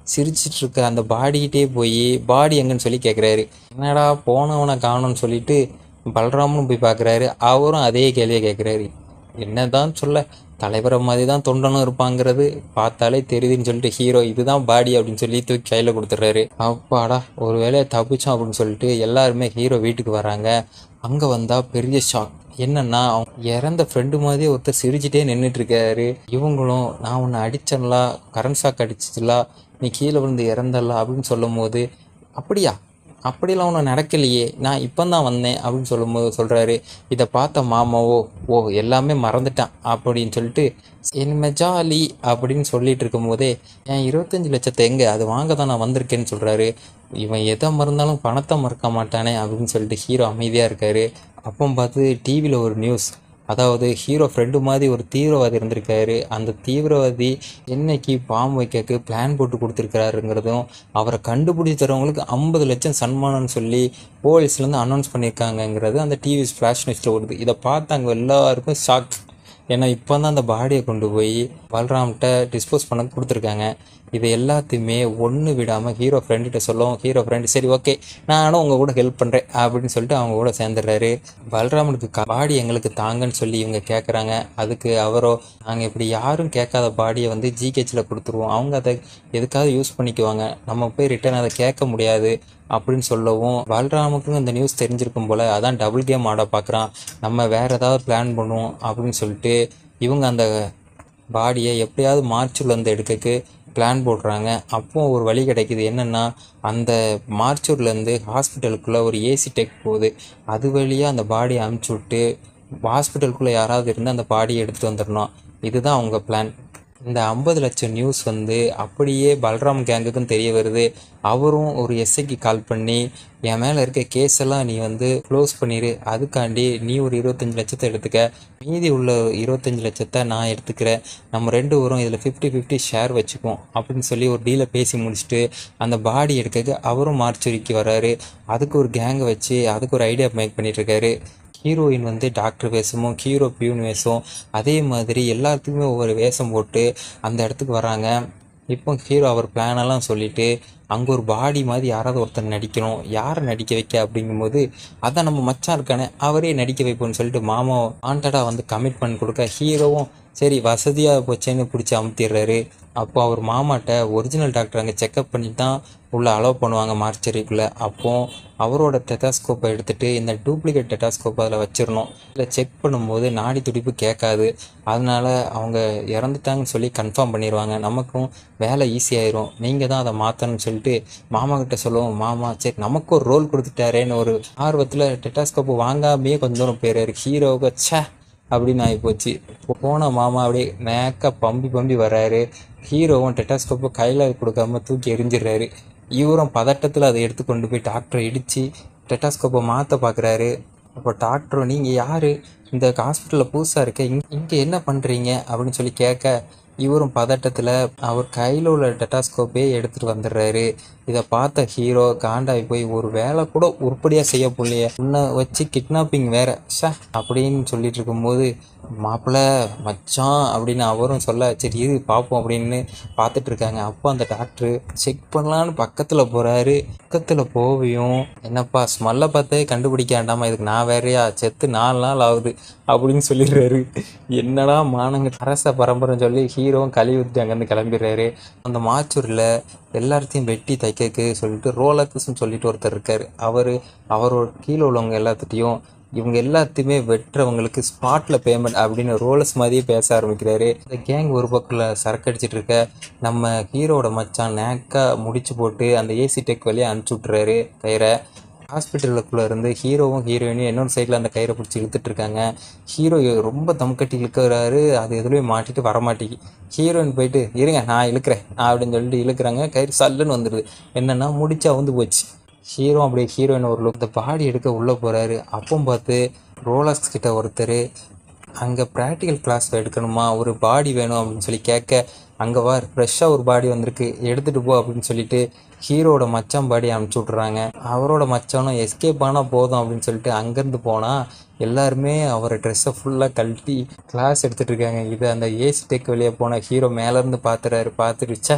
சிரிச்சிட்டு இருக்க அந்த பாடிக்கிட்டே போய் பாடி எங்கன்னு சொல்லி கேட்குறாரு என்னடா போனவனை காணோம்னு சொல்லிட்டு பலராமனும் போய் பார்க்குறாரு அவரும் அதே கேள்வியை கேட்குறாரு என்னதான் சொல்ல தலைவரை மாதிரி தான் தொண்டனும் இருப்பாங்கிறது பார்த்தாலே தெரியுதுன்னு சொல்லிட்டு ஹீரோ இதுதான் பாடி அப்படின்னு சொல்லி தூக்கி கையில் கொடுத்துட்றாரு அப்பாடா ஒரு வேலையை தப்பிச்சோம் அப்படின்னு சொல்லிட்டு எல்லாருமே ஹீரோ வீட்டுக்கு வராங்க அங்கே வந்தால் பெரிய ஷாக் என்னன்னா அவங்க இறந்த ஃப்ரெண்டு மாதிரி ஒருத்தர் சிரிச்சிட்டே நின்றுட்டு இருக்காரு இவங்களும் நான் உன்னை அடிச்சேன்லா கரண்ட் ஷாக் அடிச்சிச்சுலா நீ கீழே விழுந்து இறந்தல அப்படின்னு சொல்லும் போது அப்படியா அப்படிலாம் ஒன்றும் நடக்கலையே நான் இப்போ தான் வந்தேன் அப்படின்னு சொல்லும்போது சொல்கிறாரு இதை பார்த்த மாமாவோ ஓ எல்லாமே மறந்துட்டான் அப்படின்னு சொல்லிட்டு என்ன ஜாலி அப்படின்னு சொல்லிட்டு இருக்கும்போதே என் இருபத்தஞ்சி லட்சத்தை எங்கே அது வாங்க தான் நான் வந்திருக்கேன்னு சொல்கிறாரு இவன் எதை மறந்தாலும் பணத்தை மறக்க மாட்டானே அப்படின்னு சொல்லிட்டு ஹீரோ அமைதியாக இருக்காரு அப்போ பார்த்து டிவியில் ஒரு நியூஸ் அதாவது ஹீரோ ஃப்ரெண்டு மாதிரி ஒரு தீவிரவாதி இருந்திருக்காரு அந்த தீவிரவாதி என்னைக்கு பாம்பு வைக்கக்கு பிளான் போட்டு கொடுத்துருக்காருங்கிறதும் அவரை கண்டுபிடிச்சி தரவங்களுக்கு ஐம்பது லட்சம் சன்மானம்னு சொல்லி போலீஸ்லேருந்து அனௌன்ஸ் பண்ணியிருக்காங்கங்கிறது அந்த டிவி ஃப்ளாஷ் நியூஸில் வருது இதை பார்த்து அங்கே எல்லாருக்கும் ஷாக் ஏன்னா இப்போ தான் அந்த பாடியை கொண்டு போய் பல்ராம்கிட்ட டிஸ்போஸ் பண்ண கொடுத்துருக்காங்க இது எல்லாத்தையுமே ஒன்று விடாமல் ஹீரோ ஃப்ரெண்டுகிட்ட சொல்லவும் ஹீரோ ஃப்ரெண்டு சரி ஓகே நானும் உங்கள் கூட ஹெல்ப் பண்ணுறேன் அப்படின்னு சொல்லிட்டு அவங்க கூட சேர்ந்துடுறாரு பல்ராமனுக்கு கா- பாடி எங்களுக்கு தாங்கன்னு சொல்லி இவங்க கேட்குறாங்க அதுக்கு அவரோ நாங்கள் இப்படி யாரும் கேட்காத பாடியை வந்து ஜிஹெச்சில் கொடுத்துருவோம் அவங்க அதை எதுக்காவது யூஸ் பண்ணிக்குவாங்க நம்ம போய் ரிட்டர்ன் அதை கேட்க முடியாது அப்படின்னு சொல்லவும் பல்ராமுக்கும் இந்த நியூஸ் தெரிஞ்சிருக்கும் போல் அதான் டபுள் கேம் ஆட பார்க்குறான் நம்ம வேறு ஏதாவது பிளான் பண்ணுவோம் அப்படின்னு சொல்லிட்டு இவங்க அந்த பாடியை எப்படியாவது மார்ச்சுல இருந்து எடுக்கக்கு பிளான் போடுறாங்க அப்போ ஒரு வழி கிடைக்குது என்னென்னா அந்த மார்ச்சூர்லேருந்து ஹாஸ்பிட்டலுக்குள்ளே ஒரு ஏசி டெக் போகுது அது வழியாக அந்த பாடியை அமுச்சு விட்டு ஹாஸ்பிட்டலுக்குள்ளே யாராவது இருந்து அந்த பாடியை எடுத்து வந்துடணும் இதுதான் அவங்க பிளான் இந்த ஐம்பது லட்சம் நியூஸ் வந்து அப்படியே பல்ராம் கேங்குக்கும் தெரிய வருது அவரும் ஒரு எஸ்ஐக்கு கால் பண்ணி என் மேலே இருக்க கேஸ் எல்லாம் நீ வந்து க்ளோஸ் பண்ணிடு அதுக்காண்டி நீ ஒரு இருபத்தஞ்சி லட்சத்தை எடுத்துக்க மீதி உள்ள இருபத்தஞ்சி லட்சத்தை நான் எடுத்துக்கிறேன் நம்ம ரெண்டு பேரும் இதில் ஃபிஃப்டி ஃபிஃப்டி ஷேர் வச்சுக்குவோம் அப்படின்னு சொல்லி ஒரு டீலை பேசி முடிச்சுட்டு அந்த பாடி எடுக்க அவரும் மார்ச்சுரிக்கு வராரு அதுக்கு ஒரு கேங்கை வச்சு அதுக்கு ஒரு ஐடியா மேக் பண்ணிட்டு இருக்காரு ஹீரோயின் வந்து டாக்டர் வேஷமும் ஹீரோ பியூன் வேஷம் அதே மாதிரி எல்லாத்துக்குமே ஒவ்வொரு வேஷம் போட்டு அந்த இடத்துக்கு வராங்க இப்போ ஹீரோ அவர் பிளானெல்லாம் சொல்லிட்டு அங்கே ஒரு பாடி மாதிரி யாராவது ஒருத்தர் நடிக்கணும் யாரை நடிக்க வைக்க அப்படிங்கும்போது அதான் நம்ம மச்சான் இருக்கானே அவரே நடிக்க வைப்போம்னு சொல்லிட்டு மாமா வாண்டடாக வந்து கமிட்மெண்ட் கொடுக்க ஹீரோவும் சரி வசதியாக போச்சேன்னு பிடிச்சி அமுத்திடுறாரு அப்போ அவர் மாமாட்ட ஒரிஜினல் டாக்டர் அங்கே செக்கப் பண்ணி தான் உள்ளே அலோவ் பண்ணுவாங்க மார்ச்சரிக்குள்ளே அப்போ அவரோட டெட்டாஸ்கோப்பை எடுத்துகிட்டு இந்த டூப்ளிகேட் டெட்டாஸ்கோப்பை அதில் வச்சிடணும் இல்லை செக் பண்ணும்போது நாடி துடிப்பு கேட்காது அதனால அவங்க இறந்துட்டாங்கன்னு சொல்லி கன்ஃபார்ம் பண்ணிடுவாங்க நமக்கும் வேலை ஈஸியாயிரும் நீங்கள் தான் அதை மாற்றணும்னு சொல்லிட்டு மாமா கிட்ட சொல்லுவோம் மாமா சரி நமக்கு ஒரு ரோல் கொடுத்துட்டாரேன்னு ஒரு ஆர்வத்தில் டெட்டாஸ்கோப்பு வாங்காமையே கொஞ்சம் தூரம் போயிடுறாரு ஹீரோவுக்கு ச்சே அப்படின்னு ஆகிப்போச்சு போன மாமா அப்படியே நேக்க பம்பி பம்பி வர்றாரு ஹீரோவும் டெட்டாஸ்கோப்பை கையில் கொடுக்காம தூக்கி எரிஞ்சிடுறாரு இவரும் பதட்டத்தில் அதை எடுத்து கொண்டு போய் டாக்டரை இடித்து டெட்டாஸ்கோப்பை மாற்ற பார்க்குறாரு அப்போ டாக்டரும் நீங்கள் யார் இந்த ஹாஸ்பிட்டலில் புதுசாக இருக்க இங் இங்கே என்ன பண்ணுறீங்க அப்படின்னு சொல்லி கேட்க இவரும் பதட்டத்தில் அவர் கையில் உள்ள டெட்டாஸ்கோப்பே எடுத்துகிட்டு வந்துடுறாரு இதை பார்த்த ஹீரோ காண்டாகி போய் ஒரு வேலை கூட உருப்படியாக செய்ய போலையே உன்னை வச்சு கிட்னாப்பிங் வேற ஷே அப்படின்னு சொல்லிட்டு இருக்கும்போது மாப்பிள்ளை மச்சான் அப்படின்னு அவரும் சொல்ல சரி இரு பார்ப்போம் அப்படின்னு பார்த்துட்டு இருக்காங்க அப்போ அந்த டாக்டர் செக் பண்ணலான்னு பக்கத்தில் போகிறாரு பக்கத்தில் போவியும் என்னப்பா ஸ்மெல்லை பார்த்தே கண்டுபிடிக்க வேண்டாமா இதுக்கு நான் வேறையா செத்து நாலு நாள் ஆகுது அப்படின்னு சொல்லிடுறாரு என்னடா மானங்க அரச பரம்பரைன்னு சொல்லி ஹீரோவும் கழுவி விட்டு அங்கேருந்து கிளம்பிடுறாரு அந்த மாச்சூரில் எல்லாத்தையும் வெட்டி தைக்கக்கு சொல்லிட்டு ரோலக்ஸ்னு சொல்லிட்டு ஒருத்தர் இருக்கார் அவர் அவரோட கீழே உள்ளவங்க எல்லாத்துட்டையும் இவங்க எல்லாத்தையுமே வெட்டுறவங்களுக்கு ஸ்பாட்டில் பேமெண்ட் அப்படின்னு ரோலஸ் மாதிரியே பேச ஆரம்பிக்கிறாரு இந்த கேங் ஒரு பக்கத்தில் சரக்கு அடிச்சிட்டு இருக்க நம்ம ஹீரோட மச்சான் நேக்கா முடிச்சு போட்டு அந்த ஏசி டெக் வழியாக அனுப்பிச்சி விட்றாரு கயிறை ஹாஸ்பிட்டலுக்குள்ளே இருந்து ஹீரோவும் ஹீரோயினும் இன்னொரு சைடில் அந்த கயிறை பிடிச்சி இழுத்துட்டு இருக்காங்க ஹீரோ ரொம்ப தம் கட்டி இழுக்கிறாரு அது எதுலேயும் மாட்டிட்டு வரமாட்டேங்கி ஹீரோயின் போயிட்டு இருங்க நான் இழுக்கிறேன் அப்படின்னு சொல்லிட்டு இழுக்கிறாங்க கயிறு சல்லுன்னு வந்துடுது என்னென்னா முடிச்சா வந்து போச்சு ஹீரோ அப்படியே ஹீரோயின் ஒரு look. இந்த பாடி எடுக்க உள்ளே போகிறாரு அப்போ பார்த்து ரோலக்ஸ் கிட்ட ஒருத்தர் அங்கே ப்ராக்டிக்கல் கிளாஸ் எடுக்கணுமா ஒரு பாடி வேணும் அப்படின்னு சொல்லி கேட்க அங்கே வா ஃப்ரெஷ்ஷாக ஒரு பாடி வந்திருக்கு எடுத்துகிட்டு போ அப்படின்னு சொல்லிட்டு ஹீரோட மச்சான் பாடி அனுப்பிச்சி விட்றாங்க அவரோட மச்சானும் எஸ்கேப் ஆனால் போதும் அப்படின்னு சொல்லிட்டு அங்கேருந்து போனால் எல்லாருமே அவரை ட்ரெஸ்ஸை ஃபுல்லாக கழட்டி கிளாஸ் எடுத்துகிட்டு இருக்காங்க இது அந்த ஏசி டெக் வெளியே போன ஹீரோ மேலேருந்து பார்த்துறாரு பார்த்துட்டு ச்சே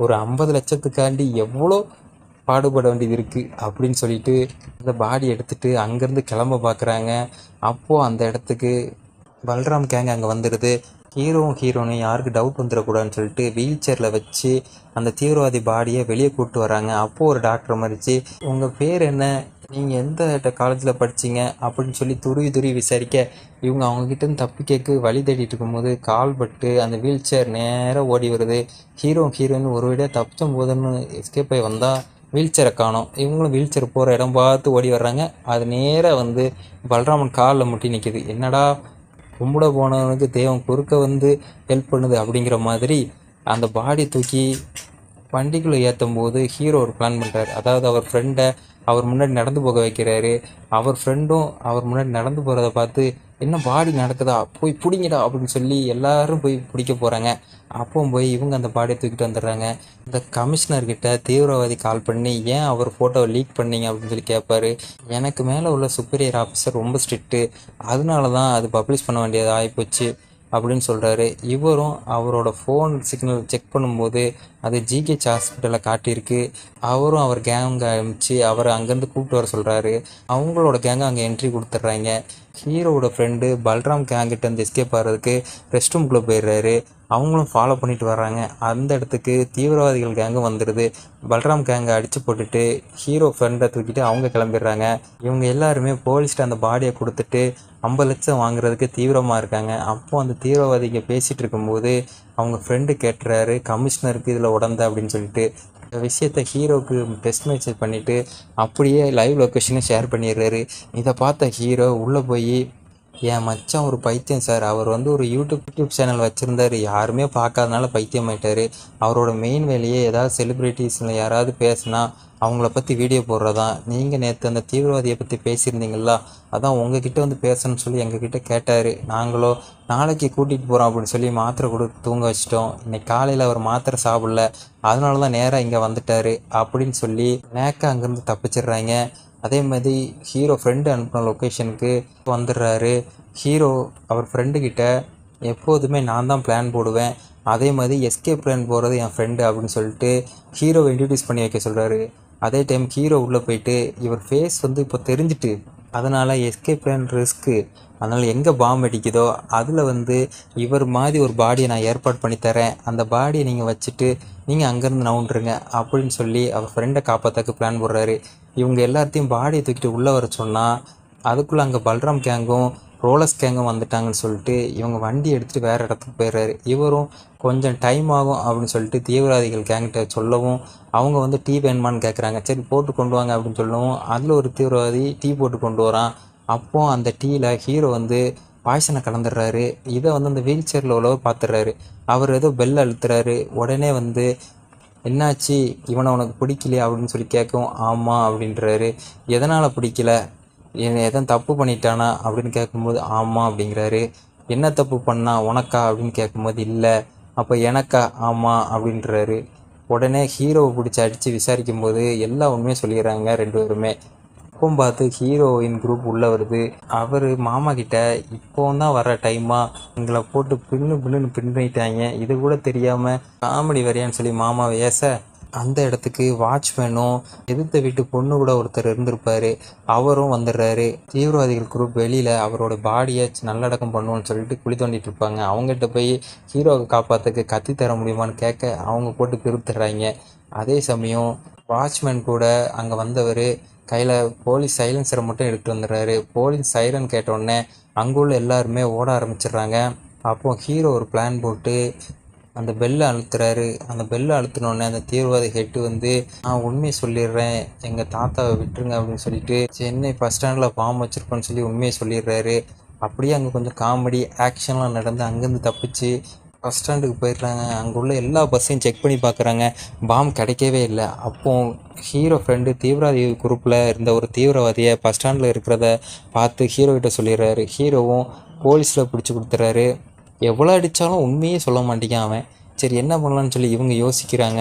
ஒரு ஐம்பது லட்சத்துக்காண்டி எவ்வளோ பாடுபட வேண்டியது இருக்குது அப்படின்னு சொல்லிட்டு அந்த பாடி எடுத்துட்டு அங்கேருந்து கிளம்ப பார்க்குறாங்க அப்போது அந்த இடத்துக்கு பல்ராம் கேங் அங்கே வந்துடுது ஹீரோவும் ஹீரோனும் யாருக்கு டவுட் வந்துடக்கூடாதுன்னு சொல்லிட்டு வீல் சேரில் வச்சு அந்த தீவிரவாதி பாடியை வெளியே கூப்பிட்டு வராங்க அப்போது ஒரு டாக்டர் மறிச்சு உங்கள் பேர் என்ன நீங்கள் எந்த காலேஜில் படிச்சீங்க அப்படின்னு சொல்லி துருவி துருவி விசாரிக்க இவங்க அவங்கக்கிட்ட இருந்து தப்பி கேட்க வழி தேடிட்டு இருக்கும்போது கால் பட்டு அந்த வீல் சேர் நேராக ஓடி வருது ஹீரோ ஹீரோயின் ஒரு வழியாக தப்பிச்சும் போதுன்னு எஸ்கேப் ஆகி வந்தால் வீல் சேரை காணும் இவங்களும் வீல் சேர் போகிற இடம் பார்த்து ஓடி வர்றாங்க அது நேராக வந்து பலராமன் காலில் முட்டி நிற்கிது என்னடா கும்பிட போனவனுக்கு தெய்வம் குறுக்க வந்து ஹெல்ப் பண்ணுது அப்படிங்கிற மாதிரி அந்த பாடி தூக்கி வண்டிக்குள்ளே ஏற்றும் போது ஹீரோ ஒரு பிளான் பண்ணுறாரு அதாவது அவர் ஃப்ரெண்டை அவர் முன்னாடி நடந்து போக வைக்கிறாரு அவர் ஃப்ரெண்டும் அவர் முன்னாடி நடந்து போகிறத பார்த்து என்ன பாடி நடக்குதா போய் பிடிங்கடா அப்படின்னு சொல்லி எல்லாரும் போய் பிடிக்க போகிறாங்க அப்போ போய் இவங்க அந்த பாடியை தூக்கிட்டு வந்துடுறாங்க இந்த கமிஷனர்கிட்ட தீவிரவாதி கால் பண்ணி ஏன் அவர் ஃபோட்டோவை லீக் பண்ணீங்க அப்படின்னு சொல்லி கேட்பாரு எனக்கு மேலே உள்ள சுப்பீரியர் ஆஃபீஸர் ரொம்ப ஸ்ட்ரிக்ட்டு அதனால தான் அது பப்ளிஷ் பண்ண வேண்டியது ஆகிப்போச்சு அப்படின்னு சொல்கிறாரு இவரும் அவரோட ஃபோன் சிக்னல் செக் பண்ணும்போது அது ஜிஹெச் ஹாஸ்பிட்டலில் காட்டியிருக்கு அவரும் அவர் கேங்க அனுப்பிச்சு அவரை அங்கேருந்து கூப்பிட்டு வர சொல்கிறாரு அவங்களோட கேங்கை அங்கே என்ட்ரி கொடுத்துட்றாங்க ஹீரோவோட ஃப்ரெண்டு பல்ராம் கேங்கிட்ட இருந்து எஸ்கேப் ஆகிறதுக்கு ரெஸ்ட் ரூம்குள்ளே போயிடுறாரு அவங்களும் ஃபாலோ பண்ணிட்டு வர்றாங்க அந்த இடத்துக்கு தீவிரவாதிகள் கேங்கும் வந்துடுது பல்ராம் கேங்கை அடித்து போட்டுட்டு ஹீரோ ஃப்ரெண்டை தூக்கிட்டு அவங்க கிளம்பிடுறாங்க இவங்க எல்லாருமே போலீஸ்கிட்ட அந்த பாடியை கொடுத்துட்டு ஐம்பது லட்சம் வாங்குறதுக்கு தீவிரமாக இருக்காங்க அப்போ அந்த தீவிரவாதிங்க பேசிகிட்டு இருக்கும்போது அவங்க ஃப்ரெண்டு கேட்டுறாரு கமிஷனருக்கு இதில் உடந்த அப்படின்னு சொல்லிட்டு இந்த விஷயத்த ஹீரோவுக்கு டெஸ்ட் மெசேஜ் பண்ணிவிட்டு அப்படியே லைவ் லொக்கேஷனை ஷேர் பண்ணிடுறாரு இதை பார்த்த ஹீரோ உள்ளே போய் என் மச்சான் ஒரு பைத்தியம் சார் அவர் வந்து ஒரு யூடியூப் யூடியூப் சேனல் வச்சுருந்தாரு யாருமே பார்க்காதனால பைத்தியம் ஆயிட்டாரு அவரோட மெயின் வேலையே ஏதாவது செலிப்ரிட்டிஸில் யாராவது பேசுனா அவங்கள பற்றி வீடியோ போடுறதான் நீங்கள் நேற்று அந்த தீவிரவாதியை பற்றி பேசியிருந்தீங்களா அதான் உங்ககிட்ட வந்து பேசணும்னு சொல்லி எங்ககிட்ட கேட்டார் நாங்களோ நாளைக்கு கூட்டிகிட்டு போகிறோம் அப்படின்னு சொல்லி மாத்திரை கொடுத்து தூங்க வச்சிட்டோம் இன்னைக்கு காலையில் அவர் மாத்திரை சாப்பிடல அதனால தான் நேராக இங்கே வந்துட்டார் அப்படின்னு சொல்லி நேக்க அங்கேருந்து தப்பிச்சிடுறாங்க அதே மாதிரி ஹீரோ ஃப்ரெண்டு அனுப்பின லொக்கேஷனுக்கு வந்துடுறாரு ஹீரோ அவர் ஃப்ரெண்டுக்கிட்ட எப்போதுமே நான் தான் பிளான் போடுவேன் அதே மாதிரி எஸ்கேப் பிளான் போகிறது என் ஃப்ரெண்டு அப்படின்னு சொல்லிட்டு ஹீரோவை இன்ட்ரடியூஸ் பண்ணி வைக்க சொல்கிறாரு அதே டைம் ஹீரோ உள்ளே போயிட்டு இவர் ஃபேஸ் வந்து இப்போ தெரிஞ்சுட்டு அதனால் எஸ்கேப் பிளான் ரிஸ்க்கு அதனால் எங்கே பாம்பு அடிக்குதோ அதில் வந்து இவர் மாதிரி ஒரு பாடியை நான் ஏற்பாடு பண்ணி தரேன் அந்த பாடியை நீங்கள் வச்சுட்டு நீங்கள் அங்கேருந்து நவுண்டுருங்க அப்படின்னு சொல்லி அவர் ஃப்ரெண்டை காப்பாற்றக்கு பிளான் போடுறாரு இவங்க எல்லாத்தையும் பாடியை தூக்கிட்டு உள்ளே வர சொன்னால் அதுக்குள்ளே அங்கே பல்ராம் கேங்கும் ரோலஸ் கேங்கும் வந்துட்டாங்கன்னு சொல்லிட்டு இவங்க வண்டி எடுத்துகிட்டு வேறு இடத்துக்கு போயிடுறாரு இவரும் கொஞ்சம் டைம் ஆகும் அப்படின்னு சொல்லிட்டு தீவிரவாதிகள் கேங்கிட்ட சொல்லவும் அவங்க வந்து டீ வேணுமான்னு கேட்குறாங்க சரி போட்டு கொண்டு வாங்க அப்படின்னு சொல்லவும் அதில் ஒரு தீவிரவாதி டீ போட்டு கொண்டு வரான் அப்போ அந்த டீயில் ஹீரோ வந்து பாய்சனை கலந்துடுறாரு இதை வந்து அந்த வீல் சேரில் உள்ளவர் பார்த்துடுறாரு அவர் ஏதோ பெல் அழுத்துறாரு உடனே வந்து என்னாச்சு இவனை உனக்கு பிடிக்கலையா அப்படின்னு சொல்லி கேட்கவும் ஆமாம் அப்படின்றாரு எதனால் பிடிக்கல என்னை எதுவும் தப்பு பண்ணிட்டானா அப்படின்னு கேட்கும்போது ஆமாம் அப்படிங்கிறாரு என்ன தப்பு பண்ணா உனக்கா அப்படின்னு கேட்கும்போது இல்லை அப்போ எனக்கா ஆமாம் அப்படின்றாரு உடனே ஹீரோவை பிடிச்சி அடித்து விசாரிக்கும்போது எல்லா உண்மையும் சொல்லிடுறாங்க ரெண்டு பேருமே அப்போ பார்த்து ஹீரோயின் குரூப் உள்ளே வருது அவர் மாமா கிட்ட இப்போ தான் வர டைமா எங்களை போட்டு பின்னு பின்னுன்னு பின்னிட்டாங்க இது கூட தெரியாமல் காமெடி வரையான்னு சொல்லி மாமாவை ஏச அந்த இடத்துக்கு வாட்ச்மேனும் எதிர்த்த வீட்டு பொண்ணு கூட ஒருத்தர் இருந்திருப்பாரு அவரும் வந்துடுறாரு தீவிரவாதிகள் குரூப் வெளியில் அவரோட பாடியை நல்லடக்கம் பண்ணுவோம்னு சொல்லிட்டு குழி தோண்டிட்டு இருப்பாங்க அவங்ககிட்ட போய் ஹீரோவை காப்பாற்றுக்கு கத்தி தர முடியுமான்னு கேட்க அவங்க போட்டு பிரித்துடுறாங்க அதே சமயம் வாட்ச்மேன் கூட அங்கே வந்தவர் கையில் போலீஸ் சைலன்சரை மட்டும் எடுத்துட்டு வந்துடுறாரு போலீஸ் சைரன் கேட்டோடனே அங்குள்ள எல்லாருமே ஓட ஆரம்பிச்சிடுறாங்க அப்போ ஹீரோ ஒரு பிளான் போட்டு அந்த பெல்லை அழுத்துறாரு அந்த பெல்லை அழுத்தினோடனே அந்த தீவிரவாதி ஹெட்டு வந்து நான் உண்மையை சொல்லிடுறேன் எங்கள் தாத்தாவை விட்டுருங்க அப்படின்னு சொல்லிட்டு சென்னை பஸ் ஸ்டாண்டில் பாம்பு வச்சிருப்பேன்னு சொல்லி உண்மையை சொல்லிடுறாரு அப்படியே அங்கே கொஞ்சம் காமெடி ஆக்ஷன்லாம் நடந்து அங்கேருந்து தப்பிச்சு பஸ் ஸ்டாண்டுக்கு போயிடுறாங்க அங்கே உள்ள எல்லா பஸ்ஸையும் செக் பண்ணி பார்க்குறாங்க பாம் கிடைக்கவே இல்லை அப்போ ஹீரோ ஃப்ரெண்டு தீவிரவாதி குரூப்பில் இருந்த ஒரு தீவிரவாதியை பஸ் ஸ்டாண்டில் இருக்கிறத பார்த்து ஹீரோ கிட்ட சொல்லிடுறாரு ஹீரோவும் போலீஸில் பிடிச்சி கொடுத்துறாரு எவ்வளோ அடித்தாலும் உண்மையே சொல்ல மாட்டேங்கான் அவன் சரி என்ன பண்ணலான்னு சொல்லி இவங்க யோசிக்கிறாங்க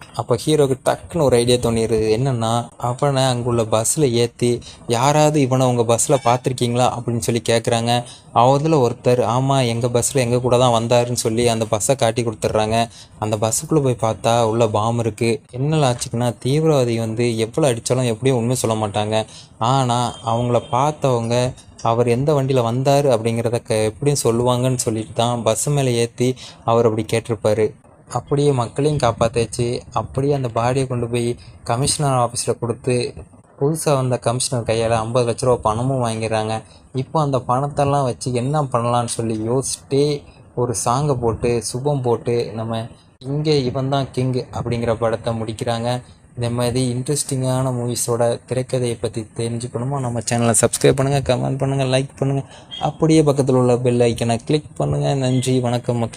அப்போ ஹீரோக்கு டக்குன்னு ஒரு ஐடியா தோணிடுது என்னென்னா அவனை அங்குள்ள பஸ்ஸில் ஏற்றி யாராவது இவனை உங்கள் பஸ்ஸில் பார்த்துருக்கீங்களா அப்படின்னு சொல்லி கேட்குறாங்க அவதில் ஒருத்தர் ஆமாம் எங்கள் பஸ்ஸில் எங்கள் கூட தான் வந்தாருன்னு சொல்லி அந்த பஸ்ஸை காட்டி கொடுத்துட்றாங்க அந்த பஸ்ஸுக்குள்ளே போய் பார்த்தா உள்ள பாம் இருக்குது என்ன ஆச்சுக்குன்னா தீவிரவாதி வந்து எவ்வளோ அடித்தாலும் எப்படியும் உண்மை சொல்ல மாட்டாங்க ஆனால் அவங்கள பார்த்தவங்க அவர் எந்த வண்டியில் வந்தார் அப்படிங்கிறத க எப்படியும் சொல்லுவாங்கன்னு சொல்லிட்டு தான் பஸ் மேலே ஏற்றி அவர் அப்படி கேட்டிருப்பாரு அப்படியே மக்களையும் காப்பாற்றிச்சு அப்படியே அந்த பாடியை கொண்டு போய் கமிஷனர் ஆஃபீஸில் கொடுத்து புதுசாக வந்த கமிஷனர் கையால் ஐம்பது லட்ச ரூபா பணமும் வாங்கிடுறாங்க இப்போ அந்த பணத்தெல்லாம் வச்சு என்ன பண்ணலான்னு சொல்லி யோசிச்சுட்டே ஒரு சாங்கை போட்டு சுபம் போட்டு நம்ம இங்கே இவன் தான் கிங் அப்படிங்கிற படத்தை முடிக்கிறாங்க இந்த மாதிரி இன்ட்ரெஸ்டிங்கான மூவிஸோட திரைக்கதையை பற்றி தெரிஞ்சுக்கணுமா நம்ம சேனலை சப்ஸ்கிரைப் பண்ணுங்கள் கமெண்ட் பண்ணுங்கள் லைக் பண்ணுங்கள் அப்படியே பக்கத்தில் உள்ள பெல் ஐக்கனை கிளிக் பண்ணுங்கள் நன்றி வணக்கம் மக்கள்